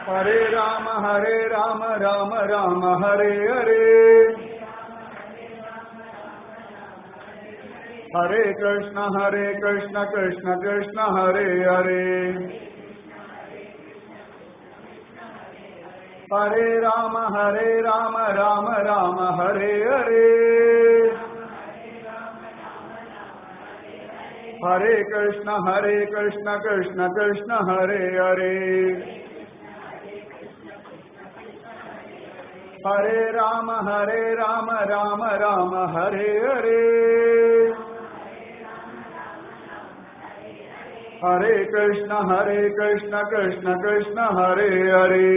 हरे राम हरे राम राम राम हरे हरे हरे कृष्ण हरे कृष्ण कृष्ण कृष्ण हरे हरे हरे राम हरे राम राम राम हरे हरे हरे कृष्ण हरे कृष्ण कृष्ण कृष्ण हरे हरे हरे राम हरे राम राम राम हरे हरे हरे कृष्ण हरे कृष्ण कृष्ण कृष्ण हरे हरे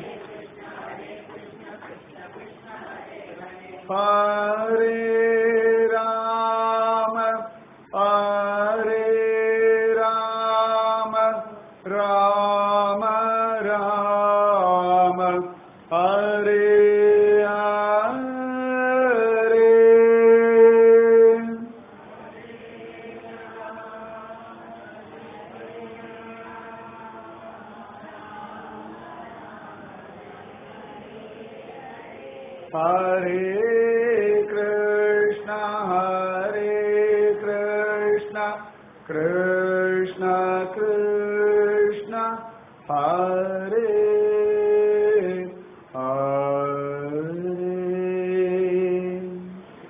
हरे राम हरे राम राम राम हरे हरे हरे कृष्ण हरे कृष्ण कृष्ण कृष्ण हरे हरे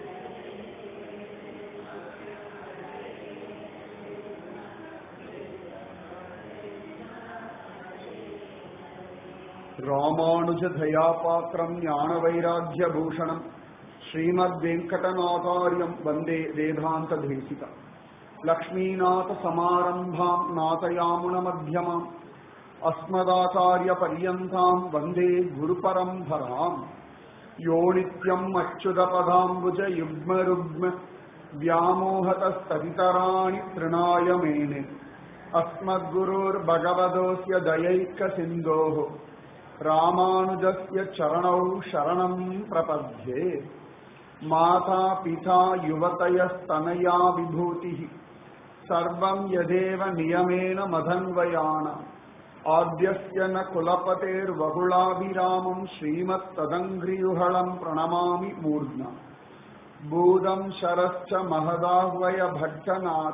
ராமானுஜதயாபாத்திரம் ஞான வைராக்கிய பூஷணம் ஸ்ரீமத் வெங்கடநாதாரியம் வந்தே வேதாந்த தேசிகம் லக்ஷ்மீநாத சமாரம்பாம் நாதயாமுன மத்தியமாம் அஸ்மதாச்சாரிய பரியந்தாம் வந்தே குரு பரம்பராம் யோ நித்யம் அச்சுதபதாம்புஜ யுக்ம ருக்ம व्यामोहतस्तदितराणि तृणाय मेने अस्मद्गुरोर्भगवतोऽस्य दयैकसिन्धोः रामानुजस्य चरणौ शरणम् प्रपद्ये माता पिता युवतयस्तनया विभूतिः सर्वम् यदेव नियमेन मदन्वयानाम् आद्यस्य न कुलपतेर्वकुलाभिरामम् श्रीमत्तदङ्घ्रियुहळम् प्रणमामि मूर्ध्ना भूतम् शरश्च महदाह्वय भट्टनाथ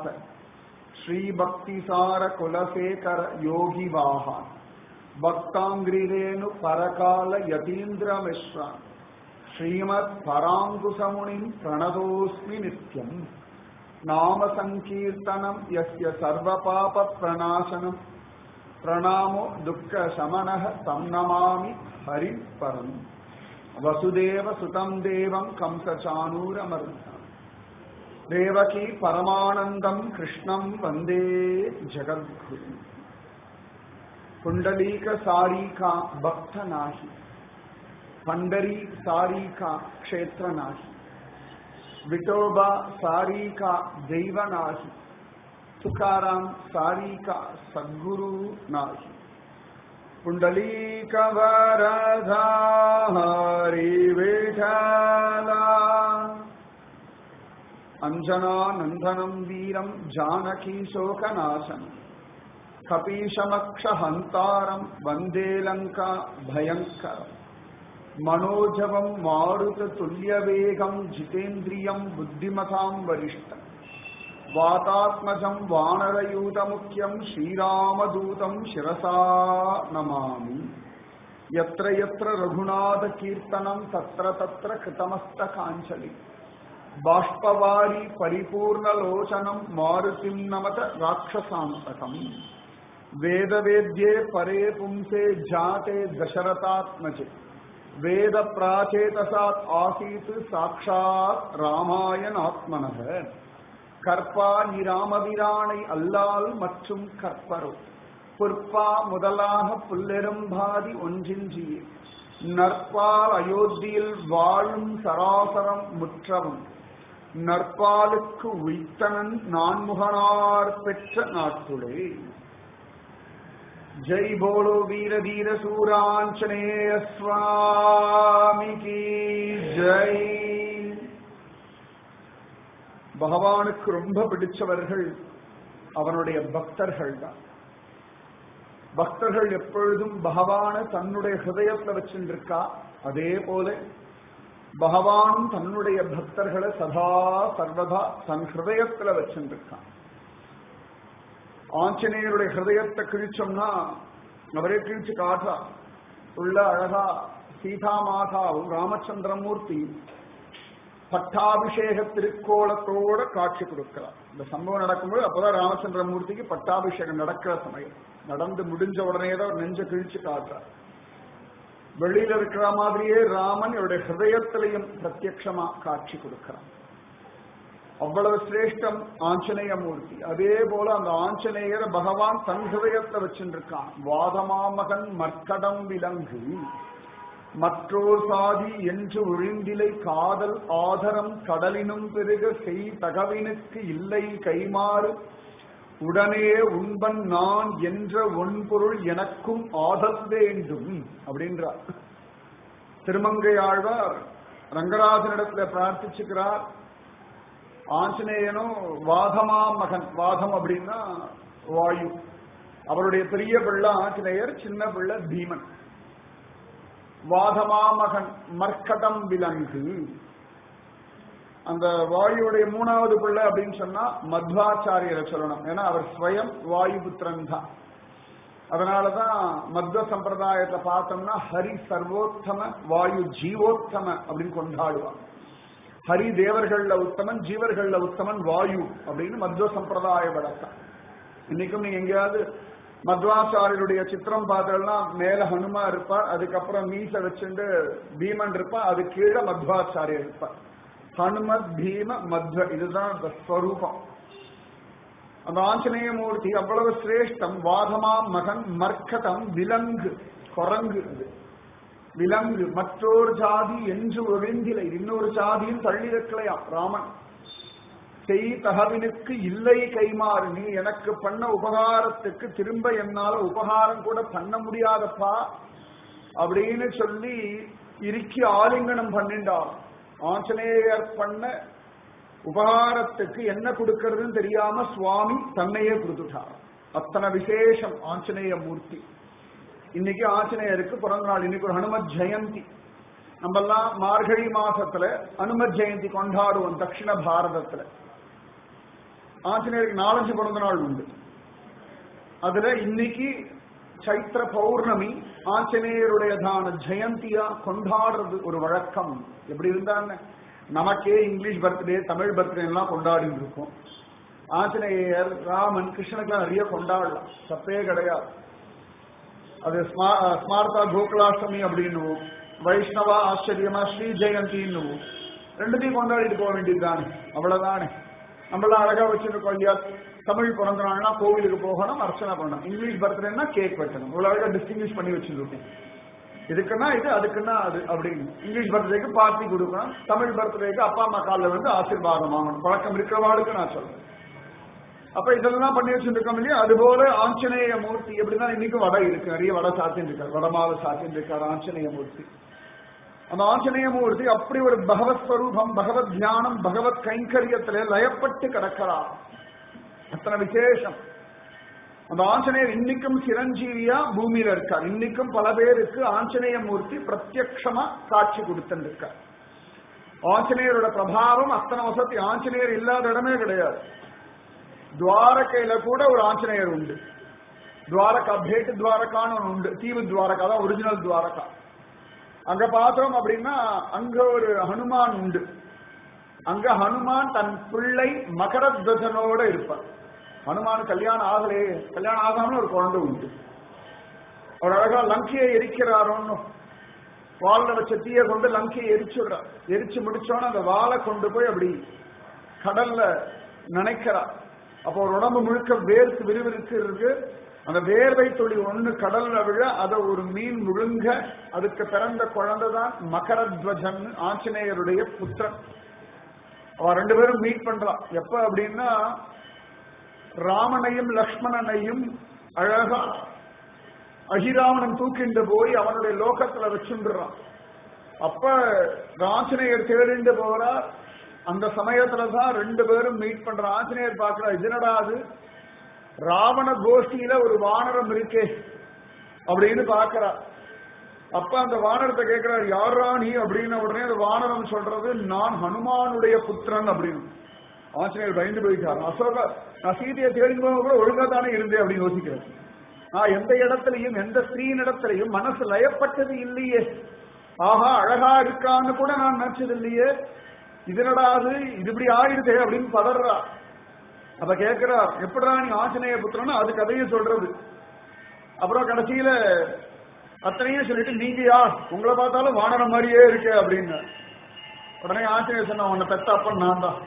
श्रीभक्तिसारकुलशेखर योगिवाहान् भक्ताङ्ग्रिरेणु परकाल यतीन्द्रमिश्रा श्रीमत्पराङ्कुशमुनिम् प्रणतोऽस्मि नित्यम् नाम सङ्कीर्तनम् यस्य सर्वपापप्रणाशनम् प्रणामो दुःखशमनः तं नमामि हरिः परम् वसुदेव सुतं देवं कंसचाणूरमर्दम् देवकी परमानन्दं कृष्णं वन्दे जगद्गुरु पुण्डलीक सारिका भक्त नाही पंढरी सारिका क्षेत्र नाही विठोबा सारिका दैव नाही तुकाराम सारिका सद्गुरु नाही पुण्डलीक वरदा हरि विठला अञ्जनानन्दनं वीरं जानकी शोकनाशनम् कपीशमक्षहन्तारं वन्दे लङ्का भयङ्करम् मनोजवं मारुततुल्यवेगं जितेन्द्रियं बुद्धिमतां वरिष्ठम् वातात्मजं वानरयूतमुख्यं श्रीरामदूतं शिरसा नमामि यत्र यत्र रघुनाथकीर्तनं तत्र तत्र कृतमस्तकाञ्जलि बाष्पवारी परिपूर्णलोचनं मारुतिं नमत राक्षसान्तकम् वेदवेद्ये परे पुंसे जाते दशरथात्मजे वेदप्राचेतसात् आसीत् साक्षात् ராமாயணாத்மனக கற்பா இராமபிரானை அல்லால் மற்றும் கற்பரோ பொற்பா முதலாக புல்லெரும்பாதி ஒன்றின்றியே நற்பால் அயோத்தியில் வாழும் சராசரம் முற்றவும் நற்பாலுக்கு உய்த்தனன் நான்முகனார் பெற்ற நாட்டுளே ஜெய் போலோ வீர தீர சூராஞ்சனேய சுவாமி கி ஜெய் பகவானுக்கு ரொம்ப பிடிச்சவர்கள் அவனுடைய பக்தர்கள் தான் பக்தர்கள் எப்பொழுதும் பகவான தன்னுடைய ஹிருதயத்துல வச்சுருக்கா அதே போல பகவானும் தன்னுடைய பக்தர்களை சதா சர்வதா தன் ஹிருதயத்துல வச்சுருக்கான் ஆஞ்சநேயருடைய ஹிருதயத்தை கிழிச்சோம்னா அவரே கிழிச்சு காட்டா உள்ள அழகா சீதா மாதாவும் ராமச்சந்திரமூர்த்தி பட்டாபிஷேக திருக்கோலத்தோட காட்சி கொடுக்கிறார் இந்த சம்பவம் நடக்கும்போது அப்பதான் ராமச்சந்திரமூர்த்திக்கு பட்டாபிஷேகம் நடக்கிற சமயம் நடந்து முடிஞ்ச உடனே தான் நெஞ்ச கிழிச்சு காட்டுறார் வெளியில இருக்கிற மாதிரியே ராமன் இவருடைய ஹிருதயத்திலையும் பிரத்யட்சமா காட்சி கொடுக்கிறான் அவ்வளவு சிரேஷ்டம் ஆஞ்சநேய மூர்த்தி அதே போல அந்த ஆஞ்சநேயரை பகவான் தன் ஹிருதயத்தை வச்சுருக்கான் வாதமாமகன் மர்க்கடம் விலங்கு மற்றோர் சாதி என்று ஒழிந்திலை காதல் ஆதரம் கடலினும் பெருக செய் தகவினுக்கு இல்லை கைமாறு உடனே உண்பன் நான் என்ற ஒன்பொருள் எனக்கும் ஆதல் வேண்டும் அப்படின்றார் திருமங்கை ஆழ்வார் ரங்கராஜனிடத்துல பிரார்த்திச்சுக்கிறார் ஆஞ்சநேயனும் வாதமா மகன் வாதம் அப்படின்னா வாயு அவருடைய பெரிய பிள்ளை ஆஞ்சநேயர் சின்ன பிள்ளை பீமன் வாதமா மகன் மர்க்கடம் விலங்கு அந்த வாயுடைய மூணாவது பிள்ளை அப்படின்னு சொன்னா மத்வாச்சாரியரை சொல்லணும் ஏன்னா அவர் ஸ்வயம் வாயு புத்திரன் தான் அதனாலதான் மத்வ சம்பிரதாயத்தை பார்த்தோம்னா ஹரி சர்வோத்தம வாயு ஜீவோத்தம அப்படின்னு கொண்டாடுவாங்க ஹரி தேவர்கள்ல உத்தமன் ஜீவர்கள்ல உத்தமன் வாயு அப்படின்னு மத்வ சம்பிரதாய வழக்கம் இன்னைக்கும் நீங்க எங்கேயாவது மத்வாச்சாரியருடைய சித்திரம் பார்த்தோம்னா மேல ஹனுமா இருப்பார் அதுக்கப்புறம் மீச வச்சுட்டு பீமன் இருப்பார் அது கீழே மத்வாச்சாரியர் இருப்பார் ஹனுமத் பீம மத்வ இதுதான் அந்த ஸ்வரூபம் அந்த ஆஞ்சநேய மூர்த்தி அவ்வளவு சிரேஷ்டம் வாதமா மகன் மர்க்கதம் விலங்கு குரங்கு அது விலங்கு மற்றொரு ஜாதி என்று ஒழிந்திலை இன்னொரு ஜாதியும் தள்ளி வைக்கலையாம் ராமன் செய் தகவினுக்கு இல்லை கைமாறு நீ எனக்கு பண்ண உபகாரத்துக்கு திரும்ப என்னால உபகாரம் கூட பண்ண முடியாதப்பா அப்படின்னு சொல்லி இறுக்கி ஆலிங்கனம் பண்ணிண்டார் ஆஞ்சநேயர் பண்ண உபகாரத்துக்கு என்ன கொடுக்கறதுன்னு தெரியாம சுவாமி தன்னையே கொடுத்துட்டார் அத்தனை விசேஷம் ஆஞ்சநேய மூர்த்தி இன்னைக்கு ஆஞ்சநேயருக்கு பிறந்த நாள் இன்னைக்கு ஒரு ஹனுமத் ஜெயந்தி நம்மெல்லாம் மார்கழி மாசத்துல அனுமத் ஜெயந்தி கொண்டாடுவோம் தட்சிண பாரதத்துல ஆஞ்சநேயருக்கு நாலஞ்சு பிறந்த நாள் உண்டு அதுல இன்னைக்கு சைத்திர பௌர்ணமி ஆஞ்சநேயருடையதான ஜெயந்தியா கொண்டாடுறது ஒரு வழக்கம் எப்படி இருந்தான்னு நமக்கே இங்கிலீஷ் பர்த்டே தமிழ் பர்த்டே எல்லாம் கொண்டாடிட்டு இருக்கோம் ஆஞ்சநேயர் ராமன் கிருஷ்ணனுக்கு நிறைய கொண்டாடலாம் தப்பே கிடையாது அது ஸ்மார்த்தா கோகுலாஷ்டமி அப்படின்னுவோம் வைஷ்ணவா ஆச்சரியமா ஸ்ரீ ஜெயந்தின்னு ரெண்டுத்தையும் கொண்டாடிட்டு போக வேண்டியதுதானே அவ்வளவுதானே நம்மளாம் அழகா வச்சிருக்கோம் இல்லையா தமிழ் பிறந்த நாள்னா கோவிலுக்கு போகணும் அர்ச்சனை பண்ணணும் இங்கிலீஷ் பர்த்டேன்னா கேக் வெட்டணும் இவ்வளவு அழகா டிஸ்டிங்விஷ் பண்ணி வச்சிருக்கேன் இதுக்குன்னா இது அதுக்குன்னா அது அப்படின்னு இங்கிலீஷ் பர்த்டேக்கு பார்ட்டி கொடுக்கணும் தமிழ் பர்த்டேக்கு அப்பா அம்மா காலில் வந்து ஆசீர்வாதம் வாங்கணும் பழக்கம் இருக்கிறவாளுக்கு நான் சொல்றேன் அப்ப இதெல்லாம் பண்ணி வச்சிருக்கோம் இல்லையா அதுபோல ஆஞ்சநேய மூர்த்தி எப்படின்னா இன்னைக்கும் வடை இருக்கு நிறைய வடை சாத்தின்னு இருக்காரு வடமாவை சாத்தின்னு இருக்காரு ஆஞ்சநேய மூர்த்தி அந்த ஆஞ்சநேய மூர்த்தி அப்படி ஒரு பகவத் ஸ்வரூபம் பகவத் தியானம் பகவத் கைங்கரியத்திலே லயப்பட்டு கிடக்கிறார் அத்தனை விசேஷம் அந்த ஆஞ்சநேயர் இன்னைக்கும் சிரஞ்சீவியா பூமியில இருக்கார் இன்னைக்கும் பல பேருக்கு ஆஞ்சநேய மூர்த்தி பிரத்யக்ஷமா காட்சி கொடுத்துருக்கார் ஆஞ்சநேயரோட பிரபாவம் அத்தனை வசதி ஆஞ்சநேயர் இல்லாத இடமே கிடையாது துவாரகையில கூட ஒரு ஆஞ்சநேயர் உண்டு துவாரகா பேட்டு துவாரகான்னு ஒன்று உண்டு தீவு துவாரகா தான் ஒரிஜினல் துவாரகா அங்க பார்த்தோம் அப்படின்னா அங்க ஒரு ஹனுமான் உண்டு அங்க ஹனுமான் தன் பிள்ளை மகரத்வஜனோட இருப்பார் ஹனுமான் கல்யாணம் ஆகலே கல்யாணம் ஆகாம ஒரு குழந்தை உண்டு அவர் அழகா லங்கையை எரிக்கிறாரோன்னு வால்ல வச்ச தீய கொண்டு லங்கையை எரிச்சுடுறார் எரிச்சு முடிச்சோன்னு அந்த வாழை கொண்டு போய் அப்படி கடல்ல நினைக்கிறார் அப்போ ஒரு உடம்பு முழுக்க வேர்த்து விறுவிறுத்து இருக்கு அந்த வேர்வை துளி ஒண்ணு கடல்ல விழ அதை ஒரு மீன் முழுங்க அதுக்கு பிறந்த குழந்தை தான் மகரத்வஜன் ஆஞ்சநேயருடைய புத்திரன் அவன் ரெண்டு பேரும் மீட் பண்றான் எப்ப அப்படின்னா ராமனையும் லக்ஷ்மணனையும் அழகா அகிராவணன் தூக்கிண்டு போய் அவனுடைய லோகத்துல வச்சுடுறான் அப்ப ஆஞ்சநேயர் தேடிண்டு போறார் அந்த சமயத்துலதான் ரெண்டு பேரும் மீட் பண்ற ஆஞ்சநேயர் பாக்குற இதனடா அது ராவண கோஷ்டியில ஒரு வானரம் இருக்கே அப்படின்னு பாக்குறா அப்ப அந்த வானரத்தை கேட்கிறார் யாரா நீ அப்படின்ன உடனே அந்த வானரம் சொல்றது நான் ஹனுமானுடைய புத்திரன் அப்படின்னு ஆஞ்சநேயர் பயந்து போயிட்டார் அசோக நான் சீதையை தேடி போக கூட ஒழுங்கா தானே இருந்தேன் அப்படின்னு யோசிக்கிறேன் நான் எந்த இடத்துலயும் எந்த ஸ்திரீன் இடத்துலயும் மனசு லயப்பட்டது இல்லையே ஆஹா அழகா இருக்கான்னு கூட நான் நினைச்சது இல்லையே இதனடா அது இது இப்படி ஆயிடுதே அப்படின்னு பதறா அப்ப கேட்கிறார் எப்படிடா நீ ஆஞ்சநேய புத்திரன்னு அது கதையை சொல்றது அப்புறம் கடைசியில அத்தனையும் சொல்லிட்டு நீங்க யார் உங்களை பார்த்தாலும் வானரம் மாதிரியே இருக்கு அப்படின்னு உடனே ஆஞ்சநேயர் சொன்னா உன்னை பெத்த அப்பன் நான் தான்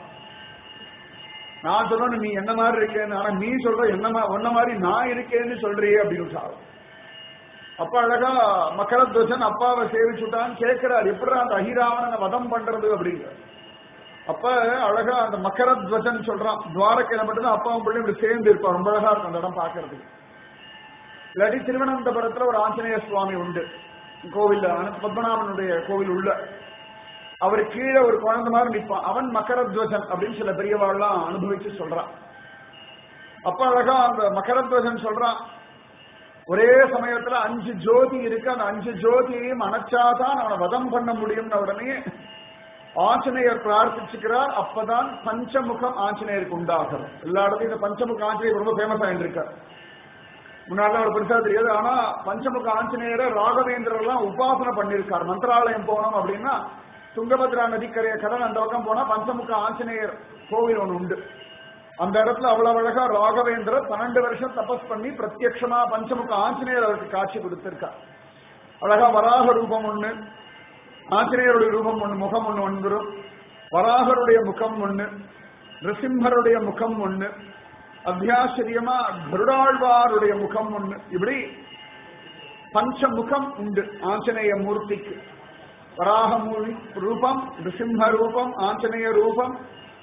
நான் சொல்லணும் நீ என்ன மாதிரி இருக்கேன்னு ஆனா நீ சொல்ற என்ன மா- உன்ன மாதிரி நான் இருக்கேன்னு சொல்றியே அப்படின்னு சார் அப்ப அழகா மக்கரத்வஜன் அப்பாவை சேவிச்சுட்டான்னு கேட்கிறார் எப்படி அந்த அஹிராவணனை வதம் பண்றது அப்படிங்கிற அப்ப அழகா அந்த மக்கரத்வஜன் சொல்றான் துவாரக்கையில மட்டும்தான் அப்பாவும் பிள்ளையும் இப்படி சேர்ந்து இருப்பான் ரொம்ப அழகா இருக்கும் அந்த இடம் பாக்குறதுக்கு இல்லாட்டி திருவனந்தபுரத்துல ஒரு ஆஞ்சநேய சுவாமி உண்டு கோவில் பத்மநாபனுடைய கோவில் உள்ள அவர் கீழே ஒரு குழந்தை மாதிரி நிற்பான் அவன் மக்கரத்வஜன் அப்படின்னு சில பெரியவாள்லாம் அனுபவிச்சு சொல்றான் அப்ப அழகா அந்த மக்கரத்வஜன் சொல்றான் ஒரே சமயத்துல அஞ்சு ஜோதி இருக்கு அந்த அஞ்சு ஜோதியையும் அணைச்சாதான் அவனை வதம் பண்ண முடியும்னு உடனே ஆஞ்சநேயர் பிரார்த்திச்சுக்கிறார் அப்பதான் பஞ்சமுகம் ஆஞ்சநேயருக்கு உண்டாகும் எல்லா இடத்துலயும் இந்த பஞ்சமுக ஆஞ்சநேயர் ரொம்ப ஃபேமஸ் ஆயிட்டு இருக்கார் முன்னாடி அவர் பெருசா தெரியாது ஆனா பஞ்சமுக ஆஞ்சநேயரை ராகவேந்திரர் எல்லாம் உபாசனை பண்ணிருக்கார் மந்திராலயம் போனோம் அப்படின்னா துங்கபத்ரா நதிக்கரைய கடல் அந்த பக்கம் போனா பஞ்சமுக ஆஞ்சநேயர் கோவில் ஒன்று உண்டு அந்த இடத்துல அவ்வளவு அழகா ராகவேந்திரர் பன்னெண்டு வருஷம் தபஸ் பண்ணி பிரத்யக்ஷமா பஞ்சமுக ஆஞ்சநேயர் அவருக்கு காட்சி கொடுத்திருக்கார் அழகா வராக ரூபம் ஒண்ணு ஆஞ்சநேயருடைய ரூபம் ஒண்ணு முகம் ஒண்ணு வந்துரும் வராகருடைய முகம் ஒண்ணு நிருசிம்மருடைய முகம் ஒண்ணு அத்தியாச்சரியமா கருடாழ்வாருடைய முகம் ஒண்ணு இப்படி பஞ்சமுகம் உண்டு ஆஞ்சநேய மூர்த்திக்கு வராக மூவி ரூபம் நிருசிம்ம ரூபம் ஆஞ்சநேய ரூபம்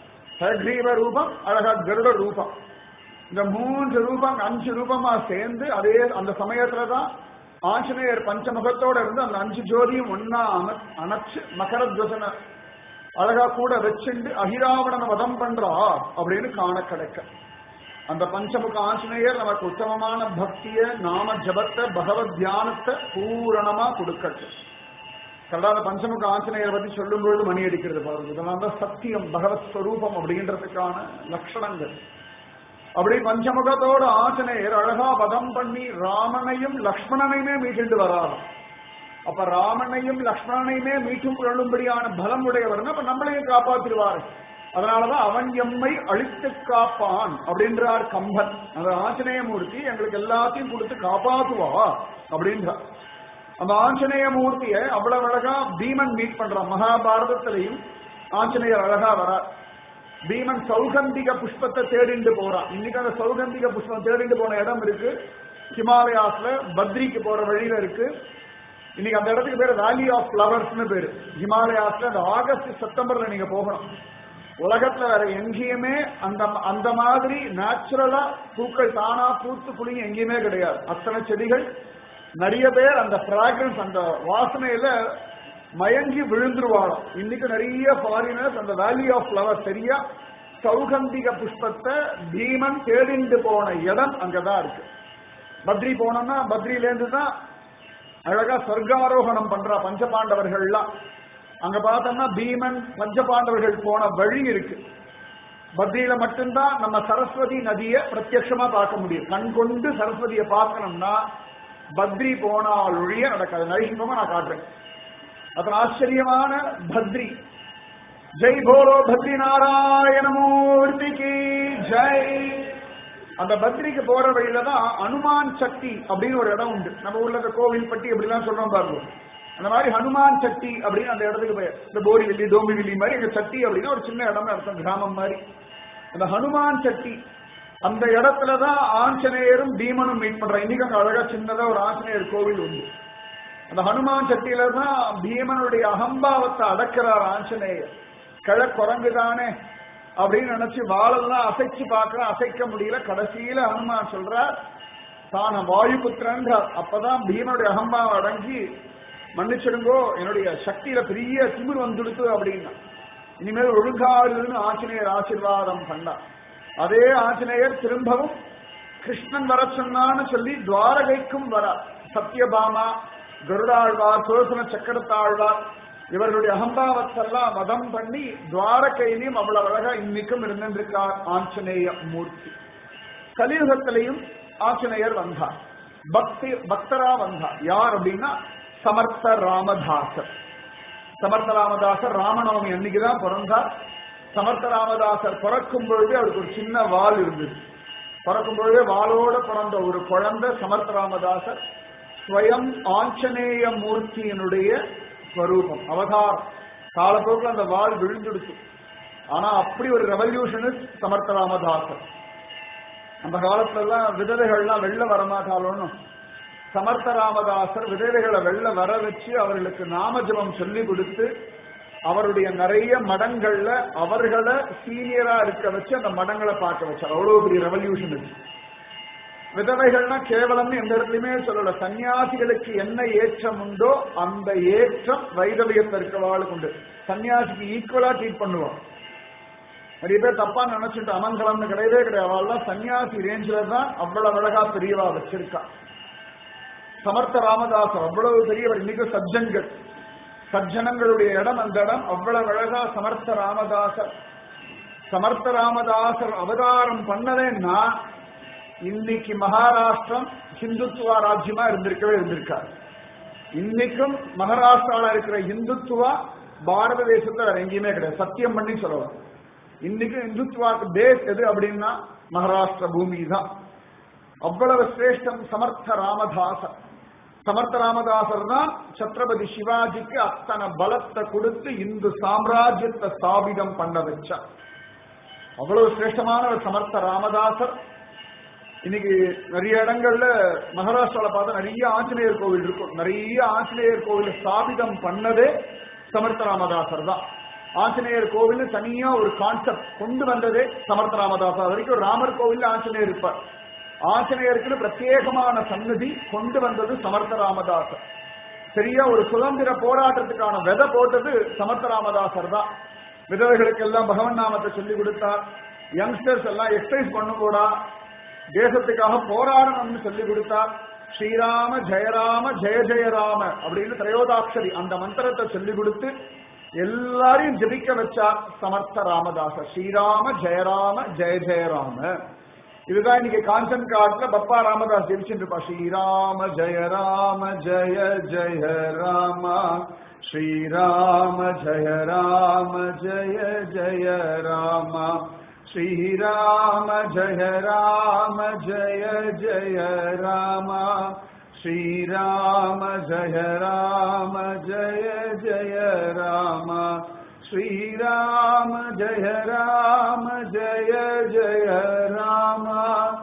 ஹயக்ரீவ ரூபம் அழகா கருட ரூபம் இந்த மூன்று ரூபம் அஞ்சு ரூபமா சேர்ந்து அதே அந்த சமயத்துலதான் ஆஞ்சநேயர் பஞ்சமுகத்தோட இருந்து அந்த அஞ்சு ஜோதியும் ஒன்னா அண- அணைச்சு மகரத்வசன அழகா கூட வச்சுண்டு அகிராவணனை வதம் பண்றா அப்படின்னு காண கிடைக்க அந்த பஞ்சமுக ஆஞ்சநேயர் நமக்கு உத்தமமான பக்திய நாம ஜபத்தை பகவத் தியானத்தை பூரணமா கொடுக்கட்டும் கரெக்டா அந்த பஞ்சமுக ஆஞ்சநேயரை பத்தி சொல்லும் பொழுது மணி அடிக்கிறது பாருங்க இதெல்லாம் தான் சத்தியம் பகவத் ஸ்வரூபம் அப்படின்றதுக்கான லட்சணங்கள் அப்படி பஞ்சமுகத்தோட ஆஞ்சநேயர் அழகா வதம் பண்ணி ராமனையும் லக்ஷ்மணனையுமே மீட்டுண்டு வராராம் அப்ப ராமனையும் லக்ஷ்மணனையுமே மீட்டும் கொள்ளும்படியான பலம் உடையவர்னா அப்ப நம்மளையும் காப்பாத்திடுவாரு அதனாலதான் அவன் எம்மை அழித்து காப்பான் அப்படின்றார் கம்பன் அந்த ஆஞ்சநேயமூர்த்தி எங்களுக்கு எல்லாத்தையும் கொடுத்து காப்பாத்துவா அப்படின்றார் அந்த ஆஞ்சநேய மூர்த்தியை அவ்வளவு அழகா பீமன் மீட் பண்றான் மகாபாரதத்திலையும் ஆஞ்சநேயர் அழகா வரார் பீமன் சௌகந்திக புஷ்பத்தை தேடிண்டு போறான் இன்னைக்கு அந்த சௌகந்திக புஷ்பம் தேடிண்டு போன இடம் இருக்கு ஹிமாலயாஸ்ல பத்ரிக்கு போற வழியில இருக்கு இன்னைக்கு அந்த இடத்துக்கு பேரு வேலி ஆஃப் ஃபிளவர்ஸ்னு பேரு ஹிமாலயாஸ்ல அந்த ஆகஸ்ட் செப்டம்பர்ல நீங்க போகணும் உலகத்துல வேற எங்கேயுமே அந்த அந்த மாதிரி நேச்சுரலா பூக்கள் தானா பூத்து குலுங்கி எங்கேயுமே கிடையாது அத்தனை செடிகள் நிறைய பேர் அந்த பிராக்ரன்ஸ் அந்த வாசனையில மயங்கி விழுந்துருவாளாம் இன்னைக்கு நிறைய ஃபாரினர்ஸ் அந்த வேலி ஆஃப் ஃபிளவர் சரியா சௌகந்திக புஷ்பத்தை பீமன் தேடிண்டு போன இடம் அங்கதான் இருக்கு பத்ரி போனோம்னா பத்ரியிலேருந்து தான் அழகா சொர்க்காரோகணம் பண்றா பஞ்சபாண்டவர்கள்லாம் அங்க பார்த்தோம்னா பீமன் பஞ்சபாண்டவர்கள் போன வழி இருக்கு பத்ரியில மட்டும்தான் நம்ம சரஸ்வதி நதியை பிரத்யட்சமா பார்க்க முடியும் கண் கொண்டு சரஸ்வதியை பார்க்கணும்னா பத்ரி போனால் ஒழிய நடக்காது நரசிம்மமா நான் காட்டுறேன் அத்தனை ஆச்சரியமான பத்ரி ஜெய் போலோ பத்ரி நாராயணமூர்த்திக்கு ஜெய் அந்த பத்ரிக்கு போற வழியில தான் அனுமான் சக்தி அப்படின்னு ஒரு இடம் உண்டு நம்ம ஊர்ல இந்த கோவில்பட்டி அப்படிலாம் சொல்றோம் பாருங்க அந்த மாதிரி ஹனுமான் சக்தி அப்படின்னு அந்த இடத்துக்கு போய் இந்த போரிவில்லி டோம்பிவில்லி மாதிரி எங்க சக்தி அப்படின்னா ஒரு சின்ன இடம் அர்த்தம் கிராமம் மாதிரி அந்த ஹனுமான் சக்தி அந்த இடத்துல தான் ஆஞ்சநேயரும் பீமனும் மீட் பண்றாங்க இன்னைக்கு அங்க அழகா சின்னதா ஒரு ஆஞ்சநேயர் கோவில் உண்டு அந்த ஹனுமான் சக்தியில தான் பீமனுடைய அகம்பாவத்தை அடக்கிறார் ஆஞ்சநேயர் கிழ குரங்கு தானே அப்படின்னு நினைச்சு வாழெல்லாம் அசைச்சு பார்க்கிற அசைக்க முடியல கடைசியில ஹனுமான் சொல்றார் தான் வாயு புத்திரன்றார் அப்பதான் பீமனுடைய அகம்பாவம் அடங்கி மன்னிச்சிடுங்கோ என்னுடைய சக்தியில பெரிய திமிர் வந்துடுத்து அப்படின்னா இனிமேல் ஒழுங்காருன்னு ஆஞ்சநேயர் ஆசீர்வாதம் பண்ணார் அதே ஆஞ்சநேயர் திரும்பவும் கிருஷ்ணன் வர சொன்னான்னு சொல்லி துவாரகைக்கும் வரார் சத்யபாமா கருடாழ்வார் சுரசன சக்கரத்தாழ்வார் இவர்களுடைய அகம்பாவத்தெல்லாம் வதம் பண்ணி துவாரகையிலையும் அவ்வளவு அழகா இன்னைக்கும் இருந்திருக்கார் ஆஞ்சநேய மூர்த்தி கலியுகத்திலையும் ஆஞ்சநேயர் வந்தார் பக்தி பக்தரா வந்தார் யார் அப்படின்னா சமர்த்த ராமதாசர் சமர்த்த ராமதாசர் ராமநவமி அன்னைக்குதான் பிறந்தார் சமர்த்த ராமதாசர் பிறக்கும் பொழுது அவருக்கு ஒரு சின்ன வால் இருந்தது பிறக்கும் பொழுதே வாளோட பிறந்த ஒரு குழந்தை சமர்த்த ராமதாசர் ஸ்வயம் ஆஞ்சநேய மூர்த்தியினுடைய ஸ்வரூபம் அவதாரம் காலப்போக்கில் அந்த வால் விழுந்துடுச்சு ஆனா அப்படி ஒரு ரெவல்யூஷனிஸ்ட் சமர்த்த ராமதாசர் அந்த காலத்துல எல்லாம் விதவைகள்லாம் வெளில வரமாட்டாலும் சமர்த்த ராமதாசர் விதவைகளை வெளில வர வச்சு அவர்களுக்கு நாமஜபம் சொல்லி கொடுத்து அவருடைய நிறைய மடங்கள்ல அவர்களை சீனியரா இருக்க வச்சு அந்த மடங்களை பார்க்க வச்சார் அவ்வளவு பெரிய ரெவல்யூஷன் இது விதவைகள்னா கேவலம் எந்த இடத்துலயுமே சொல்லல சன்னியாசிகளுக்கு என்ன ஏற்றம் உண்டோ அந்த ஏற்றம் வைதவியத்தில் இருக்கவாளுக்கு உண்டு சன்னியாசிக்கு ஈக்குவலா ட்ரீட் பண்ணுவோம் நிறைய பேர் தப்பா நினைச்சிட்டு அமங்கலம்னு கிடையவே கிடையாது அவள்லாம் சன்னியாசி ரேஞ்சில தான் அவ்வளவு அழகா பெரியவா வச்சிருக்கா சமர்த்த ராமதாசர் அவ்வளவு பெரியவர் இன்னைக்கு சஜ்ஜன்கள் சஜ்ஜனங்களுடைய இடம் அந்த இடம் அவ்வளவு அழகா சமர்த்த ராமதாசர் சமர்த்த ராமதாசர் அவதாரம் பண்ணலேன்னா இன்னைக்கு மகாராஷ்டிரம் ஹிந்துத்துவா ராஜ்யமா இருந்திருக்கவே இருந்திருக்காரு இன்னைக்கும் மகாராஷ்டிரால இருக்கிற இந்துத்துவா பாரத தேசத்துல வேற எங்கேயுமே கிடையாது சத்தியம் பண்ணி சொல்லலாம் இன்னைக்கு இந்துத்துவாக்கு பேஸ் எது அப்படின்னா மகாராஷ்டிர பூமி தான் அவ்வளவு சிரேஷ்டம் சமர்த்த ராமதாசர் சமர்த்த ராமதாசர் தான் சத்ரபதி சிவாஜிக்கு அத்தனை பலத்தை கொடுத்து இந்து சாம்ராஜ்யத்தை ஸ்தாபிதம் பண்ண வச்சார் அவ்வளவு சிரேஷ்டமான ஒரு சமர்த்த ராமதாசர் இன்னைக்கு நிறைய இடங்கள்ல மகாராஷ்டிரால பார்த்தா நிறைய ஆஞ்சநேயர் கோவில் இருக்கும் நிறைய ஆஞ்சநேயர் கோவில் ஸ்தாபிதம் பண்ணதே சமர்த்த ராமதாசர் தான் ஆஞ்சநேயர் கோவில் தனியா ஒரு கான்செப்ட் கொண்டு வந்ததே சமர்த்த ராமதாசர் வரைக்கும் ராமர் கோவில் ஆஞ்சநேயர் இருப்பார் ஆஞ்சநேயருக்குன்னு பிரத்யேகமான சன்னதி கொண்டு வந்தது சமர்த்த ராமதாசர் சரியா ஒரு சுதந்திர போராட்டத்துக்கான விதை போட்டது சமர்த்த ராமதாசர் தான் விதவைகளுக்கு எல்லாம் பகவன் நாமத்தை சொல்லி கொடுத்தார் யங்ஸ்டர்ஸ் எல்லாம் எக்ஸசைஸ் பண்ணும் கூட தேசத்துக்காக போராடணும்னு சொல்லி கொடுத்தார் ஸ்ரீராம ஜெயராம ஜெய ஜெயராம அப்படின்னு திரையோதாட்சரி அந்த மந்திரத்தை சொல்லி கொடுத்து எல்லாரையும் ஜெபிக்க வச்சார் சமர்த்த ராமதாசர் ஸ்ரீராம ஜெயராம ஜெய ஜெயராம இதுதான் இன்னைக்கு காஞ்சன் காட்டுல பப்பா ராமதாஸ் ஜெபிச்சுட்டு இருப்பா ஸ்ரீராம ஜெய ராம ஜெய ஜெய ராமா ஸ்ரீராம ஜெய ராம ஜெய ஜெய ராமா ஸ்ரீராம ஜெய ராம ஜெய ஜெய ராமா ஸ்ரீராம ஜெய ராம ஜெய ஜெய ராமா ஸ்ரீராம ஜெய ராம ஜெய ஜெய ராமா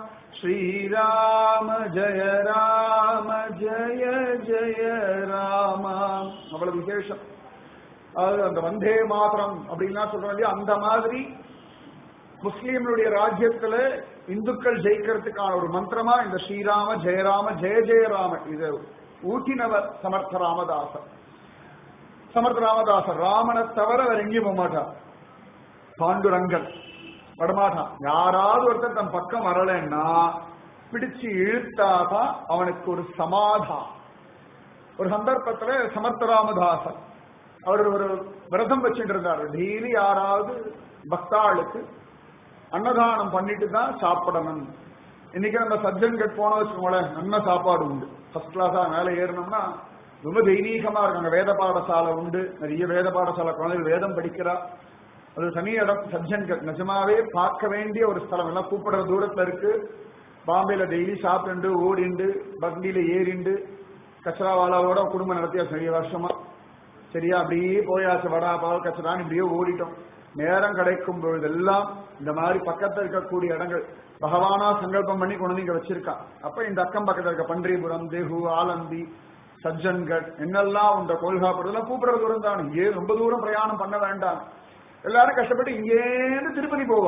ஸ்ரீராம ஜெய ராம ஜெய ஜெய ராமா அவ்வளவு விசேஷம் அதாவது அந்த வந்தே மாத்திரம் அப்படின்னா சொல்றோம் இல்லையா அந்த மாதிரி முஸ்லீம்களுடைய ராஜ்யத்துல இந்துக்கள் ஜெயிக்கிறதுக்கான ஒரு மந்திரமா இந்த ஸ்ரீராம ஜெயராம ஜெய ஜெயராம இது ஊட்டினவர் சமர்த்த ராமதாசர் சமர்த்த ராமதாசர் ராமனை தவிர வேற எங்கேயும் போக மாட்டான் பாண்டுரங்கன் வரமாட்டான் யாராவது ஒருத்தர் தன் பக்கம் வரலன்னா பிடிச்சு இழுத்தாதான் அவனுக்கு ஒரு சமாதானம் ஒரு சந்தர்ப்பத்துல சமர்த்த ராமதாசர் அவர் ஒரு விரதம் வச்சுட்டு இருந்தார் டெய்லி யாராவது பக்தாளுக்கு அன்னதானம் பண்ணிட்டு தான் சாப்பிடணும் இன்னைக்கு நம்ம சஜ்ஜன்கட் போன வச்சுக்கோங்களேன் நல்ல சாப்பாடு உண்டு ஃபர்ஸ்ட் கிளாஸா மேலே ஏறணும்னா ரொம்ப தெய்வீகமா இருக்காங்க வேத பாடசாலை உண்டு நிறைய வேத பாடசாலை குழந்தைகள் வேதம் படிக்கிறா அது தனி இடம் சஜ்ஜன்கட் நிஜமாவே பார்க்க வேண்டிய ஒரு ஸ்தலம் எல்லாம் கூப்பிடுற தூரத்துல இருக்கு பாம்பேல டெய்லி சாப்பிட்டு ஓடிண்டு வண்டியில ஏறிண்டு கச்சராவாலாவோட குடும்பம் நடத்தியா நிறைய வருஷமா சரியா அப்படியே போயாச்சு வடா பால் கச்சரான்னு இப்படியே ஓடிட்டோம் நேரம் கிடைக்கும் பொழுதெல்லாம் இந்த மாதிரி பக்கத்துல இருக்கக்கூடிய இடங்கள் பகவானா சங்கல்பம் பண்ணி கொண்டு வந்து இங்க வச்சிருக்கான் அப்ப இந்த அக்கம் பக்கத்துல இருக்க பன்றிபுரம் தேகு ஆலந்தி சஜ்ஜன்கட் என்னெல்லாம் உண்ட கோல்காபுரம் இதெல்லாம் கூப்பிடுற தூரம் தான் இங்கே ரொம்ப தூரம் பிரயாணம் பண்ண வேண்டாம் எல்லாரும் கஷ்டப்பட்டு இங்கேருந்து திருப்பதி போவா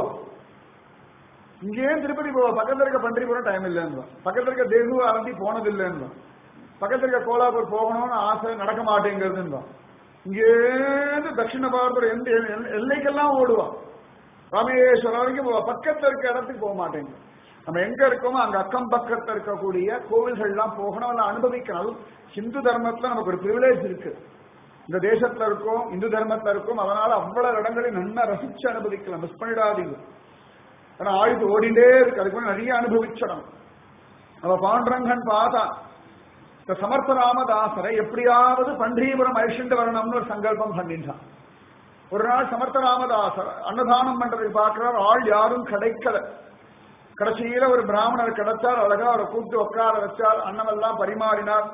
இங்கேயே திருப்பதி போவா பக்கத்துல இருக்க பன்றிபுரம் டைம் இல்லைன்னு பக்கத்துல இருக்க தேகு ஆலந்தி போனது இல்லைன்னு பக்கத்துல இருக்க கோலாப்பூர் போகணும்னு ஆசை நடக்க மாட்டேங்கிறதுன்னு இங்கேருந்து தட்சிண பாரதம் எந்த எல்- எல்லைக்கெல்லாம் ஓடுவான் ராமேஸ்வரம் வரைக்கும் போவா பக்கத்துல இருக்க இடத்துக்கு போக மாட்டேங்க நம்ம எங்க இருக்கோமோ அங்க அக்கம் பக்கத்துல இருக்கக்கூடிய கோவில்கள்லாம் போகணும் எல்லாம் அனுபவிக்கணும் அதுவும் ஹிந்து தர்மத்துல நமக்கு ஒரு பிரிவிலேஜ் இருக்கு இந்த தேசத்துல இருக்கோம் இந்து தர்மத்துல இருக்கோம் அதனால அவ்வளவு இடங்களையும் நல்லா ரசிச்சு அனுபவிக்கலாம் மிஸ் பண்ணிடாதீங்க ஆனா ஆயுது ஓடிண்டே இருக்கு அதுக்கு முன்னாடி நிறைய அனுபவிச்சிடும் அவ பாண்டரங்கன் பார்த்தா இந்த சமர்த்த ராமதாசரை எப்படியாவது பண்டீபுரம் அழிச்சுட்டு வரணும்னு ஒரு சங்கல்பம் பண்ணிட்டான் ஒரு நாள் சமர்த்த ராமதாசர் அன்னதானம் பண்றதுக்கு பார்க்கிறார் ஆள் யாரும் கிடைக்கல கடைசியில ஒரு பிராமணர் கிடைச்சார் அழகா அவரை கூப்பிட்டு உட்கார வச்சார் அன்னமெல்லாம் பரிமாறினார்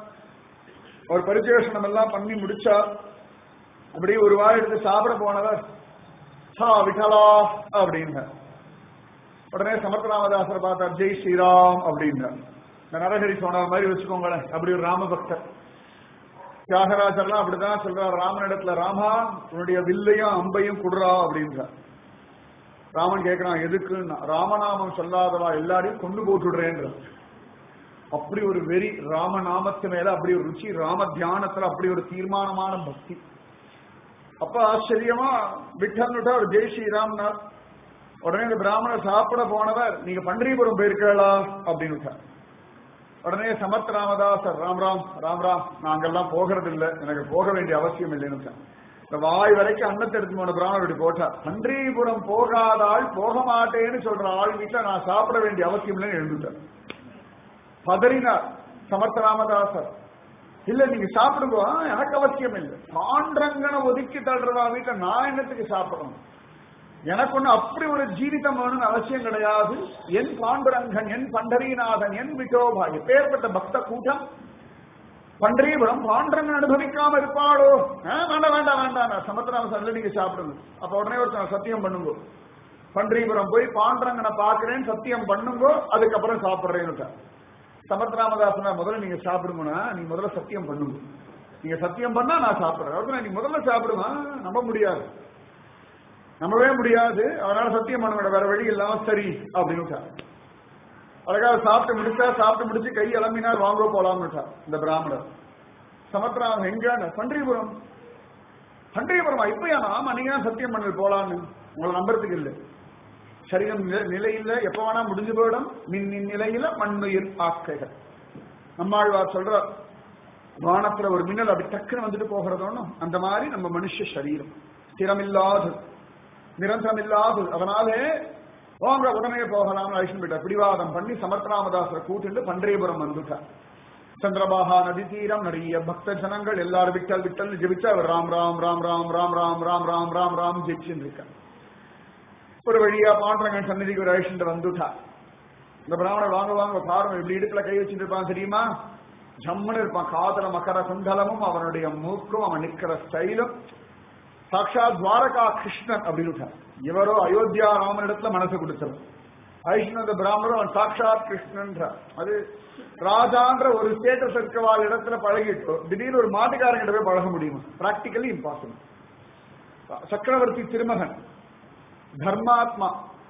ஒரு பரிசேஷனம் எல்லாம் பண்ணி முடிச்சார் அப்படி ஒரு வாய் எடுத்து சாப்பிட போனவர் சா விட்டலா அப்படின்னார் உடனே சமர்த்த ராமதாசர் பார்த்தார் ஜெய் ஸ்ரீராம் அப்படின்னார் இந்த நரஹரி சோனா மாதிரி வச்சுக்கோங்களேன் அப்படி ஒரு ராமபக்தர் தியாகராஜர்லாம் அப்படிதான் சொல்றார் ராமனிடத்துல ராமா உன்னுடைய வில்லையும் அம்பையும் குடுறா அப்படின்றார் ராமன் கேட்கிறான் எதுக்குன்னா ராமநாமம் சொல்லாதவா எல்லாரையும் கொண்டு போட்டுடுறேன்ற அப்படி ஒரு வெறி ராமநாமத்து மேல அப்படி ஒரு ருச்சி ராம தியானத்துல அப்படி ஒரு தீர்மானமான பக்தி அப்ப ஆச்சரியமா விட்டன்னுட்டா ஒரு ஜெய் ஸ்ரீராம்னார் உடனே இந்த பிராமணர் சாப்பிட போனவர் நீங்க பண்டரிபுரம் போயிருக்கீங்களா அப்படின்னு உடனே சமர்த்த ராமதாசர் ராம் ராம் ராம் ராம் நாங்கெல்லாம் போகிறது இல்லை எனக்கு போக வேண்டிய அவசியம் இல்லைன்னு இந்த வாய் வரைக்கும் அன்னத்தை எடுத்து போன பிராமணர் இப்படி போட்டா பண்டரிபுரம் போகாத ஆள் போக மாட்டேன்னு சொல்ற ஆள் வீட்டுல நான் சாப்பிட வேண்டிய அவசியம் இல்லைன்னு எழுந்துட்டேன் பதறினார் சமர்த்த ராமதாசர் இல்ல நீங்க சாப்பிடுங்க "ஆ, எனக்கு அவசியம் இல்லை பாண்டரங்கனை ஒதுக்கி தள்ளுறவா வீட்டுல நான் என்னத்துக்கு சாப்பிடணும் எனக்கு ஒண்ணு அப்படி ஒரு ஜீவிதம் வேணும்னு அவசியம் கிடையாது என் பாண்டுரங்கன் என் பண்டரீநாதன் என் விட்டோபா எப்பேற்பட்ட பக்த கூட்டம் பண்டரீபுரம் பாண்டரங்கன் அனுபவிக்காம இருப்பாளோ ஆ, வேண்டாம் வேண்டாம் வேண்டாம் சமத்ராம நீங்க சாப்பிடுங்க அப்ப உடனே ஒருத்தன் சத்தியம் பண்ணுங்க பண்டரீபுரம் போய் பாண்டரங்கனை பாக்குறேன் சத்தியம் பண்ணுங்க அதுக்கப்புறம் சாப்பிடுறேன்னு சமத்ராமதாசனா முதல்ல நீங்க சாப்பிடுங்கன்னா நீங்க முதல்ல சத்தியம் பண்ணுங்க நீங்க சத்தியம் பண்ணா நான் சாப்பிடுறேன் அதுக்கு நீ முதல்ல சாப்பிடுமா நம்ப முடியாது நம்பவே முடியாது அதனால சத்தியம் பண்ண வேற வழி இல்லாம சரி அப்படின்னு அதுக்காக சாப்பிட்டு முடிச்சா சாப்பிட்டு முடிச்சு கை இளம்பினார் வாங்க போலாம்னுட்டா இந்த பிராமணர் சமத்ராமன் எங்க பண்டரிபுரம் பண்டரிபுரமா இப்பயா ஆமா நீங்க தான் சத்தியம் பண்ணி போலான்னு உங்களை நம்புறதுக்கு இல்லை சரீரம் நிலை- நிலையில எப்ப வேணா முடிஞ்சு போயிடும் மின் நின் நிலையில மண்ணுயிர் ஆக்கைகள் நம்மாழ்வார் சொல்ற வானத்துல ஒரு மின்னல் அப்படி டக்குன்னு வந்துட்டு போகிறதோன்னு அந்த மாதிரி நம்ம மனுஷ சரீரம் ஸ்திரமில்லாது நிரந்தரமில்லாது அதனாலே வாங்க உடனே போகலாம்னு அழிச்சு போயிட்டார் பிடிவாதம் பண்ணி சமர்த்தராமதாசரை கூட்டிட்டு பண்டரிபுரம் வந்துட்டார் சந்திரபாகா நதி தீரம் நிறைய பக்த ஜனங்கள் எல்லாரும் விட்டல் விட்டல் ஜெபிச்சு அவர் ராம் ராம் ராம் ராம் ராம் ராம் ராம் ராம் ராம் ராம் ஜெயிச்சுன்னு இருக்கார் ஒரு வழியா பாண்டரங்கன் சந்நிதிக்கு ஒரு அழிச்சுட்டு வந்துட்டா இந்த பிராமணர் வாங்க வாங்க பாருங்க இப்படி இடுப்புல கை வச்சுட்டு இருப்பான் தெரியுமா ஜம்முன்னு இருப்பான் காதல மக்கர குண்டலமும் அவனுடைய மூக்கும் அவன் நிக்கிற ஸ்டைலும் சாட்சாத் துவாரகா கிருஷ்ணன் அப்படின்னு இவரோ அயோத்தியா ராமனிடத்துல மனசு கொடுத்தவர் ஐஷ்ணு அந்த பிராமணரும் அவன் சாட்சாத் கிருஷ்ணன்ற அது ராஜான்ற ஒரு ஸ்டேட்டஸ் இருக்கவாள் இடத்துல பழகிட்டோ திடீர்னு ஒரு மாட்டுக்காரங்கிட்ட போய் பழக முடியுமா பிராக்டிக்கலி இம்பாசிபிள் சக்கரவர்த்தி திருமகன் தர்மாத்மா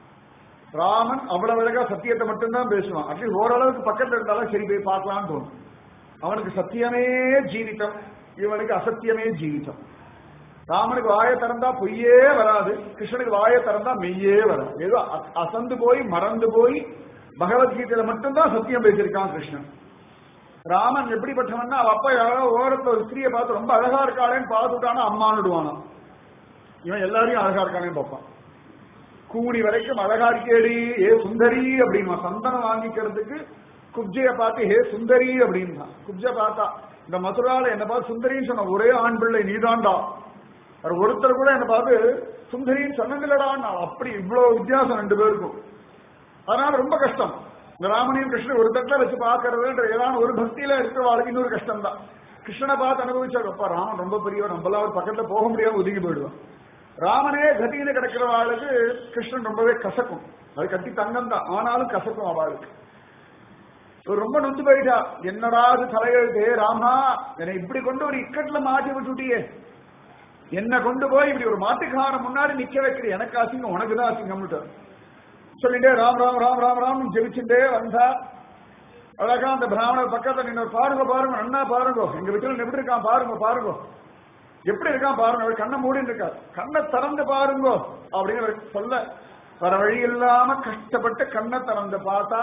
ராமன் அவ்வளவு அழகா சத்தியத்தை மட்டும்தான் பேசுவான் அட்லீஸ்ட் ஓரளவுக்கு பக்கத்துல இருந்தாலும் சரி போய் பார்க்கலாம்னு தோணும் அவனுக்கு சத்தியமே ஜீவிதம் இவனுக்கு அசத்தியமே ஜீவிதம் ராமனுக்கு வாயை திறந்தா பொய்யே வராது கிருஷ்ணனுக்கு வாயை திறந்தா மெய்யே வராது ஏதோ அ- அசந்து போய் மறந்து போய் பகவத்கீதையில மட்டும்தான் சத்தியம் பேசியிருக்கான் கிருஷ்ணன் ராமன் எப்படிப்பட்டவன்னா அவ அப்பா யாரோ ஓரத்துல ஒரு ஸ்திரியை பார்த்து ரொம்ப அழகா இருக்காளேன்னு பார்த்துட்டானா அம்மானுடுவானாம் இவன் எல்லாரையும் அழகா இருக்கானே பார்ப்பான் கூடி வரைக்கும் அழகா இருக்கேடி ஏ சுந்தரி அப்படின்னா சந்தனம் வாங்கிக்கிறதுக்கு குப்ஜைய பார்த்து ஹே சுந்தரி அப்படின்னா குப்ஜ பார்த்தா இந்த மதுரால என்ன பார்த்து சுந்தரின்னு சொன்ன ஒரே ஆண் பிள்ளை நீதாண்டா அவர் ஒருத்தர் கூட என்ன பார்த்து சுந்தரின்னு சொன்னதில்லடான்னு அப்படி இவ்வளவு வித்தியாசம் ரெண்டு பேருக்கும் அதனால ரொம்ப கஷ்டம் இந்த ராமனையும் கிருஷ்ணன் ஒரு தட்டில் வச்சு பார்க்கறதுன்ற ஏதாவது ஒரு பக்தியில இருக்கிறவாளுக்கு இன்னொரு கஷ்டம் தான் கிருஷ்ணனை பார்த்து அனுபவிச்சாரு அப்பா ராமன் ரொம்ப பெரியவர் நம்மளாம் ஒரு பக்கத்துல போக முடியாம ஒதுங்கி போயிடுவான் ராமனே கதியில கிடக்கிறவாளுக்கு கிருஷ்ணன் ரொம்பவே கசக்கும் அது கட்டி தங்கம் தான் ஆனாலும் கசக்கும் அவளுக்கு இவர் ரொம்ப நொந்து போயிட்டா என்னடா அது தலையெழுத்தே ராமா என்னை இப்படி கொண்டு ஒரு இக்கட்ல மாட்டி விட்டுட்டியே என்ன கொண்டு போய் இப்படி ஒரு மாட்டுக்காரன் முன்னாடி நிக்க வைக்கிற எனக்கு அசிங்கம் உனக்கு தான் அசிங்கம்னுட்டு சொல்லிட்டே ராம் ராம் ராம் ராம் ராம் ஜெபிச்சுட்டே வந்தா அழகா அந்த பிராமணர் பக்கத்துல நின்று பாருங்க பாருங்க அண்ணா பாருங்க எங்க வீட்டுல எப்படி இருக்கான் பாருங்க பாருங்க எப்படி இருக்கான் பாருங்க அவர் கண்ணை மூடின்னு இருக்கார் கண்ணை திறந்து பாருங்க அப்படின்னு அவர் சொல்ல வர வழி இல்லாம கஷ்டப்பட்டு கண்ணை திறந்து பார்த்தா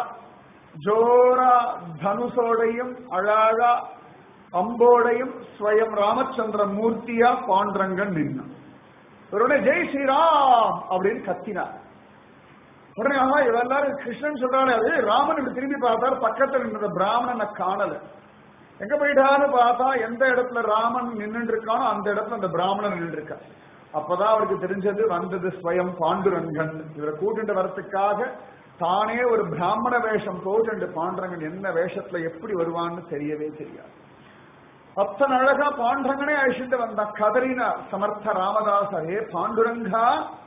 ஜோரா தனுசோடையும் அழகா அம்போடையும் ஸ்வயம் ராமச்சந்திர மூர்த்தியா பாண்டரங்கன் நின்னான் உடனே ஜெய் ஸ்ரீராம் அப்படின்னு கத்தினார் உடனே ஆஹா இவ எல்லாரும் கிருஷ்ணன் சொல்றாரு அது ராமன் இப்படி திரும்பி பார்த்தார் பக்கத்துல நின்ற பிராமணனை காணல எங்க போயிட்டான்னு பார்த்தா எந்த இடத்துல ராமன் நின்று இருக்கானோ அந்த இடத்துல அந்த பிராமணன் நின்று இருக்கான் அப்பதான் அவருக்கு தெரிஞ்சது வந்தது ஸ்வயம் பாண்டுரங்கன் இவரை கூட்டிட்டு வரத்துக்காக தானே ஒரு பிராமண வேஷம் போட்டு பாண்டுரங்கன் என்ன வேஷத்துல எப்படி வருவான்னு தெரியவே தெரியாது அத்தனை அழகா பாண்டரங்கனே அழிச்சுட்டு வந்தா கதறின சமர்த்த ராமதாசரே பாண்டுரங்கா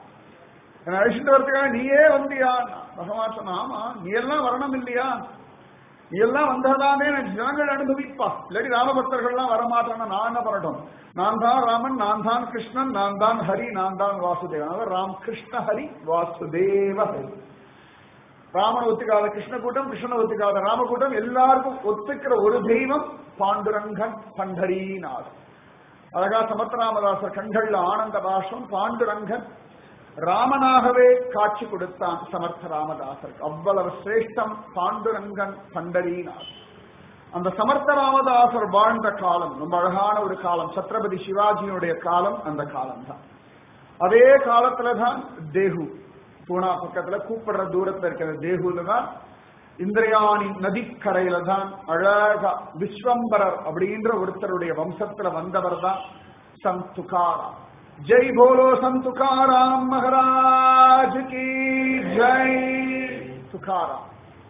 என்னை அழிச்சுட்டு வரதுக்காக நீயே வந்தியா பகவான் சொன்ன ஆமா நீ எல்லாம் வரணும் இல்லையா நீ எல்லாம் வந்ததானே ஜனங்கள் அனுபவிப்பா இல்லாட்டி ராமபக்தர்கள்லாம் வரமாட்டானா நான் என்ன பண்ணட்டும் நான் தான் ராமன் நான் தான் கிருஷ்ணன் நான் தான் ஹரி நான் தான் வாசுதேவன் அதாவது ராம் கிருஷ்ண ஹரி வாசுதேவ ஹரி ராமன் ஒத்துக்காத கிருஷ்ண கூட்டம் கிருஷ்ணன் ஒத்துக்காத ராம கூட்டம் எல்லாருக்கும் ஒத்துக்கிற ஒரு தெய்வம் பாண்டுரங்கன் பண்டரீநாத் அழகா சமத்ராமதாசர் கண்கள்ல ஆனந்த பாஷம் பாண்டுரங்கன் ராமனாகவே காட்சி கொடுத்தான் சமர்த்த ராமதாசர் அவ்வளவு சிரேஷ்டம் பாண்டுரங்கன் பண்டரீநாத் அந்த சமர்த்த ராமதாசர் வாழ்ந்த காலம் ரொம்ப அழகான ஒரு காலம் சத்ரபதி சிவாஜியினுடைய காலம் அந்த காலம் தான் அதே காலத்துல தான் தேகு பூனா பக்கத்துல கூப்பிடுற தூரத்துல இருக்கிற தேகுல தான் இந்திரயாணி நதிக்கரையில தான் அழகா விஸ்வம்பரர் அப்படின்ற ஒருத்தருடைய வம்சத்துல வந்தவர் தான் சந்த் துகாராம் ஜெய் போலோ சந்த் துகாராம் மகராஜ் கி ஜெய் துகாராம்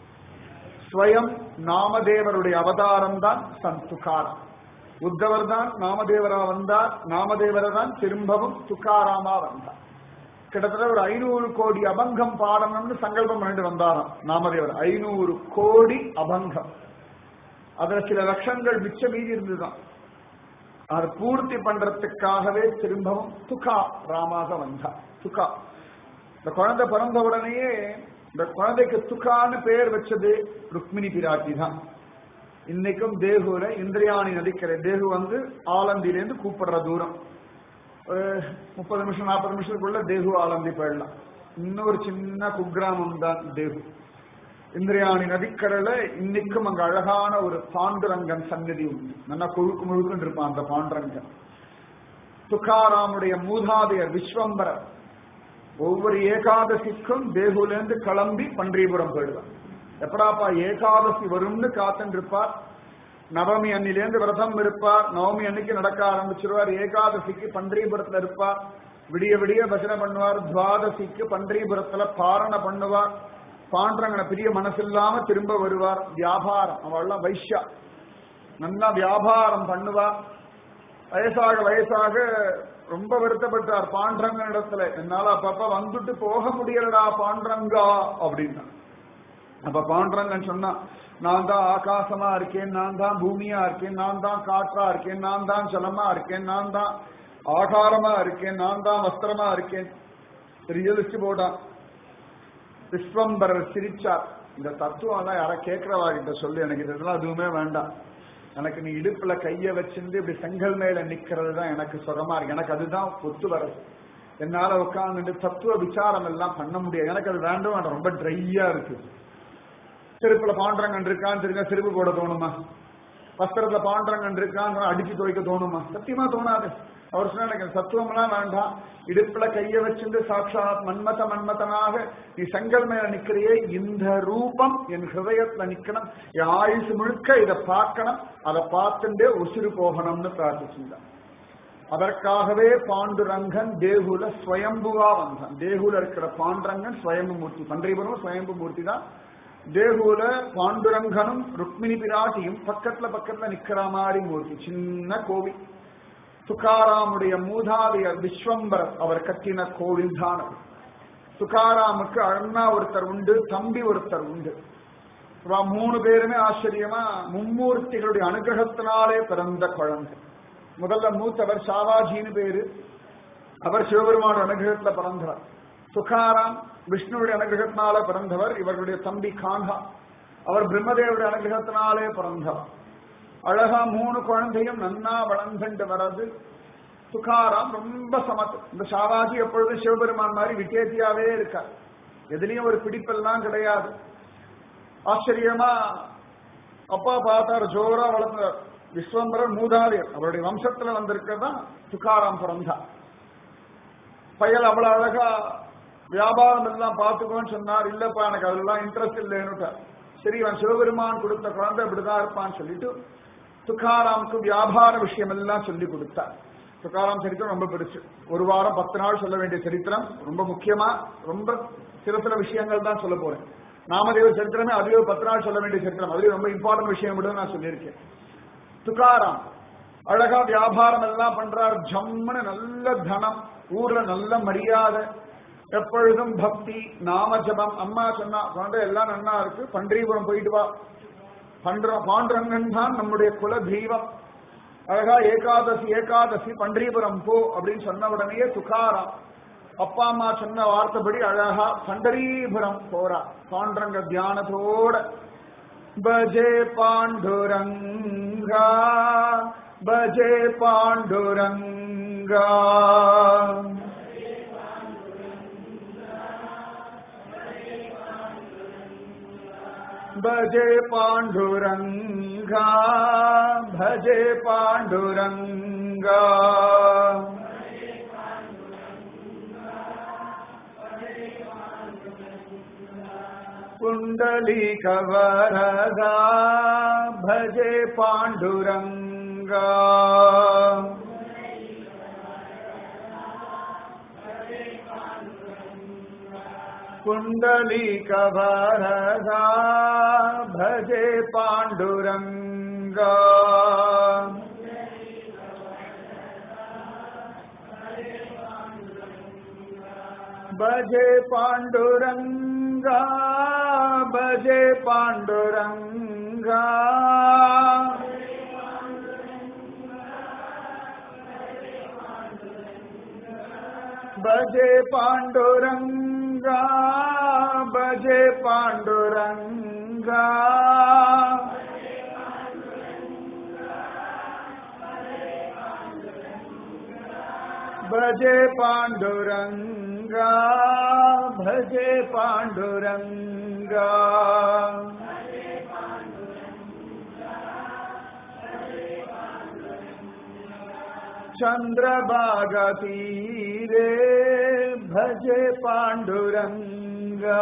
ஸ்வயம் நாமதேவருடைய அவதாரம் தான் சந்த் துகாராம் உத்தவர் தான் நாமதேவரா வந்தார் நாமதேவரை தான் திரும்பவும் துக்காராமா வந்தார் கிட்டத்தட்ட ஒரு ஐநூறு கோடி அபங்கம் பாடணும்னு சங்கல்பம் பண்ணிட்டு வந்தாராம் நாமதேவர் ஐநூறு கோடி அபங்கம் அதுல சில லட்சங்கள் மிச்ச மீதி இருந்துதான் அதை பூர்த்தி பண்றதுக்காகவே திரும்பவும் துக்கா ராமாக வந்தார் துக்கா இந்த குழந்தை பிறந்த உடனேயே இந்த குழந்தைக்கு துக்கான்னு பெயர் வச்சது ருக்மிணி பிராட்டி தான் இன்னைக்கும் தேகுல இந்திரியாணி நதிக்கரை தேகு வந்து ஆலந்தியிலேருந்து கூப்பிடுற தூரம் ஒரு முப்பது நிமிஷம் நாற்பது நிமிஷத்துக்குள்ள தேகு ஆலந்தி போயிடலாம் இன்னொரு சின்ன குக்கிராமம் தான் தேகு இந்திரியாணி நதிக்கரையில இன்னைக்கும் அங்க அழகான ஒரு பாண்டுரங்கன் சன்னதி உண்டு நல்லா கொழுக்கு முழுக்குன்னு இருப்பான் அந்த பாண்டுரங்கன் துக்காராமுடைய மூதாதையர் விஸ்வம்பரர் ஒவ்வொரு ஏகாதசிக்கும் தேகுலேருந்து கிளம்பி பன்றிபுரம் போயிடுவார் எப்படாப்பா ஏகாதசி வரும்னு காத்துட்டு இருப்பார் நவமி அன்னிலேருந்து விரதம் இருப்பார் நவமி அன்னைக்கு நடக்க ஆரம்பிச்சிருவார் ஏகாதசிக்கு பன்றிபுரத்துல இருப்பார் விடிய விடிய பஜனை பண்ணுவார் துவாதசிக்கு பன்றிபுரத்துல பாரண பண்ணுவார் பாண்டரங்கன பெரிய மனசில்லாம திரும்ப வருவார் வியாபாரம் அவள்லாம் வைஷ்யா நல்லா வியாபாரம் பண்ணுவார் வயசாக வயசாக ரொம்ப வருத்தப்பட்டார் பாண்டரங்கன் இடத்துல என்னால அப்பப்ப வந்துட்டு போக முடியலடா பாண்டரங்கா அப்படின்னா அப்ப பாண்டரங்கன் சொன்னா நான் தான் ஆகாசமா இருக்கேன் நான் தான் பூமியா இருக்கேன் நான் தான் காற்றா இருக்கேன் நான் தான் ஜலமா இருக்கேன் நான் தான் ஆகாரமா இருக்கேன் நான் தான் வஸ்திரமா இருக்கேன் பெரிய லிஸ்ட் போட்டான் விஸ்வம்பரர் சிரிச்சார் இந்த தத்துவம் எல்லாம் யாரா கேட்கிறவா கிட்ட சொல்லு எனக்கு இதெல்லாம் எதுவுமே வேண்டாம் எனக்கு நீ இடுப்புல கைய வச்சிருந்து இப்படி செங்கல் மேல நிக்கிறது தான் எனக்கு சுகமா இருக்கு எனக்கு அதுதான் ஒத்து வருது என்னால உட்கார்ந்துட்டு தத்துவ விசாரம் எல்லாம் பண்ண முடியாது எனக்கு அது வேண்டாம் வேண்டாம் ரொம்ப ட்ரையா இருக்கு செருப்புல பாண்டரங்கன் இருக்கான்னு தெரிஞ்சா செருப்பு போட தோணுமா வஸ்திரத்துல பாண்டரங்கன் இருக்கான்னு அடிச்சு துவைக்க தோணுமா சத்தியமா தோணாது அவர் சொன்னா எனக்கு சத்துவம்லாம் வேண்டாம் இடுப்புல கைய வச்சிருந்து சாட்சாத் மன்மத மன்மதனாக நீ செங்கல் மேல நிக்கிறியே இந்த ரூபம் என் ஹிருதயத்துல நிக்கணும் என் ஆயுசு முழுக்க இதை பார்க்கணும் அதை பார்த்துட்டே உசிறு போகணும்னு பிரார்த்திச்சிருந்தான் அதற்காகவே பாண்டுரங்கன் தேகுல ஸ்வயம்புவா வந்தான் தேகுல இருக்கிற பாண்டுரங்கன் ஸ்வயம்பு மூர்த்தி பன்றிபுரம் ஸ்வயம்பு மூர்த்தி தான் தேகுல பாண்டுரங்கனும் ருக்மிணி பிராட்டியும் பக்கத்துல பக்கத்துல நிக்கிற மாதிரி மூர்த்தி சின்ன கோவில் துகாராமுடைய மூதாதையர் விஸ்வம்பரர் அவர் கட்டின கோவில் தான் அது துகாராமுக்கு அண்ணா ஒருத்தர் உண்டு தம்பி ஒருத்தர் உண்டு இவா மூணு பேருமே ஆச்சரியமா மும்மூர்த்திகளுடைய அனுகிரகத்தினாலே பிறந்த குழந்தை முதல்ல மூத்தவர் சாவாஜின்னு பேரு அவர் சிவபெருமான அனுகிரகத்துல பிறந்தவர் துகாராம் விஷ்ணுவுடைய அனுகிரகத்தினால பிறந்தவர் இவர்களுடைய தம்பி கான்ஹா அவர் பிரம்மதேவருடைய அனுகிரகத்தினாலே பிறந்தவர் அழகா மூணு குழந்தையும் நன்னா வளர்ந்துட்டு வர்றது துகாராம் ரொம்ப சமத்து இந்த சாவாஜி எப்பொழுதும் சிவபெருமான் மாதிரி விட்டேத்தியாவே இருக்கார் எதுலயும் ஒரு பிடிப்பெல்லாம் கிடையாது ஆச்சரியமா அப்பா பார்த்தார் ஜோரா வளர்ந்தார் விஸ்வம்பரர் மூதாதையர் அவருடைய வம்சத்துல வந்திருக்கதான் துக்காராம் பிறந்தா பையல் அவ்வளவு அழகா வியாபாரம் எல்லாம் பார்த்துக்கோன்னு சொன்னார் இல்லப்பா எனக்கு அதெல்லாம் இன்ட்ரெஸ்ட் இல்லைன்னுட்டார் சரி இவன் சிவபெருமான் கொடுத்த குழந்தை இப்படிதான் இருப்பான்னு சொல்லிட்டு துக்காராமுக்கு வியாபார விஷயம் எல்லாம் சொல்லி கொடுத்தார் துக்காராம் சரித்திரம் ரொம்ப பெருசு ஒரு வாரம் பத்து நாள் சொல்ல வேண்டிய சரித்திரம் ரொம்ப முக்கியமா ரொம்ப சில சில விஷயங்கள் தான் சொல்ல போறேன் நாமதேவர் சரித்திரமே அதுவே ஒரு பத்து நாள் சொல்ல வேண்டிய சரித்திரம் அதுவே ரொம்ப இம்பார்ட்டன்ட் விஷயம் மட்டும் நான் சொல்லியிருக்கேன் துக்காராம் அழகா வியாபாரம் எல்லாம் பண்றார் ஜம்முன்னு நல்ல தனம் ஊர்ல நல்ல மரியாதை எப்பொழுதும் பக்தி நாம ஜபம் அம்மா சொன்னா குழந்தை எல்லாம் நன்னா இருக்கு பண்டரிபுரம் போயிட்டு வா பண்ற பாண்டரங்கன் தான் நம்முடைய குல தெய்வம் அழகா ஏகாதசி ஏகாதசி பண்டரிபுரம் போ அப்படின்னு சொன்ன உடனேயே துக்காராம் அப்பா அம்மா சொன்ன வார்த்தைப்படி அழகா பண்டரீபுரம் போறா பாண்டரங்க தியானத்தோட பஜே பாண்டுரங்கா பஜே பாண்டுரங்கா भजे पाण्डुरङ्गा भजे पाण्डुरङ्गा कुण्डलीकवरदा भजे पाण्डुरङ्गा कुण्डलीकवरदा भजे पाण्डुरङ्गा भजे पाण्डुरङ्गा भजे पाण्डुरङ्गा भजे पाण्डुरङ्गा भजे पाण्डुरङ्गा भजे पाण्डुरङ्गा भजे पाण्डुरङ्गा चन्द्रभागतीरे भजे पाण्डुरङ्गा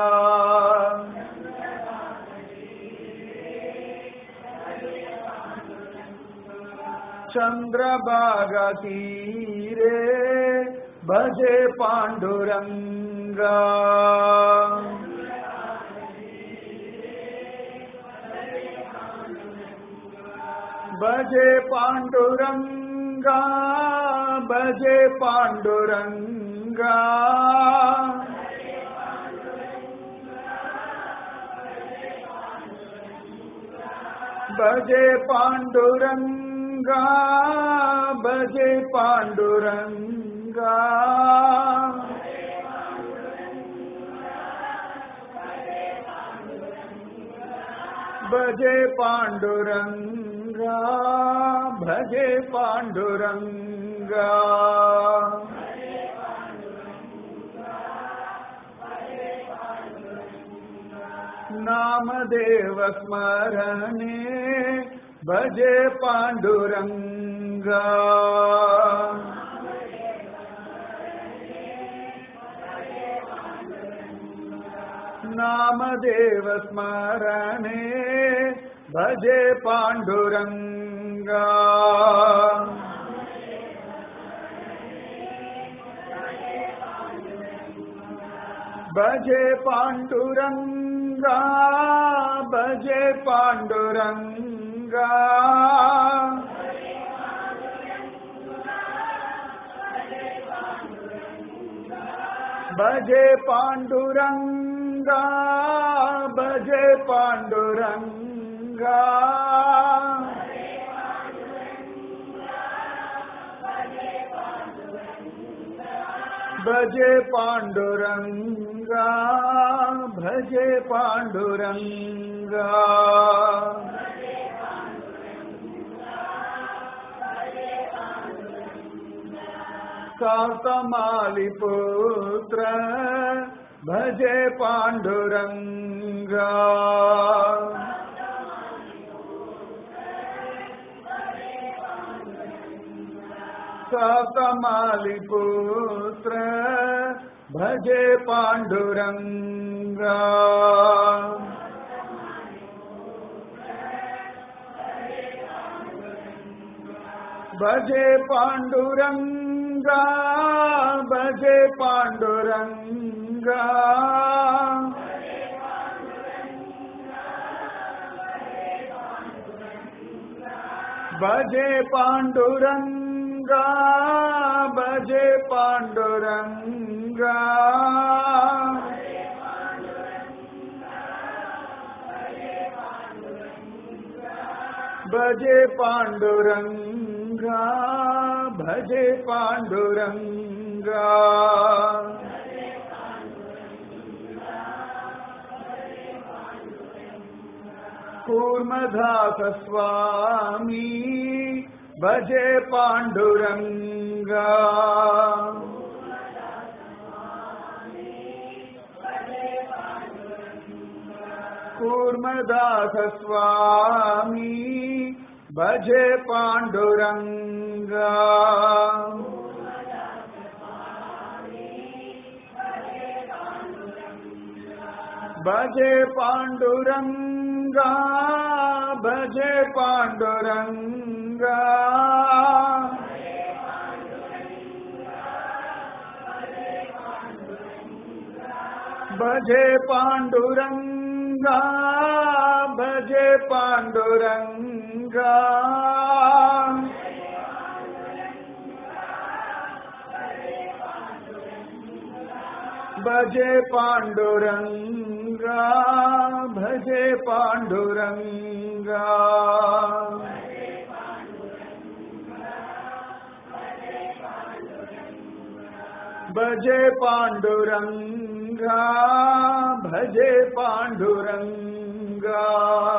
चन्द्रभागतीरे भजे पाण्डुरङ्गा भजे पाण्डुरङ्गा भजे पाण्डुरङ्गा भजे पाण्डुरङ्गा भजे पाण्डुरङ्गा भजे पाण्डुरङ्गा भजे पाण्डुरङ्गा नामदेव स्मरणे भजे पाण्डुरङ्गा नामदेव स्मरणे भजे पाण्डुरङ्गा भजे पाण्डुरङ्गा भजे पाण्डुरङ्गा भजे पाण्डुरङ्गा भजे पाण्डुरङ्गा भजे पाण्डुरङ्गा भजे पाण्डुरङ्गा कातमालिपुत्र भजे पाण्डुरङ्गा सतमालिपुत्र भजे पाण्डुरङ्गा भजे पाण्डुरङ्गा भजे पाण्डुरङ्गा भजे पाण्डुरङ्गा भजे पाण्डुरङ्गा भजे पाण्डुरङ्गा भजे पाण्डुरङ्गा कूर्मधासस्वामी भजे पाण्डुरङ्गा कूर्मदासस्वामी भजे पाण्डुरङ्गा भजे पाण्डुरङ्गा भजे पाण्डुरङ्गा भजे पाण्डुरङ्गा भजे पाण्डुरङ्गा भजे पाण्डुरङ्गा भजे पाण्डुरङ्गा भजे पाण्डुरङ्गा भजे पाण्डुरङ्गा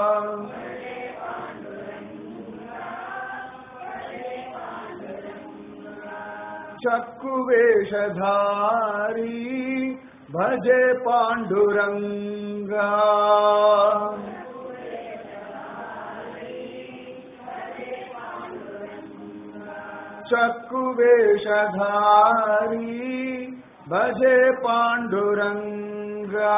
चक्कुवेशधारी भजे पाण्डुरङ्गा चक्कुवेशधारी भजे पाण्डुरङ्गा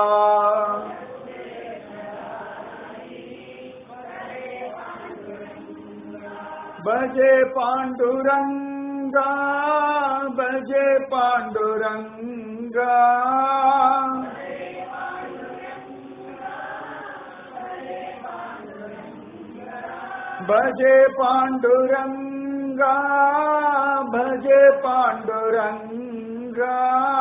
भजे पाण्डुरङ्गा भजे पाण्डुरङ्गा भजे पाण्डुरङ्गा भजे पाण्डुरङ्गा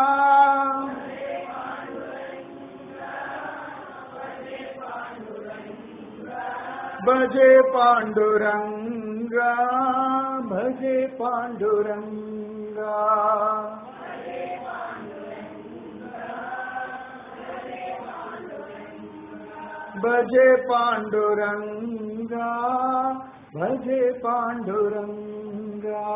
भजे पाण्डुरङ्गा भजे पाण्डुरङ्गा भजे पाण्डुरङ्गा भजे पाण्डुरङ्गा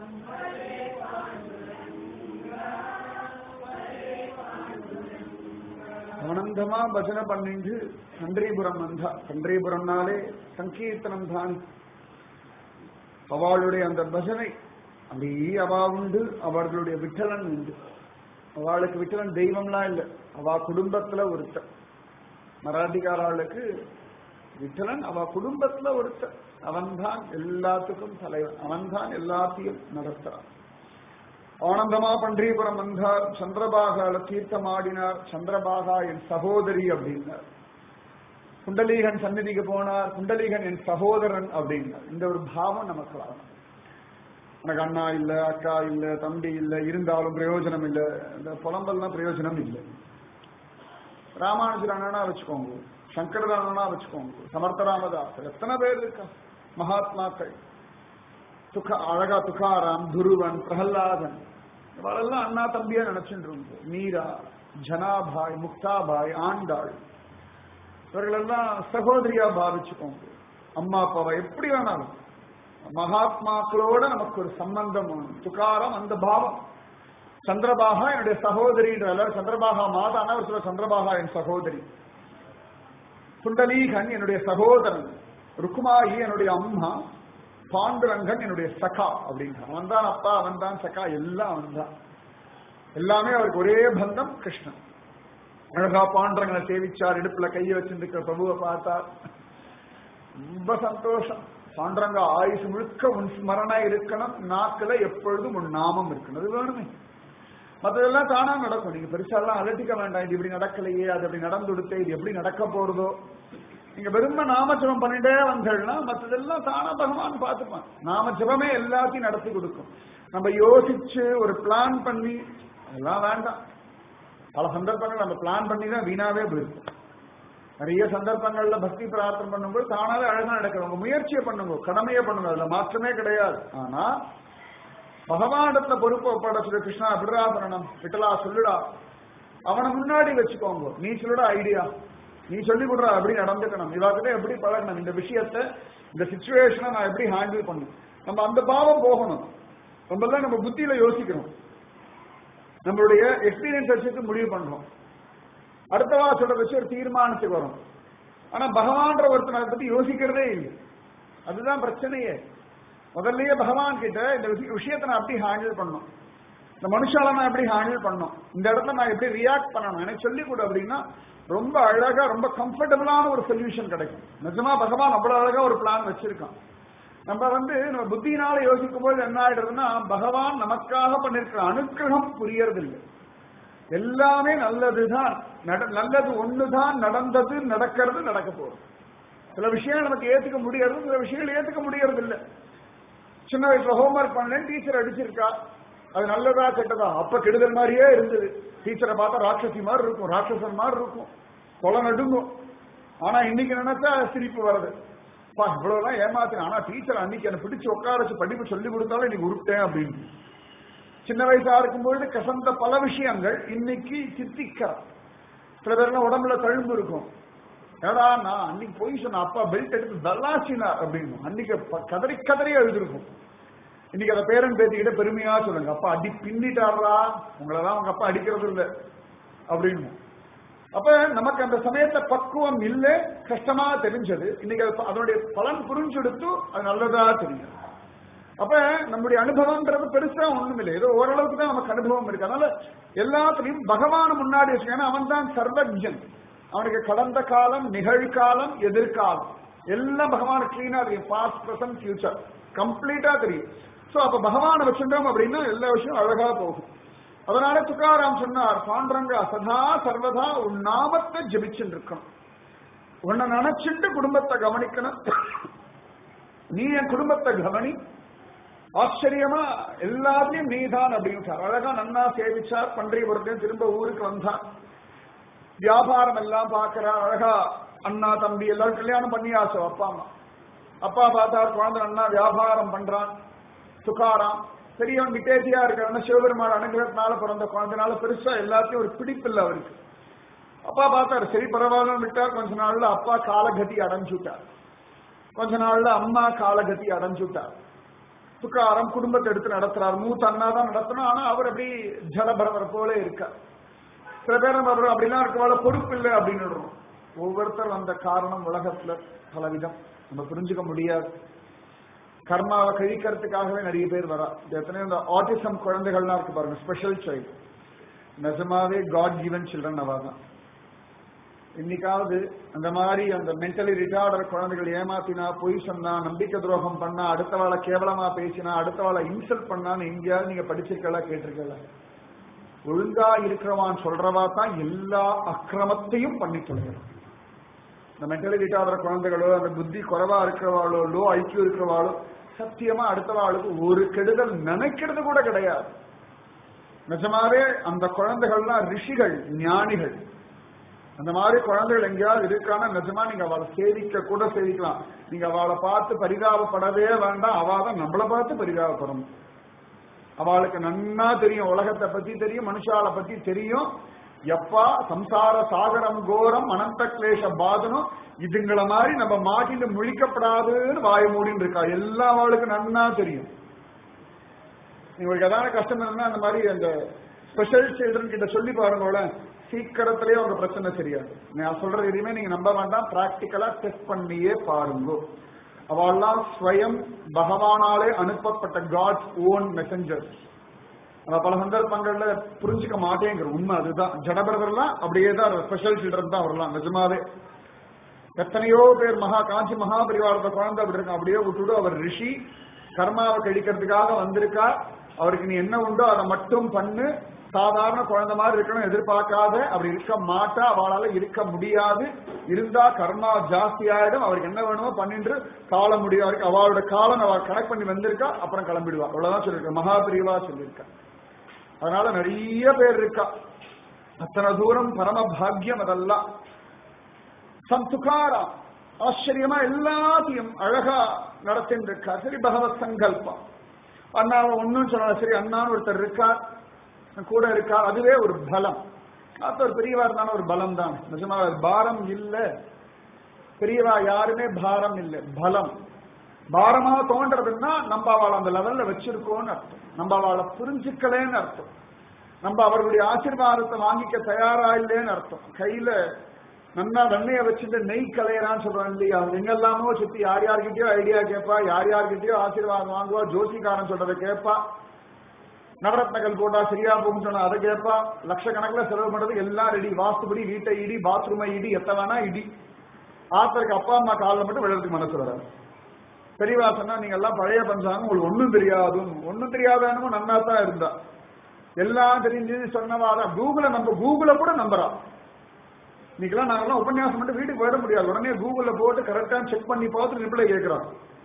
ஆனந்தமா பஜனை பண்ணிட்டு கண்டீபுரம் வந்தா கண்டீபுரம்னாலே சங்கீர்த்தனம் தான் அவளுடைய அந்த பஜனை அப்படியே அவா உண்டு அவர்களுடைய விட்டலன் உண்டு அவளுக்கு விட்டலன் தெய்வம்லாம் இல்லை அவ குடும்பத்துல ஒருத்தர் மராட்டிக்காரர்களுக்கு விட்டலன் அவ குடும்பத்துல ஒருத்தர் அவன்தான் எல்லாத்துக்கும் தலைவன் அவன்தான் எல்லாத்தையும் நடத்துறான் ஆனந்தமா பண்டீபுரம் வந்தார் சந்திரபாகால தீர்த்தமாடினார் சந்திரபாகா என் சகோதரி அப்படின்னார் குண்டலீகன் சந்நிதிக்கு போனார் குண்டலீகன் என் சகோதரன் அப்படின்னார் இந்த ஒரு பாவம் நமக்கு வரணும் எனக்கு அண்ணா இல்ல அக்கா இல்ல தம்பி இல்ல இருந்தாலும் பிரயோஜனம் இல்ல இந்த புலம்பல்லாம் பிரயோஜனம் இல்லை ராமானுஜர் அண்ணனா வச்சுக்கோங்க சங்கரர் அண்ணனா வச்சுக்கோங்க சமர்த்தராமதாஸ் எத்தனை பேர் இருக்கா மகாத்மாக்கள் துக்கா அழகா துக்காராம் துருவன் பிரகல்லாதன் இவரெல்லாம் அண்ணா தம்பியா நினைச்சுட்டு இருந்தோம் மீரா ஜனாபாய் முக்தாபாய் ஆண்டாள் இவர்களெல்லாம் சகோதரியா பாவிச்சுக்கோங்க அம்மா அப்பாவை எப்படி வேணாலும் மகாத்மாக்களோட நமக்கு ஒரு சம்பந்தம் வேணும். துக்காரம் அந்த பாவம் சந்திரபாகா என்னுடைய சகோதரின்ற எல்லாரும் சந்திரபாகா மாதானா ஒரு சில சந்திரபாகா என் சகோதரி புண்டலீகன் என்னுடைய சகோதரன் ருக்குமாயி என்னுடைய அம்மா பாண்டுரங்கன் என்னுடைய சகா அப்படின்னு அவன் தான் அப்பா அவன் தான் சகா எல்லாம் அவன் தான் எல்லாமே அவருக்கு ஒரே பந்தம் கிருஷ்ணன் அழகா பாண்டரங்கனை சேவிச்சார் இடுப்புல கையை வச்சிருக்கிற பிரபுவை பார்த்தார் ரொம்ப சந்தோஷம் பாண்டரங்க ஆயுசு முழுக்க உன் ஸ்மரணை இருக்கணும் நாக்குல எப்பொழுதும் உன் நாமம் இருக்கணும் அது வேணுமே மற்றதெல்லாம் தானா நடக்கும் நீங்க பெருசாலாம் அலட்டிக்க வேண்டாம் இது இப்படி நடக்கலையே அது அப்படி நடந்துடுத்து இது எப்படி நடக்க போறதோ நீங்க வெறும நாமஜபம் பண்ணிட்டே வந்தீங்கன்னா மற்றதெல்லாம் தானா பகவான் பார்த்துப்பான் நாம ஜபமே எல்லாத்தையும் நடத்தி கொடுக்கும் நம்ம யோசிச்சு ஒரு பிளான் பண்ணி அதெல்லாம் வேண்டாம் பல சந்தர்ப்பங்கள் நம்ம பிளான் பண்ணி தான் வீணாவே போயிருக்கும் நிறைய சந்தர்ப்பங்கள்ல பக்தி பிரார்த்தனை பண்ணும்போது தானாவே அழகா நடக்கும் உங்க முயற்சியை பண்ணுங்க கடமையை பண்ணுங்க அதுல மாற்றமே கிடையாது ஆனா பகவானிடத்துல பொறுப்பு ஒப்படைச்சிட கிருஷ்ணா விடுறா பண்ணணும் விட்டலா சொல்லுடா அவனை முன்னாடி வச்சுக்கோங்க நீ சொல்லுடா ஐடியா நீ சொல்லி கொடுறா எப்படி நடந்துக்கணும் இவாக்கிட்ட எப்படி பழகணும் இந்த விஷயத்தை இந்த சுச்சுவேஷனை நான் எப்படி ஹேண்டில் பண்ணணும் நம்ம அந்த பாவம் போகணும் நம்ம நம்ம புத்தியில யோசிக்கணும் நம்மளுடைய எக்ஸ்பீரியன்ஸ் வச்சுட்டு முடிவு பண்றோம் அடுத்தவா சொல்ற வச்சு ஒரு தீர்மானத்துக்கு வரும் ஆனா பகவான்ற ஒருத்தனை அதை பத்தி யோசிக்கிறதே இல்லை அதுதான் பிரச்சனையே முதல்லயே பகவான் கிட்ட இந்த விஷய- விஷயத்தை நான் எப்படி ஹேண்டில் பண்ணணும் இந்த மனுஷால நான் எப்படி ஹேண்டில் பண்ணணும் இந்த இடத்துல நான் எப்படி ரியாக்ட் பண்ணணும் எனக்கு சொல்லிக் கொடு அப்படின்னா ரொம்ப அழகா ரொம்ப கம்ஃபர்டபுளான ஒரு சொல்யூஷன் கிடைக்கும் நிஜமா பகவான் அவ்வளவு அழகா ஒரு பிளான் வச்சிருக்கான் நம்ம வந்து நம்ம புத்தியினால யோசிக்கும் போது என்ன ஆயிடுறதுன்னா பகவான் நமக்காக பண்ணிருக்கிற அனுக்கிரகம் புரியறதில்லை எல்லாமே நல்லதுதான் நட- நல்லது ஒண்ணுதான் நடந்தது நடக்கிறது நடக்க போகுது சில விஷயங்கள் நமக்கு ஏத்துக்க முடியாது சில விஷயங்கள் ஏத்துக்க முடியறது இல்ல சின்ன வயசுல ஹோம்ஒர்க் பண்ணேன் டீச்சர் அடிச்சிருக்கா அது நல்லதா கெட்டதா அப்ப கெடுதல் மாதிரியே இருந்தது டீச்சரை பார்த்தா ராட்சசி மாதிரி இருக்கும் ராட்சசன் மாதிரி இருக்கும் கொலை நடுங்கும் ஆனா இன்னைக்கு நினைச்சா சிரிப்பு வருது பா இவ்வளவுதான் ஏமாத்தினேன் ஆனா டீச்சர் அன்னைக்கு என்ன பிடிச்சு உட்கார வச்சு படிப்பு சொல்லி கொடுத்தாலும் இன்னைக்கு உருட்டேன் அப்படின்னு சின்ன வயசா இருக்கும்பொழுது கசந்த பல விஷயங்கள் இன்னைக்கு சித்திக்கிறார் சில பேர்லாம் உடம்புல தழும்பு இருக்கும் ஏடா நான் அன்னைக்கு போய் சொன்ன அப்பா பெல்ட் எடுத்து தல்லாச்சினார் அப்படின்னு அன்னைக்கு ப- கதறி கதறி எழுதிருக்கும் இன்னைக்கு அதை பேரன் பேத்திக்கிட்ட பெருமையா சொல்லுங்க அப்பா அடி பின்னிட்டாரா உங்களெல்லாம் உங்க அப்பா அடிக்கிறது இல்ல அப்படின்னு அப்ப நமக்கு அந்த சமயத்துல பக்குவம் இல்ல கஷ்டமா தெரிஞ்சது இன்னைக்கு அது- அதனுடைய பலன் புரிஞ்செடுத்து அது நல்லதா தெரியும் அப்ப நம்முடைய அனுபவம்ன்றது பெருசா ஒண்ணும் இல்லை ஏதோ ஓரளவுக்கு தான் நமக்கு அனுபவம் இருக்கு அதனால எல்லாத்துலயும் பகவான் முன்னாடி வச்சுக்கணும் அவன் தான் சர்வஜன் அவனுக்கு கடந்த காலம் நிகழ்காலம் எதிர்காலம் எல்லாம் பகவான் கிளீனா தெரியும் பாஸ்ட் பிரசன்ட் ஃபியூச்சர் கம்ப்ளீட்டா தெரியும் சோ அப்ப பகவானை வச்சுட்டோம் அப்படின்னா எல்லா விஷயம் அழகா போகும் அதனால துக்காராம் சொன்னார் பாண்டரங்கா சதா சர்வதா உன் நாமத்தை ஜபிச்சுட்டு இருக்கணும் உன்னை நினைச்சிட்டு குடும்பத்தை கவனிக்கணும் நீ என் குடும்பத்தை கவனி ஆச்சரியமா எல்லாத்தையும் நீதான் அப்படின்னு அழகா நன்னா சேவிச்சார் பன்றியபுரத்தையும் திரும்ப ஊருக்கு வந்தான் வியாபாரம் எல்லாம் பார்க்கிறா அழகா அண்ணா தம்பி எல்லாரும் கல்யாணம் பண்ணியாச்சு அப்பா அம்மா அப்பா பார்த்தார் குழந்தை அண்ணா வியாபாரம் பண்றான் துக்காராம் பெரியவன் விட்டேசியா இருக்கிறான் சிவபெருமான் அனுகிரகத்தினால பிறந்த குழந்தைனால பெருசா எல்லாத்தையும் ஒரு பிடிப்பில்லை அவருக்கு அப்பா பார்த்தாரு சரி பரவாயில்லன்னு விட்டார் கொஞ்ச நாள்ல அப்பா காலகதி அடைஞ்சு விட்டார் கொஞ்ச நாள்ல அம்மா காலகதி அடைஞ்சு விட்டார் துக்காரம் குடும்பத்தை எடுத்து நடத்துறார் மூத்த அண்ணா தான் நடத்தணும் ஆனா அவர் அப்படி ஜலபரவர் போல இருக்கார் சில பேர் நம்ம அவர் அப்படிலாம் இருக்கவால பொறுப்பு இல்லை அப்படின்னு விடுறோம். ஒவ்வொருத்தர் வந்த காரணம் உலகத்துல பலவிதம் நம்ம புரிஞ்சுக்க முடியாது கர்மாவை கழிக்கிறதுக்காகவே நிறைய பேர் வரா இது எத்தனையோ இந்த ஆட்டிசம் குழந்தைகள்லாம் இருக்கு பாருங்க ஸ்பெஷல் சைல்டு நிஜமாவே காட் கிவன் சில்ட்ரன் அவ தான் இன்னைக்காவது அந்த மாதிரி அந்த மென்டலி ரிட்டார்டர் குழந்தைகள் ஏமாத்தினா பொய் சொன்னா நம்பிக்கை துரோகம் பண்ணா அடுத்தவாளை கேவலமா பேசினா அடுத்தவாளை இன்சல்ட் பண்ணான்னு எங்கேயாவது நீங்க படிச்சிருக்கல கேட்டிருக்கல ஒழுங்கா இருக்கிறவான் சொல்றவா தான் எல்லா அக்கிரமத்தையும் பண்ணி தொலைகிறோம் இந்த மென்டலி ரிட்டார்டர் குழந்தைகளோ அந்த புத்தி குறைவா இருக்கிறவாளோ லோ ஐக்கியம் இருக்கிறவாளோ சத்தியமா அடுத்தவாளுக்கு ஒரு கெடுதல் நினைக்கிறது கூட கிடையாது நிஜமாவே அந்த குழந்தைகள்லாம் ரிஷிகள் ஞானிகள் அந்த மாதிரி குழந்தைகள் எங்கேயாவது இருக்கானா நிஜமா நீங்க அவளை சேவிக்க கூட சேவிக்கலாம் நீங்க அவளை பார்த்து பரிதாபப்படவே வேண்டாம் அவ தான் நம்மளை பார்த்து பரிதாபப்படணும் அவளுக்கு நன்னா தெரியும் உலகத்தை பத்தி தெரியும் மனுஷால பத்தி தெரியும் எப்பா சம்சார சாகரம் கோரம் அனந்த கிளேஷ பாதனம் இதுங்கள மாதிரி நம்ம மாட்டிட்டு முழிக்கப்படாதுன்னு வாய மூடின்னு இருக்கா எல்லாம் அவளுக்கு நன்னா தெரியும் உங்களுக்கு எதான கஷ்டம் இருந்தா அந்த மாதிரி அந்த ஸ்பெஷல் சில்ட்ரன் கிட்ட சொல்லி பாருங்களேன் சீக்கிரத்திலேயே உங்க பிரச்சனை சரியாது நான் சொல்றது எதுவுமே நீங்க நம்ப வேண்டாம் பிராக்டிக்கலா டெஸ்ட் பண்ணியே பாருங்க அவெல்லாம் ஸ்வயம் பகவானாலே அனுப்பப்பட்ட காட்ஸ் ஓன் மெசஞ்சர்ஸ் நம்ம பல சந்தர்ப்பங்கள்ல புரிஞ்சுக்க மாட்டேங்கிற உண்மை அதுதான் ஜடபரதர்லாம் அப்படியே தான் ஸ்பெஷல் சில்ட்ரன் தான் வரலாம் நிஜமாவே எத்தனையோ பேர் மகா காஞ்சி மகாபரிவாரத்தை குழந்தை அப்படி இருக்கும் அப்படியே விட்டுட்டு அவர் ரிஷி கர்மாவை கழிக்கிறதுக்காக வந்திருக்கா அவருக்கு நீ என்ன உண்டோ அதை மட்டும் பண்ணு சாதாரண குழந்தை மாதிரி இருக்கணும் எதிர்பார்க்காத அப்படி இருக்க மாட்டா அவளால இருக்க முடியாது இருந்தா கர்மா ஜாஸ்தி ஆயிடும் அவருக்கு என்ன வேணுமோ பண்ணிட்டு காலம் முடியும் அவருக்கு அவளோட காலம் அவள் கனெக்ட் பண்ணி வந்திருக்கா அப்புறம் கிளம்பிடுவா அவ்வளவுதான் சொல்லியிருக்கா மகாபிரிவா சொல்லியிருக்கா அதனால நிறைய பேர் இருக்கா அத்தனை தூரம் பரம பாக்கியம் அதெல்லாம் சந்துகாரா ஆச்சரியமா எல்லாத்தையும் அழகா நடத்தின்னு இருக்கா சரி பகவத் சங்கல்பம் அண்ணாவை ஒன்னும் சொல்லல சரி அண்ணான்னு ஒருத்தர் இருக்கார் கூட இருக்கா அதுவே ஒரு பலம் அது ஒரு பெரியவா இருந்தாலும் ஒரு பலம் தான் நிஜமா பாரம் இல்ல பெரியவா யாருமே பாரம் இல்லை பலம் பாரமா தோன்றதுன்னா நம்ம அவளை அந்த லெவல்ல வச்சிருக்கோம்னு அர்த்தம் நம்ம அவளை புரிஞ்சுக்கலேன்னு அர்த்தம் நம்ம அவர்களுடைய ஆசீர்வாதத்தை வாங்கிக்க தயாரா இல்லைன்னு அர்த்தம் கையில நன்னா வெண்ணைய வச்சுட்டு நெய் கலையறான்னு சொல்றாங்க இல்லையா எங்கெல்லாமோ சுத்தி யார் யார்கிட்டயோ ஐடியா கேட்பா யார் யார்கிட்டயோ ஆசீர்வாதம் வாங்குவா ஜோசிக்காரன் சொல்றதை கேட்பா நவரத்னங்கள் போட்டா சரியா போகும் சொன்னா அதை கேட்பா லட்சக்கணக்கில் செலவு பண்றது எல்லாம் ரெடி வாஸ்துபடி வீட்டை இடி பாத்ரூமை இடி எத்த வேணா இடி ஆத்தருக்கு அப்பா அம்மா காலில் மட்டும் விழுறதுக்கு மனசு வராது பெரியவா சொன்னா நீங்க எல்லாம் பழைய பஞ்சாங்க உங்களுக்கு ஒண்ணும் தெரியாது ஒண்ணும் தெரியாதானும் நன்னா தான் இருந்தா எல்லாம் தெரிஞ்சு சொன்னவாதான் கூகுள நம்ப கூகுள கூட நம்புறா இன்னைக்கெல்லாம் நாங்கெல்லாம் உபன்யாசம் மட்டும் வீட்டுக்கு போயிட முடியாது உடனே கூகுள்ல போட்டு கரெக்டா செக் பண்ணி பார்த்து ரிப்ளை கேட்கிறோம்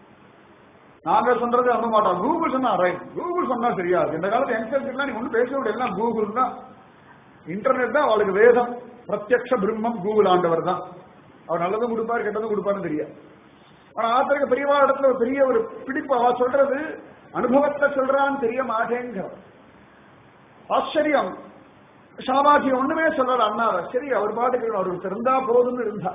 நாங்க சொல்றது நம்ப மாட்டோம் கூகுள் சொன்னா ரைட் கூகுள் சொன்னா சரியாது இந்த காலத்து யங்ஸ்டர்ஸ் நீ ஒன்றும் பேச முடியாது எல்லாம் கூகுள் தான் இன்டர்நெட் தான் அவளுக்கு வேதம் பிரத்யக்ஷ பிரம்மம் கூகுள் ஆண்டவர் தான் அவர் நல்லதும் கொடுப்பாரு கெட்டதும் கொடுப்பாருன்னு தெரியாது ஆனா ஆத்தருக்கு பெரியவா இடத்துல ஒரு பெரிய ஒரு பிடிப்பு அவ சொல்றது அனுபவத்தை சொல்றான்னு தெரிய மாட்டேங்கிற ஆச்சரியம் ஷாபாஜி ஒண்ணுமே சொல்லல அண்ணாவ சரி அவர் பாட்டுக்கு அவருக்கு இருந்தா போதும்னு இருந்தா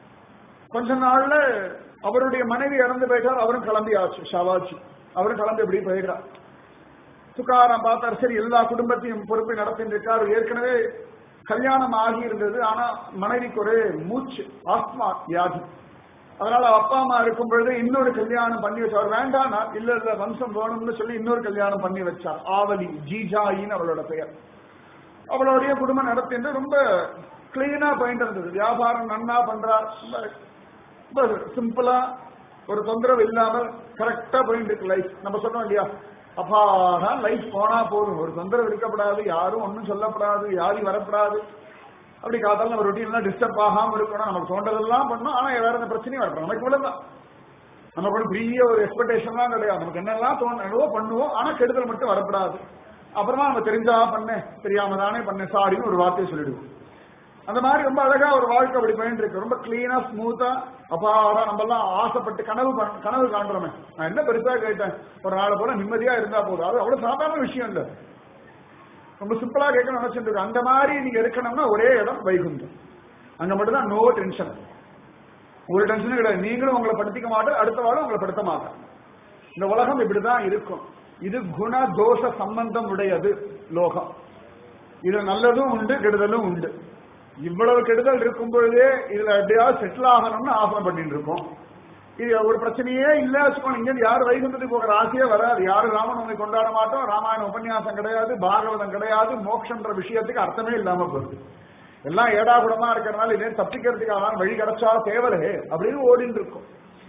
கொஞ்ச நாள்ல அவருடைய மனைவி இறந்து போயிட்டார் அவரும் கிளம்பி ஆச்சு ஷாபாஜி அவரும் கிளம்பி எப்படி போயிடுறார் துக்காராம் பார்த்தார் சரி எல்லா குடும்பத்தையும் பொறுப்பை நடத்திட்டு இருக்கார் ஏற்கனவே கல்யாணம் ஆகி இருந்தது ஆனா மனைவிக்கு ஒரு மூச்சு ஆஸ்மா வியாதி அதனால அப்பா அம்மா இருக்கும் பொழுது இன்னொரு கல்யாணம் பண்ணி வச்சார் வேண்டாம் இல்ல இல்ல வம்சம் வேணும்னு சொல்லி இன்னொரு கல்யாணம் பண்ணி வச்சார் ஆவலி ஜீஜாயின்னு அவளோட பெயர் அவளுடைய குடும்பம் நடத்திட்டு ரொம்ப கிளீனா போயிட்டு இருந்தது வியாபாரம் நன்னா பண்றா ரொம்ப சிம்பிளா ஒரு தொந்தரவு இல்லாம கரெக்டா போயிட்டு இருக்கு லைஃப் நம்ம சொன்னோம் இல்லையா அப்பாடா லைஃப் போனா போதும் ஒரு தொந்தரவு இருக்கப்படாது யாரும் ஒன்றும் சொல்லப்படாது யாரும் வரப்படாது அப்படி காத்தாலும் நம்ம ரொட்டீன்லாம் டிஸ்டர்ப் ஆகாம இருக்கணும் நமக்கு தோன்றதெல்லாம் பண்ணணும் ஆனா வேற எந்த பிரச்சனையும் வரணும் நமக்கு இவ்வளவுதான் நமக்கு ஒரு பெரிய ஒரு எக்ஸ்பெக்டேஷன்லாம் கிடையாது நமக்கு என்னெல்லாம் தோணுவோ பண்ணுவோம் ஆனா கெடுதல் மட்டும் வரப்படாது அப்புறமா நம்ம தெரிஞ்சா பண்ணேன் தெரியாம தானே பண்ணேன் சாரின்னு ஒரு வார்த்தையை சொல்லிடுவோம் அந்த மாதிரி ரொம்ப அழகா ஒரு வாழ்க்கை அப்படி போயிட்டு இருக்கு ரொம்ப கிளீனா ஸ்மூத்தா அப்பாடா நம்ம எல்லாம் ஆசைப்பட்டு கனவு கனவு காண்றோமே நான் என்ன பெருசா கேட்டேன் ஒரு நாளை போல நிம்மதியா இருந்தா போதும் அது அவ்வளவு சாதாரண விஷயம் இல்ல ரொம்ப சிம்பிளா கேட்க நினைச்சிட்டு இருக்கு அந்த மாதிரி நீங்க இருக்கணும்னா ஒரே இடம் வைகுந்தம் அங்க மட்டும்தான் நோ டென்ஷன் ஒரு டென்ஷனும் கிடையாது நீங்களும் உங்களை படுத்திக்க மாட்டோம் அடுத்த வாரம் உங்களை படுத்த மாட்டோம் இந்த உலகம் இப்படிதான் இருக்கும் இது குண தோஷ சம்பந்தம் உடையது லோகம் இது நல்லதும் உண்டு கெடுதலும் உண்டு இவ்வளவு கெடுதல் இருக்கும் பொழுதே இதுல எப்படியாவது செட்டில் ஆகணும்னு ஆசனம் பண்ணிட்டு இருக்கோம் இது ஒரு பிரச்சனையே இல்ல வச்சுக்கோங்க இங்க யாரும் வைகுந்தத்துக்கு போகிற ஆசையே வராது யாரும் ராமநவமி கொண்டாட மாட்டோம் ராமாயண உபன்யாசம் கிடையாது பாகவதம் கிடையாது மோட்சன்ற விஷயத்துக்கு அர்த்தமே இல்லாம போகுது எல்லாம் ஏடாகுடமா இருக்கிறதுனால இதே தப்பிக்கிறதுக்காக வழி கிடைச்சா தேவலே அப்படின்னு ஓடிட்டு இருக்கும்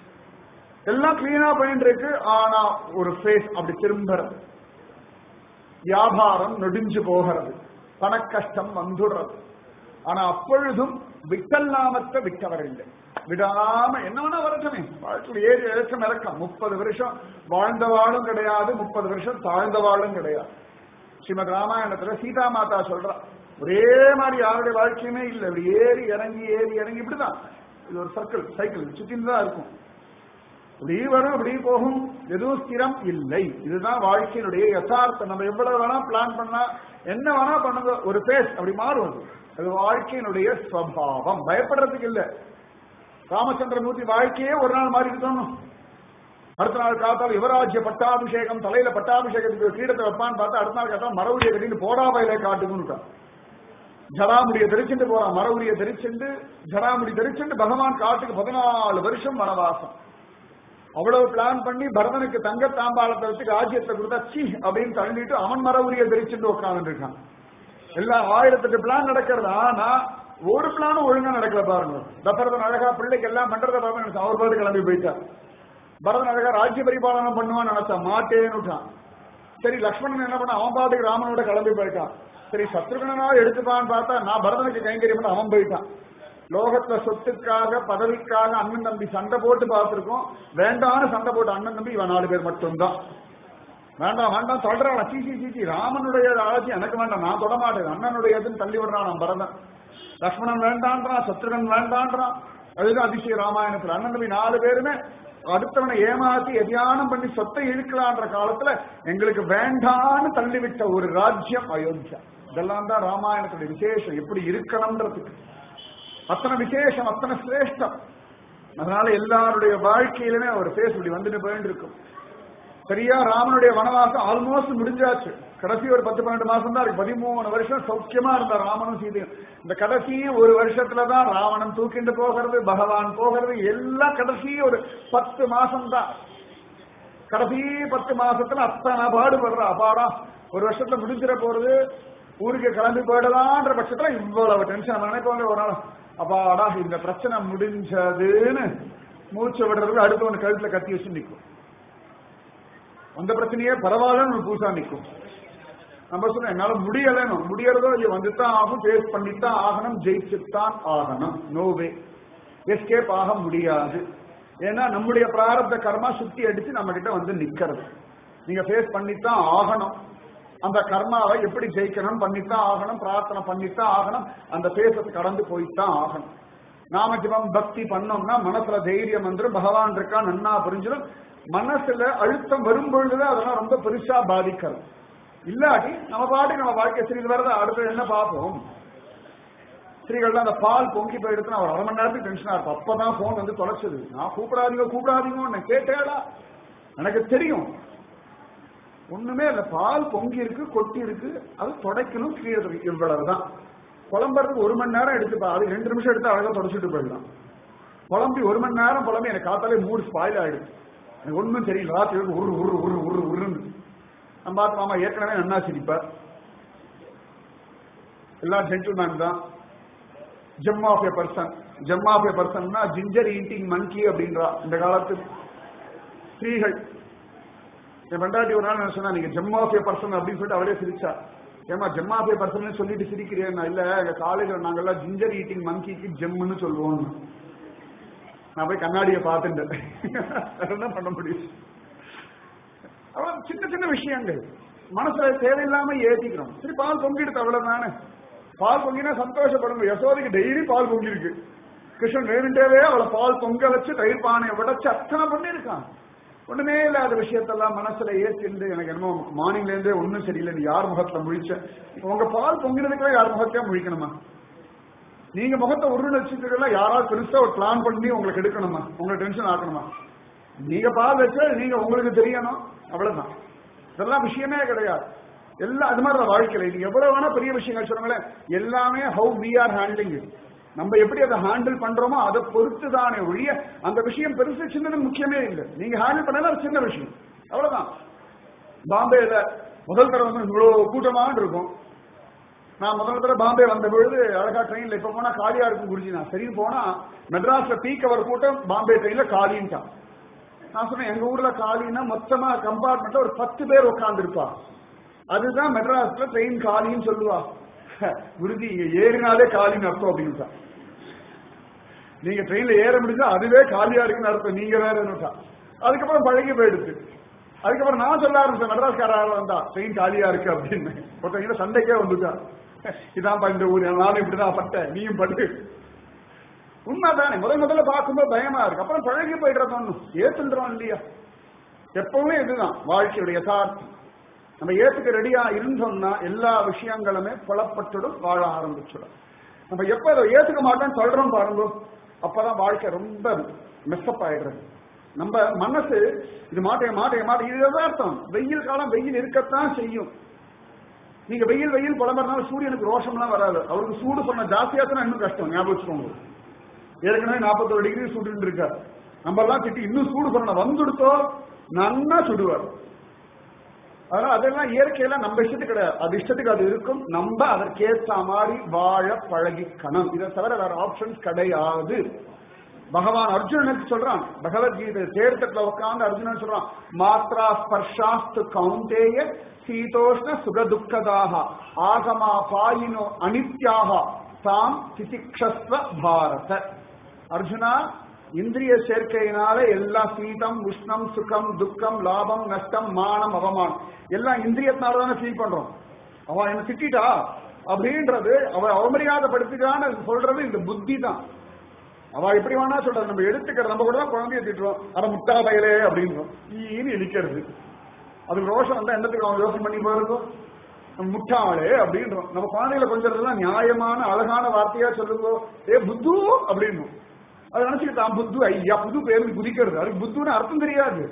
எல்லாம் கிளீனா போயிட்டு இருக்கு ஆனா ஒரு ஃபேஸ் அப்படி திரும்புறது வியாபாரம் நொடிஞ்சு போகிறது பணக்கஷ்டம் வந்துடுறது ஆனா அப்பொழுதும் விட்டல் நாமத்தை விட்டவர் இல்லை விடாம என்ன வேணா வரட்டுமே வாழ்க்கையில் ஏறி இறக்கம் இறக்கம் முப்பது வருஷம் வாழ்ந்த வாழும் கிடையாது முப்பது வருஷம் தாழ்ந்த வாழும் கிடையாது ஸ்ரீமத் ராமாயணத்துல சீதா மாதா சொல்றா ஒரே மாதிரி யாருடைய வாழ்க்கையுமே இல்லை இப்படி ஏறி இறங்கி ஏறி இறங்கி இப்படிதான் இது ஒரு சர்க்கிள் சைக்கிள் சுத்தின்னு தான் இருக்கும் இப்படி வரும் இப்படி போகும் எதுவும் ஸ்திரம் இல்லை இதுதான் வாழ்க்கையினுடைய யதார்த்தம் நம்ம எவ்வளவு வேணா பிளான் பண்ணா என்ன வேணா பண்ணுங்க ஒரு பேஸ் அப்படி மாறும் அது அது வாழ்க்கையினுடைய ஸ்வபாவம் பயப்படுறதுக்கு இல்ல ராமச்சந்திரமூர்த்தி வாழ்க்கையே ஒரு நாள் மாறி இருக்கணும் அடுத்த நாள் காத்தால் யுவராஜ்ய பட்டாபிஷேகம் தலையில பட்டாபிஷேகத்துக்கு ஒரு கீழத்தை வைப்பான்னு பார்த்தா அடுத்த நாள் காத்தா மரவுரிய கட்டிட்டு போடாவையில காட்டுக்குன்னு ஜடாமுடிய தெரிச்சுட்டு போறான் மரவுரிய தெரிச்சுண்டு ஜடாமுடி தெரிச்சுண்டு பகவான் காட்டுக்கு பதினாலு வருஷம் வனவாசம் அவ்வளவு பிளான் பண்ணி பரதனுக்கு தங்க தாம்பாளத்தை வச்சு ராஜ்யத்தை கொடுத்தா சி அப்படின்னு தள்ளிட்டு அவன் மரவுரிய தெரிச்சுட்டு உட்கார்ந்து இருக்கான் எல்லாம் ஆயிரத்தெட்டு பிளான் நடக்கிறது ஆனா ஒரு பிளானும் ஒழுங்கா நடக்கல பாருங்க தசரதன் அழகா பிள்ளைக்கு எல்லாம் பண்றத பாருங்க நினைச்சா அவர் பாட்டு கிளம்பி போயிட்டார் பரதன் அழகா ராஜ்ய பரிபாலனம் பண்ணுவான்னு நினைச்சா மாட்டேன்னு விட்டான் சரி லக்ஷ்மணன் என்ன பண்ண அவன் பாட்டுக்கு ராமனோட கிளம்பி போயிட்டான் சரி சத்ருகனா எடுத்துப்பான்னு பார்த்தா நான் பரதனுக்கு கைங்கரியம் பண்ண அவன் போயிட்டான் லோகத்துல சொத்துக்காக பதவிக்காக அண்ணன் தம்பி சண்டை போட்டு பார்த்திருக்கோம் வேண்டான்னு சண்டை போட்டு அண்ணன் தம்பி இவன் நாலு பேர் மட்டும்தான் வேண்டாம் வேண்டாம் சொல்றான் சீச்சி சீச்சி ராமனுடைய ஆட்சி எனக்கு வேண்டாம் நான் தொட மாட்டேன் அண்ணனுடையதுன்னு தள்ளி விடுறான் நான் பரதன் லக்ஷ்மணன் வேண்டான்றான் சத்ருகன் வேண்டான்றான் அதுதான் அதிசய ராமாயணத்துல அண்ணன் தம்பி நாலு பேருமே அடுத்தவனை ஏமாத்தி எதியானம் பண்ணி சொத்தை இழுக்கலான்ற காலத்துல எங்களுக்கு வேண்டான்னு தள்ளிவிட்ட ஒரு ராஜ்யம் அயோத்தியா இதெல்லாம் தான் ராமாயணத்துடைய விசேஷம் எப்படி இருக்கணும்ன்றதுக்கு அத்தனை விசேஷம் அத்தனை சிரேஷ்டம் அதனால எல்லாருடைய வாழ்க்கையிலுமே அவர் பேச இப்படி வந்துட்டு போயிட்டு இருக்கும் சரியா ராமனுடைய வனவாசம் ஆல்மோஸ்ட் முடிஞ்சாச்சு கடைசி ஒரு பத்து பன்னெண்டு மாசம் தான் இருக்கு பதிமூணு வருஷம் சௌக்கியமா இருந்தார் ராமனும் சீதையும் இந்த கடைசி ஒரு வருஷத்துலதான் ராவணன் தூக்கிட்டு போகிறது பகவான் போகிறது எல்லாம் கடைசி ஒரு பத்து மாசம் தான் கடைசி பத்து மாசத்துல அத்தனை பாடுபடுற அப்பாடா ஒரு வருஷத்துல முடிஞ்சிட போறது ஊருக்கு கிளம்பி போயிடலான்ற பட்சத்துல இவ்வளவு டென்ஷன் நம்ம நினைப்போங்க ஒரு நாள் அப்பாடா இந்த பிரச்சனை முடிஞ்சதுன்னு மூச்சு விடுறதுக்கு அடுத்து ஒன்று கழுத்துல கத்தி வச்சு நிற்கும் அந்த பிரச்சனையே பரவாயில்லன்னு ஒரு பூசா நிற்கும் நம்ம சொன்ன என்னால முடியலன்னு முடியறதோ இல்லையோ வந்துதான் ஆகும் ஃபேஸ் பண்ணித்தான் ஆகணும் ஜெயிச்சுத்தான் ஆகணும் நோவே எஸ்கேப் ஆக முடியாது ஏன்னா நம்முடைய பிராரப்த கர்மா சுத்தி அடிச்சு நம்ம கிட்ட வந்து நிக்கிறது நீங்க ஃபேஸ் பண்ணித்தான் ஆகணும் அந்த கர்மாவை எப்படி ஜெயிக்கணும் பண்ணித்தான் ஆகணும் பிரார்த்தனை பண்ணித்தான் ஆகணும் அந்த பேசத்தை கடந்து போய்த்தான் ஆகணும் நாம ஜபம் பக்தி பண்ணோம்னா மனசுல தைரியம் வந்துடும் பகவான் இருக்கா நன்னா புரிஞ்சிடும் மனசுல அழுத்தம் வரும் பொழுதுதான் அதெல்லாம் ரொம்ப பெருசா பாதிக்கிறது இல்லாட்டி நம்ம பாட்டுக்கு நம்ம வாழ்க்கை சரி இது வரதா அடுத்து என்ன பார்ப்போம் ஸ்திரீகள் அந்த பால் பொங்கி போயிடுச்சுன்னா ஒரு அரை மணி நேரத்துக்கு டென்ஷனா இருக்கும் அப்பதான் போன் வந்து தொலைச்சது நான் கூப்பிடாதீங்க கூப்பிடாதீங்கன்னு கேட்டேடா எனக்கு தெரியும் ஒண்ணுமே இல்ல பால் பொங்கி இருக்கு கொட்டி இருக்கு அது தொடக்கணும் கீழே இருக்கு. இவ்வளவுதான் குழம்புறதுக்கு ஒரு மணி நேரம் எடுத்துப்பா அது ரெண்டு நிமிஷம் எடுத்து அழகா தொடச்சிட்டு போயிடலாம் குழம்பி ஒரு மணி நேரம் குழம்பி எனக்கு காத்தாலே மூடு ஸ்பாயில் ஆயிடுச்சு எனக்கு ஒண்ணும் தெரியல ராத்திரி வரைக்கும் உரு உரு உரு உரு உருன்னு நம்ம பார்த்து மாமா ஏற்கனவே நன்னா சிரிப்பார் எல்லாம் ஜென்டில்மேன் தான் gem of a person gem of a பர்சன்னா ஜிஞ்சர் ஈட்டிங் மங்கி அப்படின்றா இந்த காலத்து ஸ்திரீகள் என் பண்டாட்டி ஒரு நாள் என்ன சொன்னா நீங்க ஜெம் ஆஃப் எ பர்சன் அப்படின்னு சொல்லிட்டு அவரே சிரிச்சா ஏமா ஜெம் ஆஃப் எ பர்சன் சொல்லிட்டு சிரிக்கிறேன் இல்ல எங்க காலேஜ்ல நாங்கெல்லாம் ஜிஞ்சர் ஈட்டிங் மங்கிக்கு ஜெம்முன்னு சொல்லுவோம் நான் போய் கண்ணாடியை பார்த்துட்டேன் என்ன பண்ண முடியும் அவ்வளவு சின்ன சின்ன விஷயங்கள் மனசுல தேவையில்லாம ஏத்திக்கிறோம் சரி பால் பொங்கிடுது அவ்வளவுதானே பால் பொங்கினா சந்தோஷப்படுங்க யசோதைக்கு டெய்லி பால் பொங்கிருக்கு கிருஷ்ணன் வேணுண்டேவே அவளை பால் பொங்க வச்சு தயிர் பானையை உடைச்சு அத்தனை பண்ணிருக்கான் ஒண்ணுமே இல்லாத விஷயத்தெல்லாம் மனசுல ஏற்றிண்டு எனக்கு என்னமோ மார்னிங்ல இருந்தே ஒண்ணும் சரியில்லை நீ யார் முகத்துல முழிச்ச இப்ப உங்க பால் பொங்கினதுக்குள்ள யார் முகத்தையா முழிக்கணுமா நீங்க முகத்தை உருண்டு வச்சுக்கிறதுல யாராவது பெருசா ஒரு பிளான் பண்ணி உங்களுக்கு எடுக்கணுமா உங்களை டென்ஷன் ஆக்கணுமா நீங்க பால் வச்சா நீங்க உங்களுக்கு தெரியணும் அவ்வளவுதான் இதெல்லாம் விஷயமே கிடையாது எல்லாம் அது மாதிரி தான் வாழ்க்கையில இது எவ்வளவு வேணா பெரிய விஷயங்கள் சொல்லுங்களேன் எல்லாமே ஹவு வி ஆர் ஹேண்ட்லிங் நம்ம எப்படி அதை ஹேண்டில் பண்றோமோ அதை பொறுத்து தானே ஒழிய அந்த விஷயம் பெருசு சின்னது முக்கியமே இல்லை நீங்க ஹேண்டில் பண்ணல அது சின்ன விஷயம் அவ்வளவுதான் பாம்பேல முதல் தடவை வந்து இவ்வளவு கூட்டமாக இருக்கும் நான் முதல் தடவை பாம்பே வந்த பொழுது அழகா ட்ரெயின்ல இப்ப போனா காலியா இருக்கும் குருஜி நான் சரி போனா மெட்ராஸ்ல பீக் அவர் கூட்டம் பாம்பே ட்ரெயின்ல காலின்ட்டான் நான் சொன்னேன் எங்க ஊர்ல காலின்னா மொத்தமா கம்பார்ட்மெண்ட்ல ஒரு பத்து பேர் உட்கார்ந்து இருப்பா அதுதான் மெட்ராஸ்ல ட்ரெயின் காலின்னு சொல்லுவா குருஜி இங்க ஏறினாலே காலின்னு அர்த்தம் அப்படின்னு நீங்க ட்ரெயின்ல ஏற முடிஞ்சா அதுவே காலியா இருக்குன்னு அர்த்தம் நீங்க வேற என்னட்டா அதுக்கப்புறம் பழகி போயிடுச்சு அதுக்கப்புறம் நான் சொல்ல ஆரம்பிச்சேன் மெட்ராஸ்கார வந்தா ட்ரெயின் காலியா இருக்கு அப்படின்னு ஒருத்தவங்க சண்டைக்கே வந்துட்டா இதான்ப்பா இந்த ஊர் நானும் இப்படிதான் பட்டேன் நீயும் பட்டு உண்மைதானே முதல் முதல்ல பார்க்கும்போது பயமா இருக்கு அப்புறம் பழகி போயிடுறது ஒண்ணும் ஏத்துன்றோம் இல்லையா எப்பவுமே இதுதான் வாழ்க்கையுடைய யதார்த்தம் நம்ம ஏத்துக்க ரெடியா இருந்தோம்னா எல்லா விஷயங்களுமே புலப்பட்டுடும் வாழ ஆரம்பிச்சிடும் நம்ம எப்ப அதை ஏத்துக்க மாட்டோம்னு சொல்றோம் பாருங்க அப்பதான் வாழ்க்கை ரொம்ப மெஸ்அப் ஆயிடுறது நம்ம மனசு இது மாட்டேன் மாட்டேன் மாட்டேன் இதுதான் அர்த்தம் வெயில் காலம் வெயில் இருக்கத்தான் செய்யும் நீங்க வெயில் வெயில் புலம்புறதுனால சூரியனுக்கு ரோஷம்லாம் வராது அவருக்கு சூடு சொன்ன ஜாஸ்தியாச்சுன்னா இன்னும் கஷ்டம் ஞாபகம் வச்சுக்கோங்க ஏற்கனவே நாற்பத்தோரு டிகிரி சுட்டு இருக்கார் நம்ம எல்லாம் திட்டி இன்னும் சூடு சொன்ன வந்துடுத்தோ நன்னா சுடுவார் அதனால அதெல்லாம் இயற்கையில நம்ம இஷ்டத்துக்கு கிடையாது அது இஷ்டத்துக்கு அது இருக்கும் நம்ம அதற்கேற்ற மாதிரி வாழ பழகிக்கணும் இதை தவிர வேற ஆப்ஷன்ஸ் கிடையாது பகவான் அர்ஜுனனுக்கு சொல்றான் பகவத்கீதை தேர்தத்துல உட்கார்ந்து அர்ஜுனன் சொல்றான் மாத்ரா ஸ்பர்ஷாஸ்து கௌந்தேய சீதோஷ்ண சுகதுக்கதாக ஆகமா பாயினோ அனித்யாக தாம் திதிக்ஷஸ்வ பாரத அர்ஜுனா இந்திரிய சேர்க்கையினால எல்லாம் சீதம் உஷ்ணம் சுகம் துக்கம் லாபம் நஷ்டம் மானம் அவமானம் எல்லாம் இந்திரியத்தினால தானே ஃபீல் பண்றோம் அவன் என்ன திட்டா அப்படின்றது அவ அவமரியாதைப்படுத்திட்டான்னு சொல்றது இந்த புத்தி தான் அவ எப்படி வேணா சொல்றது நம்ம எடுத்துக்கிறது நம்ம கூட தான் குழந்தைய திட்டுறோம் அட முட்டா பயலே அப்படின்றோம் ஈன்னு இழிக்கிறது அதுக்கு ரோஷம் வந்தா என்னத்துக்கு அவன் யோசனை பண்ணி போயிருக்கோம் நம்ம முட்டாளே அப்படின்றோம் நம்ம குழந்தைகளை கொஞ்சம் நியாயமான அழகான வார்த்தையா சொல்லுங்க ஏ புத்து அப்படின்னும் அது நினைச்சுட்டு தான் புத்து ஐயா புது பேருக்கு குதிக்கிறது அதுக்கு புத்துன்னு அர்த்தம் தெரியாது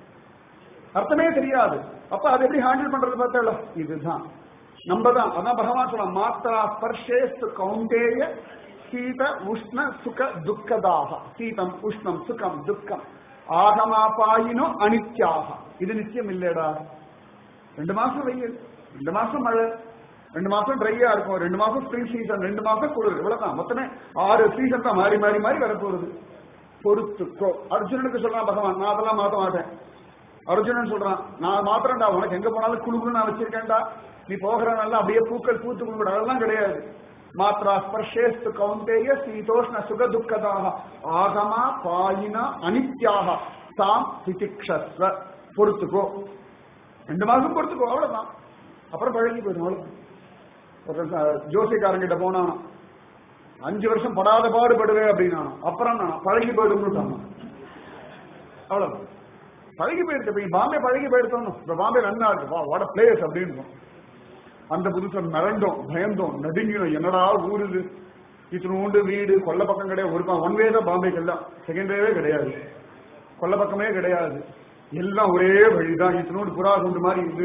அர்த்தமே தெரியாது அப்ப அதை எப்படி ஹேண்டில் பண்றது பார்த்தா இதுதான் நம்ம தான் அதான் பகவான் சொல்லலாம் மாத்திரா ஸ்பர்ஷேஸ்து கௌந்தேய சீத உஷ்ண சுக துக்கதாக சீதம் உஷ்ணம் சுகம் துக்கம் ஆகமாபாயினோ அனித்யாக இது நிச்சயம் இல்லடா ரெண்டு மாசம் வெயில் ரெண்டு மாசம் மழை ரெண்டு மாசம் ட்ரையா இருக்கும் ரெண்டு மாசம் ஸ்ப்ரிங் சீசன் ரெண்டு மாசம் குளிர் இவ்வளவுதான் மொத்தமே ஆறு சீசன் தான் மாறி மாறி மாறி வரப்போகுது பொறுத்துக்கோ அர்ஜுனனுக்கு சொல்றான் பகவான் நான் அதெல்லாம் மாத்த மாட்டேன் அர்ஜுனன் சொல்றான் நான் மாத்திரம்டா உனக்கு எங்க போனாலும் குழுகுன்னு நான் வச்சிருக்கேன்டா நீ போகிற நல்லா அப்படியே பூக்கள் பூத்து கும்பிட அதெல்லாம் கிடையாது மாத்ரா ஸ்பர்ஷேஸ்து கௌந்தேய சீதோஷ்ண சுக துக்கதாக ஆகமா பாயினா அனித்யாக தாம் திதிக்ஷஸ்வ பொறுத்துக்கோ ரெண்டு மாசம் பொறுத்துக்கோ அவ்வளவுதான் அப்புறம் பழகி போயிடும் அவ்வளவு ஒரு ஜோசியக்காரங்கிட்ட போனான் அஞ்சு வருஷம் படாத பாடுபடுவேன் அப்படின்னா அப்புறம் நான் பழகி போயிடுன்னு அவ்வளவு பழகி போயிடுச்சு இப்ப பாம்பே பழகி போயிடுத்தோம் இப்ப பாம்பே நன்னா இருக்கு வா வாட பிளேஸ் அப்படின்னு அந்த புதுசம் மிரண்டோம் பயந்தோம் நடுங்கினோம் என்னடா ஊர் இது இத்தினோண்டு வீடு கொல்ல பக்கம் கிடையாது ஒரு ஒன் வே தான் பாம்பேக்கு எல்லாம் செகண்ட் வேவே கிடையாது கொல்ல பக்கமே கிடையாது எல்லாம் ஒரே வழிதான் இத்தினோண்டு புறா குண்டு மாதிரி இருந்து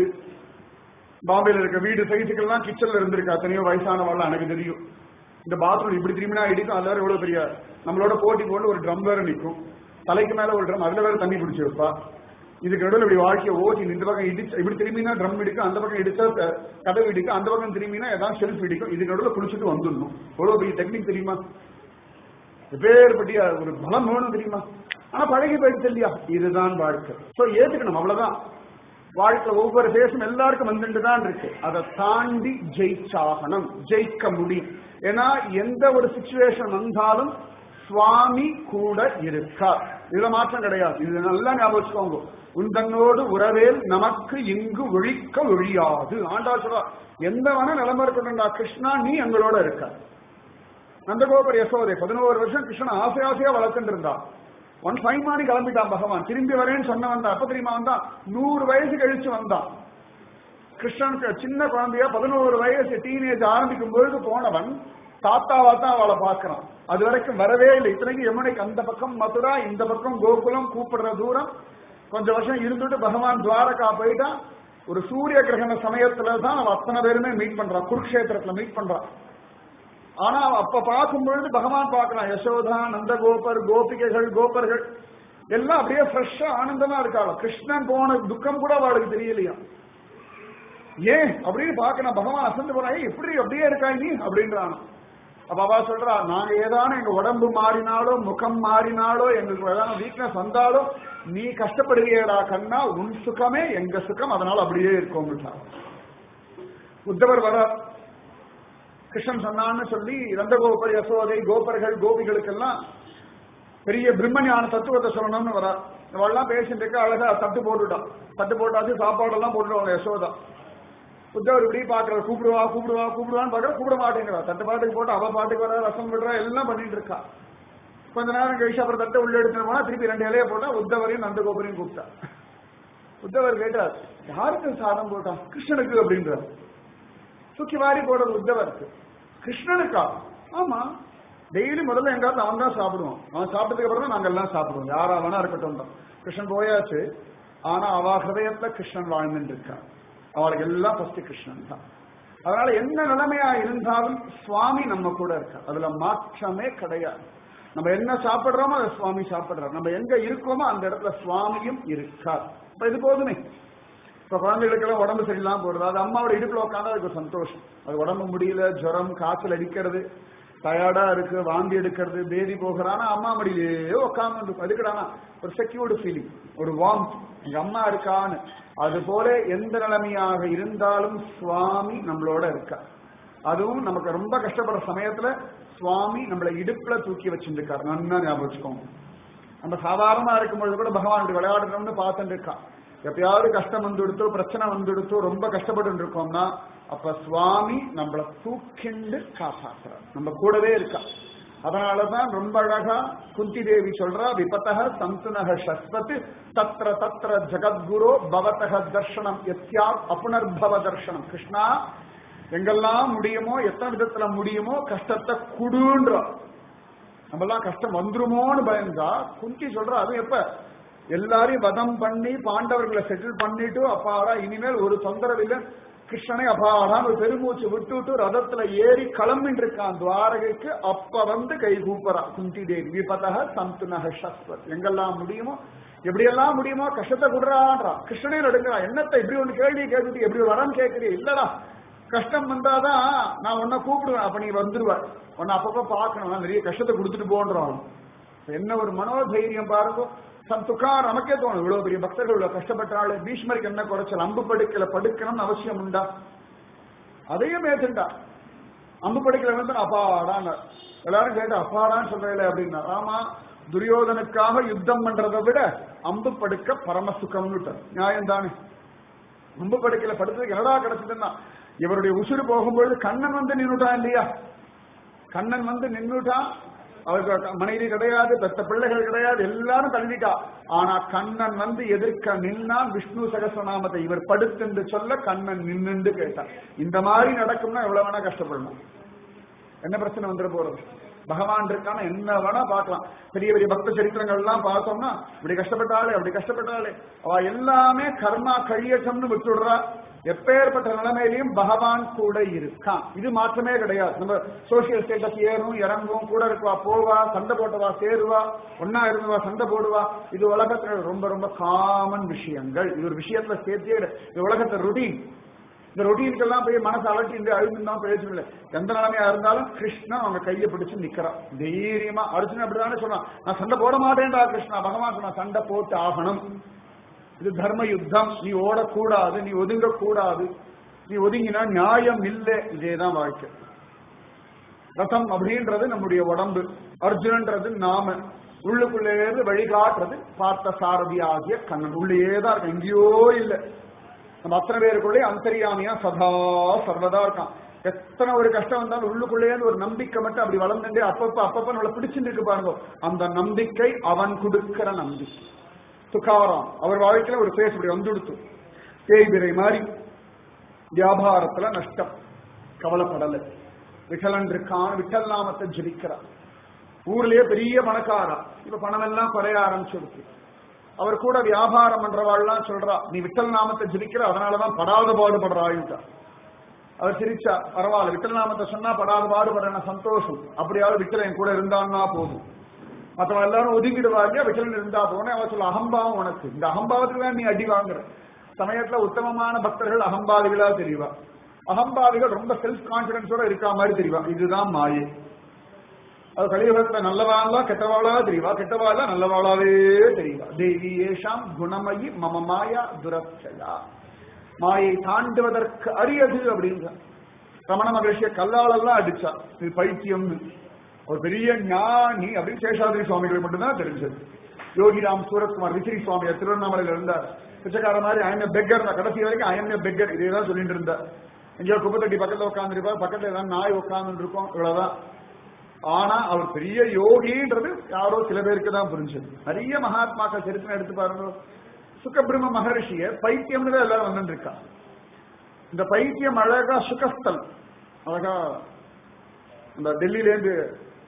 பாம்பேல இருக்க வீடு சைஸுக்கெல்லாம் கிச்சன்ல இருந்திருக்கு அத்தனையோ வயசானவாள் எனக்கு தெரியும் இந்த பாத்ரூம் இப்படி திரும்பினா இடிக்கும் அதுல வேற எவ்வளவு பெரிய நம்மளோட போட்டி போட்டு ஒரு ட்ரம் வேற நிற்கும் தலைக்கு மேல ஒரு ட்ரம் அதுல வேற தண்ணி பிடிச்சி வைப்பா இதுக்கு நடுவில் இப்படி வாழ்க்கையை ஓட்டி இந்த பக்கம் இடிச்சு இப்படி திரும்பினா ட்ரம் இடிக்கும் அந்த பக்கம் இடிச்சா க- கதவு இடிக்கும் அந்த பக்கம் திரும்பினா ஏதாவது ஷெல்ஃப் இடிக்கும் இதுக்கு நடுவில் குளிச்சுட்டு வந்துடணும் எவ்வளவு பெரிய டெக்னிக் தெரியுமா எப்பேற்பட்டிய ஒரு பலம் வேணும் தெரியுமா ஆனா பழகி போயிடுச்சு இல்லையா இதுதான் வாழ்க்கை சோ ஏத்துக்கணும் அவ்வளவுதான் வாழ்க்கை ஒவ்வொரு பேசும் எல்லாருக்கும் வந்துட்டு தான் இருக்கு அதை தாண்டி ஜெயிச்சாகணும் ஜெயிக்க முடியும் ஏன்னா எந்த ஒரு சுச்சுவேஷன் வந்தாலும் சுவாமி கூட இருக்கார் இதுல மாற்றம் கிடையாது இது நல்லா ஞாபகம் வச்சுக்கோங்க உந்தன்னோடு உறவேல் நமக்கு இங்கு ஒழிக்க ஒழியாது ஆண்டா சொல்றா எந்த வேணா நிலைமை இருக்கணும்டா கிருஷ்ணா நீ எங்களோட இருக்க நந்தகோபர் யசோதை பதினோரு வருஷம் கிருஷ்ணன் ஆசை ஆசையா வளர்த்துட்டு இருந்தா ஒன் ஃபைவ் மாடி கிளம்பிட்டான் பகவான் திரும்பி வரேன்னு சொன்ன வந்தான் அப்ப தெரியுமா வந்தான் நூறு வயசு கழிச்சு வந்தான் கிருஷ்ணனுக்கு சின்ன குழந்தையா பதினோரு வயசு டீனேஜ் ஆரம்பிக்கும் பொழுது போனவன் தாத்தாவா தான் அவளை பார்க்கறான் அது வரைக்கும் வரவே இல்லை இத்தனைக்கு யமுனைக்கு அந்த பக்கம் மதுரா இந்த பக்கம் கோகுலம் கூப்பிடுற தூரம் கொஞ்சம் வருஷம் இருந்துட்டு பகவான் துவாரகா போயிட்டான் ஒரு சூரிய கிரகண சமயத்துல தான் அவன் அத்தனை பேருமே மீட் பண்றான் குருக்ஷேத்திரத்துல மீட் பண்றான் ஆனா அப்ப பார்க்கும் பொழுது பகவான் பார்க்கலாம் யசோதா நந்தகோபர் கோபிகைகள் கோபர்கள் எல்லாம் அப்படியே ஃப்ரெஷ்ஷா ஆனந்தமா இருக்காங்க கிருஷ்ணன் போன துக்கம் கூட அவளுக்கு தெரியலையா ஏன் அப்படின்னு பார்க்கணும் பகவான் அசந்து போறாங்க எப்படி அப்படியே இருக்காய் நீ அப்படின்றான் அப்ப அவா சொல்றா நாங்க ஏதான எங்க உடம்பு மாறினாலோ முகம் மாறினாலோ எங்களுக்கு ஏதான வீக்னஸ் வந்தாலோ நீ கஷ்டப்படுவியடா கண்ணா உன் சுகமே எங்க சுகம் அதனால அப்படியே இருக்கோம் உத்தவர் வர கிருஷ்ணன் சொன்னான்னு சொல்லி நந்தகோபர் யசோதை கோபர்கள் கோபிகளுக்கெல்லாம் பெரிய பிரம்மஞான தத்துவத்தை சொல்லணும்னு வரா இவெல்லாம் பேசிட்டு இருக்க அழகா தட்டு போட்டுட்டான் தட்டு போட்டாச்சு சாப்பாடெல்லாம் போட்டுருவாங்க யசோதா உத்தவர் இப்படி பாக்குற கூப்பிடுவா கூப்பிடுவா கூப்பிடுவான்னு பாக்குற கூப்பிட மாட்டேங்கிறா தட்டு பாட்டுக்கு போட்டு அவ பாட்டுக்கு வர ரசம் விடுறா எல்லாம் பண்ணிட்டு இருக்கா கொஞ்ச நேரம் கழிச்சு அப்புறம் தட்டை உள்ள எடுத்துட்டு போனா திருப்பி ரெண்டு இலைய போட்டா உத்தவரையும் நந்தகோபரையும் கூப்பிட்டா உத்தவர் கேட்டார் யாருக்கு சாதம் போட்டான் கிருஷ்ணனுக்கு அப்படின்றார் தூக்கி வாரி போடுறது உத்தவருக்கு கிருஷ்ணனுக்கா ஆமா டெய்லி முதல்ல எங்காவது அவன் தான் சாப்பிடுவான் அவன் சாப்பிட்டதுக்கு அப்புறம் தான் நாங்க எல்லாம் சாப்பிடுவோம் யாரா வேணா இருக்கட்டும் தான் கிருஷ்ணன் போயாச்சு ஆனா அவ ஹிருதயத்துல கிருஷ்ணன் வாழ்ந்துட்டு இருக்கான் அவளுக்கு எல்லாம் ஃபர்ஸ்ட் கிருஷ்ணன் தான் அதனால என்ன நிலைமையா இருந்தாலும் சுவாமி நம்ம கூட இருக்கா அதுல மாற்றமே கிடையாது நம்ம என்ன சாப்பிடுறோமோ அதை சுவாமி சாப்பிடுறார் நம்ம எங்க இருக்கோமோ அந்த இடத்துல சுவாமியும் இருக்கார் இப்ப இது போதுமே இப்ப குழந்தைகளுக்கெல்லாம் உடம்பு சரியில்லாம போறது அது அம்மாவோட இடுப்புல உட்காந்தா அதுக்கு ஒரு சந்தோஷம் அது உடம்பு முடியல ஜுரம் காய்ச்சல் அடிக்கிறது டயர்டா இருக்கு வாந்தி எடுக்கிறது பேதி போகிறானா அம்மா மடியிலே உட்காந்து அதுக்குடானா ஒரு செக்யூர்டு ஃபீலிங் ஒரு வார்ம் எங்க அம்மா இருக்கான்னு அது போல எந்த நிலைமையாக இருந்தாலும் சுவாமி நம்மளோட இருக்கா அதுவும் நமக்கு ரொம்ப கஷ்டப்படுற சமயத்துல சுவாமி நம்மளை இடுப்புல தூக்கி வச்சிருக்காரு நன்னா ஞாபகம் வச்சுக்கோங்க நம்ம சாதாரணமா இருக்கும்பொழுது கூட பகவான் விளையாடணும்னு பார்த்துட்டு இருக்கான் எப்பயாவது கஷ்டம் வந்துடுத்தோ பிரச்சனை வந்துடுத்தோ ரொம்ப கஷ்டப்பட்டு இருக்கோம்னா அப்ப சுவாமி நம்மளை தூக்கிண்டு காப்பாற்றுறார் நம்ம கூடவே இருக்கா அதனாலதான் ரொம்ப அழகா குந்தி தேவி சொல்றா விபத்தக சந்துனக சஸ்வத் தத்ர தத்ர ஜகத்குரு பவதக தர்ஷனம் எத்தியாத் அப்புனர்பவ தர்ஷனம் கிருஷ்ணா எங்கெல்லாம் முடியுமோ எத்தனை விதத்துல முடியுமோ கஷ்டத்தை குடுன்றா நம்மெல்லாம் கஷ்டம் வந்துருமோன்னு பயந்தா குந்தி சொல்றா அது எப்ப எல்லாரையும் வதம் பண்ணி பாண்டவர்களை செட்டில் பண்ணிட்டு அப்பாடா இனிமேல் ஒரு தொந்தரவு இல்லை கிருஷ்ணனை அபாடான்னு ஒரு பெருமூச்சு விட்டுட்டு ரதத்துல ஏறி கிளம்பிட்டு இருக்கான் துவாரகைக்கு அப்ப வந்து கை கூப்பறா குந்தி தேவி விபதக சந்துனக சஸ்வத் எங்கெல்லாம் முடியுமோ எப்படியெல்லாம் முடியுமோ கஷ்டத்தை குடுறான்றா கிருஷ்ணனே நடுங்கிறா என்னத்தை இப்படி ஒண்ணு கேள்வி கேட்டுட்டு எப்படி வரம் கேட்கறிய இல்லடா கஷ்டம் வந்தாதான் நான் உன்னை கூப்பிடுவேன் அப்ப நீ வந்துருவ உன்னை அப்பப்ப பார்க்கணும் நான் நிறைய கஷ்டத்தை கொடுத்துட்டு போன்றான் என்ன ஒரு மனோதைரியம் பாருங்க சம் துக்கார் நமக்கே தோணும் இவ்வளவு பெரிய பக்தர்கள் இவ்வளவு கஷ்டப்பட்டாள் பீஷ்மருக்கு என்ன குறைச்சல் அம்பு படுக்கல படுக்கணும்னு அவசியம் உண்டா அதையும் ஏத்துண்டா அம்பு படுக்கல வந்து அப்பாடான்னு எல்லாரும் கேட்டு அப்பாடான்னு சொல்றேன் அப்படின்னா ஆமா துரியோதனுக்காக யுத்தம் பண்றதை விட அம்பு படுக்க பரம சுகம்னு நியாயம் தானே அம்பு படுக்கல படுத்ததுக்கு என்னடா கிடைச்சதுன்னா இவருடைய உசுறு போகும்பொழுது கண்ணன் வந்து நின்னுட்டான் இல்லையா கண்ணன் வந்து நின்னுட்டான் அவருக்கு மனைவி கிடையாது பெத்த பிள்ளைகள் கிடையாது எல்லாரும் தள்ளிட்டா ஆனா கண்ணன் வந்து எதிர்க்க நின்னான் விஷ்ணு சகசநாமத்தை இவர் படுத்துன்னு சொல்ல கண்ணன் நின்னுண்டு கேட்டான் இந்த மாதிரி நடக்கும்னா எவ்வளவு வேணா கஷ்டப்படணும் என்ன பிரச்சனை வந்துட போறது பகவான் இருக்கான என்ன வேணா பார்க்கலாம் பெரிய பெரிய பக்த சரித்திரங்கள் எல்லாம் பார்த்தோம்னா இப்படி கஷ்டப்பட்டாலே அப்படி கஷ்டப்பட்டாலே அவ எல்லாமே கர்மா கழியட்டம்னு விட்டுடுறா எப்பேற்பட்ட நிலைமையிலையும் பகவான் கூட இருக்கான் இது மாற்றமே கிடையாது நம்ம சோசியல் ஸ்டேட்டஸ் ஏறும் இறங்கும் கூட இருக்குவா போவா சண்டை போட்டவா சேருவா ஒன்னா இருந்தவா சண்டை போடுவா இது உலகத்துல ரொம்ப ரொம்ப காமன் விஷயங்கள் இது ஒரு விஷயத்துல சேர்த்தே இது உலகத்தை ருடீன் இந்த ரொட்டீனுக்கெல்லாம் போய் மனசு அலட்டி இந்த அழுந்து தான் பேசல எந்த நிலைமையா இருந்தாலும் கிருஷ்ணன் அவங்க கையை பிடிச்சு நிக்கிறான் தைரியமா அர்ஜுனன் அப்படிதானே சொன்னான் நான் சண்டை போட மாட்டேன்டா கிருஷ்ணா பகவான் சொன்னா சண்டை போட்டு ஆகணும் இது தர்ம யுத்தம் நீ ஓடக்கூடாது நீ ஒதுங்க கூடாது நீ ஒதுங்கினா நியாயம் இல்லை இதேதான் வாழ்க்கை ரசம் அப்படின்றது நம்முடைய உடம்பு அர்ஜுனன்றது நாம உள்ளுக்குள்ளே இருந்து வழிகாட்டுறது பார்த்த சாரதி ஆகிய கண்ணன் உள்ளே தான் இருக்கு எங்கேயோ இல்லை நம்ம அத்தனை பேருக்குள்ளே அந்தரியாமியா சதா சர்வதா இருக்கான் எத்தனை ஒரு கஷ்டம் வந்தாலும் உள்ளுக்குள்ளேயே ஒரு நம்பிக்கை மட்டும் அப்படி வளர்ந்துட்டே அப்பப்ப அப்பப்ப நம்மளை பிடிச்சிட்டு இருக்கு பாருங்க அந்த நம்பிக்கை அவன் கொடுக்கிற நம்பிக்கை துக்காராம் அவர் வாழ்க்கையில ஒரு பேஸ் இப்படி வந்துடுத்து தேய்பிரை மாதிரி வியாபாரத்துல நஷ்டம் கவலைப்படலை விட்டலன் இருக்கான் விட்டல் நாமத்தை ஜபிக்கிறார் ஊர்லயே பெரிய பணக்காரா இப்ப பணம் எல்லாம் குறைய ஆரம்பிச்சிருக்கு அவர் கூட வியாபாரம் பண்றவாள்லாம் சொல்றா நீ விட்டல் நாமத்தை ஜிரிக்கிற அதனாலதான் படாத பாடுபடுறாயிட்டா அவர் சிரிச்சா பரவாயில்ல விட்டல் நாமத்தை சொன்னா படாத பாடுபடுற சந்தோஷம் அப்படியாவது விட்டல் என் கூட இருந்தான்னா போதும் மற்றவங்க எல்லாரும் ஒதுக்கிடுவா இல்லையா விட்டலன் இருந்தா போனே அவ சொல்ல அகம்பாவம் உனக்கு இந்த அகம்பாவத்துக்கு தான் நீ அடி வாங்குற சமயத்துல உத்தமமான பக்தர்கள் அகம்பாதிகளா தெரியவா அகம்பாதிகள் ரொம்ப செல்ஃப் கான்பிடன்ஸோட இருக்கா மாதிரி தெரியவா இதுதான் மாயை அது கலியுகத்துல நல்லவாளா கெட்டவாளா தெரியவா கெட்டவாளா நல்லவாளாவே தெரியவா தேவி ஏஷாம் குணமயி மம மாயா துரச்சயா மாயை தாண்டுவதற்கு அரியது அப்படின்ற ரமண மகர்ஷிய கல்லாலெல்லாம் அடிச்சா இது பைத்தியம்னு ஒரு பெரிய ஞானி அப்படின்னு சேஷாதிரி சுவாமிகள் மட்டும்தான் தெரிஞ்சது யோகிராம் சூரத்குமார் விசிறி சுவாமி திருவண்ணாமலையில இருந்தார் பிச்சைக்கார மாதிரி ஐஎம்ஏ பெக்கர் கடைசி வரைக்கும் ஐஎம்ஏ பெக்கர் இதே தான் சொல்லிட்டு இருந்தார் எங்கேயோ குப்பத்தட்டி பக்கத்துல உட்காந்துருப்பார் பக்கத்துல ஏதாவது நாய் உட்கார்ந்து இருக்கும் இவ்வளவுதான் ஆனா அவர் பெரிய யோகின்றது யாரோ சில பேருக்கு தான் புரிஞ்சது நிறைய மகாத்மாக்கள் சரித்திரம் எடுத்து பாருங்க சுகபிரம மகரிஷிய பைத்தியம்னு தான் எல்லாரும் வந்துட்டு இருக்கா இந்த பைத்தியம் அழகா சுகஸ்தல் அழகா இந்த டெல்லியில இருந்து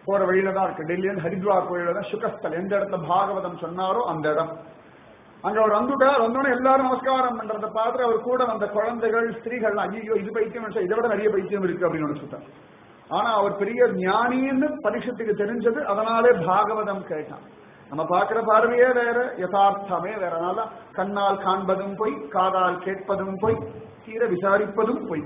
போற வழியில தான் இருக்கு டெல்லியில் ஹரித்வார் கோயில தான் சுகஸ்தல் எந்த இடத்துல பாகவதம் சொன்னாரோ அந்த இடம் அங்க அவர் வந்துட்டார் வந்தோடனே எல்லாரும் நமஸ்காரம் பண்றதை பார்த்து அவர் கூட வந்த குழந்தைகள் ஸ்திரீகள் ஐயோ இது பைத்தியம் நினைச்சா இதை விட நிறைய பைத்தியம் இருக்கு அப்படின்னு நினைச்சுட்டார் ஆனா அவர் பெரிய ஞானின்னு பரிஷத்துக்கு தெரிஞ்சது அதனாலே பாகவதம் கேட்டான் நம்ம பார்க்கிற பார்வையே வேற யதார்த்தமே வேற அதனால கண்ணால் காண்பதும் பொய் காதால் கேட்பதும் பொய் தீர விசாரிப்பதும் பொய்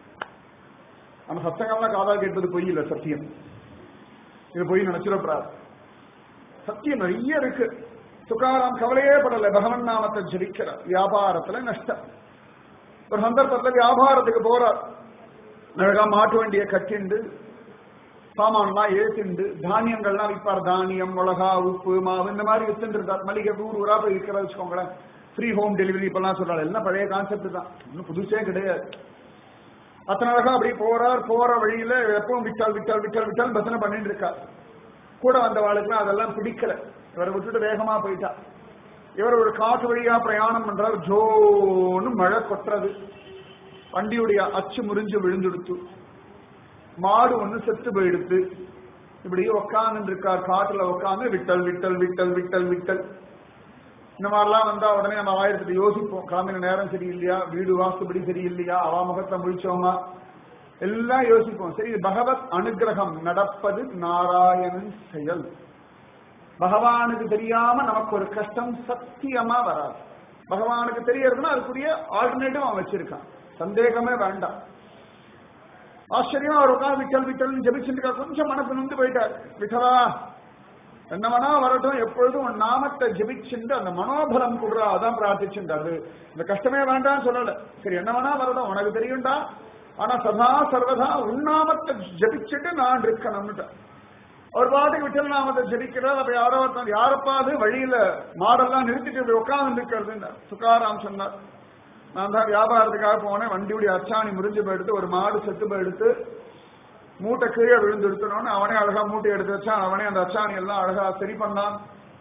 நம்ம சத்தங்கள்லாம் காதால் கேட்பது பொய் இல்ல சத்தியம் இது பொய் நினைச்சிடப்படாது சத்தியம் நிறைய இருக்கு துக்காராம் கவலையே படல பகவன் நாமத்தை ஜபிக்கிற வியாபாரத்துல நஷ்டம் ஒரு சந்தர்ப்பத்துல வியாபாரத்துக்கு போறார் அழகா மாட்டு வண்டியை கட்டிண்டு சாமான்லாம் ஏத்திண்டு தானியங்கள்லாம் விற்பார் தானியம் மிளகா உப்பு மாவு இந்த மாதிரி வித்துட்டு இருந்தார் மளிகை ஊர் ஊரா போய் விற்கிற வச்சுக்கோங்களேன் ஃப்ரீ ஹோம் டெலிவரி இப்பெல்லாம் சொல்றாரு எல்லாம் பழைய கான்செப்ட் தான் இன்னும் புதுசே கிடையாது அத்தனை அழகா அப்படி போறார் போற வழியில எப்பவும் விட்டால் விட்டால் விட்டால் விட்டால் பசனை பண்ணிட்டு இருக்கார் கூட வந்தவாளுக்குலாம் அதெல்லாம் பிடிக்கல இவரை விட்டுட்டு வேகமா போயிட்டா இவர் ஒரு காட்டு வழியா பிரயாணம் பண்றார் ஜோன்னு மழை கொட்டுறது வண்டியுடைய அச்சு முறிஞ்சு விழுந்துடுத்து மாடு ஒண்ணு செத்து போயிடுத்து இப்படி உக்காந்து இருக்கார் காட்டுல உட்காந்து விட்டல் விட்டல் விட்டல் விட்டல் விட்டல் இந்த மாதிரிலாம் வந்தா உடனே நம்ம ஆயிரத்துக்கு யோசிப்போம் கிளம்பின நேரம் சரியில்லையா வீடு வாஸ்துபடி சரியில்லையா அவா முகத்தை முடிச்சோமா எல்லாம் யோசிப்போம் சரி பகவத் அனுகிரகம் நடப்பது நாராயணன் செயல் பகவானுக்கு தெரியாம நமக்கு ஒரு கஷ்டம் சத்தியமா வராது பகவானுக்கு தெரியறதுன்னா அதுக்குரிய ஆல்டர்னேட்டிவ் அவன் வச்சிருக்கான் சந்தேகமே வேண்டாம் ஆச்சரியம் அவர் உட்காந்து விட்டல் விட்டல் ஜபிச்சுட்டு கொஞ்சம் மனசு நொந்து போயிட்டார் விட்டலா என்ன வேணா வரட்டும் எப்பொழுதும் உன் நாமத்தை ஜபிச்சுட்டு அந்த மனோபலம் கொடுறா அதான் பிரார்த்திச்சுட்டாரு இந்த கஷ்டமே வேண்டாம்னு சொல்லல சரி என்ன வேணா வரட்டும் உனக்கு தெரியும்டா ஆனா சதா சர்வதா உன்னாமத்தை ஜபிச்சுட்டு நான் இருக்கணும்னுட்ட அவர் பாட்டுக்கு விட்டல் நாமத்தை ஜபிக்கிறார் அப்ப யாரோ ஒருத்தர் யாரப்பா அது வழியில மாடெல்லாம் நிறுத்திட்டு இப்படி உட்கார்ந்து இருக்கிறது சுகாராம் சொன்னார் நான் தான் வியாபாரத்துக்காக போனேன் வண்டியுடைய அச்சாணி முறிஞ்சு போயிடுத்து ஒரு மாடு செத்து போயிடுத்து மூட்டை கீழே விழுந்து எடுத்தனோன்னு அவனே அழகா மூட்டை எடுத்து வச்சான் அவனே அந்த அச்சாணி எல்லாம் அழகா சரி பண்ணான்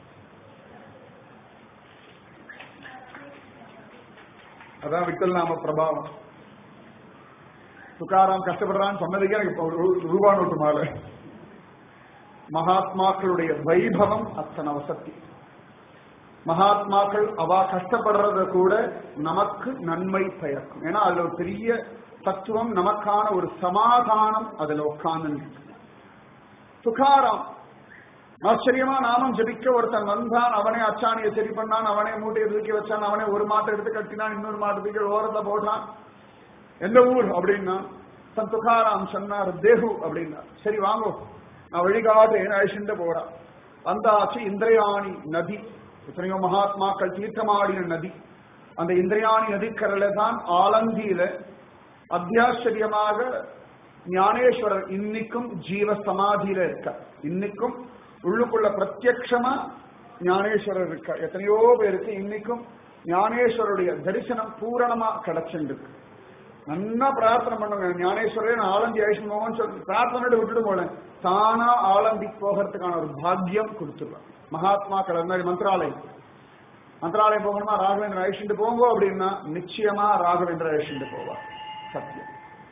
அதான் விட்டல் நாம பிரபாவம் துக்காராம் கஷ்டப்படுறான்னு சொன்னதுக்கே எனக்கு இப்போ ஒரு ரூபா நோட்டு மாலை மகாத்மாக்களுடைய வைபவம் அத்தனை வசதி மகாத்மாக்கள் அவ கஷ்டப்படுறத கூட நமக்கு நன்மை பயக்கும் ஏன்னா அதுல ஒரு பெரிய தத்துவம் நமக்கான ஒரு சமாதானம் அதுல உட்கார்ந்து துகாராம் ஆச்சரியமா நாமம் ஜபிக்க ஒருத்தன் வந்தான் அவனே அச்சாணியை சரி பண்ணான் அவனே மூட்டையை தூக்கி வச்சான் அவனே ஒரு மாட்டை எடுத்து கட்டினான் இன்னொரு மாட்டை தூக்கி ஓரத்துல போட்டான் எந்த ஊர் அப்படின்னா தன் துகாராம் சொன்னார் தேகு அப்படின்னா சரி வாங்கோ நான் வழிகாட்டுறேன் அழிச்சுட்டு போறான் வந்தாச்சு இந்திரயாணி நதி எத்தனையோ மகாத்மாக்கள் தீர்த்தமாடின நதி அந்த இந்திரயாணி நதிக்கரையில தான் ஆலந்தியில அத்தியாச்சரியமாக ஞானேஸ்வரர் இன்னைக்கும் ஜீவ சமாதியில இருக்க இன்னைக்கும் உள்ளுக்குள்ள பிரத்யக்ஷமா ஞானேஸ்வரர் இருக்க எத்தனையோ பேருக்கு இன்னைக்கும் ஞானேஸ்வரருடைய தரிசனம் பூரணமா கிடைச்சிருக்கு நல்லா பிரார்த்தனை பண்ணுங்க ஞானேஸ்வரே நான் ஆலந்தி ஆயுஷ் மோகன் சொல்லி பிரார்த்தனை விட்டுட்டு போனேன் தானா ஆலந்தி போகிறதுக்கான ஒரு பாக்கியம் கொடுத்துருவேன் மகாத்மாக்கள் அந்த மாதிரி மந்திராலயம் மந்திராலயம் போகணுமா ராகவேந்திரன் அழிச்சுட்டு போங்க அப்படின்னா நிச்சயமா ராகவேந்திரன் அழிச்சுட்டு போவார் சத்தியம்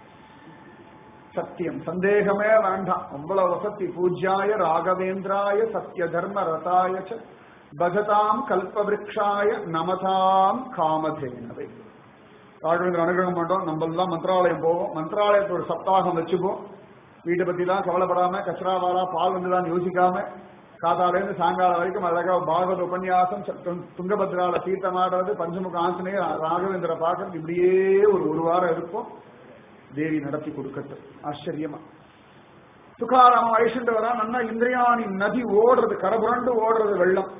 சத்தியம் சந்தேகமே வேண்டாம் அவ்வளவு வசதி பூஜ்யாய ராகவேந்திராய சத்திய தர்ம ரதாய பகதாம் கல்பவிருக்ஷாய நமதாம் காமதேனவை ராகவேந்திர அனுகிரகம் பண்றோம் நம்ம எல்லாம் மந்திராலயம் போவோம் மந்திராலயத்தை ஒரு சப்தாகம் வச்சுப்போம் வீட்டை பத்தி எல்லாம் கவலைப்படாம கச்சராவாரா பால் வந்துதான் யோசிக்காம காத்தாலேருந்து சாயங்காலம் வரைக்கும் அழகா பாகவத உபன்யாசம் துங்கபத்ரால தீர்த்தமாடுறது பஞ்சமுக ஆஞ்சநேய ராகவேந்திர பார்க்கறது இப்படியே ஒரு ஒரு வாரம் இருக்கும் தேவி நடத்தி கொடுக்கட்டும் ஆச்சரியமா துகாராம வயசுண்டு வரா நல்லா இந்திரியாணி நதி ஓடுறது கரபுரண்டு ஓடுறது வெள்ளம்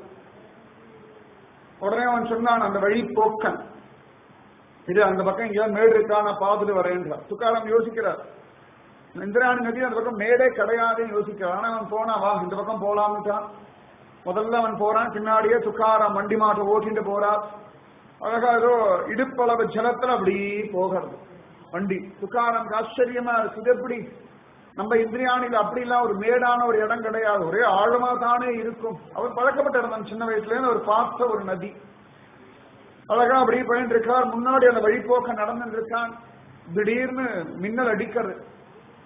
உடனே அவன் சொன்னான் அந்த வழி போக்கன் இது அந்த பக்கம் எங்கேயாவது மேடு இருக்கா நான் பார்த்துட்டு வரேன்றார் துக்காராம் யோசிக்கிறார் இந்திராணி நதி அந்த பக்கம் மேடே கிடையாதுன்னு யோசிக்கிறான் ஆனா அவன் போனா வா இந்த பக்கம் போலாம்னுட்டான் முதல்ல அவன் போறான் பின்னாடியே துக்காராம் வண்டி மாட்டை ஓட்டிட்டு போறார் அழகா ஏதோ இடுப்பளவு ஜலத்துல அப்படி போகிறது வண்டி துக்காராம் ஆச்சரியமா இருக்கு இது எப்படி நம்ம இந்திரியாணியில அப்படி எல்லாம் ஒரு மேடான ஒரு இடம் கிடையாது ஒரே ஆழமா தானே இருக்கும் அவர் பழக்கப்பட்ட இருந்தான் சின்ன வயசுல இருந்து அவர் பார்த்த ஒரு நதி அழகா அப்படி போயிட்டு இருக்கார் முன்னாடி அந்த வழிபோக்க நடந்துட்டு இருக்கான் திடீர்னு மின்னல் அடிக்கிறது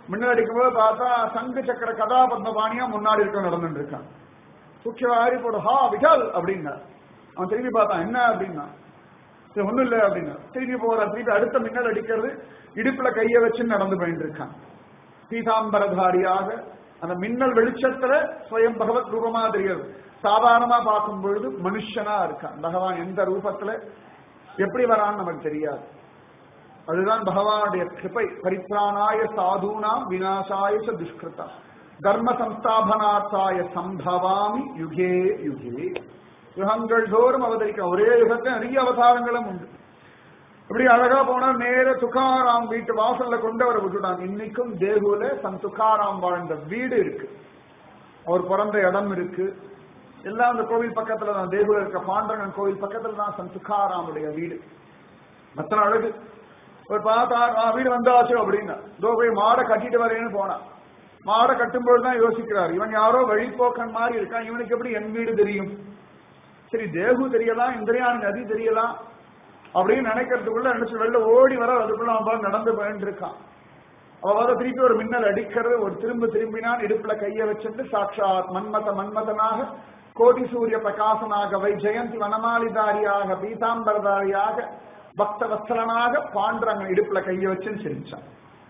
மின்னல் அடிக்கும்போது பார்த்தா சங்கு சக்கர கதாபத்மபாணியா முன்னாடி இருக்க நடந்துட்டு இருக்கான் தூக்கி வாரி போடு ஹா விகல் அப்படின்னா அவன் திரும்பி பார்த்தான் என்ன அப்படின்னா இது ஒண்ணும் இல்லை அப்படின்னா திரும்பி போற திருப்பி அடுத்த மின்னல் அடிக்கிறது இடுப்புல கைய வச்சு நடந்து போயிட்டு இருக்கான் பீதாம்பரதாரியாக அந்த மின்னல் வெளிச்சத்துல ஸ்வயம் பகவத் ரூபமா தெரியுது சாதாரணமா பார்க்கும் பொழுது மனுஷனா இருக்கான் பகவான் எந்த ரூபத்துல எப்படி வரான்னு நமக்கு தெரியாது அதுதான் பகவானுடைய கிருபை பரித்ராணாய சாதுனாம் விநாசாய ச துஷ்கிருதா தர்ம சம்ஸ்தாபனார்த்தாய சம்பவாமி யுகே யுகே யுகங்கள் தோறும் அவதரிக்க ஒரே யுகத்துல நிறைய அவதாரங்களும் உண்டு இப்படி அழகா போனா நேர துக்காராம் வீட்டு வாசல்ல கொண்டு அவரை விட்டுட்டாங்க இன்னைக்கும் தேகுல சன் துக்காராம் வாழ்ந்த வீடு இருக்கு அவர் பிறந்த இடம் இருக்கு எல்லாம் அந்த கோவில் பக்கத்துல தான் தேகுல இருக்க பாண்டரங்கன் கோவில் பக்கத்துல தான் சன் துக்காராமுடைய வீடு அத்தனை அழகு ஒரு பார்த்தா "ஆ, வீடு வந்தாச்சு அப்படின்னா இதோ போய் மாடை கட்டிட்டு வரேன்னு போனான் மாடை கட்டும்போது தான் யோசிக்கிறார் இவன் யாரோ வழிபோக்கன் மாதிரி இருக்கான் இவனுக்கு எப்படி என் வீடு தெரியும் சரி தேகு தெரியலாம் இந்திரியாணி நதி தெரியலாம் அப்படின்னு நினைக்கிறதுக்குள்ள நினைச்சு வெளில ஓடி வர அதுக்குள்ள அவன் பாரு நடந்து போயிட்டு இருக்கான் அவ வர திருப்பி ஒரு மின்னல் அடிக்கிறது ஒரு திரும்ப திரும்பினான் இடுப்புல கைய வச்சுட்டு சாட்சாத் மன்மத மன்மதனாக கோடி சூரிய பிரகாசனாக வை ஜெயந்தி வனமாலிதாரியாக பீதாம்பரதாரியாக பக்த வத்சலனாக பாண்டுரங்க இடுப்புல கைய வச்சுன்னு சிரிச்சான்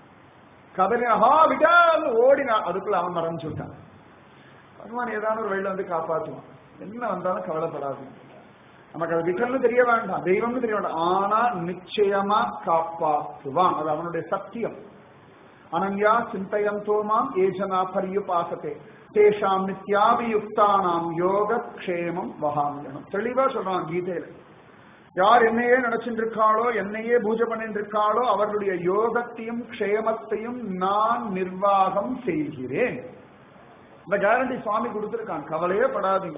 கதறி ஹா விடான்னு ஓடினான் அதுக்குள்ள அவன் மறைஞ்சு விட்டான் பகவான் ஏதாவது ஒரு வழியில வந்து காப்பாற்றுவான் என்ன வந்தாலும் கவலைப்படாது நமக்கு அது விட்டல்னு தெரிய வேண்டாம் தெய்வம்னு தெரிய வேண்டாம் ஆனா நிச்சயமா காப்பாற்றுவான் அது அவனுடைய சத்தியம் அனன்யா சிந்தயம் தோமாம் ஏஜனா பரியுபாசத்தே தேஷாம் நித்யாபியுக்தானாம் யோக க்ஷேமம் வகாமியனம் தெளிவா சொல்றான் கீதையில யார் என்னையே நினைச்சிட்டு இருக்காளோ என்னையே பூஜை பண்ணிட்டு இருக்காளோ அவர்களுடைய யோகத்தையும் க்ஷேமத்தையும் நான் நிர்வாகம் செய்கிறேன் இந்த கேரண்டி சுவாமி கொடுத்திருக்கான் கவலையே படாதீங்க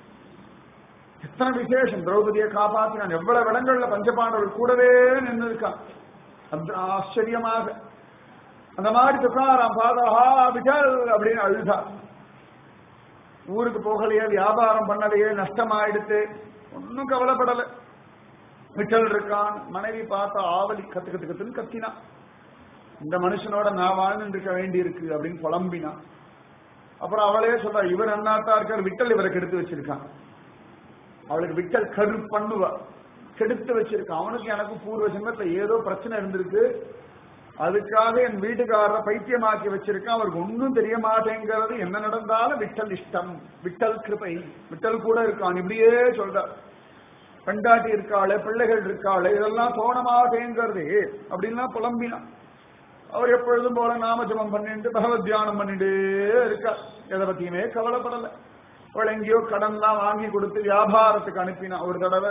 எத்தனை விசேஷம் திரௌபதியை காப்பாற்றினான் எவ்வளவு இடங்கள்ல பஞ்சபாண்டவர்கள் கூடவே நின்று இருக்கான் அது ஆச்சரியமாக அந்த மாதிரி துக்காராம் பாதா விஜல் அப்படின்னு அழுதார் ஊருக்கு போகலையே வியாபாரம் பண்ணலையே நஷ்டமாயிடுத்து ஒன்னும் கவலைப்படல விட்டல் இருக்கான் மனைவி பார்த்தா ஆவலி கத்து கத்து கத்துன்னு கத்தினான் இந்த மனுஷனோட நான் வாழ்ந்து இருக்க வேண்டி இருக்கு அப்படின்னு புலம்பினான் அப்புறம் அவளே சொல்றா இவர் அண்ணாத்தா இருக்கார் விட்டல் இவரை கெடுத்து வச்சிருக்கான் அவளுக்கு விட்டல் கரு பண்ணுவா கெடுத்து வச்சிருக்கான் அவனுக்கு எனக்கு பூர்வ ஜென்மத்துல ஏதோ பிரச்சனை இருந்திருக்கு அதுக்காக என் வீட்டுக்காரரை பைத்தியமாக்கி வச்சிருக்கான் அவருக்கு ஒன்னும் தெரிய மாட்டேங்கிறது என்ன நடந்தாலும் விட்டல் இஷ்டம் விட்டல் கிருபை விட்டல் கூட இருக்கான் இப்படியே சொல்றார் பெண்டாட்டி இருக்காளே பிள்ளைகள் இருக்காளே இதெல்லாம் தோண மாட்டேங்கிறது அப்படின்லாம் புலம்பினான் அவர் எப்பொழுதும் போல நாம ஜபம் பண்ணிட்டு பகவத் தியானம் பண்ணிட்டே இருக்கார் எதை பத்தியுமே கவலைப்படல அவள் எங்கேயோ கடன்லாம் வாங்கி கொடுத்து வியாபாரத்துக்கு அனுப்பினா ஒரு தடவை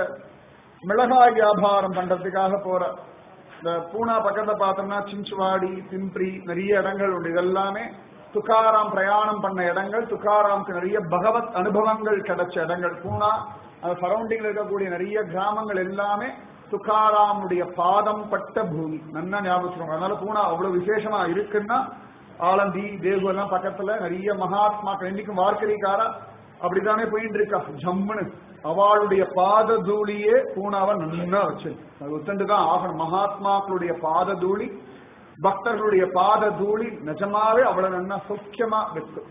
மிளகாய் வியாபாரம் பண்றதுக்காக போற இந்த பூனா பக்கத்துல பார்த்தோம்னா சிஞ்சுவாடி பிம்ப்ரி நிறைய இடங்கள் உண்டு இதெல்லாமே துக்காராம் பிரயாணம் பண்ண இடங்கள் துக்காராம்க்கு நிறைய பகவத் அனுபவங்கள் கிடைச்ச இடங்கள் பூனா அந்த சரௌண்டிங்ல இருக்கக்கூடிய நிறைய கிராமங்கள் எல்லாமே துக்காராமுடைய பாதம் பட்ட பூமி நல்லா ஞாபகம் வச்சுக்கோங்க. அதனால பூனா அவ்வளவு விசேஷமா இருக்குன்னா ஆலந்தி தேகு எல்லாம் பக்கத்துல நிறைய மகாத்மாக்கள் இன்னைக்கும் வார்க்கரிக்காரா அப்படித்தானே போயிட்டு இருக்கா ஜம்முன்னு அவளுடைய பாத தூளியே பூனாவை நன்னா வச்சு அது ஒத்துண்டு தான் ஆகணும் மகாத்மாக்களுடைய பாத தூளி பக்தர்களுடைய பாத தூளி நிஜமாவே அவ்வளவு நன்னா சௌக்கியமா வைக்கும்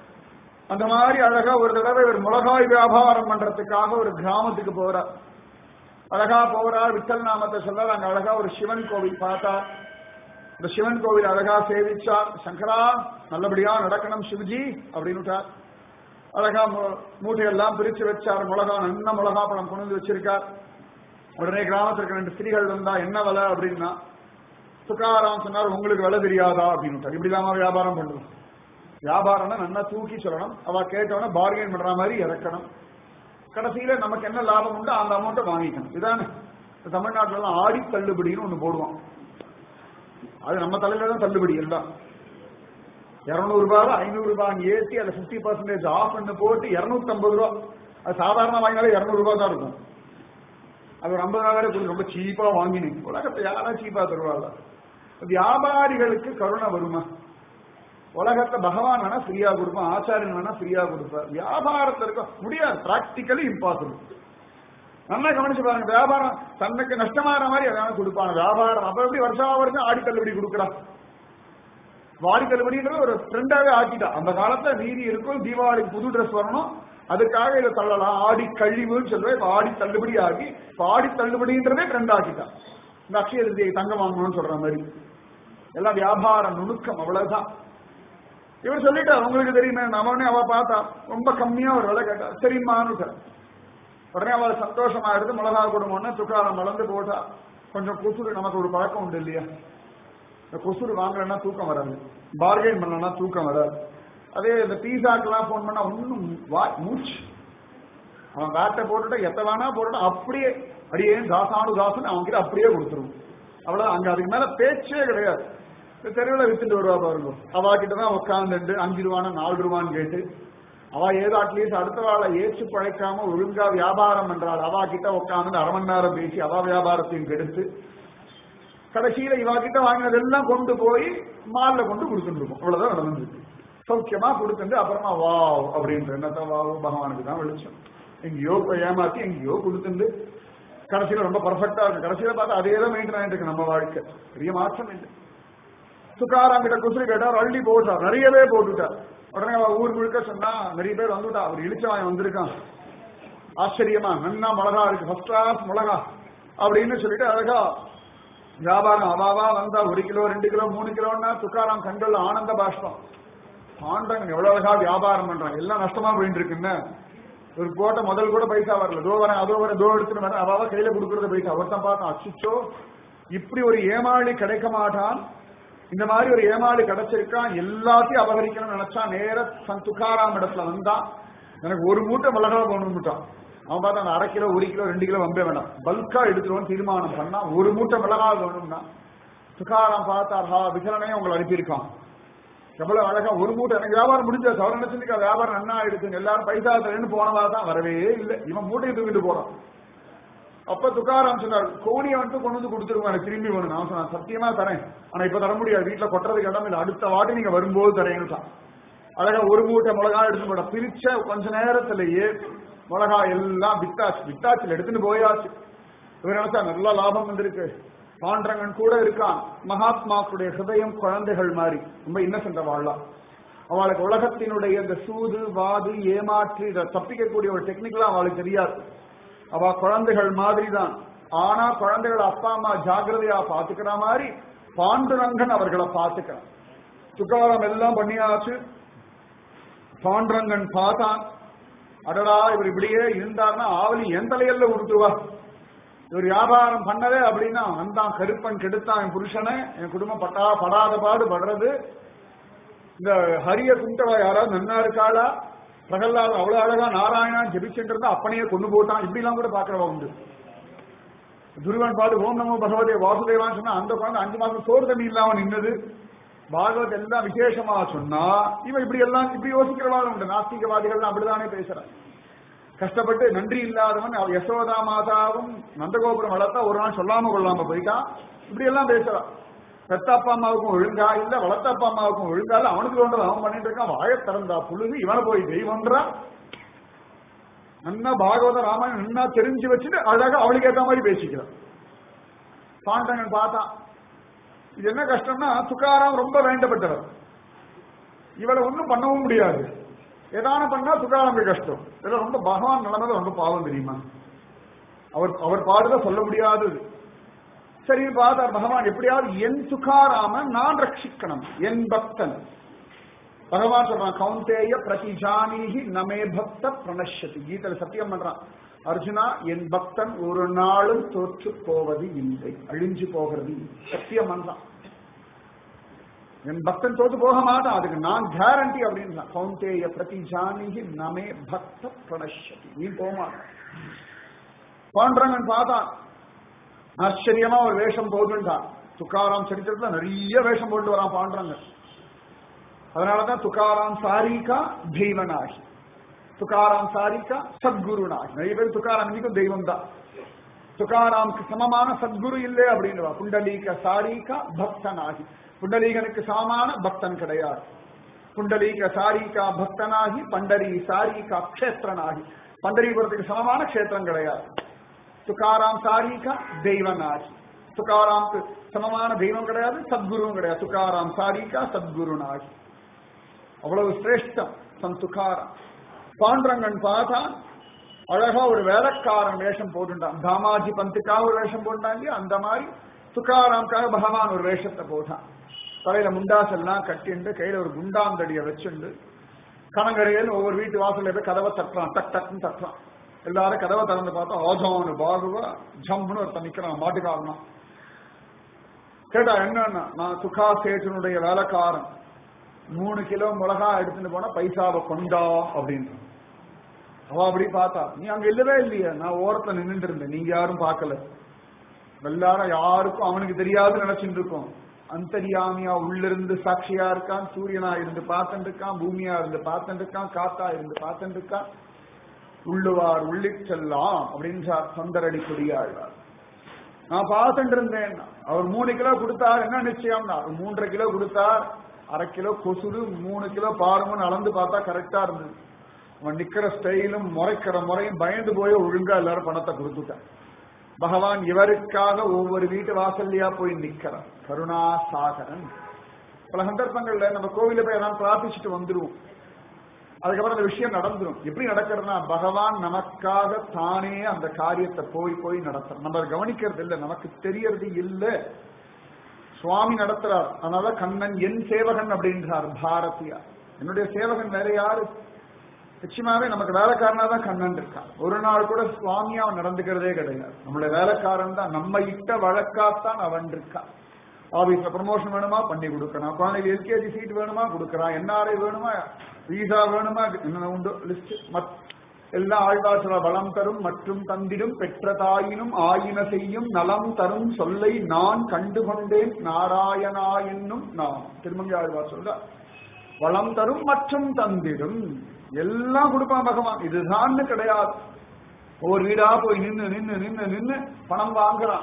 அந்த மாதிரி அழகா ஒரு தடவை ஒரு மிளகாய் வியாபாரம் பண்றதுக்காக ஒரு கிராமத்துக்கு போறார் அழகா போறார் விட்டல் நாமத்தை சொல்றார் அங்க அழகா ஒரு சிவன் கோவில் பார்த்தார் இந்த சிவன் கோவில் அழகா சேவிச்சார் சங்கரா நல்லபடியா நடக்கணும் சிவஜி அப்படின்னுட்டார் அழகா மூ- மூட்டையெல்லாம் பிரிச்சு வச்சார் மிளகா நல்ல மிளகா பழம் கொண்டு வந்து வச்சிருக்கார் உடனே கிராமத்தில் இருக்க ரெண்டு ஸ்திரீகள் வந்தா என்ன விலை அப்படின்னா துக்காராம் சொன்னார் உங்களுக்கு விலை தெரியாதா அப்படின்னு இப்படிதாம்மா வியாபாரம் பண்ணுவோம் வியாபாரம்னா நல்லா தூக்கி சொல்லணும் அவ கேட்டவன பார்கெயின் பண்ற மாதிரி இறக்கணும் கடைசியில நமக்கு என்ன லாபம் உண்டோ அந்த அமௌண்ட்டை வாங்கிக்கணும் இதானே இந்த தமிழ்நாட்டுல எல்லாம் ஆடி தள்ளுபடின்னு ஒண்ணு போடுவோம் அது நம்ம தலையில தான் தள்ளுபடி எல்லாம் இருநூறு ரூபாய் ஐநூறு ரூபாய் ஏற்றி அதை பிப்டி பர்சன்டேஜ் ஆஃப் பண்ணி போட்டு இருநூத்தி ஐம்பது ரூபா அது சாதாரண வாங்கினாலே இருநூறு ரூபாய் தான் இருக்கும் அது ஒரு ஐம்பது நாள் கொஞ்சம் ரொம்ப சீப்பா வாங்கினேன் உலகத்தை யாரா சீப்பா தருவாங்க வியாபாரிகளுக்கு கருணை வருமா உலகத்தை பகவான் வேணா ஃப்ரீயா கொடுப்பான் ஆச்சாரியன் வேணா ஃப்ரீயா கொடுப்பார் வியாபாரத்துல இருக்க முடியாது பிராக்டிக்கலி இம்பாசிபிள் நல்லா கவனிச்சு பாருங்க வியாபாரம் தன்னுக்கு நஷ்டமாற மாதிரி எதாவது கொடுப்பான் வியாபாரம் அப்ப எப்படி வருஷா வருஷம் ஆடி தள்ளுபடி கொடுக்குறான் வாடி தள்ளுபடின்றது ஒரு ட்ரெண்டாவே ஆக்கிட்டா அந்த காலத்துல நீதி இருக்கும் தீபாவளிக்கு புது ட்ரெஸ் வரணும் அதுக்காக இதை தள்ளலாம் ஆடி கழிவுன்னு சொல்லுவேன் இப்ப ஆடி தள்ளுபடி ஆகி இப்ப ஆடி தள்ளுபடின்றதே ட்ரெண்ட் ஆக்கிட்டா இந்த அக்ஷய திருதியை தங்கம் வாங்கணும்னு சொல்ற மாதிரி எல்லாம் வியாபார நுணுக்கம் அவ்வளவுதான் இவர் சொல்லிட்டா உங்களுக்கு தெரியுமே அவனே அவ பார்த்தா ரொம்ப கம்மியா ஒரு விலை கேட்டா சரிம்மான்னு உடனே அவள் சந்தோஷமா எடுத்து மிளகா குடும்பம்னு துக்காரம் வளர்ந்து போட்டா கொஞ்சம் கொசுறு நமக்கு ஒரு பழக்கம் உண்டு இல்லையா இந்த கொசுறு வாங்கலன்னா தூக்கம் வராது பார்கெயின் பண்ணலன்னா தூக்கம் வராது அதே இந்த பீஸாக்கெல்லாம் ஃபோன் பண்ணா ஒன்னும் வா மூச்சு அவன் வேட்டை போட்டுட்டா எத்த வேணா போட்டுட்டா அப்படியே அடியே தாசானு தாசன் அவங்க கிட்ட அப்படியே கொடுத்துருவோம் அவ்வளவு அங்க அதுக்கு மேல பேச்சே கிடையாது இந்த தெருவில் வித்துட்டு வருவா பாருங்க அவா கிட்ட தான் உட்காந்துட்டு அஞ்சு ரூபானா நாலு ரூபான்னு கேட்டு அவ ஏதோ அட்லீஸ்ட் அடுத்த வாழை ஏற்று பழைக்காம ஒழுங்கா வியாபாரம் பண்றாள் அவா கிட்ட உட்காந்து அரை மணி நேரம் பேசி அவா வியாபாரத்தையும் கெடுத்து கடைசியில இவா கிட்ட வாங்கினதெல்லாம் கொண்டு போய் மால்ல கொண்டு கொடுத்துட்டு இருக்கோம் அவ்வளவுதான் நடந்துருக்கு சௌக்கியமா கொடுத்துட்டு அப்புறமா வாவ் அப்படின்ற என்னத்த வாவ் பகவானுக்கு தான் வெளிச்சம் எங்கேயோ போய் ஏமாத்தி எங்கேயோ கொடுத்துட்டு கடைசியில ரொம்ப பர்ஃபெக்டா இருக்கு கடைசியில பார்த்தா அதே தான் மெயின்டைன் ஆயிட்டு இருக்கு நம்ம வாழ்க்கை பெரிய மாற்றம் இல்லை சுக்காராம் கிட்ட குசுரி கேட்டார் அள்ளி போட்டார் நிறையவே போட்டுட்டார் உடனே அவ ஊர் முழுக்க சொன்னா நிறைய பேர் வந்துட்டா அவர் இழிச்சவாயன் வந்திருக்கான் ஆச்சரியமா நன்னா மிளகா இருக்கு ஃபர்ஸ்ட் கிளாஸ் மிளகா அப்படின்னு சொல்லிட்டு அழகா வியாபாரம் அவாவா வந்தா ஒரு கிலோ ரெண்டு கிலோ மூணு கிலோன்னா துக்காராம் கண்கள் ஆனந்த பாஷ்பம் ஆண்டவன் எவ்வளவு அழகா வியாபாரம் பண்றாங்க எல்லாம் நஷ்டமா போயிட்டு இருக்குன்னு ஒரு போட்ட முதல் கூட பைசா வரல தோ வரேன் அதோ வரேன் தோ எடுத்துட்டு வரேன் அவாவா கையில கொடுக்கறது பைசா ஒருத்தன் பார்த்தான் அச்சுச்சோ இப்படி ஒரு ஏமாளி கிடைக்க மாட்டான் இந்த மாதிரி ஒரு ஏமாளி கிடைச்சிருக்கான் எல்லாத்தையும் அபகரிக்கணும்னு நினைச்சா நேர சன் துக்காராம் இடத்துல வந்தான் எனக்கு ஒரு மூட்டை மிளகா போகணும்னுட்டான் அவன் பார்த்தா அந்த அரை கிலோ ஒரு கிலோ ரெண்டு கிலோ வம்பே வேண்டாம் பல்கா எடுத்துருவோம் தீர்மானம் பண்ணா ஒரு மூட்டை மிளகா வேணும்னா துக்காராம் பார்த்தார் ஹா விசலனே உங்களை அனுப்பியிருக்கான் எவ்வளவு அழகா ஒரு மூட்டை எனக்கு வியாபாரம் முடிஞ்சாச்சு அவர் என்ன சொல்லிக்கா வியாபாரம் நன்னா ஆயிடுச்சு எல்லாரும் பைசா தரேன்னு போனவா தான் வரவே இல்லை இவன் மூட்டையை தூக்கிட்டு போறான் அப்ப துக்காராம் சொன்னார் கோடியை வந்துட்டு கொண்டு வந்து கொடுத்துருவோம் எனக்கு திரும்பி வேணும் நான் சொன்னேன் சத்தியமா தரேன் ஆனா இப்ப தர முடியாது வீட்டுல கொட்டுறதுக்கு இடம் இல்லை அடுத்த வாட்டி நீங்க வரும்போது தரேன்னுட்டான் அழகா ஒரு மூட்டை மிளகா எடுத்து போட பிரிச்ச கொஞ்ச நேரத்திலேயே மிளகா எல்லாம் வித்தாச்சு வித்தாச்சுல எடுத்துட்டு போயாச்சு இவர் நினைச்சா நல்ல லாபம் வந்திருக்கு பாண்டரங்கன் கூட இருக்கான் மகாத்மாக்களுடைய ஹிருதயம் குழந்தைகள் மாதிரி ரொம்ப இன்னசென்ட வாழலாம் அவளுக்கு உலகத்தினுடைய இந்த சூது வாது ஏமாற்றி இதை தப்பிக்கக்கூடிய ஒரு டெக்னிக்கலா அவளுக்கு தெரியாது அவ குழந்தைகள் மாதிரி தான் ஆனா குழந்தைகள் அப்பா அம்மா ஜாகிரதையா பாத்துக்கிற மாதிரி பாண்டுரங்கன் அவர்களை பாத்துக்கிறான் துக்காரம் எல்லாம் பண்ணியாச்சு பாண்டுரங்கன் பார்த்தான் அடடா இவர் இப்படியே இருந்தார்னா ஆவலி எந்த தலையல்ல உடுத்துவா இவர் வியாபாரம் பண்ணதே அப்படின்னா வந்தான் கருப்பன் கெடுத்தான் என் புருஷனை என் குடும்பம் பட்டா படாத பாடு படுறது இந்த ஹரிய குண்டவா யாராவது நன்னா இருக்காளா பிரகல்லாத் அவ்வளவு அழகா நாராயணான் ஜெபிச்சுட்டு இருந்தா அப்பனையே கொண்டு போட்டான் இப்படி எல்லாம் கூட பாக்குறவா உண்டு துருவன் பாடு ஓம் நமோ பகவதே வாசுதேவான்னு சொன்னா அந்த குழந்தை அஞ்சு மாசம் சோறு தண்ணி இல்லாம நின்னது பாகவத் எல்லாம் விசேஷமா சொன்னா இவன் இப்படி எல்லாம் இப்படி யோசிக்கிறவாள் உண்டு நாஸ்திகவாதிகள் அப்படிதானே பேசுறான் கஷ்டப்பட்டு நன்றி இல்லாதவன் அவ யசோதா மாதாவும் நந்தகோபுரம் வளர்த்தா ஒரு நாள் சொல்லாம கொள்ளாம போயிட்டான் இப்படி எல்லாம் பேசுறான் பெத்த அப்பா அம்மாவுக்கும் ஒழுங்கா இல்ல வளர்த்த அப்பா அம்மாவுக்கும் ஒழுங்கா இல்ல அவனுக்கு தோன்றது அவன் பண்ணிட்டு இருக்கான் வாய திறந்தா புழுகு இவனை போய் தெய்வம்ன்றான் நன்னா பாகவத ராமாயணம் நன்னா தெரிஞ்சு வச்சுட்டு அழகா அவளுக்கு ஏத்த மாதிரி பேசிக்கிறான் பாண்டங்கன் பார்த்தான் இது என்ன கஷ்டம்னா துக்காராம் ரொம்ப வேண்டப்பட்டவர் இவளை ஒன்றும் பண்ணவும் முடியாது ஏதான பண்ணா துக்காராமுக்கு கஷ்டம் இதுல ரொம்ப பகவான் நிலைமை ரொம்ப பாவம் தெரியுமா அவர் அவர் பாடுத சொல்ல முடியாதது சரி பார்த்தார் பகவான் எப்படியாவது என் துக்காராம நான் ரட்சிக்கணும் என் பக்தன் பகவான் சொல்றான் கௌந்தேய பிரதிஜானீகி நமே பக்த பிரணஷதி கீதையில சத்தியம் பண்றான் அர்ஜுனா என் பக்தன் ஒரு நாளும் தோற்று போவது இல்லை அழிஞ்சு போகிறது இல்லை. சத்தியம் பண்றான் என் பக்தன் தோத்து போக மாட்டான் அதுக்கு நான் கேரண்டி அப்படின்னு கௌந்தேய பிரதிஜானீகி நமே பக்த பிரணஷதி நீ போக மாட்டான் பாண்டரங்கன் பார்த்தான் ஆச்சரியமா ஒரு வேஷம் போட்டுட்டான் துக்காராம் சரித்திரத்துல நிறைய வேஷம் போட்டு வரான் பாண்டரங்கன் அதனாலதான் துக்காராம் சாரிகா தெய்வனாகி துக்காராம் சாரிகா சத்குருனாகி நிறைய பேர் துக்காராம் இன்னைக்கும் தெய்வம் தான் துக்காராமுக்கு சமமான சத்குரு இல்லை அப்படின்னு குண்டலீக சாரிகா பக்தனாகி குண்டலீகனுக்கு சமமான பக்தன் கிடையாது குண்டலீக சாரிகா பக்தனாகி பண்டரி சாரிகா க்ஷேத்திரனாகி பண்டரிபுரத்துக்கு சமமான க்ஷேத்திரம் கிடையாது துக்காராம் சாரிகா தெய்வனாகி துக்காராம்க்கு சமமான தெய்வம் கிடையாது சத்குருவும் கிடையாது துக்காராம் சாரிக்கா சத்குரு நாகி அவ்வளவு சிரேஷ்டம் சம் துக்காராம் பாண்டரங்கன் பார்த்தா அழகா ஒரு வேலைக்காரன் வேஷம் போட்டுட்டான் தாமாஜி பந்துக்காக ஒரு வேஷம் போட்டாங்க அந்த மாதிரி துக்காராம்காக பகவான் ஒரு வேஷத்தை போட்டான் தலையில முண்டாசெல்லாம் கட்டிண்டு கையில ஒரு குண்டாந்தடியை வச்சுண்டு கணங்கரையில் ஒவ்வொரு வீட்டு வாசல்ல போய் கதவை தட்டுறான் டக் டக்குன்னு தட்டுறான் எல்லாரும் கதவை திறந்து பார்த்தா ஆஜானு பாகுவா ஜம்னு ஒருத்தன் நிக்கிறான் மாட்டுக்காரனா கேட்டா என்னன்னா நான் சுகா சேட்டனுடைய வேலைக்காரன் மூணு கிலோ மிளகா எடுத்துட்டு போனா பைசாவை கொண்டா அப்படின்னு அவ அப்படி பார்த்தா நீ அங்க இல்லவே இல்லையே நான் ஓரத்துல நின்றுட்டு இருந்தேன் நீங்க யாரும் பார்க்கல எல்லாரும் யாருக்கும் அவனுக்கு தெரியாது நினைச்சுட்டு இருக்கோம் அந்தரியாமியா உள்ளிருந்து சாட்சியா இருக்கான் சூரியனா இருந்து பார்த்துட்டு இருக்கான் பூமியா இருந்து பார்த்துட்டு இருக்கான் காத்தா இருந்து பார்த்துட்டு இருக்கான் உள்ளுவார் உள்ளிச்செல்லாம் அப்படின்றார் சொந்தரடி கொடியாழ்வார் நான் பார்த்துட்டு இருந்தேன் அவர் மூணு கிலோ கொடுத்தார் என்ன நிச்சயம்னா அவர் மூன்றரை கிலோ கொடுத்தார் அரை கிலோ கொசுறு மூணு கிலோ பாருங்கன்னு அளந்து பார்த்தா கரெக்டா இருந்தது அவன் நிக்கிற ஸ்டைலும் முறைக்கிற முறையும் பயந்து போய் ஒழுங்கா எல்லாரும் பணத்தை கொடுத்துட்டான் பகவான் இவருக்காக ஒவ்வொரு வீட்டு வாசல்லையா போய் நிக்கிறான் கருணா சாகரன் பல சந்தர்ப்பங்கள்ல நம்ம கோவில போய் எல்லாம் பிரார்த்திச்சுட்டு வந்துருவோம் அதுக்கப்புறம் அந்த விஷயம் நடந்துரும் எப்படி நடக்கிறதுனா பகவான் நமக்காக தானே அந்த காரியத்தை போய் போய் நடத்துறோம் நம்ம அதை கவனிக்கிறது இல்லை நமக்கு தெரியறது இல்லை சுவாமி நடத்துறார் அதனால கண்ணன் என் சேவகன் அப்படின்றார் பாரதியா என்னுடைய சேவகன் வேற யாரு நிச்சயமாவே நமக்கு வேலைக்காரனா தான் கண்ணன் இருக்கான் ஒரு நாள் கூட சுவாமியா அவன் நடந்துக்கிறதே கிடையாது நம்மளுடைய வேலைக்காரன் தான் நம்ம இட்ட வழக்காத்தான் அவன் இருக்கான் ஆபீஸ்ல ப்ரமோஷன் வேணுமா பண்ணி கொடுக்கணும் குழந்தைக்கு எல்கேஜி சீட் வேணுமா கொடுக்கறான் என்ஆர்ஐ வேணுமா வீசா வேணுமா என்ன உண்டு லிஸ்ட் எல்லா ஆழ்வாசல வளம் தரும் மற்றும் தந்திடும் பெற்ற தாயினும் ஆயின செய்யும் நலம் தரும் சொல்லை நான் கண்டு கொண்டேன் நாராயணா என்னும் நான் திருமங்கி ஆழ்வார் சொல்ற வளம் தரும் மற்றும் தந்திடும் எல்லாம் கொடுப்பான் பகவான் இதுதான் கிடையாது ஒவ்வொரு வீடா போய் நின்னு நின்னு நின்னு நின்னு பணம் வாங்குறான்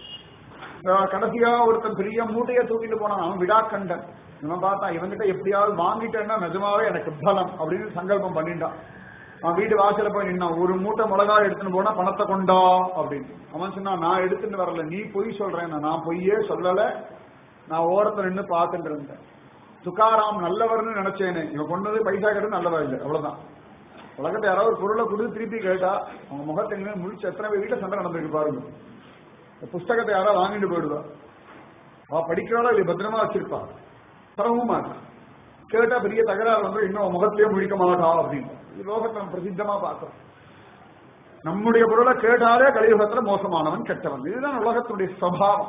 கடைசியா ஒருத்தன் பெரிய மூட்டையை தூக்கிட்டு போனான் அவன் விடாக்கண்டன் இவன் பார்த்தான் இவன்கிட்ட எப்படியாவது வாங்கிட்டேன்னா நிஜமாவே எனக்கு பலம் அப்படின்னு சங்கல்பம் பண்ணிட்டான் அவன் வீட்டு வாசல போய் நின்னான் ஒரு மூட்டை மிளகா எடுத்துன்னு போனா பணத்தை கொண்டா அப்படின்னு அவன் சொன்னான் நான் எடுத்துட்டு வரல நீ பொய் சொல்றேன் நான் பொய்யே சொல்லல நான் ஓரத்துல நின்று பார்த்துட்டு இருந்தேன் துக்காராம் நல்லவர்னு நினைச்சேனே இவன் கொண்டது பைசா கேட்டு நல்லவா இல்லை அவ்வளவுதான் உலகத்தை யாராவது ஒரு பொருளை கொடுத்து திருப்பி கேட்டா அவங்க முகத்தை எங்க முடிச்சு எத்தனை பேர் வீட்டுல சண்டை நடந்திருக்கு பாருங்க இந்த புஸ்தகத்தை யாராவது வாங்கிட்டு போயிடுவா அவ படிக்கிறாளோ இல்லை பத்திரமா வச்சிருப்பா தரவும் மாட்டான் கேட்டா பெரிய தகராறு வந்து இன்னும் முகத்திலேயே முழிக்க மாட்டா அப்படின்னு இது லோகத்தை நம்ம பிரசித்தமா பார்க்கிறோம் நம்முடைய பொருளை கேட்டாலே கலியுகத்துல மோசமானவன் கெட்டவன் இதுதான் உலகத்தினுடைய சுவாவம்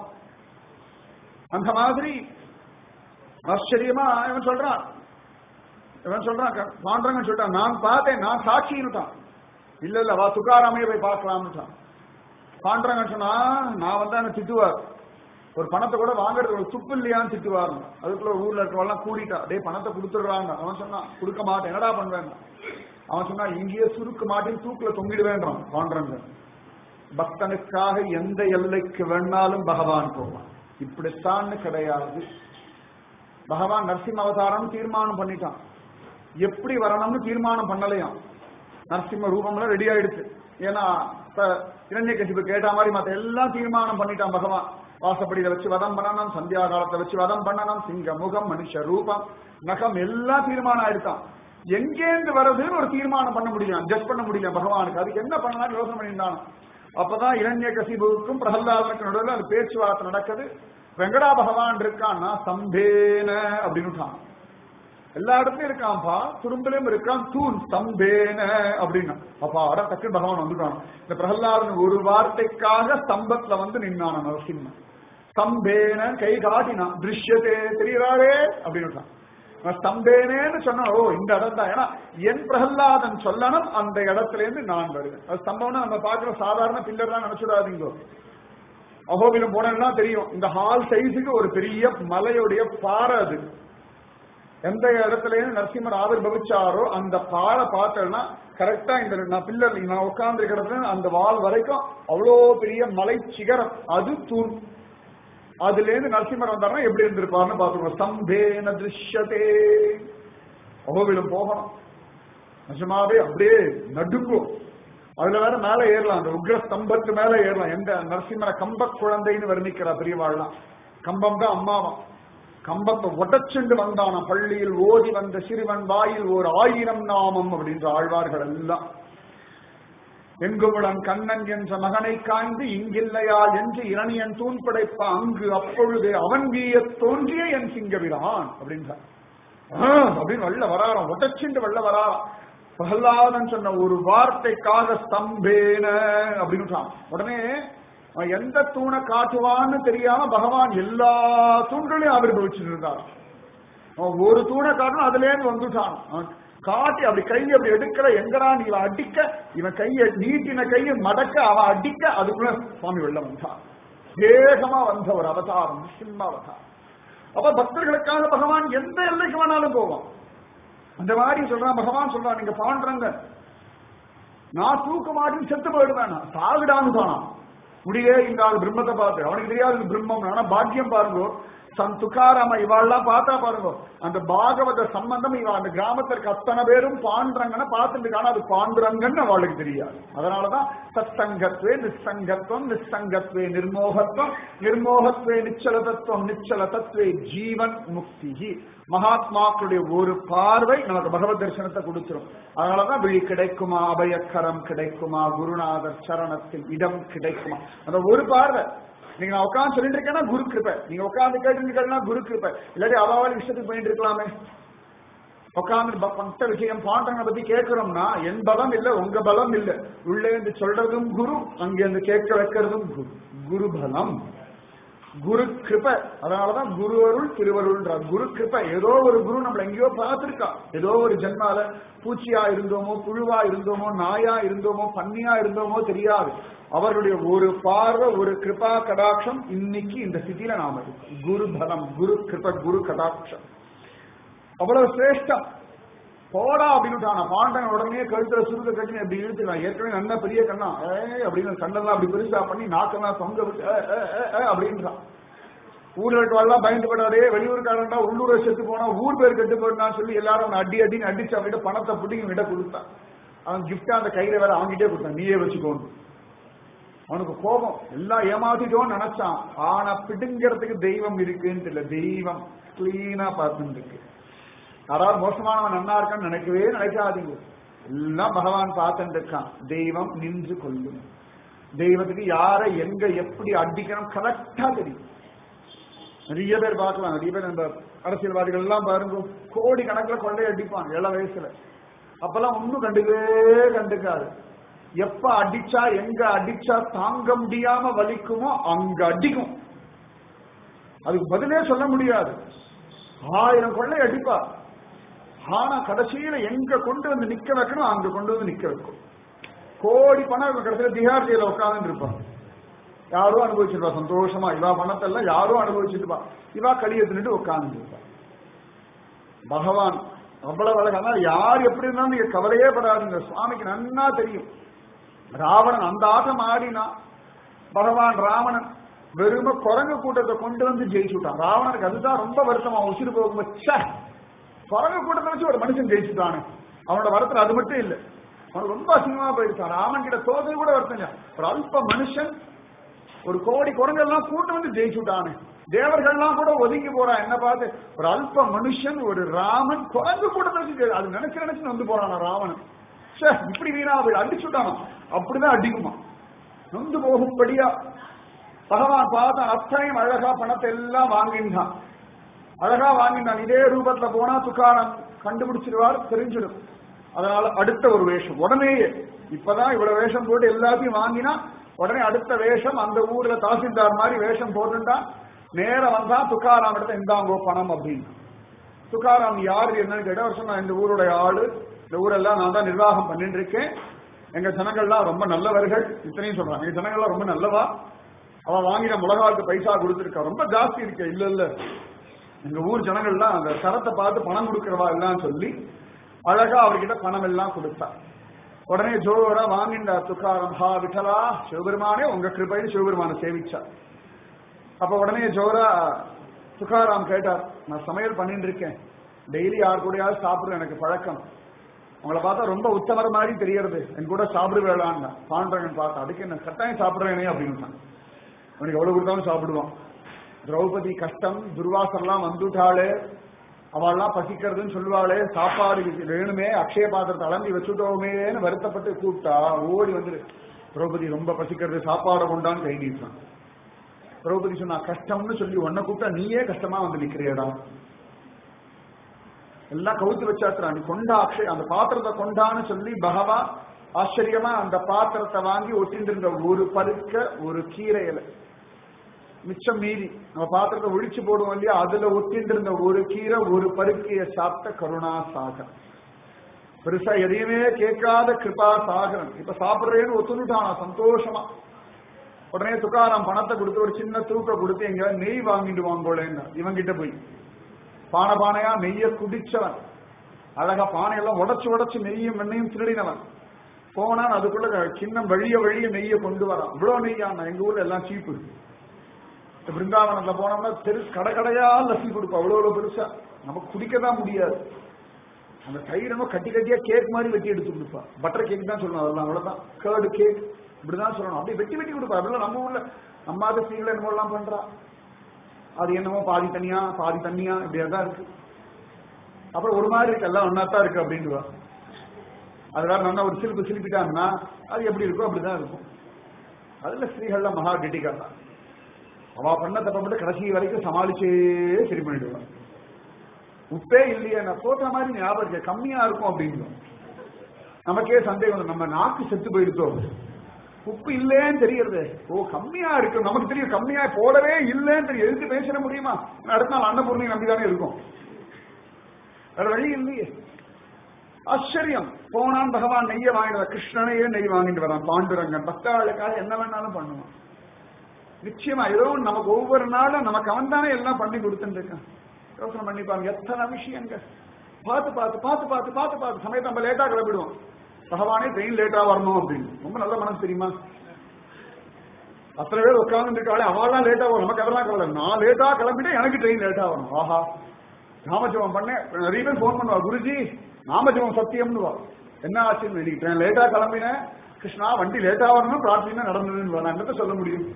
அந்த மாதிரி ஆச்சரியமா இவன் சொல்றான் இவன் சொல்றான் பாண்டவன் சொல்லிட்டான் நான் பார்த்தேன் நான் சாட்சின்னுட்டான் இல்ல இல்ல வா துக்காராமையே போய் பார்க்கலாம்னுட்டான் பாண்டவன் சொன்னா நான் வந்தா என்ன திட்டுவார் ஒரு பணத்தை கூட வாங்குறது ஒரு துப்பு இல்லையான்னு திட்டுவார் அதுக்குள்ள ஊர்ல இருக்கவெல்லாம் கூடிட்டா டேய் பணத்தை கொடுத்துடுறாங்க அவன் சொன்னான் கொடுக்க மாட்டேன் என்னடா பண்ணுவேன் அவன் சொன்னா இங்கேயே சுருக்க மாட்டேன் தூக்குல தொங்கிடுவேன்றான் பாண்டவன் பக்தனுக்காக எந்த எல்லைக்கு வேணாலும் பகவான் போவான் இப்படித்தான்னு கிடையாது பகவான் நரசிம்ம அவதாரம் தீர்மானம் பண்ணிட்டான் எப்படி வரணும்னு தீர்மானம் பண்ணலையாம் நரசிம்ம ரூபம்லாம் ரெடி ஆயிடுச்சு ஏன்னா இரண்ய கசிப்பு கேட்ட மாதிரி மத்த எல்லாம் தீர்மானம் பண்ணிட்டான் பகவான் வாசப்படியில வச்சு வதம் பண்ணணும் சந்தியா காலத்தை வச்சு வதம் பண்ணணும் சிங்க முகம் மனுஷ ரூபம் நகம் எல்லாம் தீர்மானம் ஆயிடுதான் எங்கேந்து வர்றதுன்னு ஒரு தீர்மானம் பண்ண முடியும் அட்ஜஸ்ட் பண்ண முடியல பகவானுக்கு அதுக்கு என்ன பண்ணலாம் யோசனை பண்ணியிருந்தான் அப்பதான் இரண்ய கசிபுவுக்கும் பிரகல்லாதனுக்கு நடுவில் அது பேச்சுவார்த்தை நடக்குது வெங்கடா பகவான் இருக்கான்னா சம்பேன அப்படின்னு எல்லா இடத்துலயும் இருக்கான்ப்பா துரும்புலயும் இருக்கான் தூண் ஸ்தம்பேன அப்படின்னா அப்பா அட டக்கு பகவான் வந்துட்டான் இந்த பிரகலாதன் ஒரு வார்த்தைக்காக ஸ்தம்பத்துல வந்து நின்னான நரசிம்மன் ஸ்தம்பேன கை காட்டினான் திருஷ்யத்தே தெரியறாரே அப்படின்னு ஸ்தம்பேனேன்னு சொன்னா ஓ இந்த இடம் தான் ஏன்னா என் பிரகல்லாதன் சொல்லணும் அந்த இடத்துல இருந்து நான் வருவேன் அது ஸ்தம்பம்னா நம்ம பாக்குற சாதாரண பில்லர் தான் நினைச்சுடாதீங்க அகோபிலம் போனா தெரியும் இந்த ஹால் சைஸுக்கு ஒரு பெரிய மலையுடைய பாறை அது எந்த இடத்துல நரசிம்மர் ஆவிர்வவிச்சாரோ அந்த பாறை பார்த்தோம்னா கரெக்டா இந்த நான் பில்லர் நான் உட்கார்ந்து இருக்கிறதுல அந்த வால் வரைக்கும் அவ்வளோ பெரிய மலை சிகரம் அது தூண் அதுல இருந்து நரசிம்மர் வந்தாருன்னா எப்படி இருந்திருப்பாருன்னு பாத்துக்கணும் சம்பேன திருஷ்யத்தே அகோவிலும் போகணும் நிஜமாவே அப்படியே நடுங்கும் அதுல வேற மேல ஏறலாம் அந்த உக்ர ஸ்தம்பத்து மேல ஏறலாம் எந்த நரசிம்மர கம்ப குழந்தைன்னு வர்ணிக்கிறா பெரியவாள்லாம் கம்பம் தான் அம்மாவாம் கம்பத்தை உடச்சுண்டு வந்தான பள்ளியில் ஓதி வந்த சிறுவன் வாயில் ஓர் ஆயிரம் நாமம் அப்படின்ற ஆழ்வார்கள் எல்லாம் எங்குமுடன் கண்ணன் என்ற மகனை காய்ந்து இங்கில்லையால் என்று இரணியன் தூண் படைப்ப அங்கு அப்பொழுது அவன் வீய தோன்றிய என் சிங்கவிரான் அப்படின்றார் ஆ, அப்படின்னு வெள்ள வராராம் உடச்சுண்டு வெள்ள வராராம் பிரகலாதன் சொன்ன ஒரு வார்த்தைக்காக ஸ்தம்பேன அப்படின்னு உடனே அவன் எந்த தூணை காட்டுவான்னு தெரியாம பகவான் எல்லா தூண்களையும் ஆவிர்வவிச்சுட்டு இருந்தார் அவன் ஒரு தூணை காட்டணும் அதுல இருந்து வந்துட்டான் அவன் காட்டி அப்படி கையை அப்படி எடுக்கிற எங்கடா நீ இவன் அடிக்க இவன் கையை நீட்டின கையை மடக்க அவன் அடிக்க அதுக்குள்ள சுவாமி வெள்ள வந்தான் வேகமா வந்த ஒரு அவதாரம் சிம்ம அவதாரம் அப்ப பக்தர்களுக்காக பகவான் எந்த எல்லைக்கு வேணாலும் போவான் அந்த மாதிரி சொல்றான் பகவான் சொல்றான் நீங்க பாண்டுறங்க நான் தூக்க மாட்டேன்னு செத்து போயிடுவேன் நான். சாகுடான்னு சொன்னான் முடியே இந்த ஆள் பிரம்மத்தை பார்த்து அவனுக்கு தெரியாது இது பிரம்மம் ஆனா பாக்கியம் பாருங்க சன் துக்காராம இவாள்லாம் பார்த்தா பாருங்க அந்த பாகவத சம்பந்தம் இவ அந்த கிராமத்திற்கு அத்தனை பேரும் பாண்டுறங்கன்னு பார்த்துட்டு ஆனா அது பாண்டுறங்கன்னு அவளுக்கு தெரியாது அதனாலதான் சத்சங்கத்வே நிஸ்ஸங்கத்வம் நிஸ்ஸங்கத்வே நிர்மோகத்வம் நிர்மோகத்வே நிச்சல தத்துவம் நிச்சல தத்துவே ஜீவன் முக்தி மகாத்மாக்களுடைய ஒரு பார்வை நமக்கு பகவத் தரிசனத்தை கொடுத்துரும் அதனாலதான் விழி கிடைக்குமா அபயக்கரம் கிடைக்குமா குருநாதர் சரணத்தில் இடம் கிடைக்குமா அந்த ஒரு பார்வை நீங்க நான் உட்காந்து சொல்லிட்டு இருக்கேன்னா குரு கிருப்பை நீங்க உட்காந்து கேட்டுருக்கீங்கன்னா குரு கிருப்பை இல்லாட்டி அவாவால் இஷ்டத்துக்கு போயிட்டு இருக்கலாமே உட்காந்து பக்த விஷயம் பாண்டனை பத்தி கேட்கிறோம்னா என் பலம் இல்ல உங்க பலம் இல்ல உள்ளே இருந்து சொல்றதும் குரு அங்க இருந்து கேட்க வைக்கிறதும் குரு குரு பலம் குரு கிருப அதனாலதான் குரு அருள் திருவருள்ன்றார் குரு கிருப ஏதோ ஒரு குரு நம்மள எங்கேயோ பார்த்திருக்கா ஏதோ ஒரு ஜென்மால பூச்சியா இருந்தோமோ புழுவா இருந்தோமோ நாயா இருந்தோமோ பன்னியா இருந்தோமோ தெரியாது அவருடைய ஒரு பார்வை ஒரு கிருபா கடாட்சம் இன்னைக்கு இந்த ஸ்திதியில நாம இருக்கோம் குரு பலம் குரு கிருப குரு கடாட்சம் அவ்வளவு சிரேஷ்டம் போடா அப்படின்னு பாண்டன் உடனே கழுத்துல சுருக்க கட்டி அப்படி இழுத்துக்கலாம் ஏற்கனவே நல்ல பெரிய கண்ணா ஏ அப்படின்னு கண்ணெல்லாம் அப்படி பெருசா பண்ணி நாக்கெல்லாம் தொங்க விட்டு ஏ, ஏ, ஏ, ஏ அப்படின்றான் ஊர்ல இருக்கவெல்லாம் பயந்து போடாதே வெளியூர்காரன்டா உள்ளூரை செத்து போனா ஊர் பேர் கெட்டு போயிடனான்னு சொல்லி எல்லாரும் அவனை அடி அடின்னு அடிச்சு அவன்கிட்ட பணத்தை பிடிங்க விட கொடுத்தான் அவன் கிஃப்டா அந்த கையில வேற அவன்கிட்டே கொடுத்தான் நீயே வச்சுக்கோன்னு அவனுக்கு கோபம் எல்லாம் ஏமாத்திட்டோம்னு நினைச்சான் ஆனா பிடுங்கிறதுக்கு தெய்வம் இருக்குன்னு இல்ல தெய்வம் கிளீனா பார்த்துட்டு இருக்கு யாராவது மோசமானவன் நன்னா இருக்கான்னு நினைக்கவே நினைக்காதீங்க எல்லாம் பகவான் பார்த்துட்டு இருக்கான் தெய்வம் நின்று கொள்ளும் தெய்வத்துக்கு யாரை எங்க எப்படி அடிக்கணும் கரெக்டா தெரியும் நிறைய பேர் பார்க்கலாம் நிறைய பேர் இந்த அரசியல்வாதிகள் எல்லாம் பாருங்க கோடி கணக்குல கொள்ளை அடிப்பான் இள வயசுல அப்பெல்லாம் ஒண்ணும் கண்டுக்கவே கண்டுக்காது எப்ப அடிச்சா எங்க அடிச்சா தாங்க முடியாம வலிக்குமோ அங்க அடிக்கும் அதுக்கு பதிலே சொல்ல முடியாது ஆயிரம் கொள்ளை அடிப்பா ஆனா கடைசியில எங்க கொண்டு வந்து நிக்க வைக்கணும் அங்க கொண்டு வந்து நிக்க வைக்கும் கோடி பணம் இவன் கடைசியில திகார் ஜெயில உட்கார்ந்து இருப்பான் யாரோ அனுபவிச்சிருப்பா சந்தோஷமா இவா பணத்தெல்லாம் யாரோ அனுபவிச்சிருப்பா இவா களியை தின்னுட்டு உட்கார்ந்து இருப்பா பகவான் அவ்வளவு அழகான யார் எப்படி இருந்தாலும் நீங்க கவலையே படாதீங்க சுவாமிக்கு நன்னா தெரியும் ராவணன் அந்த ஆட்டம் ஆடினா பகவான் ராவணன் வெறும குரங்கு கூட்டத்தை கொண்டு வந்து ஜெயிச்சுட்டான் ராவணனுக்கு அதுதான் ரொம்ப வருத்தமா உசிறு போகும்போது ச்சே, குரங்கு கூட்டத்தை வச்சு ஒரு மனுஷன் ஜெயிச்சுட்டானே அவனோட வரத்துல அது மட்டும் இல்ல அவனுக்கு ரொம்ப அசிங்கமா போயிடுச்சான் ராமன் கிட்ட தோதை கூட வருத்தம் ஒரு அல்ப மனுஷன் ஒரு கோடி குரங்கெல்லாம் கூட்டு வந்து ஜெயிச்சுட்டானே தேவர்கள்லாம் கூட ஒதுங்கி போறான் என்ன பார்த்து ஒரு அல்ப மனுஷன் ஒரு ராமன் குரங்கு கூட்டத்தை வச்சு ஜெயி- அது நினைச்சு நினைச்சு வந்து போறான் ராவணன் ச்சே, இப்படி வீணா போய் அடிச்சுட்டானா அப்படிதான் அடிக்குமா நொந்து போகும்படியா பகவான் பார்த்தான் அத்தனையும் அழகா பணத்தை எல்லாம் வாங்கினான் அழகா வாங்கினான் இதே ரூபத்துல போனா துக்காரம் கண்டுபிடிச்சிருவார் தெரிஞ்சிடும் அதனால அடுத்த ஒரு வேஷம் உடனேயே இப்பதான் இவ்வளவு வேஷம் போட்டு எல்லாத்தையும் வாங்கினா உடனே அடுத்த வேஷம் அந்த ஊர்ல தாசில்தார் மாதிரி வேஷம் போட்டுட்டான் நேரம் வந்தா துக்காராம் இடத்துல இந்தாங்கோ பணம் அப்படின்னு துக்காராம் யாரு என்னன்னு கேட்டா அவர் சொன்னா இந்த ஊருடைய ஆளு இந்த ஊரெல்லாம் நான் தான் நிர்வாகம் பண்ணிட்டு இருக்கேன் எங்க ஜனங்கள்லாம் ரொம்ப நல்லவர்கள் இத்தனையும் சொல்றாங்க எங்க ஜனங்கள்லாம் ரொம்ப நல்லவா அவன் வாங்கின மிளகாவுக்கு பைசா கொடுத்துருக்கா ரொம்ப ஜாஸ்தி இருக்கு இல்ல இல்ல எங்க ஊர் ஜனங்கள்லாம் அந்த தரத்தை பார்த்து பணம் கொடுக்கறவா எல்லாம் சொல்லி அழகா அவர்கிட்ட பணம் எல்லாம் கொடுத்தா உடனே ஜோரா வாங்கின்ற துக்காரம் ஹா விட்டலா சிவபெருமானே உங்க கிருபைன்னு சிவபெருமானை சேவிச்சா அப்ப உடனே ஜோரா துக்காராம் கேட்டார் நான் சமையல் பண்ணிட்டு இருக்கேன் டெய்லி யார் கூடயாவது சாப்பிடுற எனக்கு பழக்கம் அவங்கள பார்த்தா ரொம்ப உத்தமர் மாதிரி தெரியறது என் கூட சாப்பிடு வேளான்னா பாண்டவன் பார்த்தா அதுக்கு என்ன கட்டாயம் சாப்பிடுறேனே அப்படின்னு அவனுக்கு எவ்வளவு கொடுத்தாலும் சாப்பிடுவான் திரௌபதி கஷ்டம் துர்வாசர்லாம் வந்துட்டாளே அவள்லாம் பசிக்கிறதுன்னு சொல்லுவாளே சாப்பாடு வேணுமே அக்ஷய பாத்திரத்தை அலம்பி வச்சுட்டோமேன்னு வருத்தப்பட்டு கூப்பிட்டா ஓடி வந்துரு திரௌபதி ரொம்ப பசிக்கிறது சாப்பாடை கொண்டான்னு கை நீட்டான் திரௌபதி சொன்னா கஷ்டம்னு சொல்லி உன்னை கூப்பிட்டா நீயே கஷ்டமா வந்து நிக்கிறியடா எல்லாம் கவுத்து வச்சாத்துறா நீ கொண்டா அக்ஷய அந்த பாத்திரத்தை கொண்டான்னு சொல்லி பகவா ஆச்சரியமா அந்த பாத்திரத்தை வாங்கி ஒட்டிட்டு இருந்த ஒரு பருக்க ஒரு கீரை இலை மிச்சம் மீதி நம்ம பாத்திரத்தை ஒழிச்சு போடுவோம் இல்லையா அதுல ஒட்டிட்டு இருந்த ஒரு கீரை ஒரு பருக்கைய சாப்பிட்ட கருணா சாகர் பெருசா எதையுமே கேட்காத கிருபா சாகரன் இப்ப சாப்பிடுறேன்னு ஒத்துணுட்டானா சந்தோஷமா உடனே துக்காராம் பணத்தை கொடுத்து ஒரு சின்ன தூக்க கொடுத்து எங்க நெய் வாங்கிட்டு வாங்கோலேன்னு இவங்கிட்ட போய் பானை பானையா நெய்ய குடிச்சவன் அழகா பானையெல்லாம் உடைச்சு உடைச்சு நெய்யும் வெண்ணையும் திருடினவன் போனான் அதுக்குள்ள சின்ன வழிய வழிய நெய்ய கொண்டு வரான் இவ்வளவு நெய்யான் எங்க ஊர்ல எல்லாம் சீப்பு பிருந்தாவனத்துல போனோம்னா தெரு கடை கடையா லஸ்ஸி கொடுப்பா அவ்வளவு அவ்வளவு பெருசா நமக்கு குடிக்க தான் முடியாது அந்த தயிர் நம்ம கட்டி கட்டியா கேக் மாதிரி வெட்டி எடுத்து கொடுப்பா பட்டர் கேக் தான் சொல்லணும் அதெல்லாம் அவ்வளவுதான் கேர்டு கேக் இப்படிதான் சொல்லணும் அப்படியே வெட்டி வெட்டி கொடுப்பா அதெல்லாம் நம்ம ஊர்ல அம்மாத சீல என்னமோ எல்லாம் பண்றா அது என்னமோ பாதி தனியா பாதி தண்ணியா இப்படியா தான் இருக்கு அப்புறம் ஒரு மாதிரி இருக்கு எல்லாம் ஒன்னா தான் இருக்கு அப்படின்னுவா அது வேற நல்லா ஒரு சிரிப்பு சிரிப்பிட்டான்னா அது எப்படி இருக்கோ அப்படிதான் இருக்கும் அதுல ஸ்ரீகள்ல மகா கெட்டிக்காரா அவ பண்ண தப்ப மட்டும் கடைசி வரைக்கும் சமாளிச்சே சரி பண்ணிடுவான் உப்பே இல்லையே நான் போட்ட மாதிரி ஞாபகம் இருக்கு கம்மியா இருக்கும் அப்படின்னு நமக்கே சந்தேகம் நம்ம நாக்கு செத்து போயிடுத்தோம் உப்பு இல்லேன்னு தெரியறது ஓ கம்மியா இருக்கு நமக்கு தெரியும் கம்மியா போடவே இல்லேன்னு தெரியும் எதுக்கு பேசிட முடியுமா அடுத்த நாள் அன்னபூர்ணி நம்பிதானே இருக்கும் வேற வழி இல்லையே ஆச்சரியம் போனான் பகவான் நெய்ய வாங்கிட்டு கிருஷ்ணனையே நெய் வாங்கிட்டு வரான் பாண்டுரங்கன் பக்தாளுக்காக என்ன வேணாலும் பண்ணுவான் நிச்சயமா ஏதோ நமக்கு ஒவ்வொரு நாளும் நமக்கு அவன் தானே எல்லாம் பண்ணி கொடுத்துட்டு இருக்கான் யோசனை பண்ணிப்பாங்க எத்தனை விஷயங்கள் பார்த்து பார்த்து பார்த்து பார்த்து பார்த்து பார்த்து சமயத்தை நம்ம லேட்டா கிளம்பிடுவோம் பகவானே ட்ரெயின் லேட்டா வரணும் அப்படின்னு ரொம்ப நல்ல மனசு தெரியுமா அத்தனை பேர் உட்கார்ந்து இருக்காளே அவெல்லாம் லேட்டா வரும் நமக்கு அதெல்லாம் கவலை நான் லேட்டா கிளம்பிட்டு எனக்கு ட்ரெயின் லேட்டா வரும் ஆஹா நாமஜபம் பண்ணேன் நிறைய பேர் போன் பண்ணுவா குருஜி நாமஜபம் சத்தியம்னு வா என்ன ஆச்சுன்னு இன்னைக்கு ட்ரெயின் லேட்டா கிளம்பினேன் கிருஷ்ணா வண்டி லேட்டா வரணும் பிரார்த்தனை நடந்ததுன்னு நான் என்னத்த சொல்ல முடியும்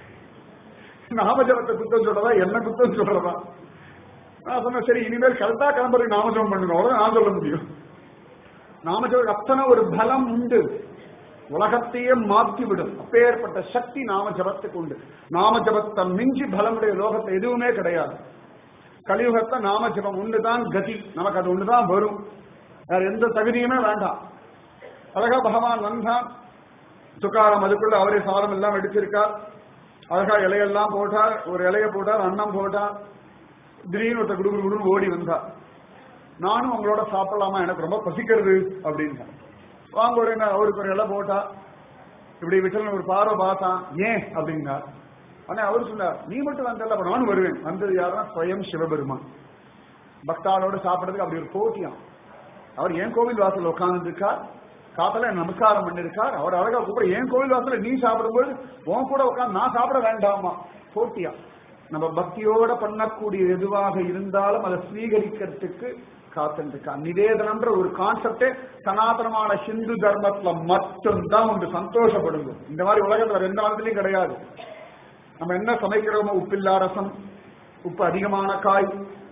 நாமஜபத்தை குத்தம் சொல்றதா என்ன குத்தம் சொல்றதா நான் சொன்னேன் சரி இனிமேல் கரெக்டா கிளம்புறதுக்கு நாமஜபம் பண்ணுங்க அவ்வளவு நான் சொல்ல முடியும் நாமஜபம் அத்தனை ஒரு பலம் உண்டு உலகத்தையே மாற்றிவிடும் அப்பேற்பட்ட சக்தி நாம ஜபத்துக்கு உண்டு நாம ஜபத்தை மிஞ்சி பலமுடைய லோகத்தை எதுவுமே கிடையாது கலியுகத்தை நாம ஜபம் ஒண்ணுதான் கதி நமக்கு அது ஒண்ணுதான் வரும் வேற எந்த தகுதியுமே வேண்டாம் அழகா பகவான் வந்தான் துக்காரம் அதுக்குள்ள அவரே சாதம் எல்லாம் எடுத்திருக்கார் அழகா இலையெல்லாம் போட்டார் ஒரு இலைய போட்டார் அன்னம் போட்டார் திடீர்னு ஒருத்தர் குடு குடுன்னு ஓடி வந்தார் நானும் உங்களோட சாப்பிடலாமா எனக்கு ரொம்ப பசிக்கிறது அப்படின்னு வாங்க ஒரு என்ன அவருக்கு ஒரு இலை போட்டா இப்படி விட்டல் ஒரு பார்வை பார்த்தான் ஏன் அப்படின்னார் ஆனா அவர் சொன்னார் நீ மட்டும் வந்தல அப்ப நானும் வருவேன் வந்தது யாருன்னா ஸ்வயம் சிவபெருமான் பக்தாளோட சாப்பிடறதுக்கு அப்படி ஒரு போட்டியாம் அவர் ஏன் கோவில் வாசல் உட்கார்ந்து இருக்கார் காத்தல நமஸ்காரம் பண்ணிருக்கார் அவர் அழகா கூப்பிட ஏன் கோவில் வாசல நீ சாப்பிடும்போது உன் கூட உட்காந்து நான் சாப்பிட வேண்டாமா போட்டியா நம்ம பக்தியோட பண்ணக்கூடிய எதுவாக இருந்தாலும் அதை ஸ்வீகரிக்கிறதுக்கு காத்துருக்கா நிவேதனம்ன்ற ஒரு கான்செப்டே சனாதனமான ஹிந்து தர்மத்துல மட்டும்தான் ஒன்று சந்தோஷப்படுங்க இந்த மாதிரி உலகத்துல எந்த மதத்திலையும் கிடையாது நம்ம என்ன சமைக்கிறோமோ உப்பில்லா ரசம் உப்பு அதிகமான காய்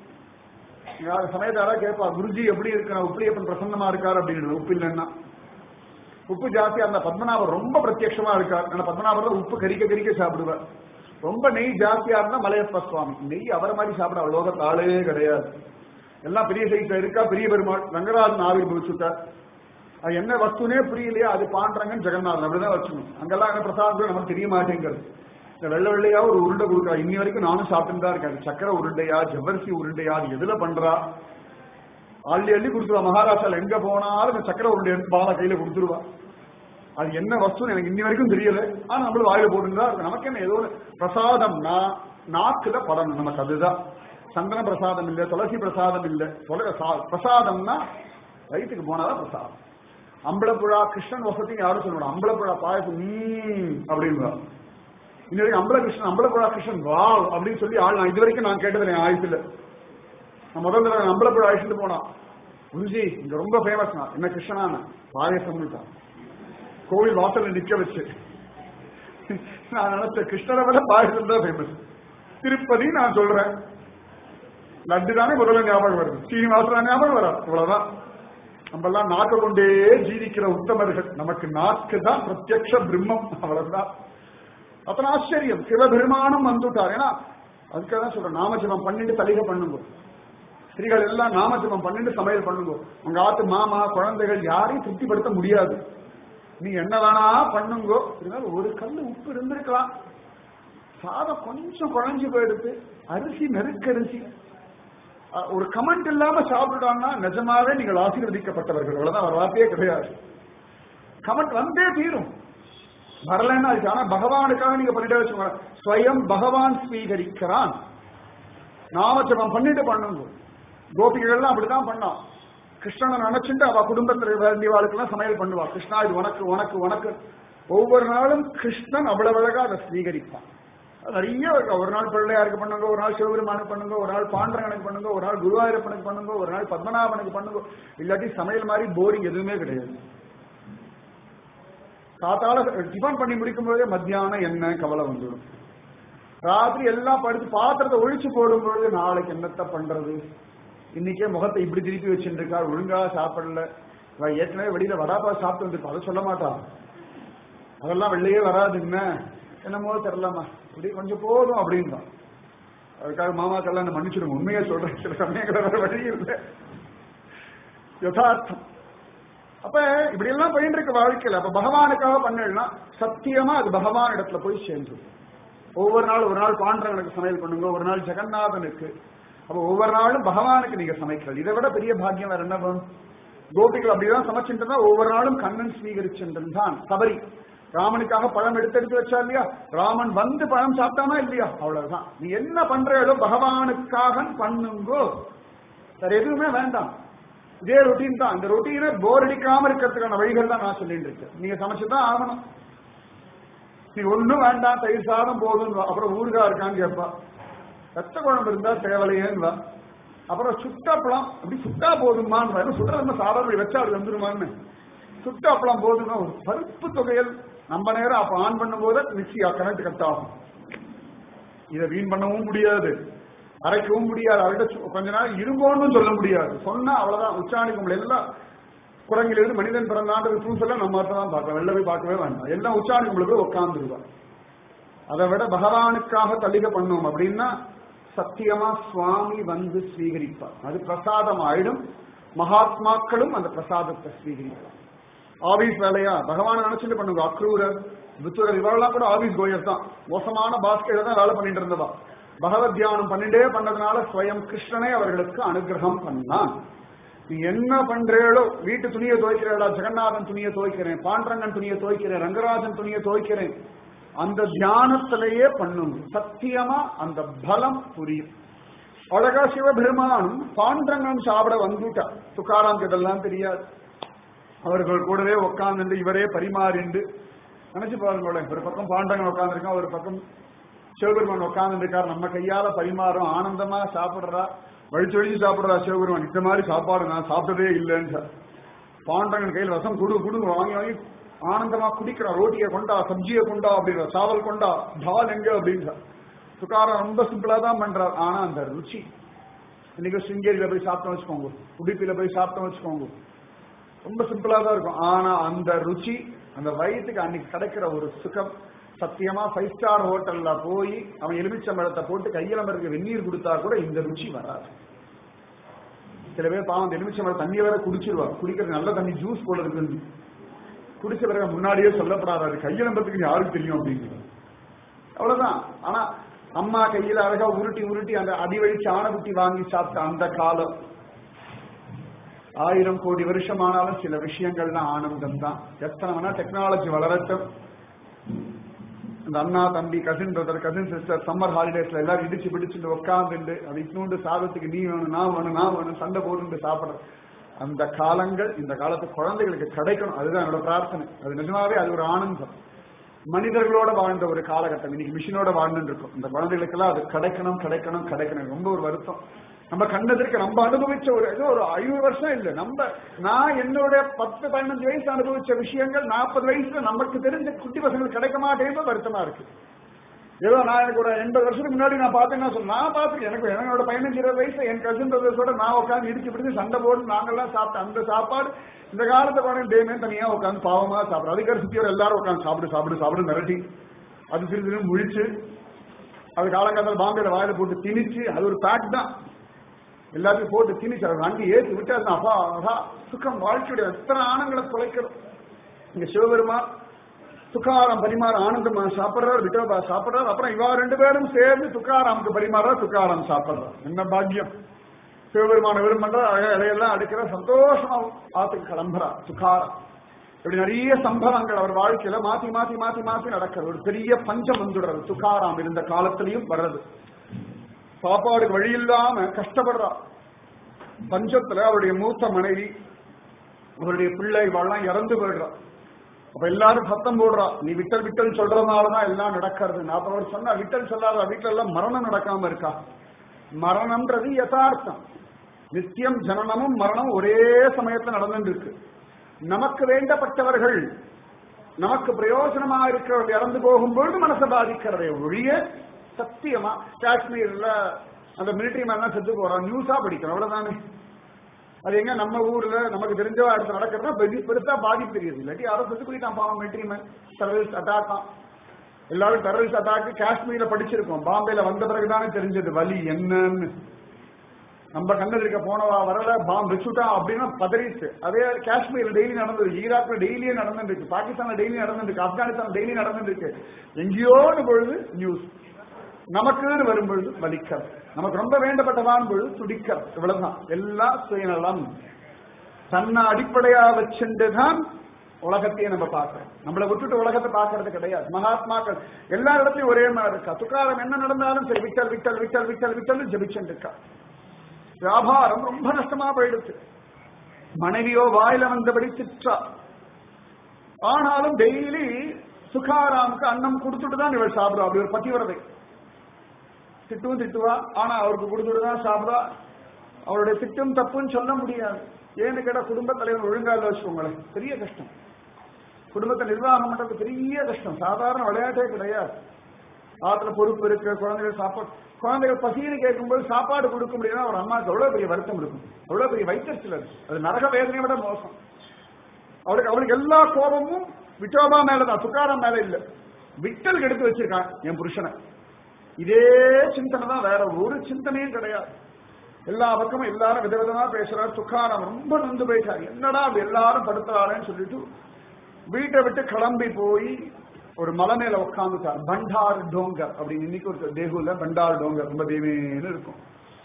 சமயத்தை யாராவது கேட்பா குருஜி எப்படி இருக்கு உப்பிலியப்பன் பிரசன்னமா இருக்காரு அப்படின்னு உப்பு இல்லைன்னா உப்பு ஜாஸ்தியா அந்த பத்மநாபர் ரொம்ப பிரத்யட்சமா இருக்கார் ஆனா பத்மநாபர் தான் உப்பு கரிக்க கரிக்க சாப்பிடுவார் ரொம்ப நெய் ஜாஸ்தியா இருந்தா மலையப்ப சுவாமி நெய் அவரை மாதிரி சாப்பிட லோகத்து ஆளே கிடையாது எல்லாம் பெரிய சைஸ்ல இருக்கா பெரிய பெருமாள் ரங்கராஜன் ஆவிர்வச்சுட்டார் அது என்ன வஸ்துனே புரியலையா அது பாண்டரங்கன் ஜெகநாதன் அப்படிதான் வச்சுக்கணும் அங்கெல்லாம் என்ன பிரசாதம் நமக்கு தெரிய மாட்டேங்கிறது இந்த வெள்ளை வெள்ளையா ஒரு உருண்டை கொடுக்குறா இன்னி வரைக்கும் நானும் சாப்பிட்டு தான் இருக்கேன் சக்கரை உருண்டையா ஜவ்வரிசி உருண்டையா அது எதுல பண்றா அள்ளி அள்ளி கொடுத்துருவா மகாராஷ்டிரால எங்க போனாலும் இந்த சக்கரை உருண்டை எடுத்து பாலா கையில கொடுத்துருவா அது என்ன வஸ்துன்னு எனக்கு இன்னி வரைக்கும் தெரியல ஆனா நம்மளும் வாயில போட்டுருந்தா நமக்கு என்ன ஏதோ பிரசாதம்னா நாக்குல படணும் நமக்கு அதுதான் சந்தன பிரசாதம் இல்ல துளசி பிரசாதம் இல்ல பிரசாதம்னா வயிற்றுக்கு போனாதான் பிரசாதம் அம்பளப்புழா கிருஷ்ணன் வசதி யாரும் சொல்லணும் அம்பளப்புழா பாயசம் அப்படின்னு இன்னைக்கு அம்பல கிருஷ்ணன் அம்பலப்புழா கிருஷ்ணன் வா அப்படின்னு சொல்லி ஆள் நான் இது வரைக்கும் நான் கேட்டது என் ஆயுசுல நான் முதல் தடவை அம்பலப்புழா அழைச்சிட்டு போனான் குருஜி இங்க ரொம்ப ஃபேமஸ் என்ன கிருஷ்ணனா பாயசம் கோவில் வாசல்ல நிக்க வச்சு நான் நினைச்ச கிருஷ்ணரை விட பாயசம் தான் ஃபேமஸ் திருப்பதி நான் சொல்றேன் லட்டு தானே முதல்ல ஞாபகம் வருது சீனிவாசன் ஞாபகம் வரும் இவ்வளவுதான் நம்ம எல்லாம் நாக்கு கொண்டே ஜீவிக்கிற உத்தமர்கள் நமக்கு நாக்கு தான் பிரத்யக்ஷ பிரம்மம் அவ்வளவுதான் அத்தனை ஆச்சரியம் சிவபெருமானம் வந்துட்டார் ஏன்னா அதுக்காக தான் சொல்றேன் நாமஜபம் பண்ணிட்டு தலிகை பண்ணுங்க ஸ்திரீகள் எல்லாம் நாமஜபம் பண்ணிட்டு சமையல் பண்ணுங்க உங்க ஆத்து மாமா குழந்தைகள் யாரையும் திருப்திப்படுத்த முடியாது நீ என்ன வேணா பண்ணுங்க இருந்தாலும் ஒரு கல்லு உப்பு இருந்திருக்கலாம் சாதம் கொஞ்சம் குழஞ்சு போயிடுது அரிசி நெருக்கரிசி அஹ், ஒரு கமெண்ட் இல்லாம சாப்பிட்டுட்டாங்கன்னா நிஜமாவே நீங்கள் ஆசீர்வதிக்கப்பட்டவர்கள் அவ்வளவுதான் ஒரு வார்த்தையே கிடையாது கமெண்ட் வந்தே தீரும் வரலன்னா அதுக்கு ஆனா பகவானுக்காக நீங்க பண்ணிட்டே வச்சுக்கோங்க ஸ்வயம் பகவான் ஸ்வீகரிக்கிறான் நாமஜபம் பண்ணிட்டு பண்ணுங்க கோபிகைகள்லாம் அப்படிதான் பண்ணான் கிருஷ்ணனை நினைச்சுட்டு அவ குடும்பத்தில் வேண்டியவாளுக்கெல்லாம் சமையல் பண்ணுவா கிருஷ்ணா இது உனக்கு உனக்கு உனக்கு ஒவ்வொரு நாளும் கிருஷ்ணன் அவ்வளவு அழகா அதை ஸ்வீகரிப்பான் அது நிறைய இருக்கு ஒரு நாள் பிள்ளையாருக்கு பண்ணுங்க ஒரு நாள் சிவபெருமானுக்கு பண்ணுங்க ஒரு நாள் பாண்டரங்கனுக்கு பண்ணுங்க ஒரு நாள் குருவாயூரப்பனுக்கு பண்ணுங்க ஒரு நாள் பத்மநாபனுக்கு பண்ணுங்க இல்லாட்டி சமையல் மாதிரி போரிங் எதுவுமே கிடையாது காத்தால டிஃபன் பண்ணி முடிக்கும் போதே மத்தியானம் என்ன கவலை வந்துடும் ராத்திரி எல்லாம் படுத்து பாத்திரத்தை ஒழிச்சு போடும் பொழுது நாளைக்கு என்னத்த பண்றது இன்னைக்கே முகத்தை இப்படி திருப்பி வச்சுட்டு இருக்கா ஒழுங்கா சாப்பிடல இவ ஏற்கனவே வெளியில வடாப்பா சாப்பிட்டு வந்திருப்பா அதை சொல்ல மாட்டான் அதெல்லாம் வெளியே வராது என்ன என்னமோ தெரியலாமா இப்படி கொஞ்சம் போதும் அப்படின்றான் அதுக்காக மாமாக்கெல்லாம் என்ன மன்னிச்சிடுங்க உண்மையா சொல்றேன் சில சமயங்கள் வேற வழி இல்லை யதார்த்தம் அப்ப இப்படி எல்லாம் போயிட்டு இருக்க வாழ்க்கையில அப்ப பகவானுக்காக பண்ணலாம் சத்தியமா அது பகவான் இடத்துல போய் சேர்ந்து ஒவ்வொரு நாள் ஒரு நாள் பாண்டவனுக்கு சமையல் பண்ணுங்க ஒரு நாள் ஜெகநாதனுக்கு அப்ப ஒவ்வொரு நாளும் பகவானுக்கு நீங்க சமைக்கிறது இதை விட பெரிய பாக்கியம் வேற என்ன வேணும் கோபிகள் அப்படிதான் சமைச்சுட்டு இருந்தா ஒவ்வொரு நாளும் கண்ணன் ஸ்வீகரிச்சுட்டு தான் சபரி ராமனுக்காக பழம் எடுத்து எடுத்து வச்சா இல்லையா ராமன் வந்து பழம் சாப்பிட்டானா இல்லையா அவ்வளவுதான் நீ என்ன பண்றதோ பகவானுக்காக பண்ணுங்கோ வேற எதுவுமே வேண்டாம் இதே ரொட்டீன் தான் இந்த ரொட்டீனை போர் அடிக்காம இருக்கிறதுக்கான வழிகள் தான் நான் சொல்லிட்டு இருக்கேன் நீங்க சமைச்சுதான் ஆகணும் நீ ஒண்ணும் வேண்டாம் தயிர் சாதம் போதும் அப்புறம் ஊறுகாய் இருக்கான்னு கேட்பா ரத்த குழம்பு இருந்தா தேவலையேன்னு அப்புறம் சுட்டாப்பழம் அப்படி சுட்டா போதுமான்னு சுட்டா நம்ம சாதாரண வச்சா அது வந்துருமான்னு சுட்டாப்பழம் போதுமா ஒரு பருப்பு தொகையல் நம்ம நேரம் அப்ப ஆன் பண்ணும் போது மிக்சி கரண்ட் கட் ஆகும் இதை வீண் பண்ணவும் முடியாது அரைக்கவும் முடியாது அரைக்க கொஞ்ச நாள் இருங்கோன்னு சொல்ல முடியாது சொன்னா அவ்வளவுதான் உச்சாணி கும்பல் எல்லாம் குரங்கிலிருந்து மனிதன் பிறந்தாண்டு ப்ரூஃப் எல்லாம் நம்ம தான் பார்க்கலாம் வெளில போய் பார்க்கவே வேண்டாம் எல்லாம் உச்சாணி கும்பல போய் உட்காந்துருவா அதை விட பகவானுக்காக தள்ளிக பண்ணோம் அப்படின்னா சத்தியமா சுவாமி வந்து ஸ்வீகரிப்பார் அது பிரசாதம் ஆயிடும் மகாத்மாக்களும் அந்த பிரசாதத்தை ஸ்வீகரிப்பார் ஆபீஸ் வேலையா பகவான் நினைச்சுட்டு பண்ணுங்க அக்ரூரர் வித்துரர் இவரெல்லாம் கூட ஆபீஸ் கோயர் தான் மோசமான பாஸ்கெட் தான் வேலை பண்ணிட்டு இருந்தவா பகவத் தியானம் பண்ணிட்டே பண்ணதுனால ஸ்வயம் கிருஷ்ணனே அவர்களுக்கு அனுகிரகம் பண்ணான் நீ என்ன பண்றேளோ வீட்டு துணியை துவைக்கிறேடா ஜெகநாதன் துணியை துவைக்கிறேன் பாண்டரங்கன் துணியை துவைக்கிறேன் ரங்கராஜன் துணியை துவைக்கிறேன் அந்த தியானத்திலேயே பண்ணுங்க சத்தியமா அந்த பலம் புரியும் அழகா சிவபெருமானும் பாண்டரங்கன் சாப்பிட வந்துட்டா துக்காராம் இதெல்லாம் தெரியாது அவர்கள் கூடவே உட்கார்ந்து இவரே பரிமாறிண்டு நினைச்சு பாருங்களேன் ஒரு பக்கம் பாண்டவன் உட்காந்துருக்கான் ஒரு பக்கம் சிவபெருமான் உட்கார்ந்து இருக்கார் நம்ம கையால பரிமாறும் ஆனந்தமா சாப்பிடுறா வழிச்சு வழிச்சு சாப்பிடுறா சிவபெருமான் இந்த மாதிரி சாப்பாடு நான் சாப்பிட்டதே இல்லைன்னு சார் பாண்டவன் கையில் ரசம் குடு குடு வாங்கி வாங்கி ஆனந்தமா குடிக்கிறா ரோட்டியை கொண்டா சப்ஜியை கொண்டா அப்படின்ற சாவல் கொண்டா டால் எங்க அப்படின்னு சுகாரம் ரொம்ப சிம்பிளா தான் பண்றார் ஆனா அந்த ருச்சி இன்னைக்கு சிங்கேரியில போய் சாப்பிட்டோம் வச்சுக்கோங்க உடுப்பில போய் சாப்பிட்டோம் வச்சுக்கோங்க ரொம்ப சிம்பிளா தான் இருக்கும் ஆனா அந்த ருச்சி அந்த வயிற்றுக்கு அன்னைக்கு கிடைக்கிற ஒரு சுகம் சத்தியமா ஃபைவ் ஸ்டார் ஹோட்டல்ல போய் அவன் எலுமிச்சம்பழத்தை போட்டு கையில மருக்கு வெந்நீர் கொடுத்தா கூட இந்த ருச்சி வராது சில பேர் பாவம் அந்த எலுமிச்சம்பழம் தண்ணியை வேற குடிச்சிருவா குடிக்கிறது நல்ல தண்ணி ஜூஸ் போல இருக்கு குடிச்ச பிறகு முன்னாடியே சொல்லப்படாது கையெழும்பத்துக்கு யாருக்கு தெரியும் அப்படின்னு அவ்வளவுதான் ஆனா அம்மா கையில அழகா உருட்டி உருட்டி அந்த அடிவழி சாணகுட்டி வாங்கி சாப்பிட்ட அந்த காலம் ஆயிரம் கோடி வருஷம் ஆனாலும் சில விஷயங்கள்லாம் ஆனந்தம் தான் எத்தனை வேணா டெக்னாலஜி வளரட்டும் இந்த அண்ணா தம்பி cousin brother cousin sister summer ஹாலிடேஸ்ல எல்லாரும் இடிச்சு பிடிச்சிட்டு உட்காந்துட்டு அது இன்னொன்று சாதத்துக்கு நீ வேணும் நான் வேணும் நான் வேணும் சண்டை போட்டு சாப்பிடுற அந்த காலங்கள் இந்த காலத்து குழந்தைகளுக்கு கிடைக்கணும் அதுதான் என்னோட பிரார்த்தனை அது நிஜமாவே அது ஒரு ஆனந்தம் மனிதர்களோட வாழ்ந்த ஒரு காலகட்டம் இன்னைக்கு மிஷினோட வாழ்ந்துட்டு இருக்கும் இந்த குழந்தைகளுக்கெல்லாம் அது கிடைக்கணும் கிடைக்கணும் கிடைக்கணும் ரொம்ப ஒரு வருத்தம் நம்ம கண்ணெதிர்க்க நம்ம அனுபவிச்ச ஒரு ஏதோ ஒரு ஐநூறு வருஷம் இல்ல நம்ம நான் என்னோட பத்து பதினஞ்சு வயசு அனுபவிச்ச விஷயங்கள் நாற்பது வயசுல நமக்கு தெரிஞ்ச குட்டி பசங்களுக்கு கிடைக்க மாட்டேன்னு வருத்தமா இருக்கு ஏதோ நான் எனக்கு ஒரு எண்பது வருஷத்துக்கு முன்னாடி நான் பார்த்தேன்னா சொல்ல நான் பார்த்துருக்கேன் எனக்கு என்னோட பதினஞ்சு இருபது வயசுல என் கசின் பிரதர்ஸோட நான் உட்காந்து இடிச்சு பிடிச்சு சண்டை போட்டு நாங்கெல்லாம் சாப்பிட்டேன் அந்த சாப்பாடு இந்த காலத்தை பாருங்க டேமே தனியா உட்காந்து பாவமா சாப்பிடும் அதுக்காக சுத்தியோட எல்லாரும் உட்காந்து சாப்பிடு சாப்பிடு சாப்பிடு மிரட்டி அது சிறு சிறு முழிச்சு அது காலங்காலத்தில் பாம்பேல வாயில போட்டு திணிச்சு அது ஒரு பேக் தான் எல்லாத்தையும் போட்டு திணிச்சு அதை வண்டி ஏற்றி விட்டு அது அப்பா அடா சுகம் வாழ்க்கையுடைய எத்தனை ஆனங்களை தொலைக்கிறோம் இங்க சிவபெருமான் துக்காராம் பரிமாற ஆனந்தமா சாப்பிடுறார் விட்டோபா சாப்பிடுறார் அப்புறம் இவா ரெண்டு பேரும் சேர்ந்து துக்காராமுக்கு பரிமாறார் துக்காராம் சாப்பிடுறார் என்ன பாக்கியம் சிவபெருமான விரும்புற இலையெல்லாம் அடுக்கிற சந்தோஷமா ஆத்துக்கு கிளம்புறா துக்காரம் இப்படி நிறைய சம்பவங்கள் அவர் வாழ்க்கையில மாத்தி மாத்தி மாத்தி மாத்தி நடக்கிறது ஒரு பெரிய பஞ்சம் வந்துடுறது துக்காராம் இருந்த காலத்திலையும் வர்றது சாப்பாடுக்கு வழி இல்லாம கஷ்டப்படுறா பஞ்சத்துல அவருடைய மூத்த மனைவி அவருடைய பிள்ளை இவாள்லாம் இறந்து போயிடுறா அப்ப எல்லாரும் சத்தம் போடுறா நீ விட்டல் விட்டல் சொல்றதுனாலதான் எல்லாம் நடக்கிறது நான் அப்ப அவர் சொன்னா விட்டல் சொல்லாத வீட்டுல எல்லாம் மரணம் நடக்காம இருக்கா மரணம்ன்றது யதார்த்தம் நித்தியம் ஜனனமும் மரணம் ஒரே சமயத்துல நடந்துட்டு இருக்கு நமக்கு வேண்டப்பட்டவர்கள் நமக்கு பிரயோஜனமா இருக்கிறவர்கள் இறந்து போகும்பொழுது மனசை பாதிக்கிறதே ஒழிய சத்தியமா காஷ்மீர்ல அந்த மிலிட்டரி மேலாம் செத்து போறான் நியூஸா படிக்கிறோம் அவ்வளவுதானே அது எங்க நம்ம ஊர்ல நமக்கு தெரிஞ்ச இடத்துல நடக்கிறதா பெரிய பெருசா பாதிப்பு தெரியுது இல்லாட்டி யாரோ செத்து போயிட்டான் பாவம் மிலிட்டரி மேன் டெரரிஸ்ட் அட்டாக்கான் எல்லாரும் டெரரிஸ்ட் அட்டாக் காஷ்மீர்ல படிச்சிருக்கோம் பாம்பேல வந்த பிறகுதானே தெரிஞ்சது வலி என்னன்னு நம்ம கண்ணில் இருக்க போனவா வரல பாம் வச்சுட்டான் அப்படின்னா பதறிச்சு அதே காஷ்மீர் டெய்லி நடந்தது ஈராக்ல டெய்லியே நடந்துட்டு இருக்கு பாகிஸ்தான்ல டெய்லி நடந்துட்டு இருக்கு ஆப்கானிஸ்தான் டெய்லி நடந்துட்டு இருக்கு எங்கேயோன்னு பொழுது நியூஸ் நமக்குன்னு வரும் பொழுது வலிக்கிறது நமக்கு ரொம்ப வேண்டப்பட்டதான் பொழுது துடிக்கிறது இவ்வளவுதான் எல்லாம் சுயநலம் தன்னை அடிப்படையா வச்சுட்டுதான் உலகத்தையே நம்ம பார்க்கிறோம் நம்மளை விட்டுட்டு உலகத்தை பார்க்கறது கிடையாது மகாத்மாக்கள் எல்லா இடத்துலயும் ஒரே மாதிரி இருக்கா துக்காரம் என்ன நடந்தாலும் சரி விட்டல் விட்டல் விட்டல் விட்டல் விட்டல் ஜபிச்சுட்டு இருக்கா வியாபாரம் ரொம்ப நஷ்டமா போயிடுச்சு மனைவியோ வாயில வந்தபடி திற்றா ஆனாலும் டெய்லி சுகாராமுக்கு அன்னம் கொடுத்துட்டு தான் இவள் சாப்பிடுவா அப்படி ஒரு பத்திவரதை திட்டும் திட்டுவா ஆனா அவருக்கு கொடுத்துட்டு தான் சாப்பிடுவா அவருடைய திட்டம் தப்புன்னு சொல்ல முடியாது ஏன்னு கேட்டா குடும்ப தலைவர் ஒழுங்கா இல்ல வச்சுக்கோங்களேன் பெரிய கஷ்டம் குடும்பத்தை நிர்வாகம் பண்றது பெரிய கஷ்டம் சாதாரண விளையாட்டே கிடையாது ஆத்துல பொறுப்பு இருக்கு குழந்தைகள் சாப்பாடு குழந்தைகள் பசின்னு கேட்கும்போது சாப்பாடு கொடுக்க முடியும்னா ஒரு அம்மாவுக்கு எவ்வளவு பெரிய வருத்தம் இருக்கும் எவ்வளவு பெரிய வைத்தறிச்சல் அது அது நரக வேதனையை விட மோசம் அவளுக்கு அவளுக்கு எல்லா கோபமும் விட்டோபா மேலதான் துக்காரம் மேல இல்ல விட்டல் எடுத்து வச்சிருக்கான் என் புருஷனை இதே சிந்தனை தான் வேற ஒரு சிந்தனையும் கிடையாது எல்லா பக்கமும் எல்லாரும் விதவிதமா பேசுறாரு துக்காரம் ரொம்ப நொந்து போயிட்டாரு என்னடா அப்படி எல்லாரும் படுத்துறாருன்னு சொல்லிட்டு வீட்டை விட்டு கிளம்பி போய் ஒரு மலை மேல உட்காந்துட்டார் பண்டார் டோங்கர் அப்படின்னு இன்னைக்கு ஒரு தேகுல பண்டார் டோங்கர் ரொம்ப தேவேன்னு இருக்கும்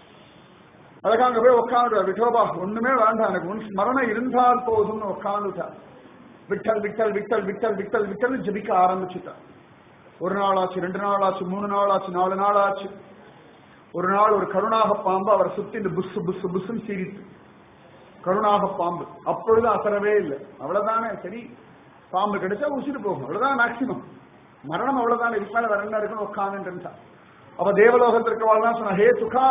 அதுக்கு அங்க போய் உட்காந்துட்டார் விட்டோபா ஒண்ணுமே வேண்டாம் எனக்கு உன் ஸ்மரணை இருந்தால் போதும்னு உட்காந்துட்டார் விட்டல் விட்டல் விட்டல் விட்டல் விட்டல் விட்டல் ஜபிக்க ஆரம்பிச்சுட்டார் ஒரு நாள் ஆச்சு ரெண்டு நாள் ஆச்சு மூணு நாள் ஆச்சு நாலு நாள் ஆச்சு ஒரு நாள் ஒரு கருணாக பாம்பு அவரை சுத்தி இந்த புஸ் புஸ் புஸ்ன்னு சீரித்து கருணாக பாம்பு அப்பொழுது அசரவே இல்லை அவ்வளவுதானே சரி பாம்பு கிடைச்சா உசிறு போகும் அவ்வளவுதான் மேக்சிமம் மரணம் அவ்வளவுதான் இதுக்கு மேல வேற என்ன இருக்குன்னு உட்காந்துட்டு அப்ப தேவலோகத்திற்கு வாழ்தான் சொன்ன ஹே சுகா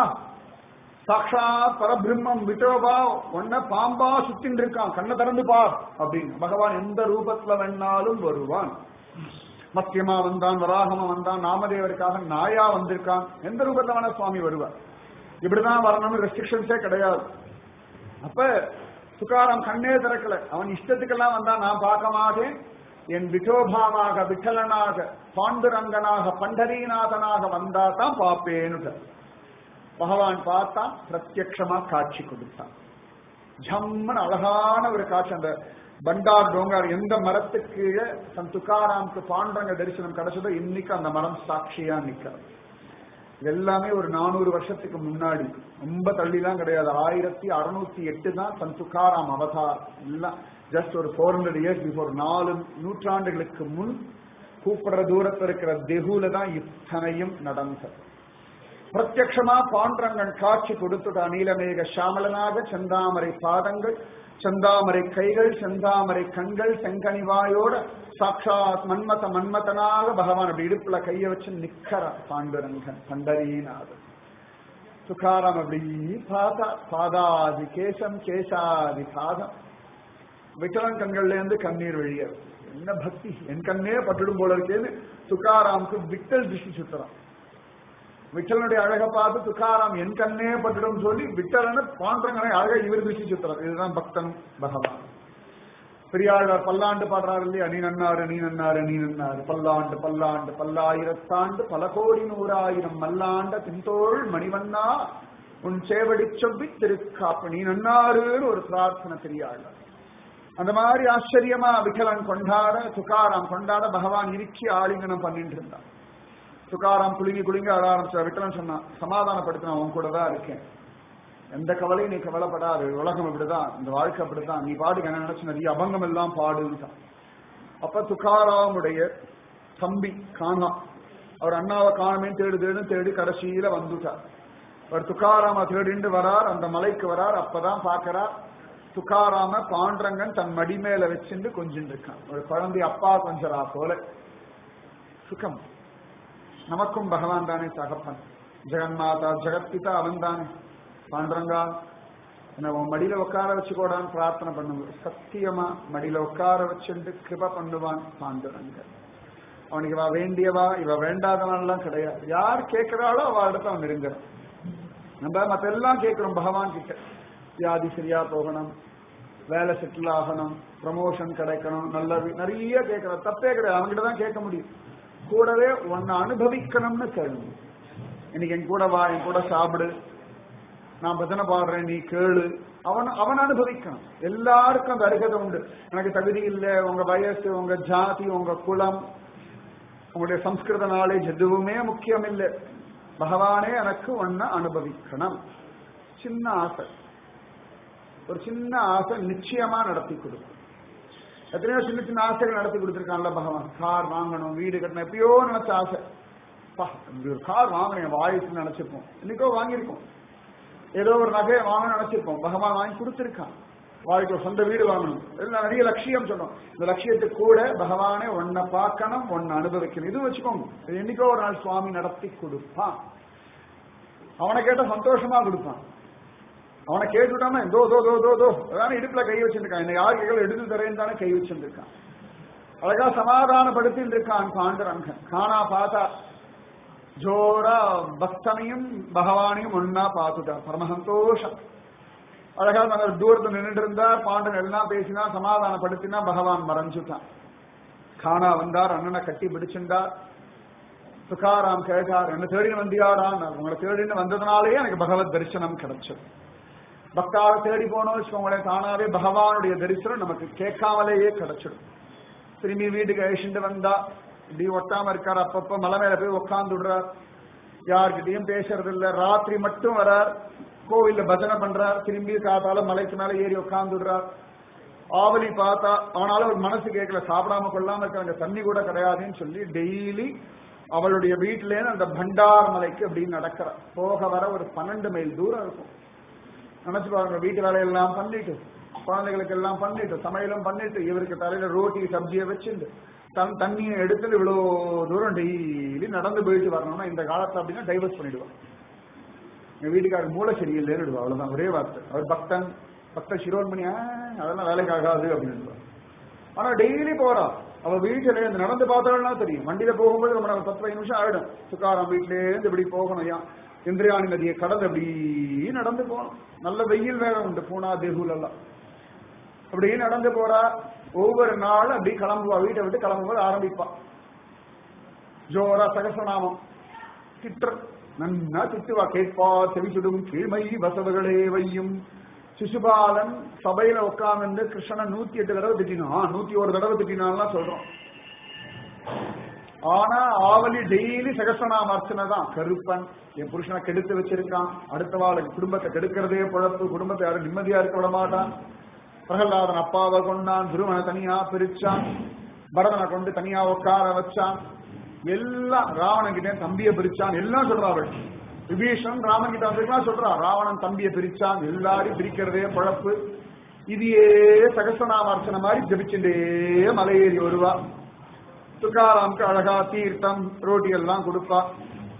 சாட்சாத் பரபிரம்மம் விட்டோபா ஒன்ன பாம்பா சுத்தின்னு இருக்கான் கண்ணை திறந்து பார் அப்படின்னு பகவான் எந்த ரூபத்துல வேணாலும் வருவான் மத்தியமா வந்தான் வராகமா வந்தான் நாமதேவருக்காக நாயா வந்திருக்கான் எந்த ரூபத்துல வேணா சுவாமி வருவார் இப்படிதான் வரணும்னு ரெஸ்ட்ரிக்ஷன்ஸே கிடையாது அப்ப சுகாரம் கண்ணே திறக்கல அவன் இஷ்டத்துக்கெல்லாம் வந்தா நான் பார்க்க மாட்டேன் என் விட்டோபாவாக விட்டலனாக பாண்டுரங்கனாக பண்டரீநாதனாக வந்தா தான் பார்ப்பேன்னு பகவான் பார்த்தான் பிரத்யக்ஷமா காட்சி கொடுத்தான் ஜம்மன் அழகான ஒரு காட்சி அந்த பண்டார் டோங்கார் எந்த மரத்துக்கு கீழே தன் துக்காராமுக்கு பாண்டரங்க தரிசனம் கிடைச்சதோ இன்னைக்கு அந்த மரம் சாட்சியா நிக்கிறது இது எல்லாமே ஒரு நானூறு வருஷத்துக்கு முன்னாடி ரொம்ப தள்ளிலாம் கிடையாது ஆயிரத்தி அறுநூத்தி எட்டு தான் சன் துக்காராம் அவதார் எல்லாம் ஜஸ்ட் ஒரு ஃபோர் ஹண்ட்ரட் இயர்ஸ் பிஃபோர் நாலு நூற்றாண்டுகளுக்கு முன் கூப்பிடுற தூரத்தில் இருக்கிற தெகுல தான் இத்தனையும் நடந்தது பிரத்யக்ஷமா பாண்டரங்கன் காட்சி கொடுத்துட்டா நீலமேக சாமலனாக செந்தாமரை பாதங்கள் செந்தாமரை கைகள் செந்தாமரை கண்கள் செங்கனிவாயோட சாட்சாத் மன்மத மன்மதனாக பகவான் அப்படி இடுப்புல கைய வச்சு நிக்கிற பாண்டுரங்கன் பண்டரீநாதன் துக்காராம் அப்படி பார்த்தா பாதாதி கேசம் கேசாதி பாதம் விட்டலன் கண்கள்ல இருந்து கண்ணீர் வழிய என்ன பக்தி என் கண்ணே பட்டுடும் போல இருக்கேன்னு துக்காராமுக்கு விட்டல் திருஷ்டி சுத்துறான் விட்டலனுடைய அழகை பார்த்து துக்காராம் என் கண்ணே பட்டுடும் சொல்லி விட்டலன்னு பாண்டங்கனை அழகா இவர் திருஷ்டி சுத்துறார் இதுதான் பக்தன் பகவான் பெரியாழ்வார் பல்லாண்டு பாடுறாரு இல்லையா நீ நன்னாரு நீ நன்னாரு நீ நன்னாரு பல்லாண்டு பல்லாண்டு பல்லாயிரத்தாண்டு பல கோடி நூறாயிரம் மல்லாண்ட தின்தோள் மணிவண்ணா உன் சேவடி சொல்லி திருக்காப்பு நீ நன்னாருன்னு ஒரு பிரார்த்தனை பெரியாழ்வார் அந்த மாதிரி ஆச்சரியமா விகலன் கொண்டாட துக்காராம் கொண்டாட பகவான் இறுக்கி ஆலிங்கனம் பண்ணிட்டு இருந்தான் துக்காராம் குலுங்கி குலுங்கி அழ ஆரம்பிச்சா விகலன் சொன்னான் சமாதானப்படுத்தின உன் கூட தான் இருக்கேன் எந்த கவலையும் நீ கவலைப்படாது உலகம் இப்படிதான் இந்த வாழ்க்கை அப்படிதான் நீ பாடுக்கு என்ன நினைச்சு நிறைய அபங்கம் எல்லாம் பாடுன்ட்டான் அப்ப துக்காராமுடைய தம்பி காணா அவர் அண்ணாவை காணமே தேடு தேடு தேடி கடைசியில வந்துட்டார் அவர் துக்காராம தேடிண்டு வரார் அந்த மலைக்கு வரார் அப்பதான் பாக்குறார் துக்காராம பாண்டரங்கன் தன் மடி மேல வச்சுட்டு கொஞ்சின்னு இருக்கான் ஒரு குழந்தை அப்பா கொஞ்சரா போல சுகம் நமக்கும் பகவான் தானே தகப்பன் ஜெகன்மாதா ஜெகத்பிதா அவன் தானே பாண்டரங்கா என்ன உன் மடியில உட்கார வச்சுக்கோடான்னு பிரார்த்தனை பண்ணுவோம் சத்தியமா மடியில உட்கார வச்சுட்டு கிருப பண்ணுவான் பாண்டுரங்க அவனுக்கு இவ வேண்டியவா இவ வேண்டாதவன்லாம் கிடையாது யார் கேட்கிறாளோ அவ இடத்த அவன் நெருங்குறான் நம்ம மத்த எல்லாம் கேட்கிறோம் பகவான் கிட்ட வியாதி சரியா போகணும் வேலை செட்டில் ஆகணும் ப்ரமோஷன் கிடைக்கணும் நல்ல வீ- நிறைய கேட்கிறோம் தப்பே கிடையாது அவன்கிட்ட தான் கேட்க முடியும் கூடவே உன்னை அனுபவிக்கணும்னு கேள்வி இன்னைக்கு என் கூட வா என் கூட சாப்பிடு நான் பஜனை பாடுறேன் நீ கேளு அவன் அவன் அனுபவிக்கணும் எல்லாருக்கும் அந்த அருகதை உண்டு எனக்கு தகுதி இல்லை உங்க வயசு உங்க ஜாதி உங்க குலம் உங்களுடைய சம்ஸ்கிருத நாலேஜ் எதுவுமே முக்கியம் இல்லை பகவானே எனக்கு ஒன்ன அனுபவிக்கணும் சின்ன ஆசை ஒரு சின்ன ஆசை நிச்சயமா நடத்தி கொடுக்கும் எத்தனையோ சின்ன சின்ன ஆசைகள் நடத்தி கொடுத்திருக்கான்ல பகவான் கார் வாங்கணும் வீடு கட்டணும் எப்பயோ நினைச்ச ஆசை பா, இப்படி ஒரு கார் வாங்கணும் வாயுக்கு நினைச்சிருப்போம் இன்னைக்கோ வாங்கியிருக்கோம் ஏதோ ஒரு நகையை வாங்கணும்னு நினைச்சிருப்போம் பகவான் வாங்கி கொடுத்திருக்கான் வாழ்க்கை ஒரு சொந்த வீடு வாங்கணும் எல்லாம் நிறைய லட்சியம் சொன்னோம் இந்த லட்சியத்துக்கு கூட பகவானே ஒன்ன பார்க்கணும் ஒன்ன அனுபவிக்கணும் இது வச்சுக்கோங்க இது என்னைக்கோ ஒரு நாள் சுவாமி நடத்தி கொடுப்பான் அவனை கேட்டா சந்தோஷமா கொடுப்பான் அவனை கேட்டுட்டாம தோ தோ தோ தோ தோ அதான இடுப்புல கை வச்சிருக்கான் என்ன யார் கைகள் எடுத்து தரேன்னு தானே கை வச்சிருக்கான் அழகா சமாதானப்படுத்திட்டு இருக்கான் பாண்டரங்கன் காணா பார்த்தா ஜோரா பக்தனையும் பகவானையும் ஒன்னா பார்த்துட்டார் பரம சந்தோஷம் அழகா நாங்கள் தூரத்துல நின்றுட்டு இருந்தார் பாண்டன் எல்லாம் பேசினா சமாதானப்படுத்தினா பகவான் மறைஞ்சுட்டான் காணா வந்தார் அண்ணனை கட்டி பிடிச்சிருந்தார் துகாராம் கேட்டார் என்ன தேடின்னு வந்தியாரான் உங்களை தேடின்னு வந்ததுனாலேயே எனக்கு பகவத் தரிசனம் கிடைச்சது பக்தாவை தேடி போனோம் வச்சுக்கோங்களேன் தானாவே பகவானுடைய தரிசனம் நமக்கு கேட்காமலேயே கிடைச்சிடும் திரும்பி வீட்டுக்கு அழிச்சுட்டு வந்தா இப்படி ஒட்டாம இருக்கார் அப்பப்ப மலை மேல போய் உட்கார்ந்து விடுறார் யார்கிட்டயும் பேசுறது இல்ல ராத்திரி மட்டும் வரார் கோவில்ல பஜனை பண்றார் திரும்பி காத்தால மலைக்கு மேல ஏறி உட்கார்ந்து விடுறார் ஆவலி பார்த்தா அவனால ஒரு மனசு கேட்கல சாப்பிடாம கொள்ளாம இருக்காங்க தண்ணி கூட கிடையாதுன்னு சொல்லி டெய்லி அவளுடைய வீட்டுல இருந்து அந்த பண்டார் மலைக்கு அப்படின்னு நடக்கிறா போக வர ஒரு பன்னெண்டு மைல் தூரம் இருக்கும் நினைச்சு பாருங்க வீட்டு வேலையெல்லாம் பண்ணிட்டு குழந்தைகளுக்கு எல்லாம் பண்ணிட்டு சமையலும் பண்ணிட்டு இவருக்கு தலையில ரோட்டி சப்ஜியை வச்சுட்டு தன் தண்ணியை எடுத்து இவ்வளவு தூரம் டெய்லி நடந்து போயிட்டு வரணும்னா இந்த காலத்துல அப்படின்னா டைவர்ஸ் பண்ணிடுவான் எங்க வீட்டுக்காரர் மூளை சரியில்லைன்னு விடுவா அவ்வளவுதான் ஒரே வார்த்தை அவர் பக்தன் பக்த சிரோன்மணியா அதெல்லாம் வேலைக்கு ஆகாது அப்படின்னு ஆனா டெய்லி போறா அவ வீட்டுல இருந்து நடந்து பார்த்தாலும் தெரியும் வண்டியில போகும்போது நம்ம நம்ம பத்து பதினஞ்சு நிமிஷம் ஆயிடும் சுக்காராம் வீட்டிலே இருந்து இப்படி போகணும் யா இந்திரியாணி நதியை கடந்து அப்படி நடந்து போகணும் நல்ல வெயில் வேற உண்டு பூனா தேகுல் எல்லாம் அப்படி நடந்து போறா ஒவ்வொரு நாளும் அப்படி கிளம்புவா வீட்டை விட்டு கிளம்பும்போது ஆரம்பிப்பா ஜோரா சகசநாமம் திட்டு நன்னா திட்டுவா கேட்பா செவிச்சுடும் கீழ்மை வசவுகளே வையும் சிசுபாலன் சபையில உட்கார்ந்து கிருஷ்ணன் நூத்தி எட்டு தடவை திட்டினான் நூத்தி ஒரு தடவை திட்டினான்லாம் சொல்றோம் ஆனா ஆவலி டெய்லி சகசநாம அர்ச்சனை தான் கருப்பன் என் புருஷனை கெடுத்து வச்சிருக்கான் அடுத்த வாளுக்கு குடும்பத்தை கெடுக்கிறதே பொழப்பு குடும்பத்தை யாரும் நிம்மதியா இருக்க விட மாட்டான் பிரகலாதன் அப்பாவை கொண்டான் துருவனை தனியா பிரிச்சான் பரதனை கொண்டு தனியா உட்கார வச்சான் எல்லாம் ராவணன் கிட்ட தம்பியை பிரிச்சான் எல்லாம் சொல்றா அவள் விபீஷன் ராமன் கிட்ட வந்திருக்கலாம் சொல்றான் ராவணன் தம்பியை பிரிச்சான் எல்லாரையும் பிரிக்கிறதே பொழப்பு இதையே சகசநாம அர்ச்சனை மாதிரி ஜபிச்சுட்டே மலையேறி வருவா துக்காராம்க்கு அழகா தீர்த்தம் ரோட்டி எல்லாம் கொடுப்பா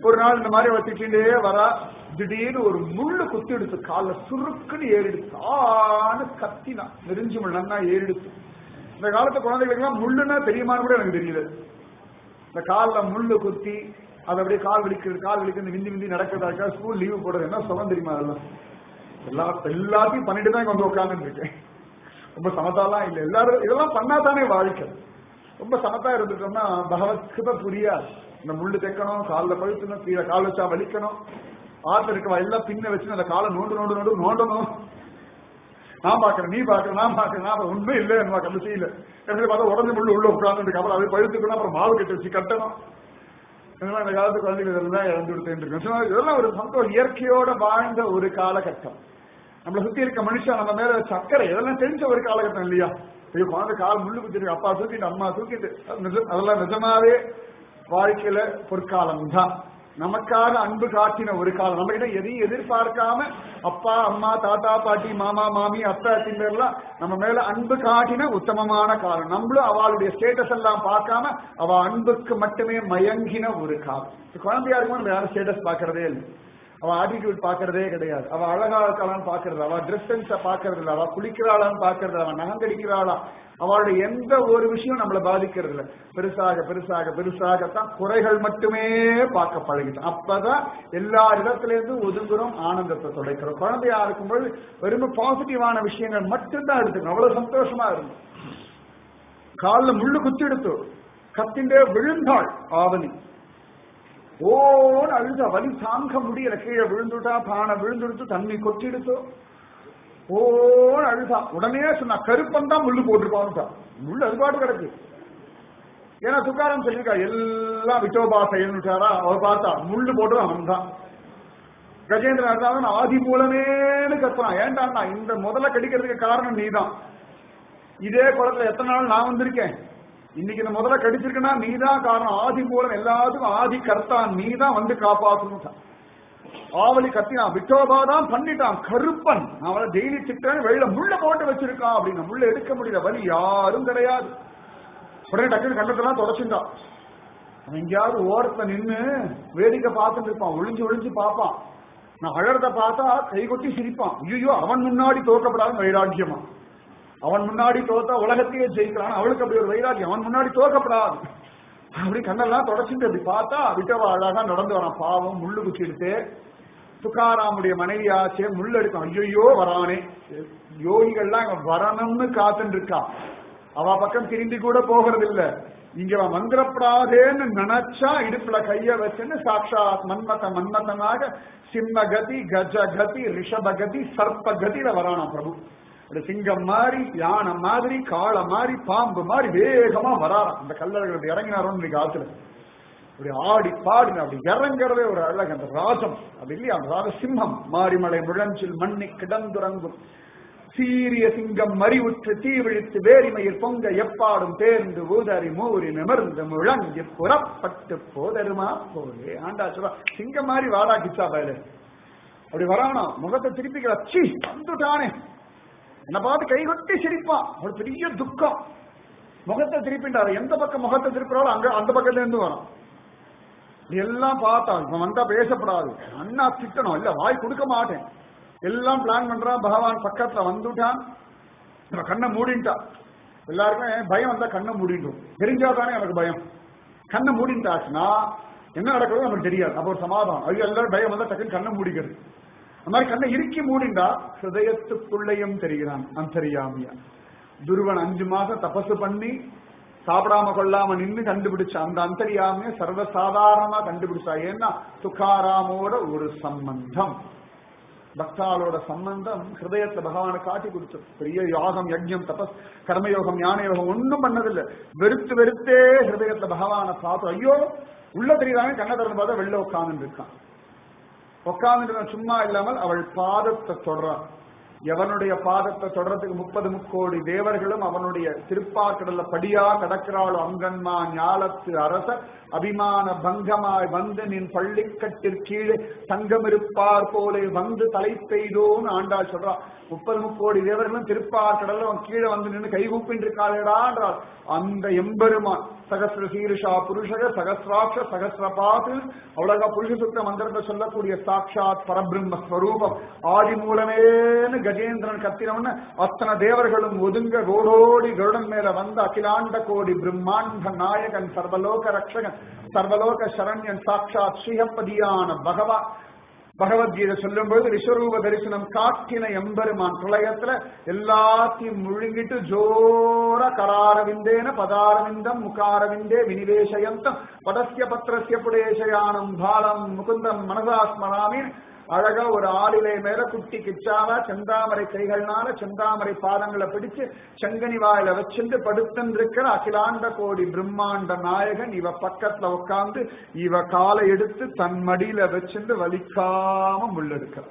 ஒரு நாள் இந்த மாதிரி வச்சுக்கிட்டே வரா திடீர்னு ஒரு முள்ளு குத்தி எடுத்து காலில் சுருக்குன்னு ஏறிடுச்சு ஆன்னு கத்தினா நெருஞ்சி முள் நன்னா ஏறிடுச்சு இந்த காலத்து குழந்தைகளுக்கெல்லாம் முள்ளுன்னா தெரியுமான்னு கூட எனக்கு தெரியல இந்த காலில் முள்ளு குத்தி அது அப்படியே கால் வலிக்கிறது கால் வலிக்கிறது விந்தி விந்தி நடக்கிறதாக்கா ஸ்கூல் லீவு போடுறது என்ன சுகம் தெரியுமா அதெல்லாம் எல்லா எல்லாத்தையும் பண்ணிட்டு தான் இங்க வந்து உட்கார்ந்துட்டு இருக்கேன் ரொம்ப சமத்தாலாம் இல்லை எல்லாரும் இதெல்லாம் பண்ணாதானே வாழ்க்கை ரொம்ப சமத்தா இருந்துட்டோம்னா பகவத் கிருப புரியாது இந்த முள்ளு தைக்கணும் காலில் பழுத்தணும் கீழே கால் வச்சா வலிக்கணும் ஆத்துல இருக்கவா எல்லாம் பின்ன வச்சு அந்த காலை நோண்டு நோண்டு நோண்டு நோண்டணும் நான் பாக்குறேன் நீ பாக்குற நான் பாக்குறேன் நான் பாக்குறேன். உண்மை இல்லை என்ன கடைசி இல்ல கடைசி பார்த்தா உடஞ்சு முள்ளு உள்ள உட்கார்ந்து அப்புறம் அதை பழுத்துக்கணும் அப்புறம் மாவு கட்டி வச்சு கட்டணும் இதெல்லாம் இந்த காலத்து குழந்தைகள் இதெல்லாம் இழந்து கொடுத்துட்டு இருக்கோம் So, இதெல்லாம் ஒரு சந்தோஷம் இயற்கையோட வாழ்ந்த ஒரு காலகட்டம் நம்மளை சுத்தி இருக்க மனுஷன் நம்ம மேல சக்கரை இதெல்லாம் தெரிஞ்ச ஒரு காலகட்டம் இல்லையா ஐயோ குழந்தை கால் முள்ளு குத்திருக்கு அப்பா தூக்கிட்டு அம்மா தூக்கிட்டு அது நிஜ- அதெல்லாம் நிஜமாவே வாழ்க்கையில பொற்காலம் தான் நமக்காக அன்பு காட்டின ஒரு காலம் நம்ம கிட்ட எதையும் எதிர்பார்க்காம அப்பா அம்மா தாத்தா பாட்டி மாமா மாமி அத்தை அத்தின் பேர்லாம் நம்ம மேல அன்பு காட்டின உத்தமமான காலம் நம்மளும் அவளுடைய ஸ்டேட்டஸ் எல்லாம் பார்க்காம அவ அன்புக்கு மட்டுமே மயங்கின ஒரு காலம் இப்ப குழந்தையா இருக்கும் நம்ம யாரும் ஸ்டேட்டஸ் பார்க்கறதே இல்லை அவ ஆட்டிடியூட் பாக்குறதே கிடையாது அவ அழகா இருக்காளான்னு பாக்குறது அவ ட்ரெஸ் சென்ஸ பாக்குறது இல்ல அவ குளிக்கிறாளான்னு பாக்குறது அவ நகங்கடிக்கிறாளா அவளுடைய எந்த ஒரு விஷயம் நம்மள பாதிக்கிறது இல்ல பெருசாக பெருசாக பெருசாகத்தான் குறைகள் மட்டுமே பார்க்க பழகிட்டோம் அப்பதான் எல்லா இடத்துல இருந்து ஒதுங்குறோம் ஆனந்தத்தை தொலைக்கிறோம் குழந்தையா இருக்கும்போது வெறும் பாசிட்டிவான விஷயங்கள் மட்டும்தான் எடுத்துக்கணும் அவ்வளவு சந்தோஷமா இருக்கும் காலில் முள்ளு குத்தி எடுத்து கத்திண்டே விழுந்தாள் ஆவணி ஓன்னு அழுதா வலி தாங்க முடியல கீழே விழுந்துட்டா பானை விழுந்துடுத்து தண்ணி கொட்டிடுத்து ஓன்னு அழுதா உடனே சொன்னா கருப்பன் தான் முள்ளு போட்டிருப்பான்ட்டா முள்ளு அது பாட்டு கிடக்கு ஏன்னா துக்காரம் சொல்லியிருக்கா எல்லாம் விட்டோபா செயல்னுட்டாரா அவர் பார்த்தா முள்ளு போட்டு அவன் தான் கஜேந்திரன் இருந்தாலும் ஆதி மூலமேன்னு கத்துறான் ஏன்டா இந்த முதல்ல கடிக்கிறதுக்கு காரணம் நீதான் இதே குளத்துல எத்தனை நாள் நான் வந்திருக்கேன் இன்னைக்கு இந்த முதல்ல கடிச்சிருக்குன்னா நீதான் காரணம் ஆதி மூலம் எல்லாத்துக்கும் ஆதி கர்த்தா நீதான் வந்து காப்பாற்றணும் ஆவலி கத்தினான் விட்டோபா தான் பண்ணிட்டான் கருப்பன் அவனை டெய்லி திட்டேன் வெளியில முள்ள போட்டு வச்சிருக்கான் அப்படின்னு முள்ள எடுக்க முடியல வலி யாரும் கிடையாது உடனே டக்குனு கண்டத்தெல்லாம் தொடச்சுட்டான் அவன் எங்கேயாவது ஓரத்துல நின்னு வேடிக்கை பார்த்துட்டு இருப்பான் ஒளிஞ்சு ஒளிஞ்சு பார்ப்பான் நான் அழறத பார்த்தா கை கொட்டி சிரிப்பான் ஐயோ அவன் முன்னாடி தோக்கப்படாத வைராக்கியமா அவன் முன்னாடி தோத்தா உலகத்தையே ஜெயிக்கிறான் அவளுக்கு அப்படி ஒரு வைராக்கியம் அவன் முன்னாடி தோக்கப்படாது அப்படி கண்ணெல்லாம் தொடச்சிட்டு அப்படி பார்த்தா விட்டவா அழகா நடந்து வரான் பாவம் முள்ளு குச்சிடுத்து துக்காராமுடைய மனைவியாச்சே முள் எடுக்கும் ஐயோ வரானே யோகிகள்லாம் இவன் வரணும்னு காத்துட்டு இருக்கா அவ பக்கம் திரும்பி கூட போகிறது இல்ல இங்க அவன் வந்துடப்படாதேன்னு நினைச்சா இடுப்புல கைய வச்சுன்னு சாட்சாத் மன்மத மன்மதனாக சிம்மகதி கஜகதி ரிஷபகதி சர்ப்பகதியில வரானா பிரபு ஒரு சிங்கம் மாதிரி யானை மாதிரி காளை மாதிரி பாம்பு மாதிரி வேகமா வராராம் அந்த கல்லர்கள் அப்படி இறங்கினாரோன்னு இன்னைக்கு ஆத்துல அப்படி ஆடி பாடின அப்படி இறங்குறதே ஒரு அழகு அந்த ராஜம் அப்படி இல்லையா அந்த ராஜ சிம்மம் மாரிமலை முழஞ்சில் மண்ணி கிடந்துறங்கும் சீரிய சிங்கம் மறிவுற்று தீவிழித்து வேரிமையில் பொங்க எப்பாடும் தேர்ந்து ஊதறி மூறி நிமிர்ந்து முழங்கி புறப்பட்டு போதருமா போலே ஆண்டா சொல்றா சிங்கம் மாதிரி வாடா கிச்சா பயலு அப்படி வரானா முகத்தை திருப்பிக்கிற சி வந்துட்டானே என்ன பார்த்து கை கொட்டி சிரிப்பான் ஒரு பெரிய துக்கம் முகத்தை திருப்பிண்டாரு எந்த பக்கம் முகத்தை திருப்புறாலும் அங்க அந்த பக்கத்துல இருந்து வரும் எல்லாம் பார்த்தா இவன் வந்தா பேசப்படாது அண்ணா திட்டணும் இல்ல வாய் கொடுக்க மாட்டேன் எல்லாம் பிளான் பண்றான் பகவான் பக்கத்துல வந்துட்டான் இவன் கண்ணை மூடின்ட்டான் எல்லாருக்குமே பயம் வந்தா கண்ணை மூடிடும் தெரிஞ்சாதானே எனக்கு பயம் கண்ணை மூடின்ட்டாச்சுன்னா என்ன நடக்குதோ நமக்கு தெரியாது அப்போ ஒரு சமாதானம் அது எல்லாரும் பயம் வந்தா டக்குன்னு கண்ணை மூடிக்கிறது அந்த மாதிரி கண்ணை இறுக்கி மூடிண்டா ஹிருதயத்துக்குள்ளேயும் தெரிகிறான் அந்தரியாமியா துருவன் அஞ்சு மாசம் தபசு பண்ணி சாப்பிடாம கொள்ளாம நின்னு கண்டுபிடிச்ச அந்த அந்தரியாமிய சர்வசாதாரணமா கண்டுபிடிச்சா ஏன்னா துக்காராமோட ஒரு சம்பந்தம் பக்தாளோட சம்பந்தம் ஹிருதயத்துல பகவானை காட்டி கொடுத்தது பெரிய யாகம் யஜ்யம் தபஸ் கர்மயோகம் ஞான யோகம் ஒன்னும் பண்ணதில்லை வெறுத்து வெறுத்தே ஹிருதயத்துல பகவானை பார்த்து ஐயோ உள்ள தெரியுதாங்க கண்ணை திறந்து பார்த்தா வெளில உட்கார்ந்து இருக்கான் உட்கார்ந்து சும்மா இல்லாமல் அவள் பாதத்தை தொடறான் எவனுடைய பாதத்தை தொடர்றதுக்கு முப்பது முக்கோடி தேவர்களும் அவனுடைய திருப்பாக்கடல்ல படியா கடக்கிறாளோ அங்கன்மா ஞாலத்து அரச அபிமான பங்கமாய் வந்து நின் பள்ளிக்கட்டிற்கீழே தங்கம் இருப்பார் போலே வந்து தலை பெய்தோன்னு ஆண்டாள் சொல்றா முப்பது முக்கோடி தேவர்களும் திருப்பாக்கடல்ல அவன் கீழே வந்து நின்று கைகூப்பின் இருக்காளேடான்றாள் அந்த எம்பெருமான் சகசிர சீருஷா புருஷக சகசிராட்ச சகசிரபாத்து அவ்வளவா புருஷ சுத்த மந்திரத்தை சொல்லக்கூடிய சாட்சாத் பரபிரம்ம ஸ்வரூபம் ஆதி மூலமேன்னு கஜேந்திரன் கத்தினவன அத்தனை தேவர்களும் ஒதுங்க கோடோடி கருடன் மேல வந்த அகிலாண்ட கோடி பிரம்மாண்ட நாயகன் சர்வலோக ரக்ஷகன் சர்வலோக சரண்யன் சாட்சாத் ஸ்ரீஹப்பதியான பகவான் பகவத்கீதை சொல்லும்போது விஸ்வரூப தரிசனம் காட்டின எம்பெருமான் பிரளயத்துல எல்லாத்தையும் முழுங்கிட்டு ஜோர கராரவிந்தேன பதாரவிந்தம் முகாரவிந்தே வினிவேஷயந்தம் பதஸ்ய பத்திரஸ்ய புடேஷயானம் பாலம் முகுந்தம் மனசா ஸ்மராமி அழகா ஒரு ஆளிலை மேல குட்டி கிச்சாவா செந்தாமரை கைகள்னால செந்தாமரை பாதங்களை பிடிச்சு செங்கனி வாயில வச்சுட்டு படுத்திருக்கிற அகிலாண்ட கோடி பிரம்மாண்ட நாயகன் இவ பக்கத்துல உட்கார்ந்து இவ காலை எடுத்து தன் மடியில வச்சுட்டு வலிக்காம முள்ளெடுக்க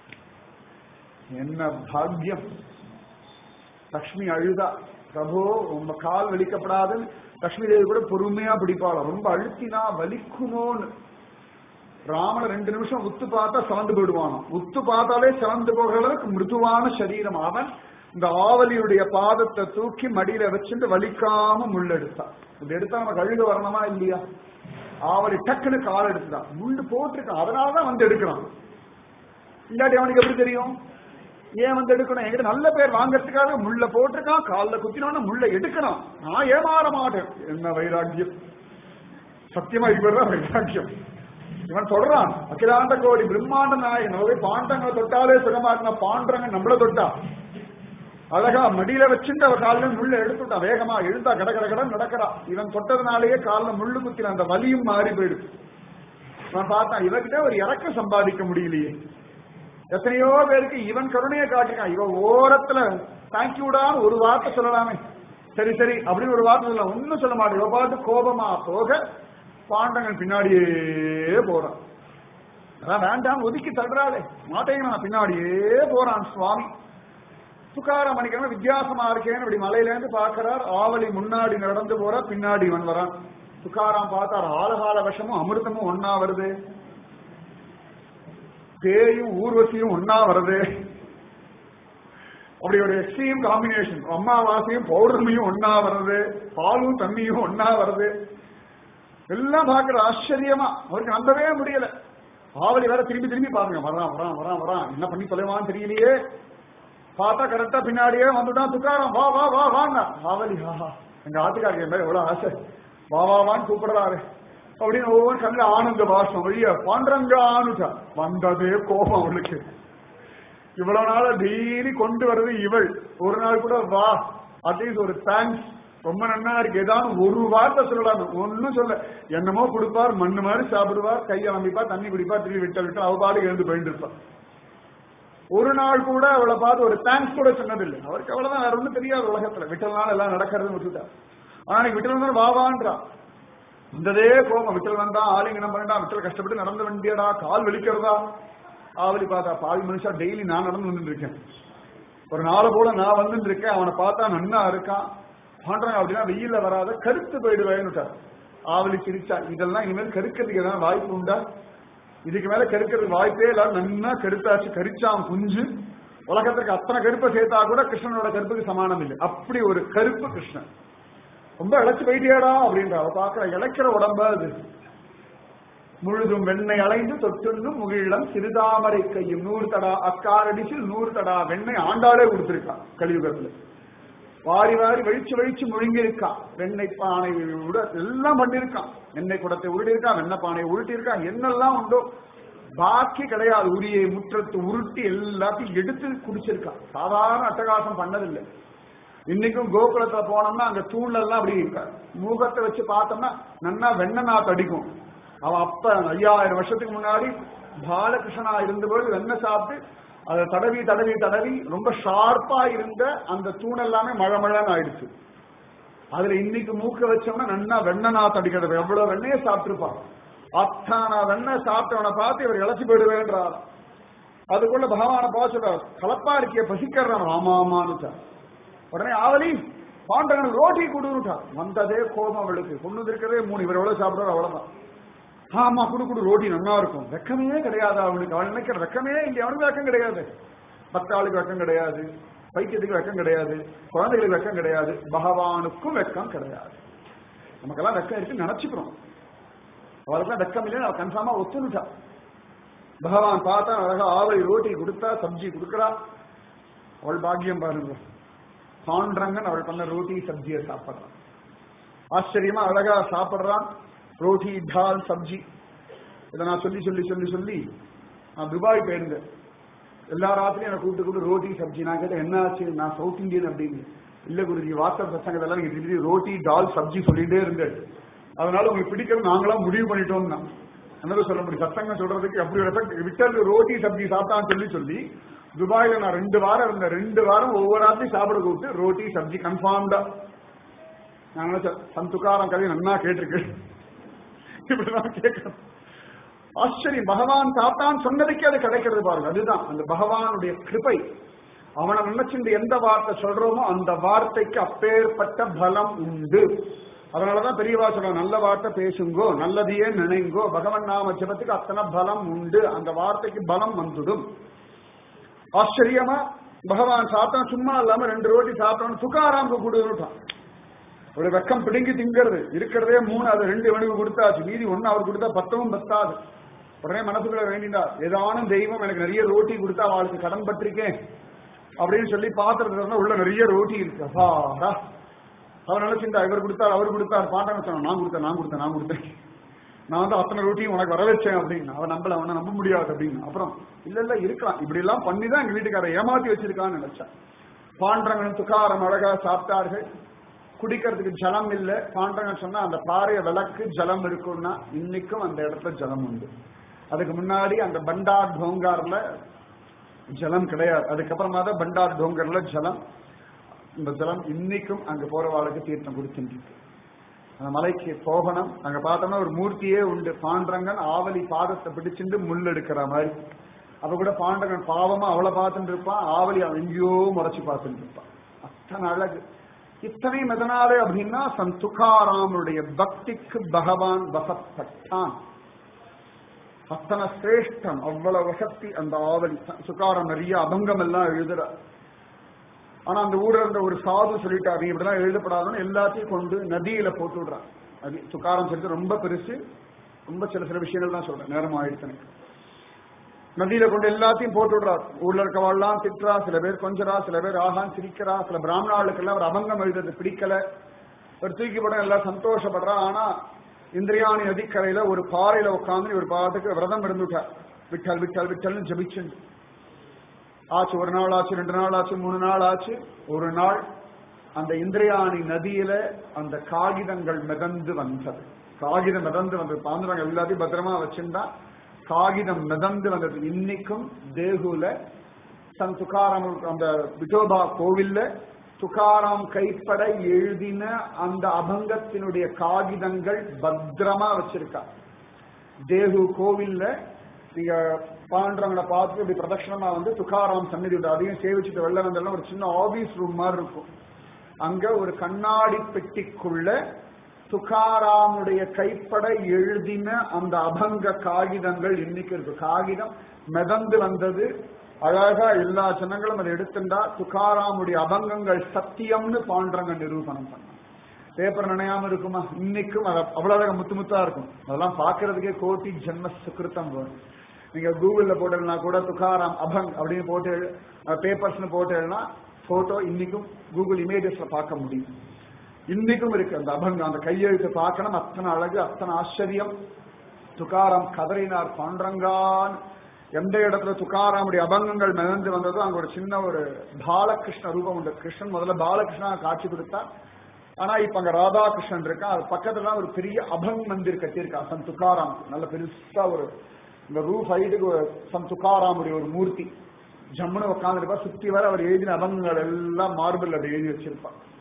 என்ன பாக்கியம் லக்ஷ்மி அழுதா பிரபு உங்க கால் வலிக்கப்படாதுன்னு லக்ஷ்மி தேவி கூட பொறுமையா பிடிப்பாள ரொம்ப அழுத்தினா வலிக்குமோன்னு ராமனை ரெண்டு நிமிஷம் உத்து பார்த்தா சவந்து போயிடுவானோ உத்து பார்த்தாலே சவந்து போகிற அளவுக்கு மிருதுவான சரீரம் அவன் இந்த ஆவலியுடைய பாதத்தை தூக்கி மடியில வச்சுட்டு வலிக்காம முள்ளெடுத்தான் இது எடுத்தா நம்ம கழுகு வரணுமா இல்லையா ஆவலி டக்குன்னு கால் எடுத்துதான் முள்ளு போட்டிருக்கான் அதனாலதான் வந்து எடுக்கிறான் இல்லாட்டி அவனுக்கு எப்படி தெரியும் ஏன் வந்து எடுக்கணும் என்கிட்ட நல்ல பேர் வாங்கறதுக்காக முள்ள போட்டிருக்கான் காலில் குத்தினோன்னு முள்ள எடுக்கணும் நான் ஏமாற மாட்டேன் என்ன வைராக்கியம் சத்தியமா இவர்தான் வைராக்கியம் இவன் சொல்றான் அகிலாண்ட கோடி பிரம்மாண்ட நாயகன் அதாவது பாண்டங்களை தொட்டாலே சுகமாட்டின பாண்டங்க நம்மள தொட்டா அழகா மடியில வச்சுட்டு அவ காலில் முள்ள எடுத்துட்டான் வேகமா எழுந்தா கட கட கடன் நடக்கிறா இவன் தொட்டதுனாலேயே காலில் முள்ளு குத்தின அந்த வலியும் மாறி போயிடுச்சு நான் பார்த்தான் இவகிட்ட ஒரு இறக்கம் சம்பாதிக்க முடியலையே எத்தனையோ பேருக்கு இவன் கருணையை காட்டிருக்கான் இவன் ஓரத்துல தேங்க்யூடான்னு ஒரு வார்த்தை சொல்லலாமே சரி சரி அப்படின்னு ஒரு வார்த்தை சொல்லலாம் ஒன்னும் சொல்ல மாட்டேன் இவ பாட்டு கோபமா போக பாண்டங்கள் பின்னாடியே போறான் அதான் வேண்டாம் ஒதுக்கி தள்ளுறாளே மாட்டேங்க நான் பின்னாடியே போறான் சுவாமி துக்கார மணிக்கிழமை வித்தியாசமா இருக்கேன்னு இப்படி மலையில இருந்து பாக்குறார் ஆவலி முன்னாடி நடந்து போற பின்னாடி இவன் வரான் துக்காராம் பார்த்தார் ஆலகால விஷமும் அமிர்தமும் ஒன்னா வருது பேயும் ஊர்வசியும் ஒன்னா வருது அப்படி ஒரு எக்ஸ்ட்ரீம் காம்பினேஷன் அம்மாவாசையும் பௌர்ணமியும் ஒன்னா வருது பாலும் தண்ணியும் ஒன்னா வருது எல்லாம் பாக்குற ஆச்சரியமா அவருக்கு நம்பவே முடியல ஆவலி வேற திரும்பி திரும்பி பாருங்க வரான் வரான் வரான் வரான் என்ன பண்ணி தொலைவான்னு தெரியலையே பார்த்தா கரெக்டா பின்னாடியே வந்துட்டான் துக்காரம் வா வா வா வாங்க ஆவலி ஆஹா எங்க ஆத்துக்காரங்க மேல எவ்வளவு ஆசை வா வா வான்னு கூப்பிடுறாரு அப்படின்னு ஒவ்வொரு கண்ணுல ஆனந்த பாஷம் வழிய பாண்டரங்க ஆணுட்டா வந்ததே கோபம் அவளுக்கு இவ்வளவு நாள டெய்லி கொண்டு வர்றது இவள் ஒரு நாள் கூட வா அட்லீஸ்ட் ஒரு தேங்க்ஸ் ரொம்ப நன்னா இருக்கு ஏதாவது ஒரு வார்த்தை சொல்லலாம் ஒன்னும் சொல்ல என்னமோ கொடுப்பார் மண்ணு மாதிரி சாப்பிடுவார் கையை அமைப்பார் தண்ணி குடிப்பார் திரும்பி விட்ட விட்டு அவ பாடு எழுந்து போயிட்டு இருப்பார் ஒரு நாள் கூட அவளை பார்த்து ஒரு தேங்க்ஸ் கூட சொன்னதில்லை அவருக்கு அவ்வளவுதான் வேற ஒண்ணும் தெரியாது உலகத்துல விட்டல்னால எல்லாம் நடக்கிறது விட்டுட்டா ஆனா நீ விட்டல் வந்தா வாவான்றா இந்ததே கோபம் விட்டல் வந்தா ஆலிங்கனம் பண்ணிட்டா விட்டல் கஷ்டப்பட்டு நடந்து வண்டியடா கால் வலிக்கிறதா ஆவலி பார்த்தா பாவி மனுஷா டெய்லி நான் நடந்து வந்துட்டு இருக்கேன் ஒரு நாளை போல நான் வந்துட்டு இருக்கேன் அவனை பார்த்தா நன்னா இருக்கான் பண்றாங்க அப்படின்னா வெயில்ல வராத கருத்து போயிடுவேன்னு ஆவலி சிரிச்சா இதெல்லாம் இனிமேல் கருக்கிறதுக்கு எதாவது வாய்ப்பு உண்டா இதுக்கு மேல கருக்கிறதுக்கு வாய்ப்பே இல்லாத நன்னா கருத்தாச்சு கரிச்சான் குஞ்சு உலகத்திற்கு அத்தனை கருப்பை சேர்த்தா கூட கிருஷ்ணனோட கருப்புக்கு சமானம் இல்லை அப்படி ஒரு கருப்பு கிருஷ்ணன் ரொம்ப இழைச்சு போயிட்டியாடா அப்படின்ற அவ பாக்குற இழைக்கிற உடம்பா அது முழுதும் வெண்ணெய் அலைந்து தொட்டுண்ணும் முகிழம் சிறுதாமரை கையும் நூறு தடா அக்காரடிச்சில் நூறு தடா வெண்ணெய் ஆண்டாளே கொடுத்திருக்கான் கலியுகத்துல வாரி வாரி வழிச்சு வழிச்சு முழுங்கியிருக்கான் வெண்ணெய் பானை உட எல்லாம் பண்ணிருக்கான் எண்ணெய் குடத்தை உருட்டி இருக்கான் வெண்ணெய் பானை உருட்டி இருக்கான் என்னெல்லாம் உண்டோ பாக்கி கிடையாது உரியை முற்றத்து உருட்டி எல்லாத்தையும் எடுத்து குடிச்சிருக்கான் சாதாரண அட்டகாசம் பண்ணதில்லை இன்னைக்கும் கோகுலத்துல போனோம்னா அங்க தூண்ல எல்லாம் அப்படி மூகத்தை வச்சு பார்த்தோம்னா நன்னா வெண்ணெய் நாத்து அடிக்கும் அவன் அப்ப ஐயாயிரம் வருஷத்துக்கு முன்னாடி பாலகிருஷ்ணனா இருந்தபோது வெண்ணெய் சாப்பிட்டு அதை தடவி தடவி தடவி ரொம்ப ஷார்ப்பா இருந்த அந்த தூண் எல்லாமே மழை மழைன்னு ஆயிடுச்சு அதுல இன்னைக்கு மூக்க வச்சோம்னா நன்னா வெண்ணெய் நாத்து அடிக்கிறது எவ்வளவு வெண்ணெயை சாப்பிட்டுருப்பான் அத்தான வெண்ணெய் சாப்பிட்டவனை பார்த்து இவர் இழைச்சி போயிடுவேன்றார் அதுக்குள்ள பகவான பார்த்து சொல்றார் கலப்பா இருக்கிய பசிக்கிறான் ஆமா ஆமான்னு உடனே ஆவலி பாண்டவன் ரோட்டி கொடுன்னுட்டா வந்ததே கோபம் அவளுக்கு கொண்டு இருக்கிறதே மூணு இவர் எவ்வளவு சாப்பிடுறாரு அவ்வளவுதான் ஆமா குடு குடு ரோட்டி நல்லா இருக்கும் வெக்கமே கிடையாது அவனுக்கு அவன் நினைக்கிற வெக்கமே இங்க அவனுக்கு வெக்கம் கிடையாது பக்தாளுக்கு வெக்கம் கிடையாது பைத்தியத்துக்கு வெக்கம் கிடையாது குழந்தைகளுக்கு வெக்கம் கிடையாது பகவானுக்கும் வெக்கம் கிடையாது நமக்கெல்லாம் வெக்கம் இருக்கு நினைச்சுக்கிறோம் அவளுக்குலாம் வெக்கம் இல்லை அவ கன்ஃபார்மா ஒத்துனுட்டா பகவான் பார்த்தா அழகா ஆவலை ரோட்டி கொடுத்தா சப்ஜி கொடுக்குறா அவள் பாக்கியம் பாருங்க பாண்டரங்கன் அவள் பண்ண ரோட்டி சப்ஜியை சாப்பிடுறான் ஆச்சரியமா அழகா சாப்பிடுறான் ரோட்டி தால் சப்ஜி இதை நான் சொல்லி சொல்லி சொல்லி சொல்லி நான் துபாய் போயிருந்தேன் எல்லா ராத்திரியும் என்னை கூப்பிட்டு கூப்பிட்டு ரோட்டி சப்ஜி நான் கேட்டேன் என்ன ஆச்சு நான் சவுத் இந்தியன் அப்படின்னு இல்ல குருஜி வாட்ஸ்அப் பசங்கதெல்லாம் நீங்க திடீர் ரோட்டி டால் சப்ஜி சொல்லிட்டே இருந்தேன் அதனால உங்களுக்கு பிடிக்கிறது நாங்களா முடிவு பண்ணிட்டோம்னா என்ன சொல்ல முடியும் சத்தங்க சொல்றதுக்கு அப்படி ஒரு effect. விட்டல் ரோட்டி சப்ஜி சாப்பிட்டான்னு சொல்லி சொல்லி துபாயில நான் ரெண்டு வாரம் இருந்தேன் ரெண்டு வாரம் ஒவ்வொரு ராத்திரி சாப்பிட கூப்பிட்டு ரோட்டி சப்ஜி கன்ஃபார்ம்டா நான் நினைச்சேன் சந்துக்காரம் கதையை நன்னா கேட்டிருக்கு இப்படிதான் கேட்கணும் ஆச்சரியம் பகவான் சாப்பிட்டான் சொன்னதுக்கே அது கிடைக்கிறது பாருங்க அதுதான் அந்த பகவானுடைய கிருபை அவனை நினைச்சிருந்து எந்த வார்த்தை சொல்றோமோ அந்த வார்த்தைக்கு அப்பேற்பட்ட பலம் உண்டு அதனாலதான் பெரியவா சொல்ற நல்ல வார்த்தை பேசுங்கோ நல்லதையே நினைங்கோ பகவன் நாம ஜபத்துக்கு அத்தனை பலம் உண்டு அந்த வார்த்தைக்கு பலம் வந்துடும் ஆச்சரியமா பகவான் சாப்பிட்டான் சும்மா இல்லாம ரெண்டு ரோட்டி சாப்பிட்டான் துக்காராமுக்கு கொடுத்துட்டான் ஒரு வெக்கம் பிடுங்கி திங்கிறது இருக்கிறதே மூணு அது ரெண்டு இவனுக்கு கொடுத்தாச்சு மீதி ஒண்ணு அவர் கொடுத்தா பத்தவும் பத்தாது உடனே மனசுக்குள்ள வேண்டினா ஏதானும் தெய்வம் எனக்கு நிறைய ரோட்டி கொடுத்தா அவளுக்கு கடன் பட்டிருக்கேன் அப்படின்னு சொல்லி பாத்திரத்துல உள்ள நிறைய ரோட்டி இருக்கு அப்பாடா அவர் நினைச்சிருந்தா இவர் கொடுத்தார் அவர் கொடுத்தார் பாட்டாங்க சொன்னா நான் கொடுத்தேன் நான் கொடுத்தேன் நான் கொடுத்தேன் நான் வந்து அத்தனை ரொட்டியும் உனக்கு வர வச்சேன் அப்படின்னு அவன் நம்பல அவனை நம்ப முடியாது அப்படின்னு அப்புறம் இல்ல இல்ல இருக்கலாம் இப்படி எல்லாம் பண்ணி தான் எங்க வீட்டுக்காரரை ஏமாத்தி வச்சிருக்கான்னு நினைச்சேன் பாண்டரங்கன் துக்காரம் அழகா சாப்பிட்டார்கள் குடிக்கிறதுக்கு ஜலம் இல்ல பாண்டரங்கன் சொன்னா அந்த பாறைய விளக்கு ஜலம் இருக்கும்னா இன்னைக்கும் அந்த இடத்துல ஜலம் உண்டு அதுக்கு முன்னாடி அந்த பண்டார் டோங்கார்ல ஜலம் கிடையாது அதுக்கப்புறமா தான் பண்டார் டோங்கர்ல ஜலம் இந்த ஜலம் இன்னைக்கும் அங்க போறவாளுக்கு தீர்த்தம் கொடுத்துட்டு இருக்கு அந்த மலைக்கு போகணும் அங்க பார்த்தோம்னா ஒரு மூர்த்தியே உண்டு பாண்டரங்கன் ஆவலி பாதத்தை பிடிச்சிட்டு முள் எடுக்கிற மாதிரி அப்ப கூட பாண்டரங்கன் பாவமா அவளை பார்த்துட்டு இருப்பான் ஆவலி அவன் எங்கேயோ முறைச்சு பார்த்துட்டு இருப்பான் அத்தனை அழகு இத்தனை மெதனாலே அப்படின்னா சன் துகாராமனுடைய பக்திக்கு பகவான் வசப்பட்டான் அத்தனை சிரேஷ்டம் அவ்வளவு சக்தி அந்த ஆவலி சுகாரம் நிறைய அபங்கம் எல்லாம் எழுதுற ஆனா அந்த ஊர்ல இருந்த ஒரு சாது சொல்லிட்டாரு நீ இப்படிலாம் எழுதப்படாதுன்னு எல்லாத்தையும் கொண்டு நதியில போட்டு விடுறான் அது சுக்காரம் சொல்லிட்டு ரொம்ப பெருசு ரொம்ப சில சில விஷயங்கள் தான் சொல்றேன் நேரம் ஆயிடுச்சு எனக்கு நதியில கொண்டு எல்லாத்தையும் போட்டு விடுறார் ஊர்ல இருக்கவாள்லாம் திட்டுறா சில பேர் கொஞ்சரா சில பேர் ஆகான் சிரிக்கிறா சில பிராமணாளுக்கெல்லாம் ஒரு அபங்கம் எழுதுறது பிடிக்கல ஒரு தூக்கி போட எல்லாம் சந்தோஷப்படுறா ஆனா இந்திரியாணி நதிக்கரையில ஒரு பாறையில உட்காந்து ஒரு பாட்டுக்கு விரதம் இருந்துட்டார் விட்டல் விட்டல் விட்டல்னு ஜபிச்சு ஆச்சு ஒரு நாள் ஆச்சு ரெண்டு நாள் ஆச்சு மூணு நாள் ஆச்சு ஒரு நாள் அந்த இந்திரியாணி நதியில அந்த காகிதங்கள் மிதந்து வந்தது காகிதம் மிதந்து வந்தது பாந்துறாங்க எல்லாத்தையும் பத்திரமா வச்சிருந்தா காகிதம் மிதந்து வந்தது இன்னைக்கும் தேகுல சன் துக்காராம் அந்த விட்டோபா கோவில்ல துக்காராம் கைப்பட எழுதின அந்த அபங்கத்தினுடைய காகிதங்கள் பத்திரமா வச்சிருக்கா தேகு கோவில்ல நீங்க பாண்டவங்களை பார்த்து இப்படி பிரதட்சணமா வந்து துக்காராம் சந்நிதி உண்டு அதையும் சேவிச்சுட்டு வெளில வந்தெல்லாம் ஒரு சின்ன ஆபீஸ் ரூம் மாதிரி இருக்கும் அங்க ஒரு கண்ணாடி பெட்டிக்குள்ள துக்காராமுடைய கைப்பட எழுதின அந்த அபங்க காகிதங்கள் இன்னைக்கு இருக்கு காகிதம் மிதந்து வந்தது அழகா எல்லா ஜனங்களும் அதை எடுத்துட்டா துக்காராமுடைய அபங்கங்கள் சத்தியம்னு பாண்டவங்க நிரூபணம் பண்ண பேப்பர் நினையாம இருக்குமா இன்னைக்கும் அது அவ்வளவு முத்து முத்தா இருக்கும் அதெல்லாம் பாக்குறதுக்கே கோட்டி ஜென்ம சுக்கிருத்தம் வரும் நீங்க கூகுள்ல போட்டேன்னா கூட துக்காராம் அபங் அப்படின்னு போட்டு பேப்பர்ஸ்னு போட்டேன்னா போட்டோ இன்னைக்கும் கூகுள் இமேஜஸ்ல பார்க்க முடியும் இன்னைக்கும் இருக்கு அந்த அபங்கம் அந்த கையெழுத்து பார்க்கணும் அத்தனை அழகு அத்தனை ஆச்சரியம் துக்காராம் கதறினார் பாண்டரங்கான் எந்த இடத்துல துக்காராமுடைய அபங்கங்கள் மிதந்து வந்ததோ அங்க ஒரு சின்ன ஒரு பாலகிருஷ்ண ரூபம் உண்டு கிருஷ்ணன் முதல்ல பாலகிருஷ்ணா காட்சி கொடுத்தா ஆனா இப்ப அங்க ராதாகிருஷ்ணன் இருக்கா அது பக்கத்துல ஒரு பெரிய அபங் மந்திர் கட்டியிருக்கா சன் துக்காராம் நல்ல பெருசா ஒரு இந்த ரூஃப் ஹைட்டுக்கு ஒரு சன் துக்காராமுடைய ஒரு மூர்த்தி ஜம்முன்னு உட்காந்துருப்பா சுத்தி வர அவர் எழுதின அபங்கங்கள் எல்லாம் மார்பிள் அப்படி எழுதி வச்சிருப்பா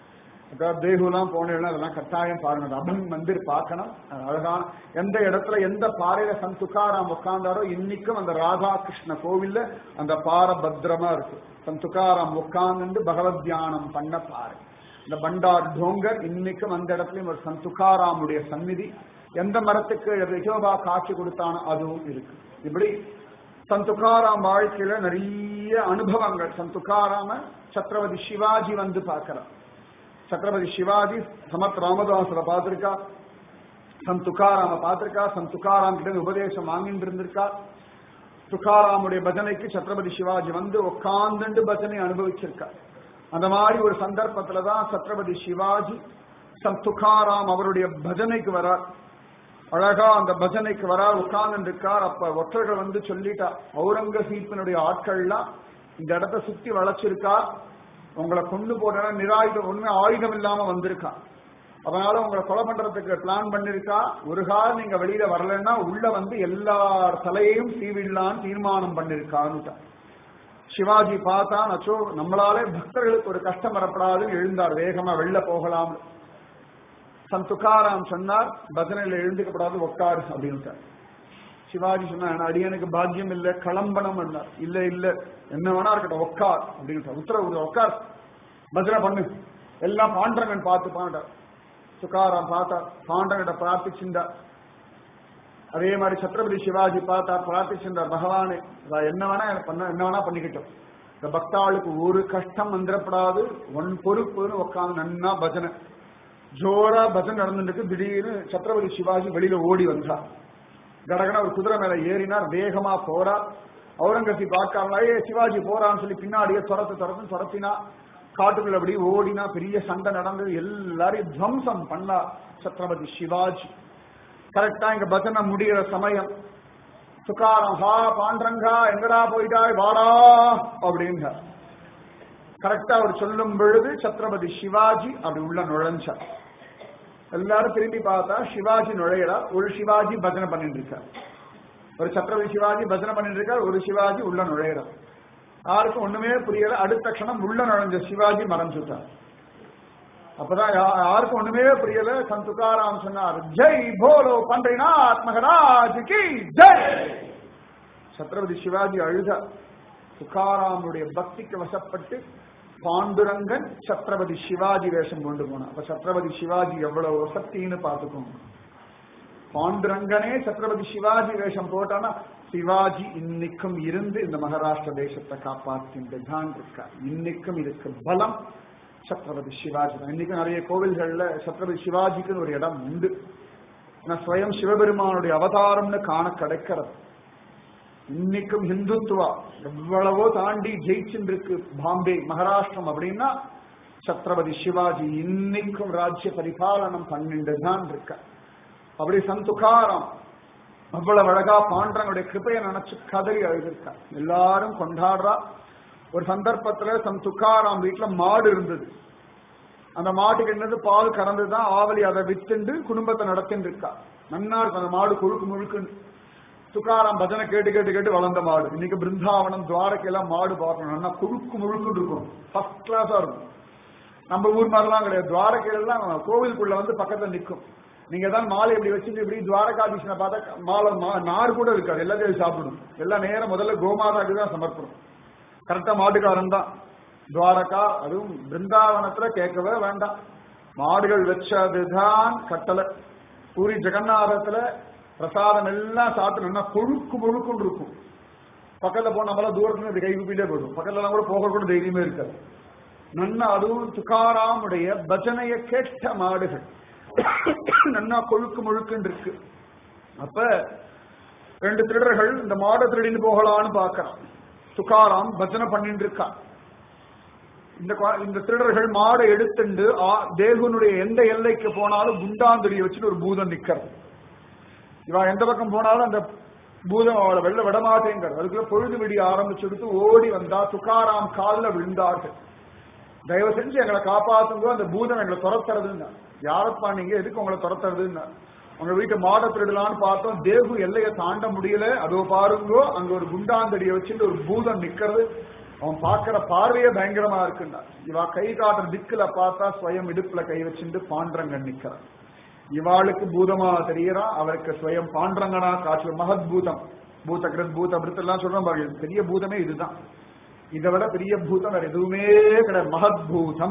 அதாவது தேகுலாம் போனேன்னா அதெல்லாம் கட்டாயம் பாருங்க அது அபங் மந்திர் பார்க்கணும் அது அழகான எந்த இடத்துல எந்த பாறையில சந்த் துக்காராம் உட்கார்ந்தாரோ இன்னைக்கும் அந்த ராதா கிருஷ்ண கோவில்ல அந்த பாறை பத்திரமா இருக்கு சந்த் துக்காராம் உட்கார்ந்து பகவத் தியானம் பண்ண பாறை இந்த பண்டார் டோங்கர் இன்னைக்கும் அந்த இடத்துலயும் ஒரு சந்த் துக்காராமுடைய சந்நிதி எந்த மரத்துக்கு விஜோபா காட்சி கொடுத்தானோ அதுவும் இருக்கு இப்படி சந்துகாராம் வாழ்க்கையில நிறைய அனுபவங்கள் சந்துகாராம சத்ரபதி சிவாஜி வந்து பார்க்கிறார் சத்ரபதி சிவாஜி சமத் ராமதாசுல பார்த்திருக்கா சந்த் துக்காராம பார்த்திருக்கா சந்த் துக்காராம் கிட்ட உபதேசம் வாங்கிட்டு இருந்திருக்கா துக்காராமுடைய பஜனைக்கு சத்ரபதி சிவாஜி வந்து உட்கார்ந்துண்டு பஜனை அனுபவிச்சிருக்கா அந்த மாதிரி ஒரு சந்தர்ப்பத்துல தான் சத்ரபதி சிவாஜி சந்த் துக்காராம் அவருடைய பஜனைக்கு வரார் அழகா அந்த பஜனைக்கு வரார் உட்கார்ந்து இருக்கார் அப்ப ஒற்றர்கள் வந்து சொல்லிட்டா அவுரங்கசீப்பினுடைய ஆட்கள்லாம் இந்த இடத்த சுத்தி வளைச்சிருக்கா உங்களை கொண்டு போற நிராயுதம் ஒண்ணுமே ஆயுதம் இல்லாம வந்திருக்கான் அதனால உங்களை கொலை பண்றதுக்கு பிளான் பண்ணிருக்கா ஒரு காலம் நீங்க வெளியில வரலன்னா உள்ள வந்து எல்லார் தலையையும் சீவிடலான்னு தீர்மானம் பண்ணிருக்கான்னு சிவாஜி பார்த்தா அச்சோ நம்மளாலே பக்தர்களுக்கு ஒரு கஷ்டம் வரப்படாதுன்னு எழுந்தார் வேகமா வெளில போகலாம் சந்த் துக்காராம் சொன்னார் பஜனையில எழுந்துக்கப்படாது உட்காரு அப்படின்னு சிவாஜி சொன்னார் அடியனுக்கு பாக்கியம் இல்ல களம்பணம் என்னார் இல்ல இல்ல என்ன வேணா இருக்கட்டும் உட்கார் அப்படின்னு உத்தரவு உட்கார் பஜனை பண்ணு எல்லாம் பாண்டரங்கன் பார்த்து பாண்டார் துக்காராம் பார்த்தார் பாண்டங்கிட்ட பிரார்த்திச்சிருந்தார் அதே மாதிரி சத்ரபதி சிவாஜி பார்த்தா பிரார்த்திச்சிருந்தார் பகவானே நான் என்ன வேணா எனக்கு பண்ண என்ன வேணா பண்ணிக்கிட்டோம் இந்த பக்தாளுக்கு ஒரு கஷ்டம் வந்துடப்படாது ஒன் பொறுப்புன்னு உட்காந்து நன்னா பஜனை ஜோரா பஜன் நடந்துட்டு திடீர்னு சத்ரபதி சிவாஜி வெளியில ஓடி வந்தார் கடகன ஒரு குதிரை மேல ஏறினார் வேகமா போறார் அவுரங்கசீப் பார்க்காமலா ஏ சிவாஜி போறான்னு சொல்லி பின்னாடியே துரத்து துரத்து துரத்தினா காட்டுக்குள்ள அப்படி ஓடினா பெரிய சண்டை நடந்தது எல்லாரையும் துவம்சம் பண்ணா சத்ரபதி சிவாஜி கரெக்டா இங்க பஜனை முடிகிற சமயம் சுக்காரம் ஹா பாண்டரங்கா எங்கடா போயிட்டாய் வாடா அப்படிங்க கரெக்டா அவர் சொல்லும் பொழுது சத்ரபதி சிவாஜி அப்படி உள்ள நுழைஞ்சார் எல்லாரும் திரும்பி பார்த்தா சிவாஜி நுழையிறார் ஒரு சிவாஜி பஜனை பண்ணிட்டு இருக்கார் ஒரு சத்ரபதி சிவாஜி பஜனை பண்ணிட்டு இருக்கார் ஒரு சிவாஜி உள்ள நுழையிறார் யாருக்கும் ஒண்ணுமே புரியல அடுத்த க்ஷணம் உள்ள நுழைஞ்ச சிவாஜி மறைஞ்சுட்டார் அப்பதான் யா- யாருக்கும் ஒண்ணுமே புரியல சந்த் துக்காராம் சொன்னார் ஜெய் போலோ பண்றினாத் மகராஜ் கி ஜெய் சத்ரபதி சிவாஜி அழுத துக்காராமுடைய பக்திக்கு வசப்பட்டு பாண்டுரங்கன் சத்ரபதி சிவாஜி வேஷம் கொண்டு போனான் அப்ப சத்ரபதி சிவாஜி எவ்வளவு வசத்தின்னு பார்த்துக்கோங்க பாண்டுரங்கனே சத்ரபதி சிவாஜி வேஷம் போட்டானா சிவாஜி இன்னைக்கும் இருந்து இந்த மகாராஷ்டிர தேசத்தை காப்பாற்றிட்டு தான் இருக்கார் இன்னைக்கும் இதுக்கு பலம் சத்ரபதி சிவாஜி தான் இன்னைக்கும் நிறைய கோவில்கள்ல சத்ரபதி சிவாஜிக்குன்னு ஒரு இடம் உண்டு ஆனா ஸ்வயம் சிவபெருமானுடைய அவதாரம்னு காண கிடைக்கிறது இன்னைக்கும் ஹிந்துத்துவா எவ்வளவோ தாண்டி ஜெயிச்சுட்டு இருக்கு பாம்பே மகாராஷ்டிரம் அப்படின்னா சத்ரபதி சிவாஜி இன்னைக்கும் ராஜ்ய பரிபாலனம் பண்ணிட்டு தான் இருக்க அப்படி சந்துகாரம் அவ்வளவு அழகா பாண்டவனுடைய கிருபையை நினைச்சு கதறி அழுதிருக்கா எல்லாரும் கொண்டாடுறா ஒரு சந்தர்ப்பத்துல சம் துக்காராம் வீட்டுல மாடு இருந்தது அந்த மாட்டுக்கு என்னது பால் கறந்துதான் ஆவலி அதை வித்துண்டு குடும்பத்தை நடத்தின்னு இருக்கா நன்னா இருக்கும் அந்த மாடு கொழுக்கு முழுக்குன்னு துக்காராம் பஜனை கேட்டு கேட்டு கேட்டு வளர்ந்த மாடு இன்னைக்கு பிருந்தாவனம் துவாரக்கையெல்லாம் மாடு பார்க்கணும் நல்லா குழுக்கு முழுக்குன்னு இருக்கும் ஃபர்ஸ்ட் கிளாஸா இருக்கும் நம்ம ஊர் மாதிரிலாம் கிடையாது துவாரகையில எல்லாம் கோவிலுக்குள்ள வந்து பக்கத்துல நிக்கும் நீங்க தான் மாலை இப்படி வச்சுட்டு இப்படி துவாரகாதீசனை பார்த்தா மாலை மா- நார் கூட இருக்காது எல்லாத்தையும் சாப்பிடும் எல்லாம் நேரம் முதல்ல கோமாதாக்கு தான் சமர்ப்பணம் கரெக்டா மாட்டுக்காரன் தான் துவாரகா அதுவும் பிருந்தாவனத்துல கேட்கவே வேண்டாம் மாடுகள் வச்சதுதான் கட்டளை பூரி ஜெகநாதத்துல பிரசாதம் எல்லாம் சாப்பிட்டோம்னா கொழுக்கு முழுக்குன்னு இருக்கும் பக்கத்துல போன நம்மளாம் தூரத்துல இருந்து கை குப்பிலே போயிடும் பக்கத்துல எல்லாம் கூட போக கூட தைரியமே இருக்காது நன்னா அதுவும் துகாராமுடைய பஜனைய கேட்ட மாடுகள் நன்னா கொழுக்கு முழுக்குன்னு இருக்கு அப்ப ரெண்டு திருடர்கள் இந்த மாடை திருடின்னு போகலான்னு பாக்குறான் துகாராம் பஜனை பண்ணிட்டு இருக்கான் இந்த கா- இந்த திருடர்கள் மாடை எடுத்துண்டு ஆ- தேகுனுடைய எந்த எல்லைக்கு போனாலும் குண்டாந்திரியை வச்சுட்டு ஒரு பூதம் நிக்கிறது இவன் எந்த பக்கம் போனாலும் அந்த பூதம் அவளை வெள்ள விடமாட்டேங்கிறது அதுக்குள்ள பொழுது விடிய ஆரம்பிச்சுடுத்து ஓடி வந்தா துக்காராம் காலில் விழுந்தார்கள் தயவு செஞ்சு எங்களை காப்பாத்துங்க அந்த பூதம் எங்களை துரத்துறதுன்னா யாரப்பா நீங்க எதுக்கு உங்களை துரத்துறதுன்னா உங்க வீட்டு மாட திருடலான்னு பார்த்தோம் தேகு எல்லையை தாண்ட முடியல அதோ பாருங்கோ அங்க ஒரு குண்டாந்தடியை வச்சுட்டு ஒரு பூதம் நிக்கிறது அவன் பார்க்கிற பார்வையே பயங்கரமா இருக்குண்டா இவா கை காட்டுற திக்குல பார்த்தா ஸ்வயம் இடுப்புல கை வச்சுட்டு பாண்டரங்கன் நிக்கிறான் இவாளுக்கு பூதமா தெரியறான் அவருக்கு ஸ்வயம் பாண்டரங்கனா காட்சி மகத் பூதம் பூத கிருத் பூத பிருத் எல்லாம் சொல்றோம் பாருங்க பெரிய பூதமே இதுதான் இதை விட பெரிய பூதம் வேற எதுவுமே கிடையாது மகத் பூதம்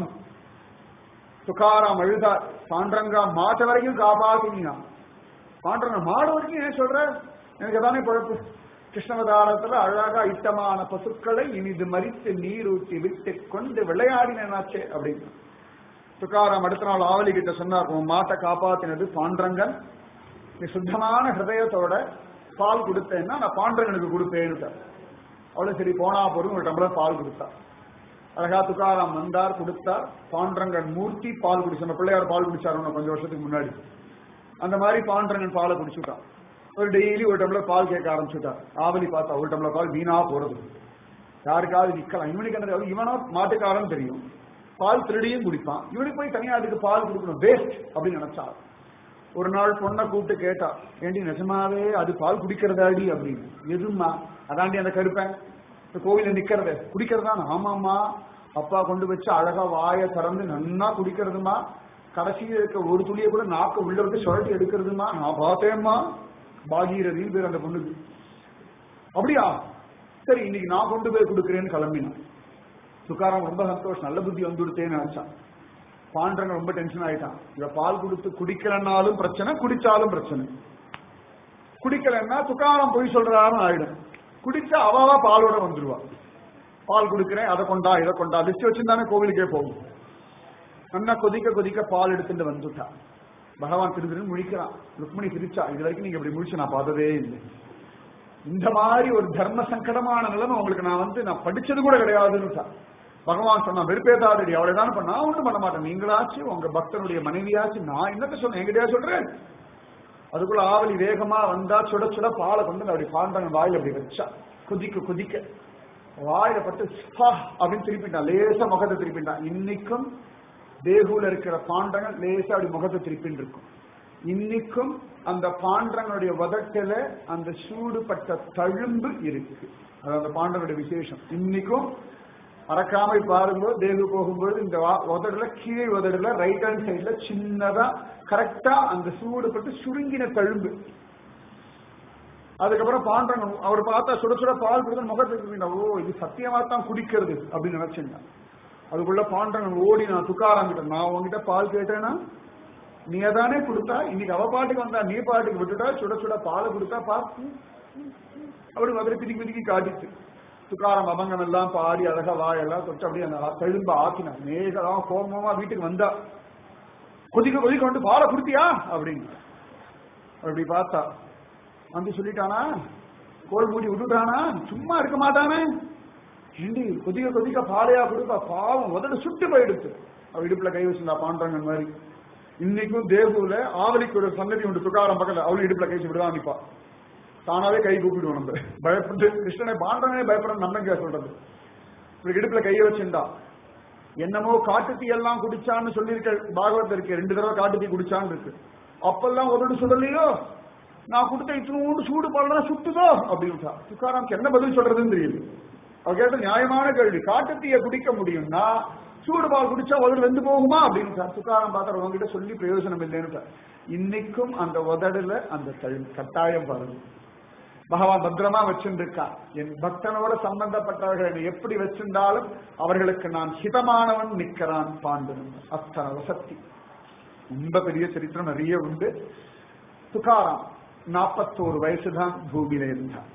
துக்காராம் அழுதா பாண்டரங்கா மாட்ட வரைக்கும் காப்பாத்தினா பாண்டரங்க மாடு வரைக்கும் ஏன் சொல்ற எனக்கு தானே குழப்பு கிருஷ்ணவதாரத்துல அழகா இட்டமான பசுக்களை இனிது மறித்து நீரூட்டி விட்டு கொண்டு விளையாடினாச்சே அப்படின்னு துக்காராம் அடுத்த நாள் ஆவலி கிட்ட சொன்னார் உன் மாட்டை காப்பாத்தினது பாண்டரங்கன் நீ சுத்தமான ஹிருதயத்தோட பால் கொடுத்தேன்னா நான் பாண்டரங்கனுக்கு கொடுப்பேன்னு அவ்வளவு சரி போனா போதும் ஒரு டம்ளர் பால் கொடுத்தா அழகா துக்காராம் வந்தார் கொடுத்தார் பாண்டரங்கன் மூர்த்தி பால் குடிச்சு நம்ம பிள்ளையார் பால் குடிச்சாரு இன்னும் கொஞ்சம் வருஷத்துக்கு முன்னாடி அந்த மாதிரி பாண்டரங்கன் பாலை குடிச்சுட்டான் ஒரு டெய்லி ஒரு டம்ளர் பால் கேட்க ஆரம்பிச்சுட்டார் ஆவலி பார்த்தா ஒரு டம்ளர் பால் வீணா போறது யாருக்காவது நிக்கலாம் இவனுக்கு என்ன இவனோ மாட்டுக்காரன் தெரியும் பால் திருடியும் குடிப்பான் இவனுக்கு போய் தனியா அதுக்கு பால் கொடுக்கணும் வேஸ்ட் அப்படின்னு நினைச்சா ஒரு நாள் பொண்ணை கூப்பிட்டு கேட்டா ஏண்டி நிஜமாவே அது பால் குடிக்கிறதாடி அப்படின்னு எதுமா அதாண்டி அந்த கருப்பேன் இந்த கோவில நிக்கிறத குடிக்கிறதா ஆமாம்மா அப்பா கொண்டு வச்சு அழகா வாயை திறந்து நன்னா குடிக்கிறதுமா கடைசியில் இருக்க ஒரு துளியை கூட நாக்க உள்ள விட்டு சுழட்டி எடுக்கிறதுமா நான் பார்த்தேம்மா பாகீரதின்னு பேர் அந்த பொண்ணுக்கு அப்படியா சரி இன்னைக்கு நான் கொண்டு போய் கொடுக்குறேன்னு கிளம்பினான் துக்காராம் ரொம்ப சந்தோஷம் நல்ல புத்தி வந்துடுத்தேன்னு நினைச்சான் பாண்டரங்க ரொம்ப டென்ஷன் ஆயிட்டான் இவ பால் கொடுத்து குடிக்கலன்னாலும் பிரச்சனை குடிச்சாலும் பிரச்சனை குடிக்கலன்னா துக்காரம் பொய் சொல்றாருன்னு ஆயிடும் குடிச்சா அவாவா பாலோட வந்துருவா பால் கொடுக்கிறேன் அதை கொண்டா இதை கொண்டா லிஸ்ட் வச்சிருந்தானே கோவிலுக்கே போகும் நல்லா கொதிக்க கொதிக்க பால் எடுத்துட்டு வந்துட்டா பகவான் திருதிரு முழிக்கிறான் ருக்மிணி சிரிச்சா இது வரைக்கும் நீங்க இப்படி முழிச்சு நான் பார்த்ததே இல்லை இந்த மாதிரி ஒரு தர்ம சங்கடமான நிலைமை உங்களுக்கு நான் வந்து நான் படிச்சது கூட கிடையாதுன்னு பகவான் சொன்னா வெறுப்பேதாதடி அவளை தான் பண்ண நான் ஒன்றும் பண்ண மாட்டேன் நீங்களாச்சு உங்க பக்தனுடைய மனைவியாச்சு நான் என்னத்த சொன்னேன் என்கிட்டயா சொல்றேன் அதுக்குள்ள ஆவலி வேகமா வந்தா சுட சுட பாலை கொண்டு அப்படி பாண்டாங்க வாயில அப்படி வச்சா குதிக்க குதிக்க வாயில பட்டு ஸ்பா அப்படின்னு திருப்பிட்டான் லேசா முகத்தை திருப்பிட்டான் இன்னைக்கும் தேகுல இருக்கிற பாண்டங்கள் லேசா அப்படி முகத்தை திருப்பின்னு இருக்கும் இன்னைக்கும் அந்த பாண்டங்களுடைய வதட்டில அந்த சூடுபட்ட தழும்பு இருக்கு அது அந்த பாண்டனுடைய விசேஷம் இன்னைக்கும் மறக்காம பாருங்க தேகு போகும்போது இந்த உதடுல கீழே உதடுல ரைட் ஹேண்ட் சைட்ல சின்னதா கரெக்டா அந்த சூடுபட்டு சுருங்கின தழும்பு அதுக்கப்புறம் பாண்டங்க அவர் பார்த்தா சுட சுட பால் கொடுத்து முகத்துக்கு ஓ இது சத்தியமா தான் குடிக்கிறது அப்படின்னு நினைச்சிருந்தேன் அதுக்குள்ள பாண்டங்க ஓடி நான் துக்காரம் கிட்ட நான் உங்ககிட்ட பால் கேட்டேன்னா நீ தானே கொடுத்தா இன்னைக்கு அவ பாட்டுக்கு வந்தா நீ பாட்டுக்கு விட்டுட்டா சுட சுட பாலை கொடுத்தா பார்த்து அப்படி மதுரை பிதிக்கி பிதிக்கி காட்டிச்சு துக்காரம் அபங்கம் எல்லாம் பாடி அழகா வாயெல்லாம் தொட்டு அப்படியே அந்த தழும்ப ஆக்கினான் மேகலாம் கோபமா வீட்டுக்கு வந்தா கொதிக்க கொதிக்க வந்து பாலை குடுத்தியா அப்படின்னு அப்படி பார்த்தா வந்து சொல்லிட்டானா கோல் மூடி விட்டுட்டானா சும்மா இருக்க மாட்டானே ஏண்டி கொதிக்க கொதிக்க பாலையா கொடுப்பா பாவம் உதடு சுட்டு போயிடுச்சு அவ இடுப்புல கை வச்சிருந்தா பாண்டங்க மாதிரி இன்னைக்கும் தேவுல ஆவலிக்கு ஒரு சன்னதி உண்டு துக்காரம் பக்கத்துல அவளும் இடுப்புல கை விடுதான் நிப்பா தானாவே கை கூப்பிடுவோம் நம்ம பயப்பட்டு கிருஷ்ணனை பாண்டனே பயப்பட நம்பிக்கை சொல்றது இப்படி இடுப்புல கையை வச்சிருந்தா என்னமோ காட்டு தீ எல்லாம் குடிச்சான்னு சொல்லியிருக்க பாகவத் இருக்கு ரெண்டு தடவை காட்டு தீ குடிச்சான்னு இருக்கு அப்பெல்லாம் ஒரு சொல்லலையோ நான் கொடுத்த இத்தனோண்டு சூடு பால்லாம் சுட்டுதோ அப்படின்னு துக்காராம்க்கு என்ன பதில் சொல்றதுன்னு தெரியுது அவ கேட்ட நியாயமான கேள்வி காட்டு தீயை குடிக்க முடியும்னா சூடு பால் குடிச்சா உதடு வெந்து போகுமா அப்படின்னு சார் துக்காரம் பார்த்தா உங்ககிட்ட சொல்லி பிரயோஜனம் இல்லைன்னு சார் இன்னைக்கும் அந்த உதடுல அந்த கட்டாயம் பாருங்க பகவான் பத்திரமா வச்சிருக்கான் என் பக்தனோட சம்பந்தப்பட்டவர்கள் என்னை எப்படி வச்சிருந்தாலும் அவர்களுக்கு நான் ஹிதமானவன் நிற்கிறான் பாண்டு அத்தனை வசத்தி ரொம்ப பெரிய சரித்திரம் நிறைய உண்டு துகாராம் நாற்பத்தோரு வயசுதான் பூமியில இருந்தார்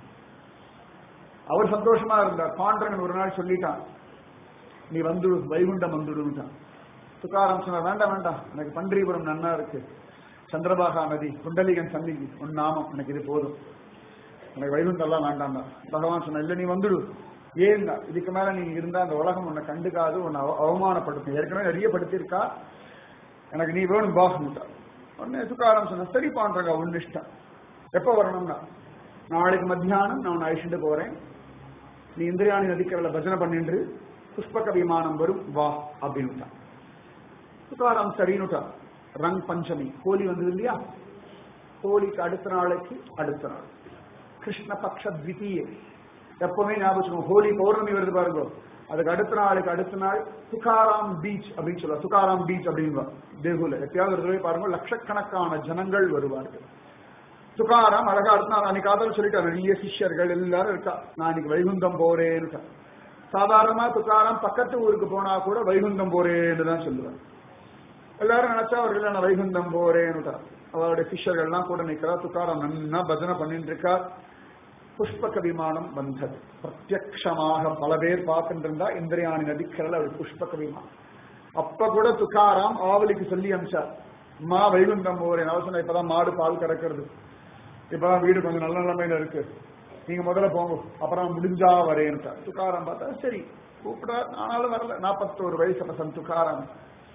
அவர் சந்தோஷமா இருந்தார் பாண்டரன் ஒரு நாள் சொல்லிட்டான் நீ வந்து வைகுண்டம் வந்துடுட்டான் துக்காரம் சொன்ன வேண்டாம் வேண்டாம் எனக்கு பன்றிபுரம் நன்னா இருக்கு சந்திரபாகா நதி குண்டலிகன் சந்நிதி உன் நாமம் எனக்கு இது போதும் எனக்கு வைகுண்டம் எல்லாம் வேண்டாம் பகவான் சொன்ன இல்ல நீ வந்துடு ஏன்னா இதுக்கு மேல நீ இருந்தா அந்த உலகம் உன்னை கண்டுக்காது உன்னை அவமானப்படுத்தும் ஏற்கனவே நிறைய படுத்திருக்கா எனக்கு நீ வேணும் பாகமுட்டா உடனே துக்காரம் சொன்ன சரி பாண்டங்க உன் இஷ்டம் எப்ப வரணும்னா நாளைக்கு மத்தியானம் நான் உன்னை அழிச்சுட்டு போறேன் நீ இந்திரியாணி நதிக்கரையில பஜனை பண்ணின்று புஷ்பக விமானம் வரும் வா அப்படின்னுட்டான் துக்காராம் சரின்னுட்டான் ரங் பஞ்சமி ஹோலி வந்தது இல்லையா ஹோலிக்கு அடுத்த நாளைக்கு அடுத்த நாள் கிருஷ்ணபக்ஷ த்விதீய எப்பவுமே ஞாபகம் வச்சுக்கோங்க. ஹோலி பௌர்ணமி வருது பாருங்க அதுக்கு அடுத்த நாளுக்கு அடுத்த நாள் துகாராம் பீச் அப்படின்னு சொல்லுவாங்க துகாராம் பீச் அப்படின்னு தேகுல எப்பயாவது ஒரு தடவை பாருங்க லட்சக்கணக்கான ஜனங்கள் வருவார்கள் துகாராம் அழகா அடுத்த நாள் அன்னைக்கு காதல் சொல்லிட்டாரு நிறைய சிஷ்யர்கள் எல்லாரும் இருக்கா நான் இன்னைக்கு வைகுந்தம் போறேன்னு சாதாரணமா துகாராம் பக்கத்து ஊருக்கு போனா கூட வைகுந்தம் போறேன்னு தான் சொல்லுவார் எல்லாரும் நினைச்சா அவர்கள் நான் வைகுந்தம் போறேன்னு அவருடைய சிஷ்யர்கள்லாம் கூட நிக்கிறா துகாராம் நன்னா பஜனை பண்ணிட்டு இருக்கா புஷ்பக விமானம் வந்தது பிரத்யக்ஷமாக பல பேர் பார்த்துட்டு இருந்தா இந்திரியாணி நதிக்கரல் அவர் புஷ்பக விமானம் அப்ப கூட துகாராம் ஆவலிக்கு சொல்லி அனுப்பிச்சார் மா வைகுண்டம் போறேன் அவசரம் இப்பதான் மாடு பால் கறக்கிறது இப்பதான் வீடு கொஞ்சம் நல்ல நிலைமையில இருக்கு நீங்க முதல்ல போங்க அப்புறம் முடிஞ்சா வரேன்ட்டார் துகாராம் பார்த்தா சரி கூப்பிடா ஆனாலும் வரல நாற்பத்தோரு வயசு அப்ப சன் துகாராம்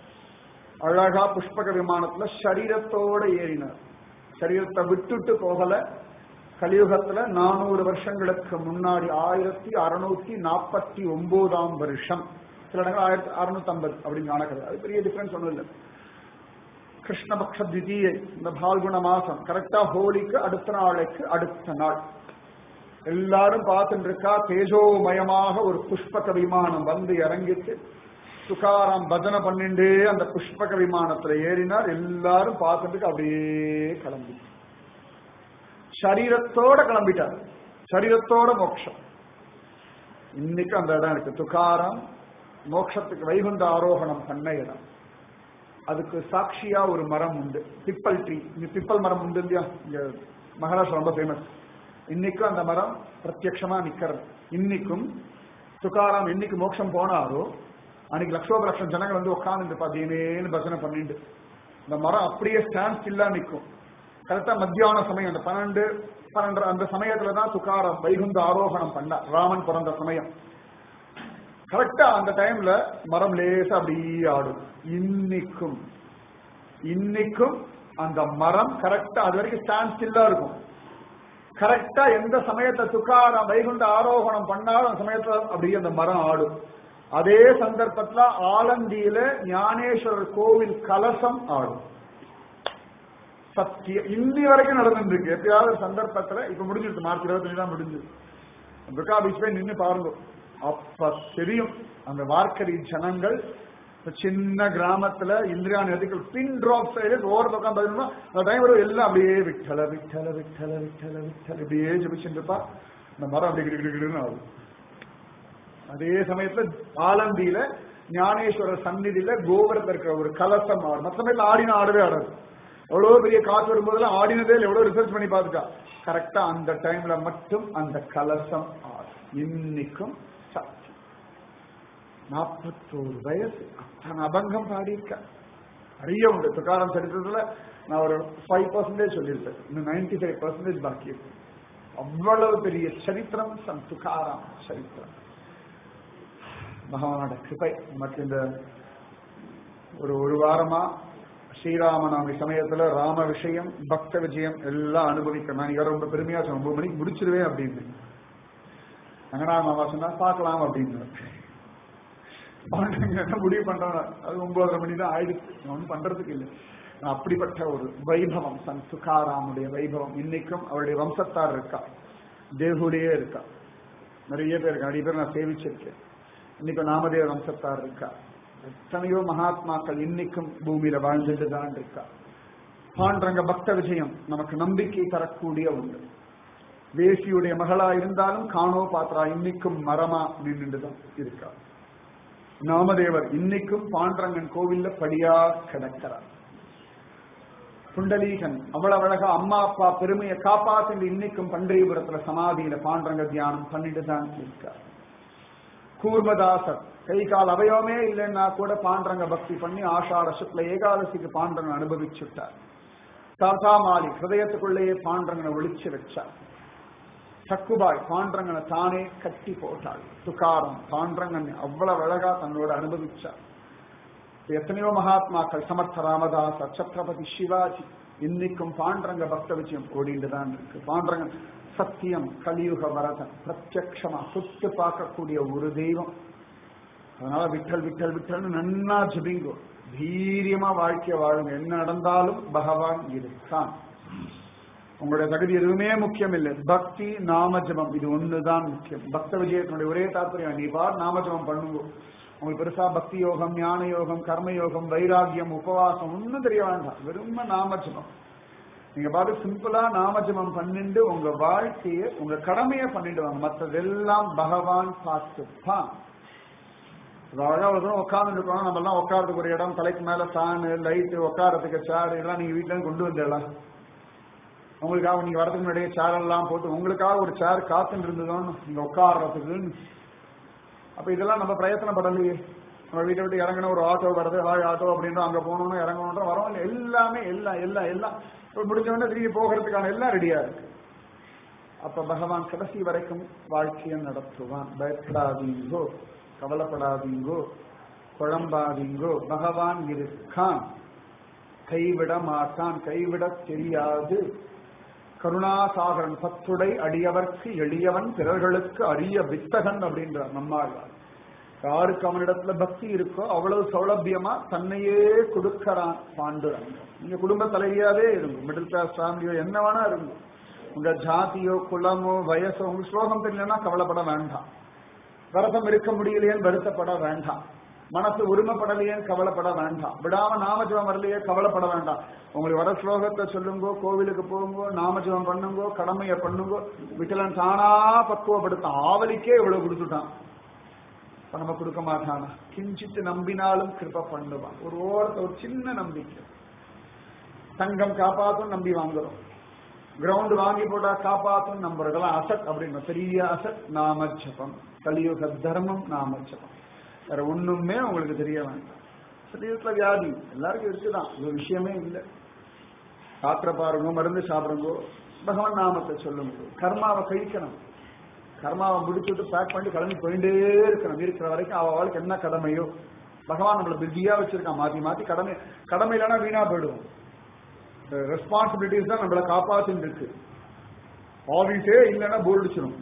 அழகா புஷ்பக விமானத்துல சரீரத்தோட ஏறினார் சரீரத்தை விட்டுட்டு போகல கலியுகத்துல நானூறு வருஷங்களுக்கு முன்னாடி ஆயிரத்தி அறுநூத்தி நாற்பத்தி ஒன்பதாம் வருஷம் சில இடங்கள் ஆயிரத்தி அறுநூத்தி ஐம்பது அப்படின்னு கணக்கு அது பெரிய டிஃபரன்ஸ் ஒன்றும் இல்லை கிருஷ்ணபக்ஷ திதியை இந்த பால்குண மாசம் கரெக்டா ஹோலிக்கு அடுத்த நாளைக்கு அடுத்த நாள் எல்லாரும் பார்த்துட்டு இருக்கா தேஜோமயமாக ஒரு புஷ்பக விமானம் வந்து இறங்கிட்டு துகாராம் பஜனை பண்ணிண்டே அந்த புஷ்பக விமானத்துல ஏறினார் எல்லாரும் பார்த்துட்டு அப்படியே கிளம்பி சரீரத்தோட கிளம்பிட்டார் சரீரத்தோட மோட்சம் இன்னைக்கு அந்த இடம் இருக்கு துகாரம் மோட்சத்துக்கு வைகுண்ட ஆரோகணம் பண்ண இடம் அதுக்கு சாட்சியா ஒரு மரம் உண்டு பிப்பல் ட்ரீ இங்க பிப்பல் மரம் உண்டு இல்லையா இங்க மகாராஷ்டிரா ரொம்ப ஃபேமஸ் இன்னைக்கும் அந்த மரம் பிரத்யக்ஷமா நிக்கிறது இன்னைக்கும் துகாராம் என்னைக்கு மோட்சம் போனாரோ அன்னைக்கு லட்சோப லட்சம் ஜனங்கள் வந்து உட்கார்ந்து பார்த்தீங்கன்னு பஜனை பண்ணிட்டு இந்த மரம் அப்படியே ஸ்டாண்ட் ஸ்டில்லா நிற்கும் கரெக்டா மத்தியான சமயம் அந்த பன்னெண்டு பன்னெண்டு அந்த சமயத்துல தான் துகாரம் வைகுந்த ஆரோகணம் பண்ண ராமன் பிறந்த சமயம் கரெக்டா அந்த டைம்ல மரம் லேசா அப்படியே ஆடும் இன்னைக்கும் இன்னைக்கும் அந்த மரம் கரெக்டா அது வரைக்கும் ஸ்டாண்ட் ஸ்டில்லா இருக்கும் கரெக்டா எந்த சமயத்தை துக்காரம் வைகுண்ட ஆரோகணம் பண்ணாலும் அந்த சமயத்துல அப்படியே அந்த மரம் ஆடும் அதே சந்தர்ப்பத்துல ஆலந்தியில ஞானேஸ்வரர் கோவில் கலசம் ஆடும் சத்திய இன்னி வரைக்கும் நடந்துட்டு இருக்கு எப்பயாவது ஒரு சந்தர்ப்பத்துல இப்ப முடிஞ்சிருக்கு மார்ச் இருபத்தஞ்சு தான் முடிஞ்சது துர்கா பீச் போய் நின்று பாருங்க அப்ப தெரியும் அந்த வார்க்கரி ஜனங்கள் இந்த சின்ன கிராமத்துல இந்திரியா நதிகள் பின் டிராப் சைடு ஓர பக்கம் பார்த்தீங்கன்னா அந்த டைம் வரும் எல்லாம் அப்படியே விட்டல விட்டல விட்டல விட்டல விட்டல இப்படியே ஜபிச்சுட்டு இருப்பா இந்த மரம் அப்படி கிடு கிடு கிடுன்னு ஆகும் அதே சமயத்துல ஆலந்தியில ஞானேஸ்வரர் சந்நிதியில கோபுரத்துல இருக்கிற ஒரு கலசம் ஆடும் மற்ற சமயத்துல ஆடினா ஆடவே ஆடாது எவ்வளவு பெரிய காசு வரும்போதெல்லாம் ஆடினதே இல்லை எவ்வளவு ரிசர்ச் பண்ணி பார்த்துட்டா கரெக்டா அந்த டைம்ல மட்டும் அந்த கலசம் ஆடும் இன்னைக்கும் சக்தி நாற்பத்தோரு வயசு அத்தனை அபங்கம் பாடியிருக்க நிறைய உண்டு துக்காரம் சரித்திரத்துல நான் ஒரு ஃபைவ் பர்சன்டேஜ் சொல்லியிருப்பேன் இன்னும் நைன்டி ஃபைவ் பர்சன்டேஜ் பாக்கி இருக்கு அவ்வளவு பெரிய சரித்திரம் சம் துக்காராம் சரித்திரம் பகவானோட கிருபை நமக்கு இந்த ஒரு ஒரு வாரமா ஸ்ரீராமநவமி சமயத்துல ராம விஷயம் பக்த விஜயம் எல்லாம் அனுபவிக்கிறேன் நான் இவரை ரொம்ப பெருமையா சொன்னேன் ஒன்பது மணிக்கு முடிச்சிருவேன் அப்படின்னு ரங்கநாதமாவா சொன்னா பார்க்கலாம் அப்படின்னு என்ன முடிவு பண்றேன் அது ஒன்பதரை மணி தான் ஆயிடுச்சு நான் ஒன்றும் பண்றதுக்கு இல்லை நான் அப்படிப்பட்ட ஒரு வைபவம் சன் துகாராமுடைய வைபவம் இன்னைக்கும் அவருடைய வம்சத்தார் இருக்கா தேகுலேயே இருக்கா நிறைய பேர் இருக்கா நிறைய பேர் நான் சேவிச்சிருக்கேன் இன்னைக்கும் நாமதேவ வம்சத்தார் இருக்கா எத்தனையோ மகாத்மாக்கள் இன்னைக்கும் பூமியில வாழ்ந்துட்டு தான் இருக்கா பாண்டரங்க பக்த விஜயம் நமக்கு நம்பிக்கை தரக்கூடிய ஒன்று வேசியுடைய மகளா இருந்தாலும் காணோ பாத்திரா இன்னைக்கும் மரமா நின்றுட்டு தான் இருக்கா நாமதேவர் இன்னைக்கும் பாண்டரங்கன் கோவில்ல படியா கிடக்கிறார் புண்டலீகன் அவ்வளவு அழகா அம்மா அப்பா பெருமையை காப்பாத்தி இன்னைக்கும் பண்டரிபுரத்துல சமாதியில பாண்டரங்க தியானம் பண்ணிட்டு தான் இருக்கார் கூர்மதாசர் கை கால் அவயவமே இல்லைன்னா கூட பாண்டரங்க பக்தி பண்ணி ஆஷாட சுக்ல ஏகாதசிக்கு பாண்டரங்க அனுபவிச்சுட்டார் தாத்தா மாலி ஹிருதயத்துக்குள்ளேயே பாண்டரங்கனை ஒளிச்சு வச்சார் சக்குபாய் பாண்டரங்கனை தானே கட்டி போட்டாள் துக்காரம் பாண்டரங்கன் அவ்வளவு அழகா தன்னோட அனுபவிச்சார் எத்தனையோ மகாத்மாக்கள் சமர்த்த ராமதாஸ் சத்ரபதி சிவாஜி இன்னைக்கும் பாண்டரங்க பக்த விஷயம் ஓடிட்டு தான் இருக்கு பாண்டரங்கன் சத்தியம் கலியுக வரதன் பிரத்யக்ஷமா சுட்டு பார்க்கக்கூடிய ஒரு தெய்வம் அதனால விட்டல் விட்டல் விட்டல்னு நன்னா ஜபிங்கோ தீரியமா வாழ்க்கைய வாழுங்க என்ன நடந்தாலும் பகவான் இருக்கான் உங்களுடைய தகுதி எதுவுமே முக்கியம் இல்லை பக்தி நாமஜபம் இது ஒண்ணுதான் முக்கியம் பக்த விஜயத்தினுடைய ஒரே தாற்பயம் நீ பார் நாமஜபம் பண்ணுங்க உங்களுக்கு பெருசா பக்தி யோகம் ஞான யோகம் கர்ம யோகம் வைராகியம் உபவாசம் ஒன்றும் தெரிய வேண்டாம் வெறும நாமஜபம் நீங்க பாட்டு சிம்பிளா நாமஜபம் பண்ணிட்டு உங்க வாழ்க்கைய உங்க கடமையை பண்ணிட்டு வாங்க மற்றதெல்லாம் பகவான் பார்த்துப்பான் அழகா ஒரு தூரம் உட்கார்ந்து இருக்கோம் நம்ம எல்லாம் உட்காரத்துக்கு ஒரு இடம் தலைக்கு மேல ஃபேனு லைட்டு உட்காரத்துக்கு சேர் இதெல்லாம் நீங்க வீட்டுல இருந்து கொண்டு வந்தேடா உங்களுக்காக நீங்க வரதுக்கு முன்னாடியே சேர் எல்லாம் போட்டு உங்களுக்காக ஒரு சேர் காத்துட்டு இருந்ததோன்னு நீங்க உட்காடுறதுக்குன்னு அப்ப இதெல்லாம் நம்ம பிரயத்தனப்படலையே நம்ம வீட்டை விட்டு இறங்கணும் ஒரு ஆட்டோ வருது ஹாய் ஆட்டோ அப்படின்னு அங்க போகணும் இறங்கணும் வரோம் இல்லை எல்லாமே எல்லாம் எல்லாம் எல்லாம் இப்ப முடிஞ்ச உடனே திரும்பி போகிறதுக்கான எல்லாம் ரெடியா இருக்கு அப்ப பகவான் கடைசி வரைக்கும் வாழ்க்கையை நடத்துவான் பயப்படாதீங்கோ கவலைப்படாதீங்கோ குழம்பாதீங்கோ பகவான் இருக்கான் கைவிட மாட்டான் கைவிட தெரியாது கருணாசாகரன் பத்துடை அடியவர்க்கு எளியவன் பிறர்களுக்கு அரிய வித்தகன் அப்படின்றார் நம்மாழ்வார் யாருக்கு அவனிடத்துல பக்தி இருக்கோ அவ்வளவு சௌலபியமா தன்னையே கொடுக்கறான் பாண்டுரங்க நீங்க குடும்ப தலைவியாவே இருங்க மிடில் கிளாஸ் ஃபேமிலியோ என்ன வேணா இருங்க உங்க ஜாதியோ குலமோ வயசோ உங்க ஸ்லோகம் தெரியலன்னா கவலைப்பட வேண்டாம் விரதம் இருக்க முடியலையேன்னு வருத்தப்பட வேண்டாம் மனசு உரிமைப்படலையேன்னு கவலைப்பட வேண்டாம் விடாம நாமஜபம் வரலையே கவலைப்பட வேண்டாம் உங்களுக்கு வர ஸ்லோகத்தை சொல்லுங்கோ கோவிலுக்கு போங்கோ நாமஜபம் பண்ணுங்கோ கடமையை பண்ணுங்கோ விட்டலன் தானா பக்குவப்படுத்தான் ஆவலிக்கே இவ்வளவு கொடுத்துட்டான் இப்ப நம்ம கொடுக்க மாட்டானா கிஞ்சித்து நம்பினாலும் கிருப்ப பண்ணுவான் ஒரு ஓரத்தை ஒரு சின்ன நம்பிக்கை தங்கம் காப்பாத்தும் நம்பி வாங்குறோம் கிரவுண்ட் வாங்கி போட்டா காப்பாத்தும் நம்புறதெல்லாம் அசட் அப்படின்னு பெரிய அசட் நாமஜபம் கலியுக தர்மம் நாமஜபம் வேற ஒண்ணுமே உங்களுக்கு தெரிய வேண்டாம் சரீரத்துல வியாதி எல்லாருக்கும் இருக்குதான் இது விஷயமே இல்லை சாத்திர பாருங்க மருந்து சாப்பிடுங்க பகவான் நாமத்தை சொல்லுங்க கர்மாவை கழிக்கணும் கர்மாவை முடிச்சுட்டு பேக் பண்ணி கிளம்பி போயிட்டே இருக்கணும் இருக்கிற வரைக்கும் அவ அவளுக்கு என்ன கடமையோ பகவான் நம்மளை பிஸியா வச்சிருக்கான் மாத்தி மாத்தி கடமை கடமை இல்லைன்னா வீணா போயிடுவோம் ரெஸ்பான்சிபிலிட்டிஸ் தான் நம்மளை காப்பாத்தின்னு இருக்கு ஆபீஸே இல்லைன்னா போர் அடிச்சிடும்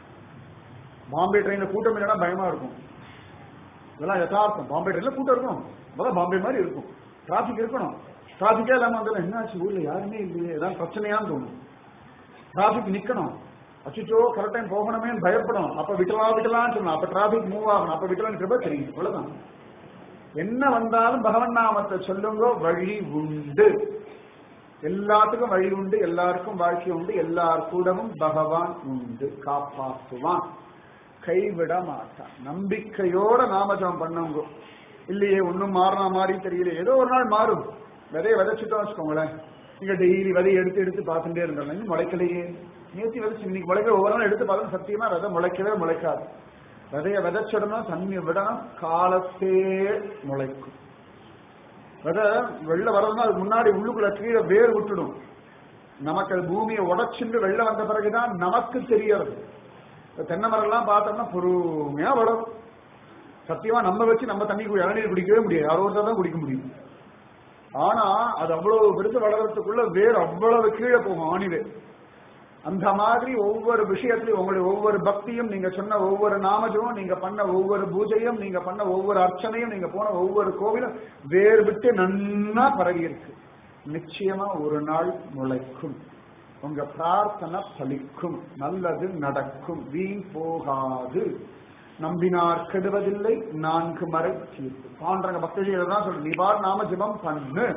பாம்பே ட்ரெயின்ல கூட்டம் இல்லைன்னா பயமா இருக்கும் இதெல்லாம் யதார்த்தம் பாம்பே ட்ரெயின்ல கூட்டம் இருக்கும் அதான் பாம்பே மாதிரி இருக்கும் டிராபிக் இருக்கணும் டிராபிக்கே இல்லாம வந்தாலும் என்னாச்சு ஊர்ல யாருமே இல்லையே ஏதாவது பிரச்சனையான்னு தோணும் டிராபிக் நிக்கணும் அச்சுச்சோ கரெக்ட் டைம் போகணுமே பயப்படணும் அப்ப விட்டலாம் விட்டலாம்னு சொல்லணும் அப்ப டிராபிக் மூவ் ஆகணும் அப்ப விட்டலாம் கிருப தெரியும் அவ்வளவுதான் என்ன வந்தாலும் பகவன் நாமத்தை சொல்லுங்க வழி உண்டு எல்லாத்துக்கும் வழி உண்டு எல்லாருக்கும் வாழ்க்கை உண்டு எல்லார் கூடவும் பகவான் உண்டு காப்பாற்றுவான் கைவிட மாட்டான் நம்பிக்கையோட நாமஜபம் பண்ணுங்க இல்லையே ஒன்னும் மாறின மாதிரி தெரியல ஏதோ ஒரு நாள் மாறும் விதைய விதைச்சுட்டோம் வச்சுக்கோங்களேன் நீங்க டெய்லி விதையை எடுத்து எடுத்து பார்த்துட்டே இருந்தாங்க இன்னும் முளைக்கலையே நேத்தி விதைச்சு இன்னைக்கு முளைக்கிற ஒவ்வொரு நாள் எடுத்து பார்த்தா சத்தியமா விதை முளைக்கவே முளைக்காது விதைய விதைச்சிடணும் தண்ணி விடணும் காலத்தே முளைக்கும் விதை வெளில வர்றதுன்னா அதுக்கு முன்னாடி உள்ளுக்குள்ள கீழே வேர் விட்டுடும் நமக்கு அது பூமியை உடச்சுண்டு வெளில வந்த பிறகுதான் நமக்கு தெரியறது தென்னை மரம் எல்லாம் பார்த்தோம்னா பொறுமையா வளரும் சத்தியமா நம்ம வச்சு நம்ம தண்ணி இளநீர் குடிக்கவே முடியாது யாரோ ஒருத்தர் தான் குடிக்க முடியும் ஆனா அது அவ்வளவு பெருசு வளர்றதுக்குள்ள வேர் அவ்வளவு கீழே போகும் ஆணிவேர் அந்த மாதிரி ஒவ்வொரு விஷயத்திலையும் உங்களுடைய ஒவ்வொரு பக்தியும் நீங்க சொன்ன ஒவ்வொரு நாமஜமும் நீங்க பண்ண ஒவ்வொரு பூஜையும் நீங்க பண்ண ஒவ்வொரு அர்ச்சனையும் நீங்க போன ஒவ்வொரு கோவிலும் வேர் விட்டு நன்னா பரவி இருக்கு நிச்சயமா ஒரு நாள் முளைக்கும் உங்க பிரார்த்தனை பலிக்கும் நல்லது நடக்கும் வீண் போகாது நம்பினார் கெடுவதில்லை நான்கு மறை தீர்ப்பு பாண்டங்க பக்தஜிகளை தான் சொல்லு நீ பார் நாம ஜபம் பண்ணு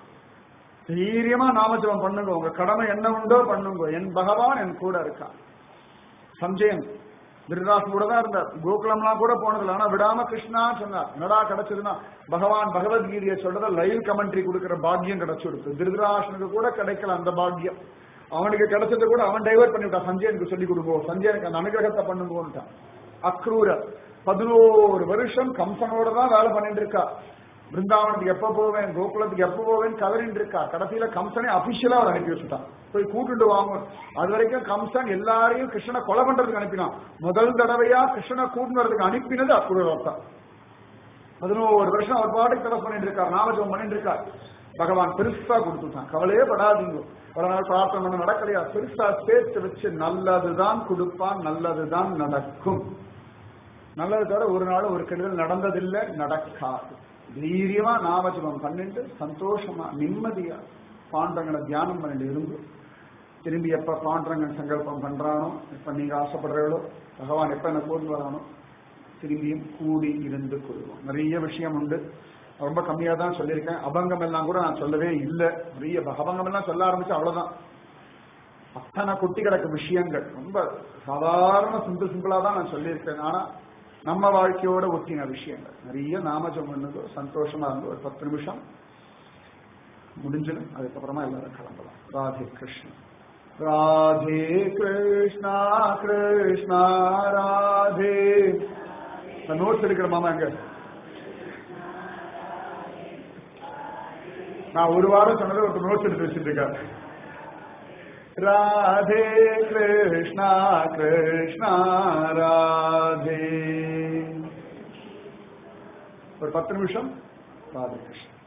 தைரியமா நாமஜபம் பண்ணுங்க உங்க கடமை என்ன உண்டோ பண்ணுங்க என் பகவான் என் கூட இருக்கான் சஞ்சயன் திருதாஸ் கூட தான் இருந்தார் கோகுலம்லாம் கூட போனதில்ல ஆனா விடாம கிருஷ்ணா சொன்னார் என்னடா கிடைச்சதுன்னா பகவான் பகவத்கீதையை சொல்றத லைவ் கமெண்ட்ரி கொடுக்கிற பாக்கியம் கிடைச்சு கொடுத்து திருதராசனுக்கு கூட கிடைக்கல அந்த பாக்கியம் அவனுக்கு கிடைச்சது கூட அவன் டைவர்ட் பண்ணிவிட்டான் சஞ்சயனுக்கு சொல்லி கொடுப்போம் சஞ்சயனுக்கு அந்த அனுகிரகத்தை பண்ணுங்கோன்ட்டான் அக்ரூரர் பதினோரு வருஷம் கம்சனோட தான் வேலை பண்ணிட்டு இருக்கா பிருந்தாவனத்துக்கு எப்ப போவேன் கோகுலத்துக்கு எப்ப போவேன் கதறின்னு இருக்கா கடைசியில கம்சனை அபிஷியலா அவர் அனுப்பி வச்சுட்டான் போய் கூட்டுட்டு வாங்க அது வரைக்கும் கம்சன் எல்லாரையும் கிருஷ்ணனை கொலை பண்றதுக்கு அனுப்பினான் முதல் தடவையா கிருஷ்ணனை கூட்டு வரதுக்கு அனுப்பினது அக்குரவர் தான் பதினோரு வருஷம் அவர் பாட்டுக்கு தடவை பண்ணிட்டு இருக்கார் நாமஜபம் பண்ணிட்டு இருக்கார் பகவான் பெருசா கொடுத்துட்டான் கவலையே படாதீங்க ஒரு நாள் பிரார்த்தனை பண்ண நடக்கலையா பெருசா சேர்த்து வச்சு நல்லதுதான் கொடுப்பான் நல்லதுதான் நடக்கும் நல்லது தவிர ஒரு நாள் ஒரு கெடுதல் நடந்ததில்லை நடக்காது தைரியமா நாமஜபம் பண்ணிட்டு சந்தோஷமா நிம்மதியா பாண்டங்களை தியானம் பண்ணிட்டு இருந்து திரும்பி எப்ப பாண்டரங்கன் சங்கல்பம் பண்றானோ எப்ப நீங்க ஆசைப்படுறீங்களோ பகவான் எப்ப என்ன கூர்ந்து வரானோ திரும்பியும் கூடி இருந்து கொள்வோம் நிறைய விஷயம் உண்டு ரொம்ப கம்மியா தான் சொல்லியிருக்கேன் அபங்கம் எல்லாம் கூட நான் சொல்லவே இல்லை நிறைய அபங்கம் எல்லாம் சொல்ல ஆரம்பிச்சு அவ்வளவுதான் அத்தனை குட்டி கிடக்கு விஷயங்கள் ரொம்ப சாதாரண சிம்பிள் சிம்பிளா தான் நான் சொல்லியிருக்கேன் ஆனா நம்ம வாழ்க்கையோட ஒட்டின விஷயங்கள் நிறைய நாமஜம் பண்ணுதோ சந்தோஷமா இருந்தோ ஒரு பத்து நிமிஷம் முடிஞ்சிடும் அதுக்கப்புறமா எல்லாரும் கிளம்பலாம் ராதே கிருஷ்ணன் ராதே கிருஷ்ணா கிருஷ்ணா ராதே நோட்ஸ் எடுக்கிற மாமா எங்க நான் ஒரு வாரம் சொன்னதை ஒரு நோட்ஸ் எடுத்து வச்சுட்டு இருக்காரு ராதே கிருஷ்ணா கிருஷ்ணா ராதே ஒரு பத்து நிமிஷம் ராதே கிருஷ்ணா